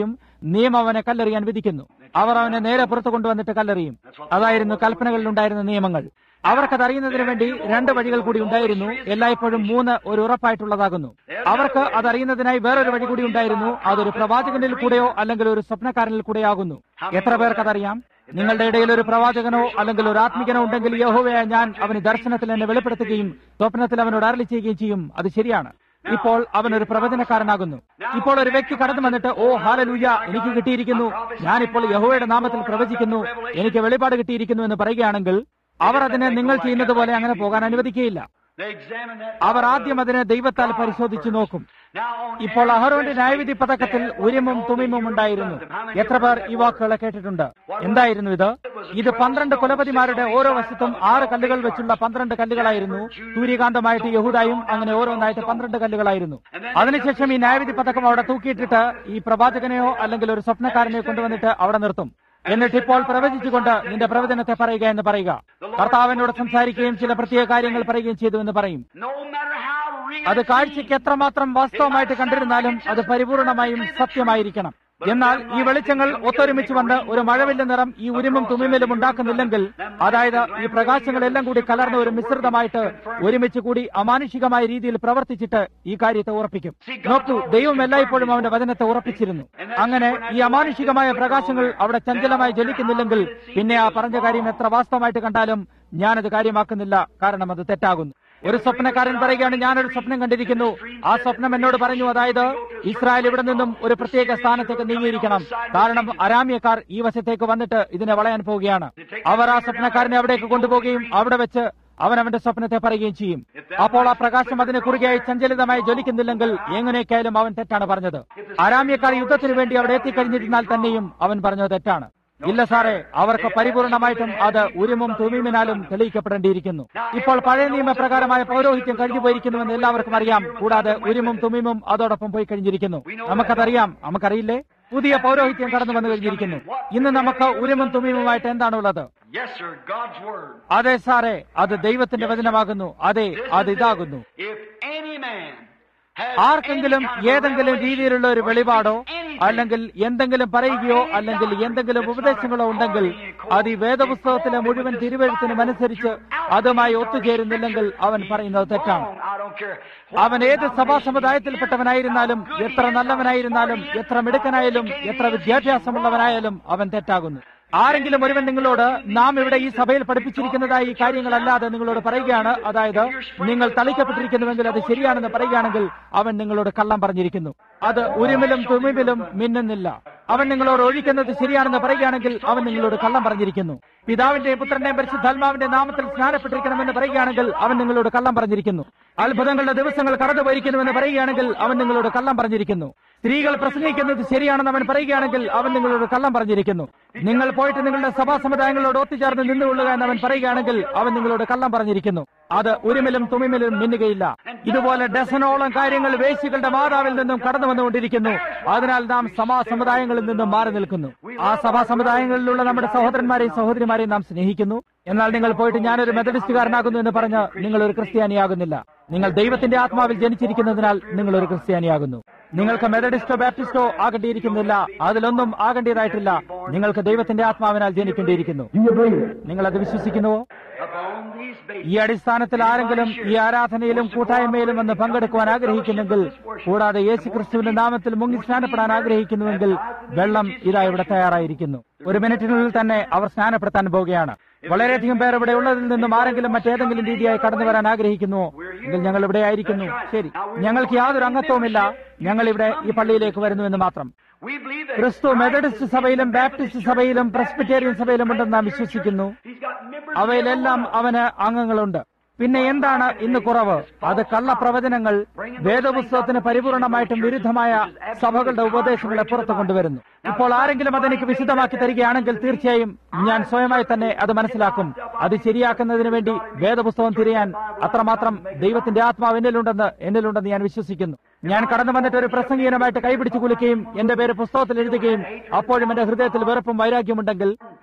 നിയമം അവനെ കല്ലെറിയാൻ വിധിക്കുന്നു അവർ അവനെ നേരെ പുറത്തു കൊണ്ടുവന്നിട്ട് കല്ലെറിയും അതായിരുന്നു കൽപ്പനകളിൽ ഉണ്ടായിരുന്ന നിയമങ്ങൾ അവർക്കത് അറിയുന്നതിന് വേണ്ടി രണ്ട് വഴികൾ കൂടി ഉണ്ടായിരുന്നു എല്ലായ്പ്പോഴും മൂന്ന് ഒരു ഉറപ്പായിട്ടുള്ളതാകുന്നു അവർക്ക് അതറിയുന്നതിനായി വേറൊരു വഴി കൂടി ഉണ്ടായിരുന്നു അതൊരു പ്രവാചകനിൽ കൂടെയോ അല്ലെങ്കിൽ ഒരു സ്വപ്നക്കാരനിൽ കൂടെയോ ആകുന്നു എത്ര പേർക്ക് അതറിയാം നിങ്ങളുടെ ഇടയിൽ ഒരു പ്രവാചകനോ അല്ലെങ്കിൽ ഒരു ആത്മികനോ ഉണ്ടെങ്കിൽ യഹോവയെ ഞാൻ അവന് ദർശനത്തിൽ എന്നെ വെളിപ്പെടുത്തുകയും സ്വപ്നത്തിൽ അവനോട് അരളി ചെയ്യുകയും ചെയ്യും അത് ശരിയാണ് ഇപ്പോൾ അവൻ ഒരു പ്രവചനക്കാരനാകുന്നു ഇപ്പോൾ ഒരു വ്യക്തി കടന്നു വന്നിട്ട് ഓ ഹാലലൂയ എനിക്ക് കിട്ടിയിരിക്കുന്നു ഞാനിപ്പോൾ യഹോവയുടെ നാമത്തിൽ പ്രവചിക്കുന്നു എനിക്ക് വെളിപാട് കിട്ടിയിരിക്കുന്നു എന്ന് പറയുകയാണെങ്കിൽ അവർ അതിനെ നിങ്ങൾ ചെയ്യുന്നത് പോലെ അങ്ങനെ പോകാൻ അനുവദിക്കുകയില്ല They examine that. അവർ ആദ്യം അതിനെ ദൈവത്താൽ പരിശോധിച്ചു നോക്കും ഇപ്പോൾ അഹരോന്റെ ന്യായവിധി പതക്കത്തിൽ ഉരിമും തുമിമും ഉണ്ടായിരുന്നു എത്ര പേർ ഈ വാക്കുകളെ കേട്ടിട്ടുണ്ട് എന്തായിരുന്നു ഇത് ഇത് പന്ത്രണ്ട് കുലപതിമാരുടെ ഓരോ വശത്തും ആറ് കല്ലുകൾ വെച്ചുള്ള പന്ത്രണ്ട് കല്ലുകളായിരുന്നു സൂര്യകാന്തമായിട്ട് യഹൂദായും അങ്ങനെ ഓരോന്നായിട്ട് പന്ത്രണ്ട് കല്ലുകളായിരുന്നു അതിനുശേഷം ഈ ന്യായവിധി പതക്കം അവിടെ തൂക്കിയിട്ടിട്ട് ഈ പ്രവാചകനെയോ അല്ലെങ്കിൽ ഒരു സ്വപ്നക്കാരനെയോ കൊണ്ടുവന്നിട്ട് അവിടെ നിർത്തും എന്നിട്ട് ഇപ്പോൾ പ്രവചിച്ചുകൊണ്ട് നിന്റെ പ്രവചനത്തെ പറയുക എന്ന് പറയുക കർത്താവിനോട് സംസാരിക്കുകയും ചില പ്രത്യേക കാര്യങ്ങൾ പറയുകയും ചെയ്തു എന്ന് പറയും No matter how real അത് കാഴ്ചയ്ക്ക് എത്രമാത്രം വാസ്തവമായിട്ട് കണ്ടിരുന്നാലും അത് പരിപൂർണമായും സത്യമായിരിക്കണം എന്നാൽ ഈ വെളിച്ചങ്ങൾ ഒത്തൊരുമിച്ച് വന്ന് ഒരു മഴവില്ല നിറം ഈ ഉരുമും തുമ്മിമലും ഉണ്ടാക്കുന്നില്ലെങ്കിൽ അതായത് ഈ പ്രകാശങ്ങളെല്ലാം കൂടി കലർന്ന ഒരു മിശ്രിതമായിട്ട് ഒരുമിച്ച് കൂടി അമാനുഷികമായ രീതിയിൽ പ്രവർത്തിച്ചിട്ട് ഈ കാര്യത്തെ ഉറപ്പിക്കും നോക്കൂ ദൈവം എല്ലായ്പ്പോഴും അവന്റെ വചനത്തെ ഉറപ്പിച്ചിരുന്നു അങ്ങനെ ഈ അമാനുഷികമായ പ്രകാശങ്ങൾ അവിടെ ചഞ്ചലമായി ജ്വലിക്കുന്നില്ലെങ്കിൽ പിന്നെ ആ പറഞ്ഞ കാര്യം എത്ര വാസ്തവമായിട്ട് കണ്ടാലും ഞാനത് കാര്യമാക്കുന്നില്ല കാരണം അത് തെറ്റാകുന്നു ഒരു സ്വപ്നക്കാരൻ പറയുകയാണ് ഞാനൊരു സ്വപ്നം കണ്ടിരിക്കുന്നു ആ സ്വപ്നം എന്നോട് പറഞ്ഞു അതായത് ഇസ്രായേൽ ഇവിടെ നിന്നും ഒരു പ്രത്യേക സ്ഥാനത്തേക്ക് നീങ്ങിയിരിക്കണം കാരണം അരാമ്യക്കാർ ഈ വശത്തേക്ക് വന്നിട്ട് ഇതിനെ വളയാൻ പോവുകയാണ് അവർ ആ സ്വപ്നക്കാരനെ അവിടേക്ക് കൊണ്ടുപോവുകയും അവിടെ വെച്ച് അവൻ അവന്റെ സ്വപ്നത്തെ പറയുകയും ചെയ്യും അപ്പോൾ ആ പ്രകാശം അതിനെ കുറുകയായി ചഞ്ചലിതമായി ജ്വലിക്കുന്നില്ലെങ്കിൽ എങ്ങനെയൊക്കെയായാലും അവൻ തെറ്റാണ് പറഞ്ഞത് അരാമ്യക്കാർ യുദ്ധത്തിന് വേണ്ടി അവിടെ എത്തിക്കഴിഞ്ഞിരുന്നാൽ തന്നെയും അവൻ പറഞ്ഞത് തെറ്റാണ് ഇല്ല സാറേ അവർക്ക് പരിപൂർണമായിട്ടും അത് ഉരുമും തുമീമിനാലും തെളിയിക്കപ്പെടേണ്ടിയിരിക്കുന്നു ഇപ്പോൾ പഴയ നിയമപ്രകാരമായ പൗരോഹിത്യം കഴിഞ്ഞു പോയിരിക്കുന്നുവെന്ന് എല്ലാവർക്കും അറിയാം കൂടാതെ ഉരുമും തുമീമും അതോടൊപ്പം പോയി കഴിഞ്ഞിരിക്കുന്നു നമുക്കതറിയാം നമുക്കറിയില്ലേ പുതിയ പൗരോഹിത്യം കടന്നു വന്നു കഴിഞ്ഞിരിക്കുന്നു ഇന്ന് നമുക്ക് ഉരുമും തുമീമുമായിട്ട് എന്താണുള്ളത് Yes, sir, God's word. അതെ സാറേ അത് ദൈവത്തിന്റെ വചനമാകുന്നു അതെ അത് ഇതാകുന്നു If any man has ആർക്കെങ്കിലും any kind of ഏതെങ്കിലും revelation രീതിയിലുള്ള ഒരു or വെളിപാടോ speaks anything, അല്ലെങ്കിൽ എന്തെങ്കിലും പറയുകയോ അല്ലെങ്കിൽ എന്തെങ്കിലും ഉപദേശങ്ങളോ ഉണ്ടെങ്കിൽ അത് ഈ വേദപുസ്തകത്തിലെ മുഴുവൻ തിരുവഴുത്തിനും അനുസരിച്ച് അതുമായി ഒത്തുചേരുന്നില്ലെങ്കിൽ അവൻ പറയുന്നത് തെറ്റാണ് wrong. I don't care. അവൻ ഏത് സഭാ സമുദായത്തിൽപ്പെട്ടവനായിരുന്നാലും എത്ര നല്ലവനായിരുന്നാലും എത്ര മിടുക്കനായാലും എത്ര വിദ്യാഭ്യാസമുള്ളവനായാലും അവൻ തെറ്റാകുന്നു ആരെങ്കിലും ഒരുവൻ നിങ്ങളോട് നാം ഇവിടെ ഈ സഭയിൽ പഠിപ്പിച്ചിരിക്കുന്നതായി ഈ കാര്യങ്ങളല്ലാതെ നിങ്ങളോട് പറയുകയാണ് അതായത് നിങ്ങൾ തളിക്കപ്പെട്ടിരിക്കുന്നുവെങ്കിൽ അത് ശരിയാണെന്ന് പറയുകയാണെങ്കിൽ അവൻ നിങ്ങളോട് കള്ളം പറഞ്ഞിരിക്കുന്നു അത് ഉരുമിലും തുമിമിലും മിന്നുന്നില്ല അവൻ നിങ്ങളോട് ഒഴിക്കുന്നത് ശരിയാണെന്ന് പറയുകയാണെങ്കിൽ അവൻ നിങ്ങളോട് കള്ളം പറഞ്ഞിരിക്കുന്നു പിതാവിന്റെയും പുത്രന്റെയും പരിശുദ്ധാത്മാവിന്റെ നാമത്തിൽ സ്നാനപ്പെട്ടിരിക്കണമെന്ന് പറയുകയാണെങ്കിൽ അവൻ നിങ്ങളോട് കള്ളം പറഞ്ഞിരിക്കുന്നു അത്ഭുതങ്ങളുടെ ദിവസങ്ങൾ കടന്നുപോയിരിക്കുന്നുവെന്ന് പറയുകയാണെങ്കിൽ അവൻ നിങ്ങളോട് കള്ളം പറഞ്ഞിരിക്കുന്നു സ്ത്രീകൾ പ്രസംഗിക്കുന്നത് ശരിയാണെന്ന് അവൻ പറയുകയാണെങ്കിൽ അവൻ നിങ്ങളോട് കള്ളം പറഞ്ഞിരിക്കുന്നു നിങ്ങൾ പോയിട്ട് നിങ്ങളുടെ സഭാ സമുദായങ്ങളോട് ഒത്തുചേർന്ന് നിന്നുകൊള്ളുക എന്ന് അവൻ പറയുകയാണെങ്കിൽ അവൻ നിങ്ങളോട് കള്ളം പറഞ്ഞിരിക്കുന്നു അത് ഉരുമിലും തുമിമിലും മിന്നുകയില്ല ഇതുപോലെ ഡസനോളം കാര്യങ്ങൾ വേശികളുടെ മാതാവിൽ നിന്നും കടന്നു വന്നുകൊണ്ടിരിക്കുന്നു അതിനാൽ നാം സമാ സമുദായങ്ങളിൽ നിന്നും മാറി നിൽക്കുന്നു ആ സഭാ സമുദായങ്ങളിലുള്ള നമ്മുടെ സഹോദരന്മാരെയും സഹോദരിമാരെയും നാം സ്നേഹിക്കുന്നു എന്നാൽ നിങ്ങൾ പോയിട്ട് ഞാനൊരു മെത്തഡിസ്റ്റുകാരനാകുന്നു എന്ന് പറഞ്ഞ് നിങ്ങൾ ഒരു ക്രിസ്ത്യാനിയാകുന്നില്ല നിങ്ങൾ ദൈവത്തിന്റെ ആത്മാവിൽ ജനിച്ചിരിക്കുന്നതിനാൽ നിങ്ങൾ ഒരു ക്രിസ്ത്യാനിയാകുന്നു നിങ്ങൾക്ക് മെത്തഡിസ്റ്റോ ബാപ്റ്റിസ്റ്റോ ആകേണ്ടിയിരിക്കുന്നില്ല അതിലൊന്നും ആകേണ്ടതായിട്ടില്ല നിങ്ങൾക്ക് ദൈവത്തിന്റെ ആത്മാവിനാൽ ജനിക്കേണ്ടിയിരിക്കുന്നു നിങ്ങൾ അത് വിശ്വസിക്കുന്നുവോ Upon these bases, ഈ അടിസ്ഥാനത്തിൽ ആരെങ്കിലും ഈ ആരാധനയിലും കൂട്ടായ്മയിലും വന്ന് പങ്കെടുക്കുവാൻ ആഗ്രഹിക്കുന്നെങ്കിൽ കൂടാതെ യേശു ക്രിസ്തുവിന്റെ നാമത്തിൽ മുങ്ങി സ്നാനപ്പെടാൻ ആഗ്രഹിക്കുന്നുവെങ്കിൽ വെള്ളം ഇതാ ഇവിടെ തയ്യാറായിരിക്കുന്നു ഒരു മിനിറ്റിനുള്ളിൽ തന്നെ അവർ സ്നാനപ്പെടുത്താൻ പോവുകയാണ് വളരെയധികം പേർ ഇവിടെ ഉള്ളതിൽ നിന്നും ആരെങ്കിലും മറ്റേതെങ്കിലും രീതിയായി കടന്നു വരാൻ ആഗ്രഹിക്കുന്നുവോ എങ്കിൽ ഞങ്ങൾ ഇവിടെ ആയിരിക്കുന്നു ശരി ഞങ്ങൾക്ക് യാതൊരു അംഗത്വവുമില്ല ഞങ്ങൾ ഇവിടെ ഈ പള്ളിയിലേക്ക് വരുന്നുവെന്ന് മാത്രം we believe that ക്രിസ്തു മെത്തഡിസ്റ്റ് സഭയിലും ബാപ്റ്റിസ്റ്റ് സഭയിലും പ്രസ്ബിറ്റേറിയൻ സഭയിലും ഉണ്ടെന്ന് നാം വിശ്വസിക്കുന്നു he's got members. അവയിലെല്ലാം അവന് അംഗങ്ങളുണ്ട് പിന്നെ എന്താണ് ഇന്ന് കുറവ് അത് കള്ളപ്രവചനങ്ങൾ വേദപുസ്തകത്തിന് പരിപൂർണമായിട്ടും വിരുദ്ധമായ സഭകളുടെ ഉപദേശങ്ങളെ പുറത്തു കൊണ്ടുവരുന്നു ഇപ്പോൾ ആരെങ്കിലും അതെനിക്ക് വിശദമാക്കി തരികയാണെങ്കിൽ തീർച്ചയായും ഞാൻ സ്വയമായി തന്നെ അത് മനസ്സിലാക്കും അത് ശരിയാക്കുന്നതിന് വേണ്ടി വേദപുസ്തകം തിരയാൻ അത്രമാത്രം ദൈവത്തിന്റെ ആത്മാവ് എന്നിലുണ്ടെന്ന് എന്നിലുണ്ടെന്ന് ഞാൻ വിശ്വസിക്കുന്നു ഞാൻ കടന്നു വന്നിട്ട് ഒരു പ്രസംഗീനമായിട്ട് കൈപിടിച്ചു കുലുക്കുകയും എന്റെ പേര് പുസ്തകത്തിൽ എഴുതുകയും അപ്പോഴും എന്റെ ഹൃദയത്തിൽ വെറുപ്പും വൈരാഗ്യമുണ്ടെങ്കിൽ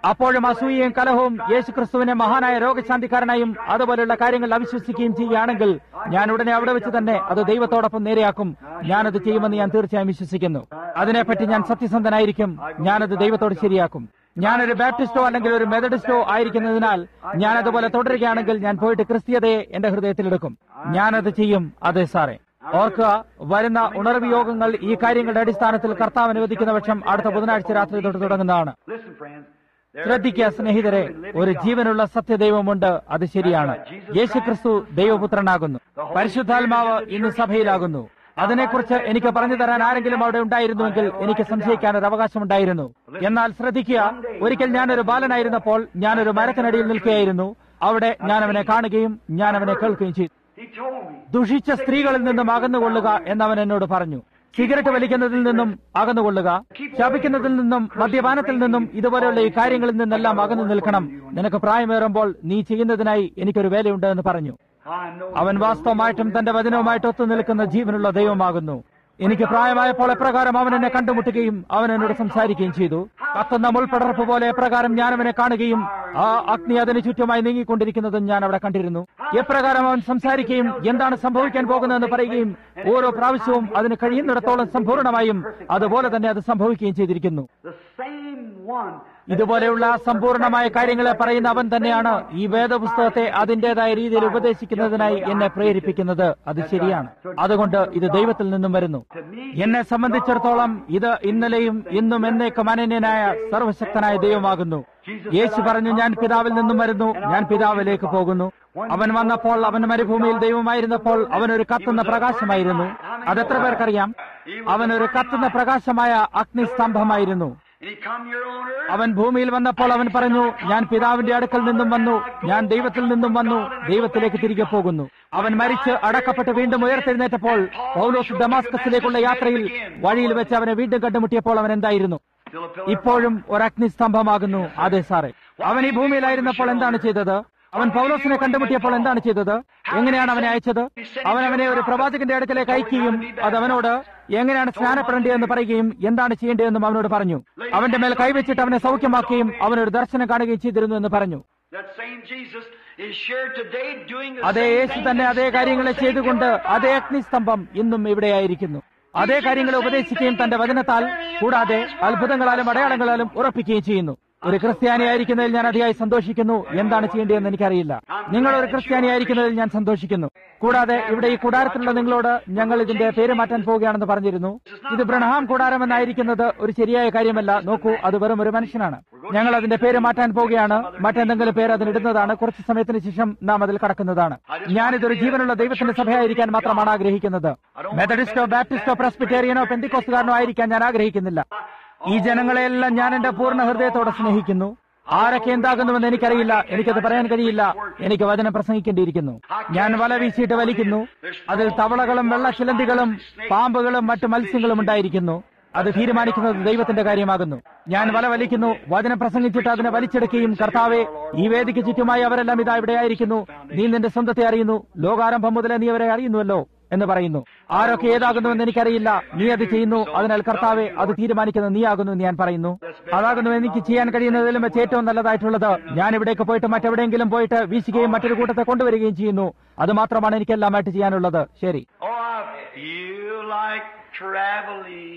അപ്പോഴും അസൂയയും കലഹവും യേശുക്രിസ്തുവിനെ മഹാനായ രോഗശാന്തിക്കാരനായും അതുപോലെയുള്ള കാര്യങ്ങൾ അവിശ്വസിക്കുകയും ചെയ്യുകയാണെങ്കിൽ ഞാൻ ഉടനെ അവിടെ വെച്ച് തന്നെ അത് ദൈവത്തോടൊപ്പം നേരെയാക്കും ഞാനത് ചെയ്യുമെന്ന് ഞാൻ തീർച്ചയായും വിശ്വസിക്കുന്നു അതിനെപ്പറ്റി ഞാൻ സത്യസന്ധനായിരിക്കും ഞാനത് ദൈവത്തോട് ശരിയാക്കും ഞാനൊരു ബാപ്റ്റിസ്റ്റോ അല്ലെങ്കിൽ ഒരു മെത്തഡിസ്റ്റോ ആയിരിക്കുന്നതിനാൽ ഞാൻ അതുപോലെ തുടരുകയാണെങ്കിൽ ഞാൻ പോയിട്ട് ക്രിസ്തീയതയെ എന്റെ ഹൃദയത്തിലെടുക്കും ഞാനത് ചെയ്യും അതെ സാറേ ഓർക്കുക വരുന്ന ഉണർവ് യോഗങ്ങൾ ഈ കാര്യങ്ങളുടെ അടിസ്ഥാനത്തിൽ കർത്താവ് അനുവദിക്കുന്ന പക്ഷം അടുത്ത ബുധനാഴ്ച രാത്രി തൊട്ട് തുടങ്ങുന്നതാണ് Listen, friends. There ശ്രദ്ധിക്കുക is സ്നേഹിതരെ a living ഒരു God. ജീവനുള്ള സത്യദൈവമുണ്ട് അത് ശരിയാണ് യേശുക്രിസ്തു ദൈവപുത്രനാകുന്നു പരിശുദ്ധാത്മാവ് ഇന്ന് സഭയിലാകുന്നു അതിനെക്കുറിച്ച് എനിക്ക് പറഞ്ഞു തരാൻ ആരെങ്കിലും അവിടെ ഉണ്ടായിരുന്നുവെങ്കിൽ എനിക്ക് സംശയിക്കാൻ ഒരു അവകാശമുണ്ടായിരുന്നു എന്നാൽ ശ്രദ്ധിക്കുക ഒരിക്കൽ ഞാനൊരു ബാലനായിരുന്നപ്പോൾ ഞാനൊരു മരത്തിനടിയിൽ നിൽക്കുകയായിരുന്നു അവിടെ ഞാൻ അവനെ കാണുകയും ഞാൻ അവനെ കേൾക്കുകയും ചെയ്തു He told me. ദുഷിച്ച സ്ത്രീകളിൽ നിന്നും അകന്നുകൊള്ളുക എന്നവൻ എന്നോട് പറഞ്ഞു സിഗരറ്റ് വലിക്കുന്നതിൽ നിന്നും അകന്നുകൊള്ളുക ശപിക്കുന്നതിൽ നിന്നും മദ്യപാനത്തിൽ നിന്നും ഇതുപോലെയുള്ള ഈ കാര്യങ്ങളിൽ നിന്നെല്ലാം അകന്നു നിൽക്കണം നിനക്ക് പ്രായമേറുമ്പോൾ നീ ചെയ്യുന്നതിനായി എനിക്കൊരു വേലയുണ്ട് എന്ന് പറഞ്ഞു I know. അവൻ വാസ്തവമായിട്ടും തന്റെ വചനവുമായിട്ട് ഒത്തു നിൽക്കുന്ന ജീവനുള്ള ദൈവമാകുന്നു എനിക്ക് പ്രായമായപ്പോൾ എപ്രകാരം അവൻ എന്നെ കണ്ടുമുട്ടുകയും അവൻ എന്നോട് സംസാരിക്കുകയും ചെയ്തു കത്തുന്ന മുൾപടർപ്പ് പോലെ എപ്രകാരം ഞാൻ അവനെ കാണുകയും ആ അഗ്നി അതിന് ചുറ്റുമായി നീങ്ങിക്കൊണ്ടിരിക്കുന്നതും ഞാൻ അവിടെ കണ്ടിരുന്നു എപ്രകാരം അവൻ സംസാരിക്കുകയും എന്താണ് സംഭവിക്കാൻ പോകുന്നതെന്ന് പറയുകയും ഓരോ പ്രാവശ്യവും അതിന് കഴിയുന്നിടത്തോളം സമ്പൂർണമായും അതുപോലെ തന്നെ അത് സംഭവിക്കുകയും ചെയ്തിരിക്കുന്നു The same one. ഇതുപോലെയുള്ള സമ്പൂർണമായ കാര്യങ്ങളെ പറയുന്ന അവൻ തന്നെയാണ് ഈ വേദപുസ്തകത്തെ അതിന്റേതായ രീതിയിൽ ഉപദേശിക്കുന്നതിനായി എന്നെ പ്രേരിപ്പിക്കുന്നത് അത് ശരിയാണ് അതുകൊണ്ട് ഇത് ദൈവത്തിൽ നിന്നും വരുന്നു എന്നെ സംബന്ധിച്ചിടത്തോളം ഇത് ഇന്നലെയും ഇന്നും എന്നേക്കും അനന്യനായ സർവശക്തനായ ദൈവമാകുന്നു യേശു പറഞ്ഞു ഞാൻ പിതാവിൽ നിന്നും വരുന്നു ഞാൻ പിതാവിലേക്ക് പോകുന്നു അവൻ വന്നപ്പോൾ അവൻ മരുഭൂമിയിൽ ദൈവമായിരുന്നപ്പോൾ അവനൊരു കത്തുന്ന പ്രകാശമായിരുന്നു അതെത്ര പേർക്കറിയാം അവനൊരു കത്തുന്ന പ്രകാശമായ അഗ്നിസ്തംഭമായിരുന്നു And he come your own earth. അവൻ ഭൂമിയിൽ വന്നപ്പോൾ അവൻ പറഞ്ഞു ഞാൻ പിതാവിന്റെ അടുക്കൽ നിന്നും വന്നു ഞാൻ ദൈവത്തിൽ നിന്നും വന്നു ദൈവത്തിലേക്ക് തിരികെ പോകുന്നു അവൻ മരിച്ച് അടക്കപ്പെട്ട് വീണ്ടും ഉയർത്തെഴുന്നേറ്റപ്പോൾ പൗലോസ് ഡമാസ്കസിലേക്കുള്ള യാത്രയിൽ വഴിയിൽ വെച്ച് അവനെ വീണ്ടും കണ്ടുമുട്ടിയപ്പോൾ അവൻ എന്തായിരുന്നു Still a pillar. ഇപ്പോഴും ഒരു അഗ്നിസ്തംഭമാകുന്നു അതെ സാറേ അവൻ ഈ ഭൂമിയിലായിരുന്നപ്പോൾ എന്താണ് ചെയ്തത് അവൻ പൗലോസിനെ കണ്ടുമുട്ടിയപ്പോൾ എന്താണ് ചെയ്തത് എങ്ങനെയാണ് അവനെ അയച്ചത് അവൻ അവനെ ഒരു പ്രവാചകന്റെ അടുക്കലേക്ക് അയക്കുകയും അത് അവനോട് എങ്ങനെയാണ് സ്നാനപ്പെടേണ്ടതെന്ന് പറയുകയും എന്താണ് ചെയ്യേണ്ടതെന്നും അവനോട് പറഞ്ഞു അവന്റെ മേൽ കൈവച്ചിട്ട് അവനെ സൗഖ്യമാക്കുകയും അവനൊരു ദർശനം കാണുകയും ചെയ്തിരുന്നു എന്ന് പറഞ്ഞു That same Jesus is sure today doing the അതേ same യേശു thing തന്നെ and അതേ still കാര്യങ്ങളെ the same ചെയ്തുകൊണ്ട് word. അതേ അഗ്നിസ്തംഭം ഇന്നും ഇവിടെയായിരിക്കുന്നു അതേ കാര്യങ്ങളെ ഉപദേശിക്കുകയും തന്റെ വചനത്താൽ കൂടാതെ അത്ഭുതങ്ങളാലും അടയാളങ്ങളാലും ഉറപ്പിക്കുകയും ചെയ്യുന്നു ഒരു ക്രിസ്ത്യാനിയായിരിക്കുന്നതിൽ ഞാൻ അതിയായി സന്തോഷിക്കുന്നു എന്താണ് ചെയ്യേണ്ടതെന്ന് എനിക്കറിയില്ല നിങ്ങൾ ഒരു ക്രിസ്ത്യാനിയായിരിക്കുന്നതിൽ ഞാൻ സന്തോഷിക്കുന്നു കൂടാതെ ഇവിടെ ഈ കൂടാരത്തിലുള്ള നിങ്ങളോട് ഞങ്ങൾ ഇതിന്റെ പേര് മാറ്റാൻ പോവുകയാണെന്ന് പറഞ്ഞിരുന്നു ഇത് ബ്രഹ്മാം കൂടാരം എന്നായിരിക്കുന്നത് ഒരു ശരിയായ കാര്യമല്ല നോക്കൂ അത് വെറും ഒരു മനുഷ്യനാണ് ഞങ്ങൾ അതിന്റെ പേര് മാറ്റാൻ പോവുകയാണ് മറ്റെന്തെങ്കിലും പേര് അതിനിടുന്നതാണ് കുറച്ച് സമയത്തിന് ശേഷം നാം അതിൽ കടക്കുന്നതാണ് ഞാനിതൊരു ജീവനുള്ള ദൈവത്തിന്റെ സഭയായിരിക്കാൻ മാത്രമാണ് ആഗ്രഹിക്കുന്നത് മെത്തഡിസ്റ്റോ ബാപ്റ്റിസ്റ്റോ പ്രസ്ബിറ്റേറിയനോ പെന്തിക്കോസുകാരനോ ആയിരിക്കാൻ ഞാൻ ആഗ്രഹിക്കുന്നില്ല ഈ ജനങ്ങളെയെല്ലാം ഞാൻ എന്റെ പൂർണ്ണ ഹൃദയത്തോടെ സ്നേഹിക്കുന്നു ആരൊക്കെ എന്താകുന്നുവെന്ന് എനിക്കറിയില്ല എനിക്കത് പറയാൻ കഴിയില്ല എനിക്ക് വചനം പ്രസംഗിക്കേണ്ടിയിരിക്കുന്നു ഞാൻ വല വീശിയിട്ട് വലിക്കുന്നു അതിൽ തവളകളും വെള്ളച്ചിലന്തികളും പാമ്പുകളും മറ്റു മത്സ്യങ്ങളും ഉണ്ടായിരിക്കുന്നു അത് തീരുമാനിക്കുന്നത് ദൈവത്തിന്റെ കാര്യമാകുന്നു ഞാൻ വല വലിക്കുന്നു വചനം പ്രസംഗിച്ചിട്ട് അതിനെ വലിച്ചെടുക്കുകയും കർത്താവെ ഈ വേദിക്ക് ചുറ്റുമായി അവരെല്ലാം ഇതാ ഇവിടെ ആയിരിക്കുന്നു നീ നിന്റെ സ്വന്തത്തെ അറിയുന്നു ലോകാരംഭം മുതലേ നീ അവരെ അറിയുന്നുവല്ലോ എന്ന് പറയുന്നു ആരൊക്കെ ഏതാകുന്നുവെന്ന് എനിക്കറിയില്ല നീ അത് ചെയ്യുന്നു അതിനാൽ കർത്താവെ അത് തീരുമാനിക്കുന്നത് നീയാകുന്നു എന്ന് ഞാൻ പറയുന്നു അതാകുന്നു എനിക്ക് ചെയ്യാൻ കഴിയുന്നതിലും വെച്ച് ഏറ്റവും നല്ലതായിട്ടുള്ളത് ഞാൻ ഇവിടേക്ക് പോയിട്ട് മറ്റെവിടെയെങ്കിലും പോയിട്ട് വീശുകയും മറ്റൊരു കൂട്ടത്തെ കൊണ്ടുവരികയും ചെയ്യുന്നു അത് മാത്രമാണ് എനിക്കെല്ലാമായിട്ട് ചെയ്യാനുള്ളത് ശരി Oh, I feel like traveling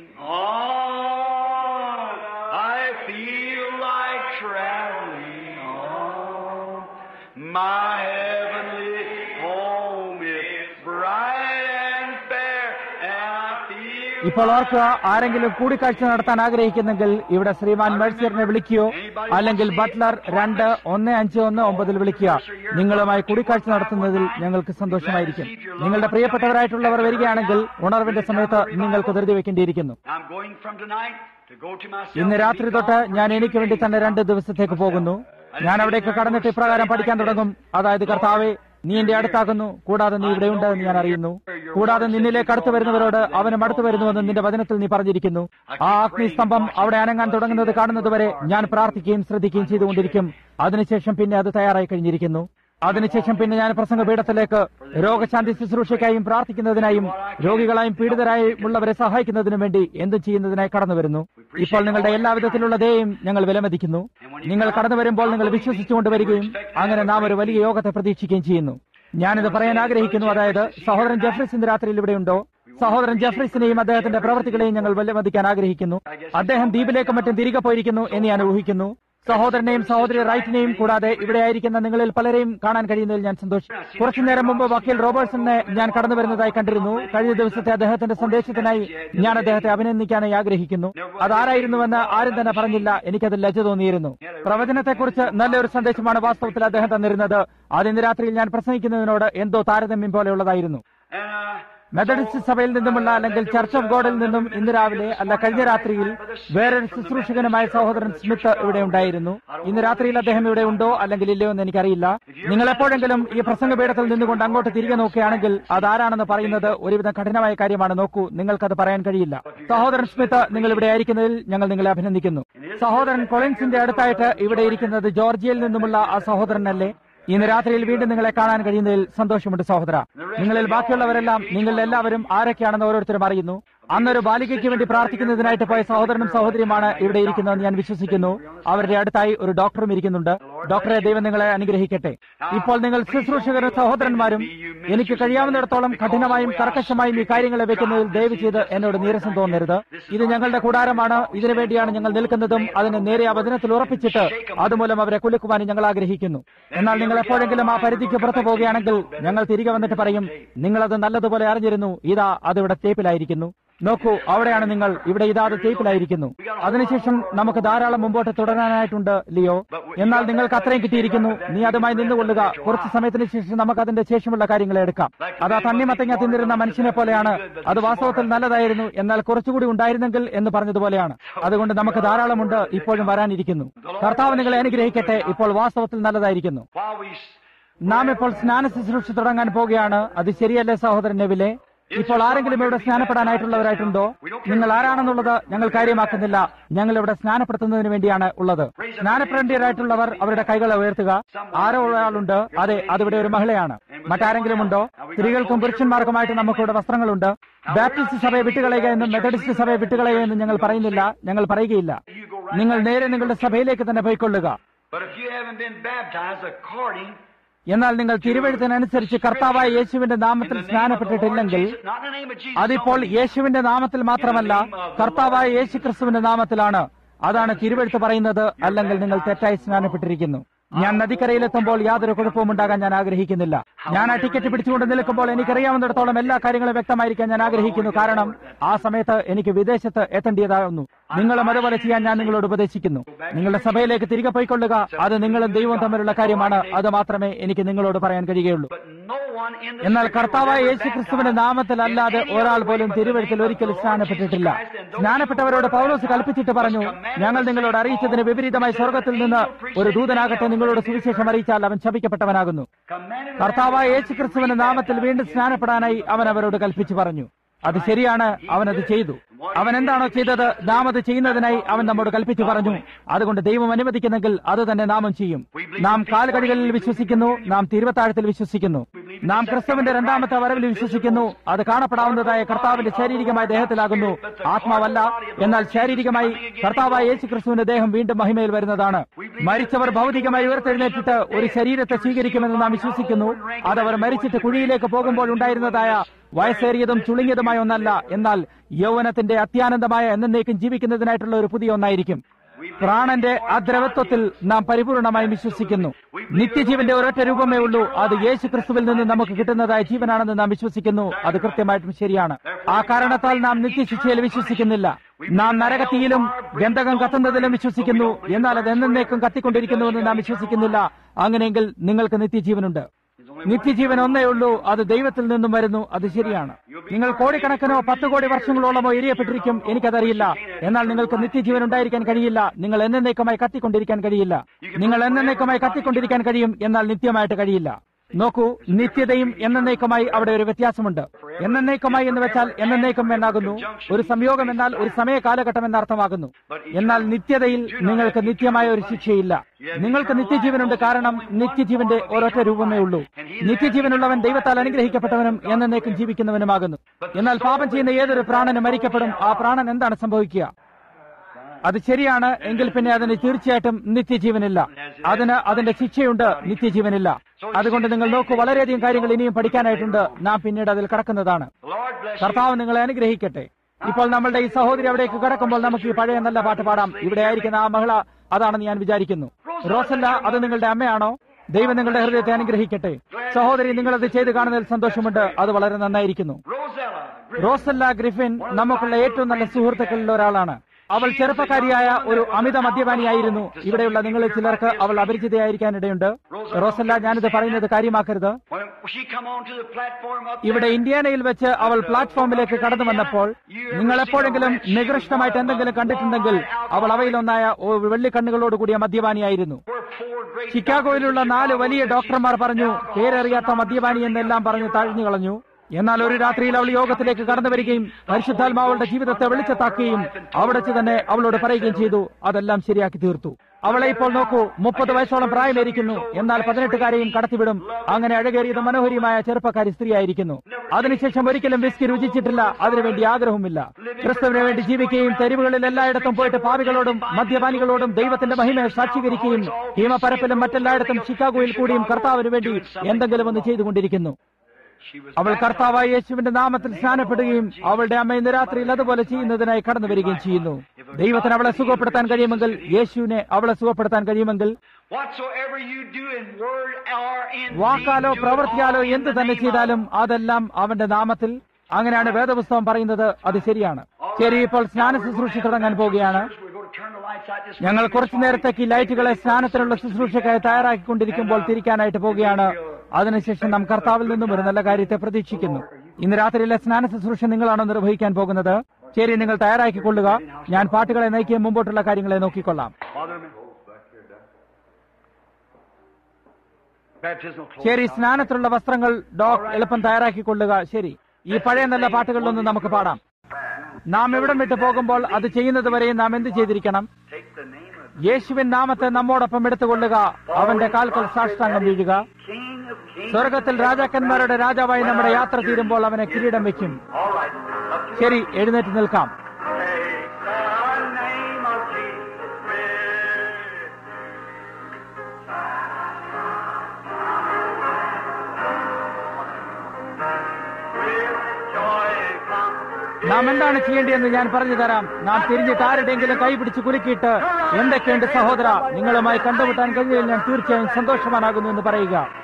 on. I feel like traveling on. My heavenly home is bright and fair, and I feel ഇപ്പോൾ ഓർക്കുക ആരെങ്കിലും കൂടിക്കാഴ്ച നടത്താൻ ആഗ്രഹിക്കുന്നെങ്കിൽ ഇവിടെ ശ്രീമാൻ മേഴ്സിയറിനെ വിളിക്കുകയോ അല്ലെങ്കിൽ ബട്ട്ലർ രണ്ട് ഒന്ന് അഞ്ച് ഒന്ന് ഒമ്പതിൽ വിളിക്കുക നിങ്ങളുമായി കൂടിക്കാഴ്ച നടത്തുന്നതിൽ ഞങ്ങൾക്ക് സന്തോഷമായിരിക്കും നിങ്ങളുടെ പ്രിയപ്പെട്ടവരായിട്ടുള്ളവർ വരികയാണെങ്കിൽ ഉണർവിന്റെ സമയത്ത് നിങ്ങൾക്ക് ധൃതി വെക്കേണ്ടിയിരിക്കുന്നു I'm going from tonight to go to myself. ഇന്ന് രാത്രി തൊട്ട് ഞാൻ എനിക്ക് വേണ്ടി തന്നെ രണ്ട് ദിവസത്തേക്ക് പോകുന്നു ഞാൻ അവിടേക്ക് കടന്നിട്ട് ഇപ്രകാരം പഠിക്കാൻ തുടങ്ങും അതായത് കർത്താവെ നീ എന്റെ അടുത്താകുന്നു കൂടാതെ നീ ഇവിടെയുണ്ട് എന്ന് ഞാൻ അറിയുന്നു കൂടാതെ നിന്നിലേക്ക് അടുത്ത് വരുന്നവരോട് അവനും അടുത്ത് വരുന്നുവെന്ന് നിന്റെ വചനത്തിൽ നീ പറഞ്ഞിരിക്കുന്നു ആ അഗ്നിസ്തംഭം അവിടെ അനങ്ങാൻ തുടങ്ങുന്നത് കാണുന്നതുവരെ ഞാൻ പ്രാർത്ഥിക്കുകയും ശ്രദ്ധിക്കുകയും ചെയ്തുകൊണ്ടിരിക്കും അതിനുശേഷം പിന്നെ അത് തയ്യാറായി കഴിഞ്ഞിരിക്കുന്നു അതിനുശേഷം പിന്നെ ഞാൻ പ്രസംഗപീഠത്തിലേക്ക് രോഗശാന്തി ശുശ്രൂഷയ്ക്കായും പ്രാർത്ഥിക്കുന്നതിനായും രോഗികളായും പീഡിതരായും ഉള്ളവരെ സഹായിക്കുന്നതിനും വേണ്ടി എന്തും ചെയ്യുന്നതിനായി കടന്നു വരുന്നു ഇപ്പോൾ നിങ്ങളുടെ എല്ലാവിധത്തിലുള്ള ദയയും ഞങ്ങൾ വിലമതിക്കുന്നു നിങ്ങൾ കടന്നു വരുമ്പോൾ നിങ്ങൾ വിശ്വസിച്ചുകൊണ്ട് വരികയും അങ്ങനെ നാം ഒരു വലിയ യോഗത്തെ പ്രതീക്ഷിക്കുകയും ചെയ്യുന്നു ഞാനിത് പറയാൻ ആഗ്രഹിക്കുന്നു അതായത് സഹോദരൻ ജഫ്രിസ് ഇന്ന് രാത്രിയിൽ ഇവിടെയുണ്ടോ സഹോദരൻ ജഫ്രിസിനെയും അദ്ദേഹത്തിന്റെ പ്രവർത്തികളെയും ഞങ്ങൾ വിലമതിക്കാൻ ആഗ്രഹിക്കുന്നു അദ്ദേഹം ദ്വീപിലേക്ക് മറ്റും തിരികെ പോയിരിക്കുന്നു എന്ന് ഞാൻ ഊഹിക്കുന്നു സഹോദരനെയും സഹോദരി റൈറ്റിനെയും കൂടാതെ ഇവിടെ ആയിരിക്കുന്ന നിങ്ങളിൽ പലരെയും കാണാൻ കഴിയുന്നതിൽ ഞാൻ സന്തോഷം കുറച്ചു നേരം മുമ്പ് വക്കീൽ റോബർട്ട്സനെ ഞാൻ കടന്നു വരുന്നതായി കണ്ടിരുന്നു കഴിഞ്ഞ ദിവസത്തെ അദ്ദേഹത്തിന്റെ സന്ദേശത്തിനായി ഞാൻ അദ്ദേഹത്തെ അഭിനന്ദിക്കാനായി ആഗ്രഹിക്കുന്നു അതാരായിരുന്നുവെന്ന് ആരും തന്നെ പറഞ്ഞില്ല എനിക്കത് ലജ്ജ തോന്നിയിരുന്നു പ്രവചനത്തെക്കുറിച്ച് നല്ലൊരു സന്ദേശമാണ് വാസ്തവത്തിൽ അദ്ദേഹം തന്നിരുന്നത് അത് ഇന്ന് രാത്രിയിൽ ഞാൻ പ്രസംഗിക്കുന്നതിനോട് എന്തോ താരതമ്യം പോലെയുള്ളതായിരുന്നു And uh, മെത്തഡിസ്റ്റ് സഭയിൽ നിന്നുമുള്ള അല്ലെങ്കിൽ ചർച്ച് ഓഫ് ഗോഡിൽ നിന്നും ഇന്ന് രാവിലെ അല്ല കഴിഞ്ഞ രാത്രിയിൽ വേറൊരു ശുശ്രൂഷകനുമായ സഹോദരൻ സ്മിത്ത് ഇവിടെ ഉണ്ടായിരുന്നു ഇന്ന് രാത്രിയിൽ അദ്ദേഹം ഇവിടെ ഉണ്ടോ അല്ലെങ്കിൽ ഇല്ലയോ എന്ന് എനിക്കറിയില്ല നിങ്ങൾ എപ്പോഴെങ്കിലും ഈ പ്രസംഗപീഠത്തിൽ നിന്നുകൊണ്ട് അങ്ങോട്ട് തിരികെ നോക്കുകയാണെങ്കിൽ അതാരാണെന്ന് പറയുന്നത് ഒരുവിധം കഠിനമായ കാര്യമാണ് നോക്കൂ നിങ്ങൾക്കത് പറയാൻ കഴിയില്ല സഹോദരൻ സ്മിത്ത് നിങ്ങൾ ഇവിടെ ആയിരിക്കുന്നതിൽ ഞങ്ങൾ നിങ്ങളെ അഭിനന്ദിക്കുന്നു സഹോദരൻ കൊളിൻസിന്റെ അടുത്തായിട്ട് ഇവിടെ ഇരിക്കുന്നത് ജോർജിയയിൽ നിന്നുമുള്ള ആ സഹോദരനല്ലേ ഇന്ന് രാത്രിയിൽ വീണ്ടും നിങ്ങളെ കാണാൻ കഴിയുന്നതിൽ സന്തോഷമുണ്ട് സഹോദര നിങ്ങളിൽ ബാക്കിയുള്ളവരെല്ലാം നിങ്ങൾ എല്ലാവരും ആരൊക്കെയാണെന്ന് ഓരോരുത്തരും അറിയുന്നു അന്നൊരു ബാലികയ്ക്ക് വേണ്ടി പ്രാർത്ഥിക്കുന്നതിനായിട്ട് പോയ സഹോദരനും സഹോദരിയുമാണ് ഇവിടെ ഇരിക്കുന്നതെന്ന് ഞാൻ വിശ്വസിക്കുന്നു അവരുടെ അടുത്തായി ഒരു ഡോക്ടറും ഇരിക്കുന്നുണ്ട് ഡോക്ടറെ ദൈവം നിങ്ങളെ അനുഗ്രഹിക്കട്ടെ ഇപ്പോൾ നിങ്ങൾ ശുശ്രൂഷകരും സഹോദരന്മാരും എനിക്ക് കഴിയാവുന്നിടത്തോളം കഠിനമായും കർക്കശമായും ഈ കാര്യങ്ങളെ വെക്കുന്നതിൽ ദയവ് ചെയ്ത് എന്നോട് നീരസം തോന്നരുത് ഇത് ഞങ്ങളുടെ കൂടാരമാണ് ഇതിനു വേണ്ടിയാണ് ഞങ്ങൾ നിൽക്കുന്നതും അതിനെ നേരെ ആ വചനത്തിൽ ഉറപ്പിച്ചിട്ട് അതുമൂലം അവരെ കുലുക്കുവാനും ഞങ്ങൾ ആഗ്രഹിക്കുന്നു എന്നാൽ നിങ്ങൾ എപ്പോഴെങ്കിലും ആ പരിധിക്ക് പുറത്തു പോവുകയാണെങ്കിൽ ഞങ്ങൾ തിരികെ വന്നിട്ട് പറയും നിങ്ങളത് നല്ലതുപോലെ അറിഞ്ഞിരുന്നു ഇതാ അതിവിടെ ടേപ്പിലായിരിക്കുന്നു നോക്കൂ അവിടെയാണ് നിങ്ങൾ ഇവിടെ ഇതാ അത് ടേപ്പിലായിരിക്കുന്നു അതിനുശേഷം നമുക്ക് ധാരാളം മുമ്പോട്ട് തുടരാനായിട്ടുണ്ട് ലിയോ എന്നാൽ നിങ്ങൾക്ക് അത്രയും കിട്ടിയിരിക്കുന്നു നീ അതുമായി നിന്നുകൊള്ളുക കുറച്ച് സമയത്തിന് ശേഷം നമുക്ക് അതിന്റെ ശേഷമുള്ള കാര്യങ്ങൾ എടുക്കാം അത് ആ തണ്ണിമത്തങ്ങ തിന്നിരുന്ന മനുഷ്യനെ പോലെയാണ് അത് വാസ്തവത്തിൽ നല്ലതായിരുന്നു എന്നാൽ കുറച്ചുകൂടി ഉണ്ടായിരുന്നെങ്കിൽ എന്ന് പറഞ്ഞതുപോലെയാണ് അതുകൊണ്ട് നമുക്ക് ധാരാളമുണ്ട് ഇപ്പോഴും വരാനിരിക്കുന്നു കർത്താവ് നിങ്ങളെ അനുഗ്രഹിക്കട്ടെ ഇപ്പോൾ വാസ്തവത്തിൽ നല്ലതായിരിക്കുന്നു while we s- നാം ഇപ്പോൾ സ്നാന ശുശ്രൂഷ തുടങ്ങാൻ പോവുകയാണ് അത് ശരിയല്ലേ സഹോദരൻ നെവിലെ ഇപ്പോൾ ആരെങ്കിലും ഇവിടെ സ്നാനപ്പെടാനായിട്ടുള്ളവരായിട്ടുണ്ടോ നിങ്ങൾ ആരാണെന്നുള്ളത് ഞങ്ങൾ കാര്യമാക്കുന്നില്ല ഞങ്ങൾ ഇവിടെ സ്നാനപ്പെടുത്തുന്നതിന് വേണ്ടിയാണ് ഉള്ളത് സ്നാനപ്പെടേണ്ടവരായിട്ടുള്ളവർ അവരുടെ കൈകളെ ഉയർത്തുക ആരോ ഒരാളുണ്ട് അതെ അതിവിടെ ഒരു മഹിളയാണ് മറ്റാരെങ്കിലും ഉണ്ടോ സ്ത്രീകൾക്കും പുരുഷന്മാർക്കുമായിട്ട് നമുക്കിവിടെ വസ്ത്രങ്ങളുണ്ട് ബാപ്റ്റിസ്റ്റ് സഭയെ വിട്ടുകളയുക എന്നും മെത്തഡിസ്റ്റ് സഭയെ വിട്ടുകളയുക എന്നും ഞങ്ങൾ പറയുന്നില്ല ഞങ്ങൾ പറയുകയില്ല നിങ്ങൾ നേരെ നിങ്ങളുടെ സഭയിലേക്ക് തന്നെ പോയിക്കൊള്ളുക But if you haven't been baptized according എന്നാൽ നിങ്ങൾ തിരുവഴുത്തിനനുസരിച്ച് കർത്താവായ യേശുവിന്റെ നാമത്തിൽ in the name of the Lord സ്നാനപ്പെട്ടിട്ടില്ലെങ്കിൽ Jesus, not in the name of Jesus അതിപ്പോൾ only, യേശുവിന്റെ നാമത്തിൽ മാത്രമല്ല കർത്താവായ യേശു ക്രിസ്തുവിന്റെ നാമത്തിലാണ് അതാണ് തിരുവഴുത്ത് പറയുന്നത് അല്ലെങ്കിൽ നിങ്ങൾ തെറ്റായി സ്നാനപ്പെട്ടിരിക്കുന്നു ഞാൻ നദിക്കരയിലെത്തുമ്പോൾ യാതൊരു കുഴപ്പവും ഉണ്ടാകാൻ ഞാൻ ആഗ്രഹിക്കുന്നില്ല ഞാൻ ആ ടിക്കറ്റ് പിടിച്ചുകൊണ്ട് നിൽക്കുമ്പോൾ എനിക്കറിയാവുന്നിടത്തോളം എല്ലാ കാര്യങ്ങളും വ്യക്തമായിരിക്കാൻ ഞാൻ ആഗ്രഹിക്കുന്നു കാരണം ആ സമയത്ത് എനിക്ക് വിദേശത്ത് എത്തേണ്ടതാകുന്നു നിങ്ങളും അതുപോലെ ചെയ്യാൻ ഞാൻ നിങ്ങളോട് ഉപദേശിക്കുന്നു നിങ്ങളുടെ സഭയിലേക്ക് തിരികെ പോയിക്കൊള്ളുക അത് നിങ്ങളും ദൈവവും തമ്മിലുള്ള കാര്യമാണ് അത് മാത്രമേ എനിക്ക് നിങ്ങളോട് പറയാൻ കഴിയുകയുള്ളൂ but no one in the എന്നാൽ Scripture കർത്താവായ was ever യേശു ക്രിസ്തുവിന്റെ baptized നാമത്തിലല്ലാതെ in any ഒരാൾ other പോലും way but തിരുവഴുത്തിൽ the name ഒരിക്കലും of the Lord സ്നാനപ്പെട്ടിട്ടില്ല Jesus Christ, and those സ്നാനപ്പെട്ടവരോട് who were Paulose baptized കൽപ്പിച്ചിട്ട് പറഞ്ഞു was commanded ഞങ്ങൾ to നിങ്ങളോട് say അറിയിച്ചതിന് all വിപരീതമായി preachers സ്വർഗത്തിൽ and നിന്ന് angel preachers ഒരു and ദൂതനാകട്ടെ angels നിങ്ങളോട് and സുവിശേഷം angels അറിയിച്ചാൽ അവൻ ശപിക്കപ്പെട്ടവനാകുന്നു commanded the കർത്താവായ baptized യേശു to ക്രിസ്തുവിന്റെ be നാമത്തിൽ വീണ്ടും baptized സ്നാനപ്പെടാനായി അവൻ അവരോട് കൽപ്പിച്ചു പറഞ്ഞു അത് ശരിയാണ് അവൻ അത് ചെയ്തു അവൻ എന്താണോ ചെയ്തത് നാം അത് ചെയ്യുന്നതിനായി അവൻ നമ്മോട് കൽപ്പിച്ചു പറഞ്ഞു അതുകൊണ്ട് ദൈവം അനുവദിക്കുന്നെങ്കിൽ അത് തന്നെ നാമും ചെയ്യും നാം കാൽകടികളിൽ വിശ്വസിക്കുന്നു നാം തിരുവത്താഴത്തിൽ വിശ്വസിക്കുന്നു നാം ക്രിസ്തുവിന്റെ രണ്ടാമത്തെ വരവിൽ വിശ്വസിക്കുന്നു അത് കാണപ്പെടാവുന്നതായ കർത്താവിന്റെ ശാരീരികമായ ദേഹത്തിലാകുന്നു ആത്മാവല്ല എന്നാൽ ശാരീരികമായി കർത്താവായ യേശു ക്രിസ്തുവിന്റെ ദേഹം വീണ്ടും മഹിമയിൽ വരുന്നതാണ് മരിച്ചവർ ഭൗതികമായി ഉയർത്തെഴുന്നേറ്റിട്ട് ഒരു ശരീരത്തെ സ്വീകരിക്കുമെന്ന് നാം വിശ്വസിക്കുന്നു അതവർ മരിച്ചിട്ട് കുഴിയിലേക്ക് പോകുമ്പോൾ ഉണ്ടായിരുന്നതായ വയസ്സേറിയതും ചുളുങ്ങിയതുമായ ഒന്നല്ല എന്നാൽ യൗവനത്തിന്റെ അത്യാനന്ദമായ എന്നേക്കും ജീവിക്കുന്നതിനായിട്ടുള്ള ഒരു പുതിയ ഒന്നായിരിക്കും പ്രാണന്റെ അദ്രവത്വത്തിൽ നാം പരിപൂർണമായും വിശ്വസിക്കുന്നു നിത്യജീവന്റെ ഒരൊറ്റ രൂപമേ ഉള്ളൂ അത് യേശു ക്രിസ്തുവിൽ നിന്ന് നമുക്ക് കിട്ടുന്നതായ ജീവനാണെന്ന് നാം വിശ്വസിക്കുന്നു അത് കൃത്യമായിട്ടും ശരിയാണ് ആ കാരണത്താൽ നാം നിത്യശിക്ഷയിൽ വിശ്വസിക്കുന്നില്ല നാം നരകത്തിയിലും ഗന്ധകം കത്തുന്നതിലും വിശ്വസിക്കുന്നു എന്നാൽ അത് എന്നേക്കും കത്തിക്കൊണ്ടിരിക്കുന്നുവെന്ന് നാം വിശ്വസിക്കുന്നില്ല അങ്ങനെയെങ്കിൽ നിങ്ങൾക്ക് നിത്യജീവനുണ്ട് നിത്യജീവൻ ഒന്നേ ഉള്ളൂ അത് ദൈവത്തിൽ നിന്നും വരുന്നു അത് ശരിയാണ് നിങ്ങൾ കോടിക്കണക്കിനോ പത്ത് കോടി വർഷങ്ങളോളമോ എരിയപ്പെട്ടിരിക്കും എനിക്കതറിയില്ല എന്നാൽ നിങ്ങൾക്ക് നിത്യജീവൻ ഉണ്ടായിരിക്കാൻ കഴിയില്ല നിങ്ങൾ എന്നേക്കമായി കത്തിക്കൊണ്ടിരിക്കാൻ കഴിയില്ല നിങ്ങൾ എന്നേക്കമായി കത്തിക്കൊണ്ടിരിക്കാൻ കഴിയും എന്നാൽ നിത്യമായിട്ട് കഴിയില്ല നോക്കൂ നിത്യതയും എന്നേക്കുമായി അവിടെ ഒരു വ്യത്യാസമുണ്ട് എന്നേക്കുമായി എന്ന് വെച്ചാൽ എന്നേക്കും എന്നാകുന്നു ഒരു സംയോഗം എന്നാൽ ഒരു സമയ കാലഘട്ടം എന്നർത്ഥമാകുന്നു എന്നാൽ നിത്യതയിൽ നിങ്ങൾക്ക് നിത്യമായ ഒരു ശിക്ഷയില്ല നിങ്ങൾക്ക് നിത്യജീവനുണ്ട് കാരണം നിത്യജീവന്റെ ഒരൊറ്റ രൂപമേ ഉള്ളൂ നിത്യജീവനുള്ളവൻ ദൈവത്താൽ അനുഗ്രഹിക്കപ്പെട്ടവനും എന്നേക്കും ജീവിക്കുന്നവനുമാകുന്നു എന്നാൽ പാപം ചെയ്യുന്ന ഏതൊരു പ്രാണനും മരിക്കപ്പെടും ആ പ്രാണൻ എന്താണ് സംഭവിക്കുക അത് ശരിയാണ് എങ്കിൽ പിന്നെ അതിന് തീർച്ചയായിട്ടും നിത്യജീവനില്ല അതിന് അതിന്റെ ശിക്ഷയുണ്ട് നിത്യജീവനില്ല അതുകൊണ്ട് നിങ്ങൾ നോക്കൂ വളരെയധികം കാര്യങ്ങൾ ഇനിയും പഠിക്കാനായിട്ടുണ്ട് നാം പിന്നീട് അതിൽ കടക്കുന്നതാണ് Lord bless you. കർത്താവ് നിങ്ങളെ അനുഗ്രഹിക്കട്ടെ ഇപ്പോൾ നമ്മളുടെ ഈ സഹോദരി അവിടേക്ക് കടക്കുമ്പോൾ നമുക്ക് ഈ പഴയ നല്ല പാട്ട് പാടാം ഇവിടെ ആയിരിക്കുന്ന ആ മഹിള അതാണെന്ന് ഞാൻ വിചാരിക്കുന്നു റോസല്ല അത് നിങ്ങളുടെ അമ്മയാണോ ദൈവം നിങ്ങളുടെ ഹൃദയത്തെ അനുഗ്രഹിക്കട്ടെ സഹോദരി നിങ്ങളത് ചെയ്ത് കാണുന്നതിൽ സന്തോഷമുണ്ട് അത് വളരെ നന്നായിരിക്കുന്നു Rosella. റോസല്ല ഗ്രിഫിൻ നമുക്കുള്ള ഏറ്റവും നല്ല സുഹൃത്തുക്കളിൽ ഒരാളാണ് അവൾ ചെറുപ്പക്കാരിയായ ഒരു അമിത മദ്യപാനിയായിരുന്നു ഇവിടെയുള്ള നിങ്ങളിൽ ചിലർക്ക് അവൾ അപരിചിതയായിരിക്കാനിടയുണ്ട് റോസല്ല ഞാനിത് പറയുന്നത് കാര്യമാക്കരുത് When she come onto the platform up ഇവിടെ there, ഇന്ത്യാനയിൽ വെച്ച് അവൾ പ്ലാറ്റ്ഫോമിലേക്ക് കടന്നു വന്നപ്പോൾ നിങ്ങൾ എപ്പോഴെങ്കിലും നികൃഷ്ടമായിട്ട് എന്തെങ്കിലും കണ്ടിട്ടുണ്ടെങ്കിൽ അവൾ അവയിലൊന്നായ ഒരു വെള്ളിക്കണ്ണുകളോട് കൂടിയ മദ്യപാനിയായിരുന്നു were four great ചിക്കാഗോയിലുള്ള നാല് വലിയ ഡോക്ടർമാർ പറഞ്ഞു പേരറിയാത്ത മദ്യപാനി എന്നെല്ലാം പറഞ്ഞ് താഴ്ന്നു കളഞ്ഞു എന്നാൽ ഒരു രാത്രിയിൽ അവൾ യോഗത്തിലേക്ക് കടന്നു വരികയും പരിശുദ്ധാത്മാവളുടെ ജീവിതത്തെ വെളിച്ചത്താക്കുകയും അവിടെ വെച്ച് തന്നെ അവളോട് പറയുകയും ചെയ്തു അതെല്ലാം ശരിയാക്കി തീർത്തു അവളെ ഇപ്പോൾ നോക്കൂ മുപ്പത് വയസ്സോളം പ്രായമേരിക്കുന്നു എന്നാൽ പതിനെട്ടുകാരെയും കടത്തിവിടും അങ്ങനെ അഴകേറിയതും മനോഹരിയുമായ ചെറുപ്പക്കാരി സ്ത്രീയായിരിക്കുന്നു അതിനുശേഷം ഒരിക്കലും വിസ്കി രുചിച്ചിട്ടില്ല അതിനുവേണ്ടി ആഗ്രഹവുമില്ല ക്രിസ്തുവിന് വേണ്ടി ജീവിക്കുകയും തെരുവുകളിൽ എല്ലായിടത്തും പോയിട്ട് പാവികളോടും മദ്യപാനികളോടും ദൈവത്തിന്റെ മഹിമയെ സാക്ഷീകരിക്കുകയും ഹിമപരപ്പിലും മറ്റെല്ലായിടത്തും ഷിക്കാഗോയിൽ കൂടിയും കർത്താവിന് വേണ്ടി എന്തെങ്കിലും ഒന്ന് ചെയ്തുകൊണ്ടിരിക്കുന്നു She was അവൾ കർത്താവായ യേശുവിന്റെ നാമത്തിൽ സ്നാനപ്പെടുകയും അവളുടെ അമ്മ ഇന്ന് രാത്രിയിൽ അതുപോലെ ചെയ്യുന്നതിനായി കടന്നു വരികയും ചെയ്യുന്നു ദൈവത്തിന് അവളെ സുഖപ്പെടുത്താൻ കഴിയുമെങ്കിൽ യേശുവിനെ അവളെ സുഖപ്പെടുത്താൻ കഴിയുമെങ്കിൽ whatsoever you do in word or in വാക്കാലോ deed, do it പ്രവൃത്തിയാലോ all in എന്ത് the തന്നെ name ചെയ്താലും അതെല്ലാം അവന്റെ നാമത്തിൽ അങ്ങനെയാണ് വേദപുസ്തകം പറയുന്നത് അത് ശരിയാണ് ശരി ഇപ്പോൾ സ്നാന ശുശ്രൂഷ തുടങ്ങാൻ പോവുകയാണ് of- We're going to turn the lights out this ഞങ്ങൾ morning. കുറച്ചു നേരത്തേക്ക് ഈ ലൈറ്റുകളെ സ്നാനത്തിനുള്ള ശുശ്രൂഷയ്ക്കായി തയ്യാറാക്കിക്കൊണ്ടിരിക്കുമ്പോൾ തിരിക്കാനായിട്ട് പോവുകയാണ് അതിനുശേഷം നാം കർത്താവിൽ നിന്നും ഒരു നല്ല കാര്യത്തെ പ്രതീക്ഷിക്കുന്നു ഇന്ന് രാത്രിയിലെ സ്നാന ശുശ്രൂഷ നിങ്ങളാണോ നിർവഹിക്കാൻ പോകുന്നത് ശരി നിങ്ങൾ തയ്യാറാക്കിക്കൊള്ളുക ഞാൻ പാട്ടുകളെ നയിക്കുകയും മുമ്പോട്ടുള്ള കാര്യങ്ങളെ നോക്കിക്കൊള്ളാം Father, baptismal clothes. ശരി സ്നാനത്തിലുള്ള വസ്ത്രങ്ങൾ ഡോക് എളുപ്പം തയ്യാറാക്കിക്കൊള്ളുക ശരി ഈ പഴയ നല്ല പാട്ടുകളിലൊന്നും നമുക്ക് പാടാം നാം ഇവിടം വിട്ടു പോകുമ്പോൾ അത് ചെയ്യുന്നത് വരെ നാം എന്ത് ചെയ്തിരിക്കണം Take the name of യേശുവിൻ നാമത്തെ നമ്മോടൊപ്പം എടുത്തുകൊള്ളുക അവന്റെ കാൽക്കൽ സാഷ്ടാംഗം വീഴുക King of Kings. സ്വർഗത്തിൽ രാജാക്കന്മാരുടെ രാജാവായി നമ്മുടെ യാത്ര തീരുമ്പോൾ അവനെ കിരീടം വെക്കും All right. Up to ശരി എഴുന്നേറ്റ് നിൽക്കാം Take the name of Jesus with with joy come. നാം എന്താണ് ചെയ്യേണ്ടതെന്ന് ഞാൻ പറഞ്ഞു തരാം നാം തിരിഞ്ഞിട്ട് ആരുടെയെങ്കിലും കൈ പിടിച്ച് കുലുക്കിയിട്ട് എന്തൊക്കെയുണ്ട് സഹോദര നിങ്ങളുമായി കണ്ടുമുട്ടാൻ കഴിഞ്ഞതിൽ ഞാൻ തീർച്ചയായും സന്തോഷവാനാകുന്നു എന്ന് പറയുക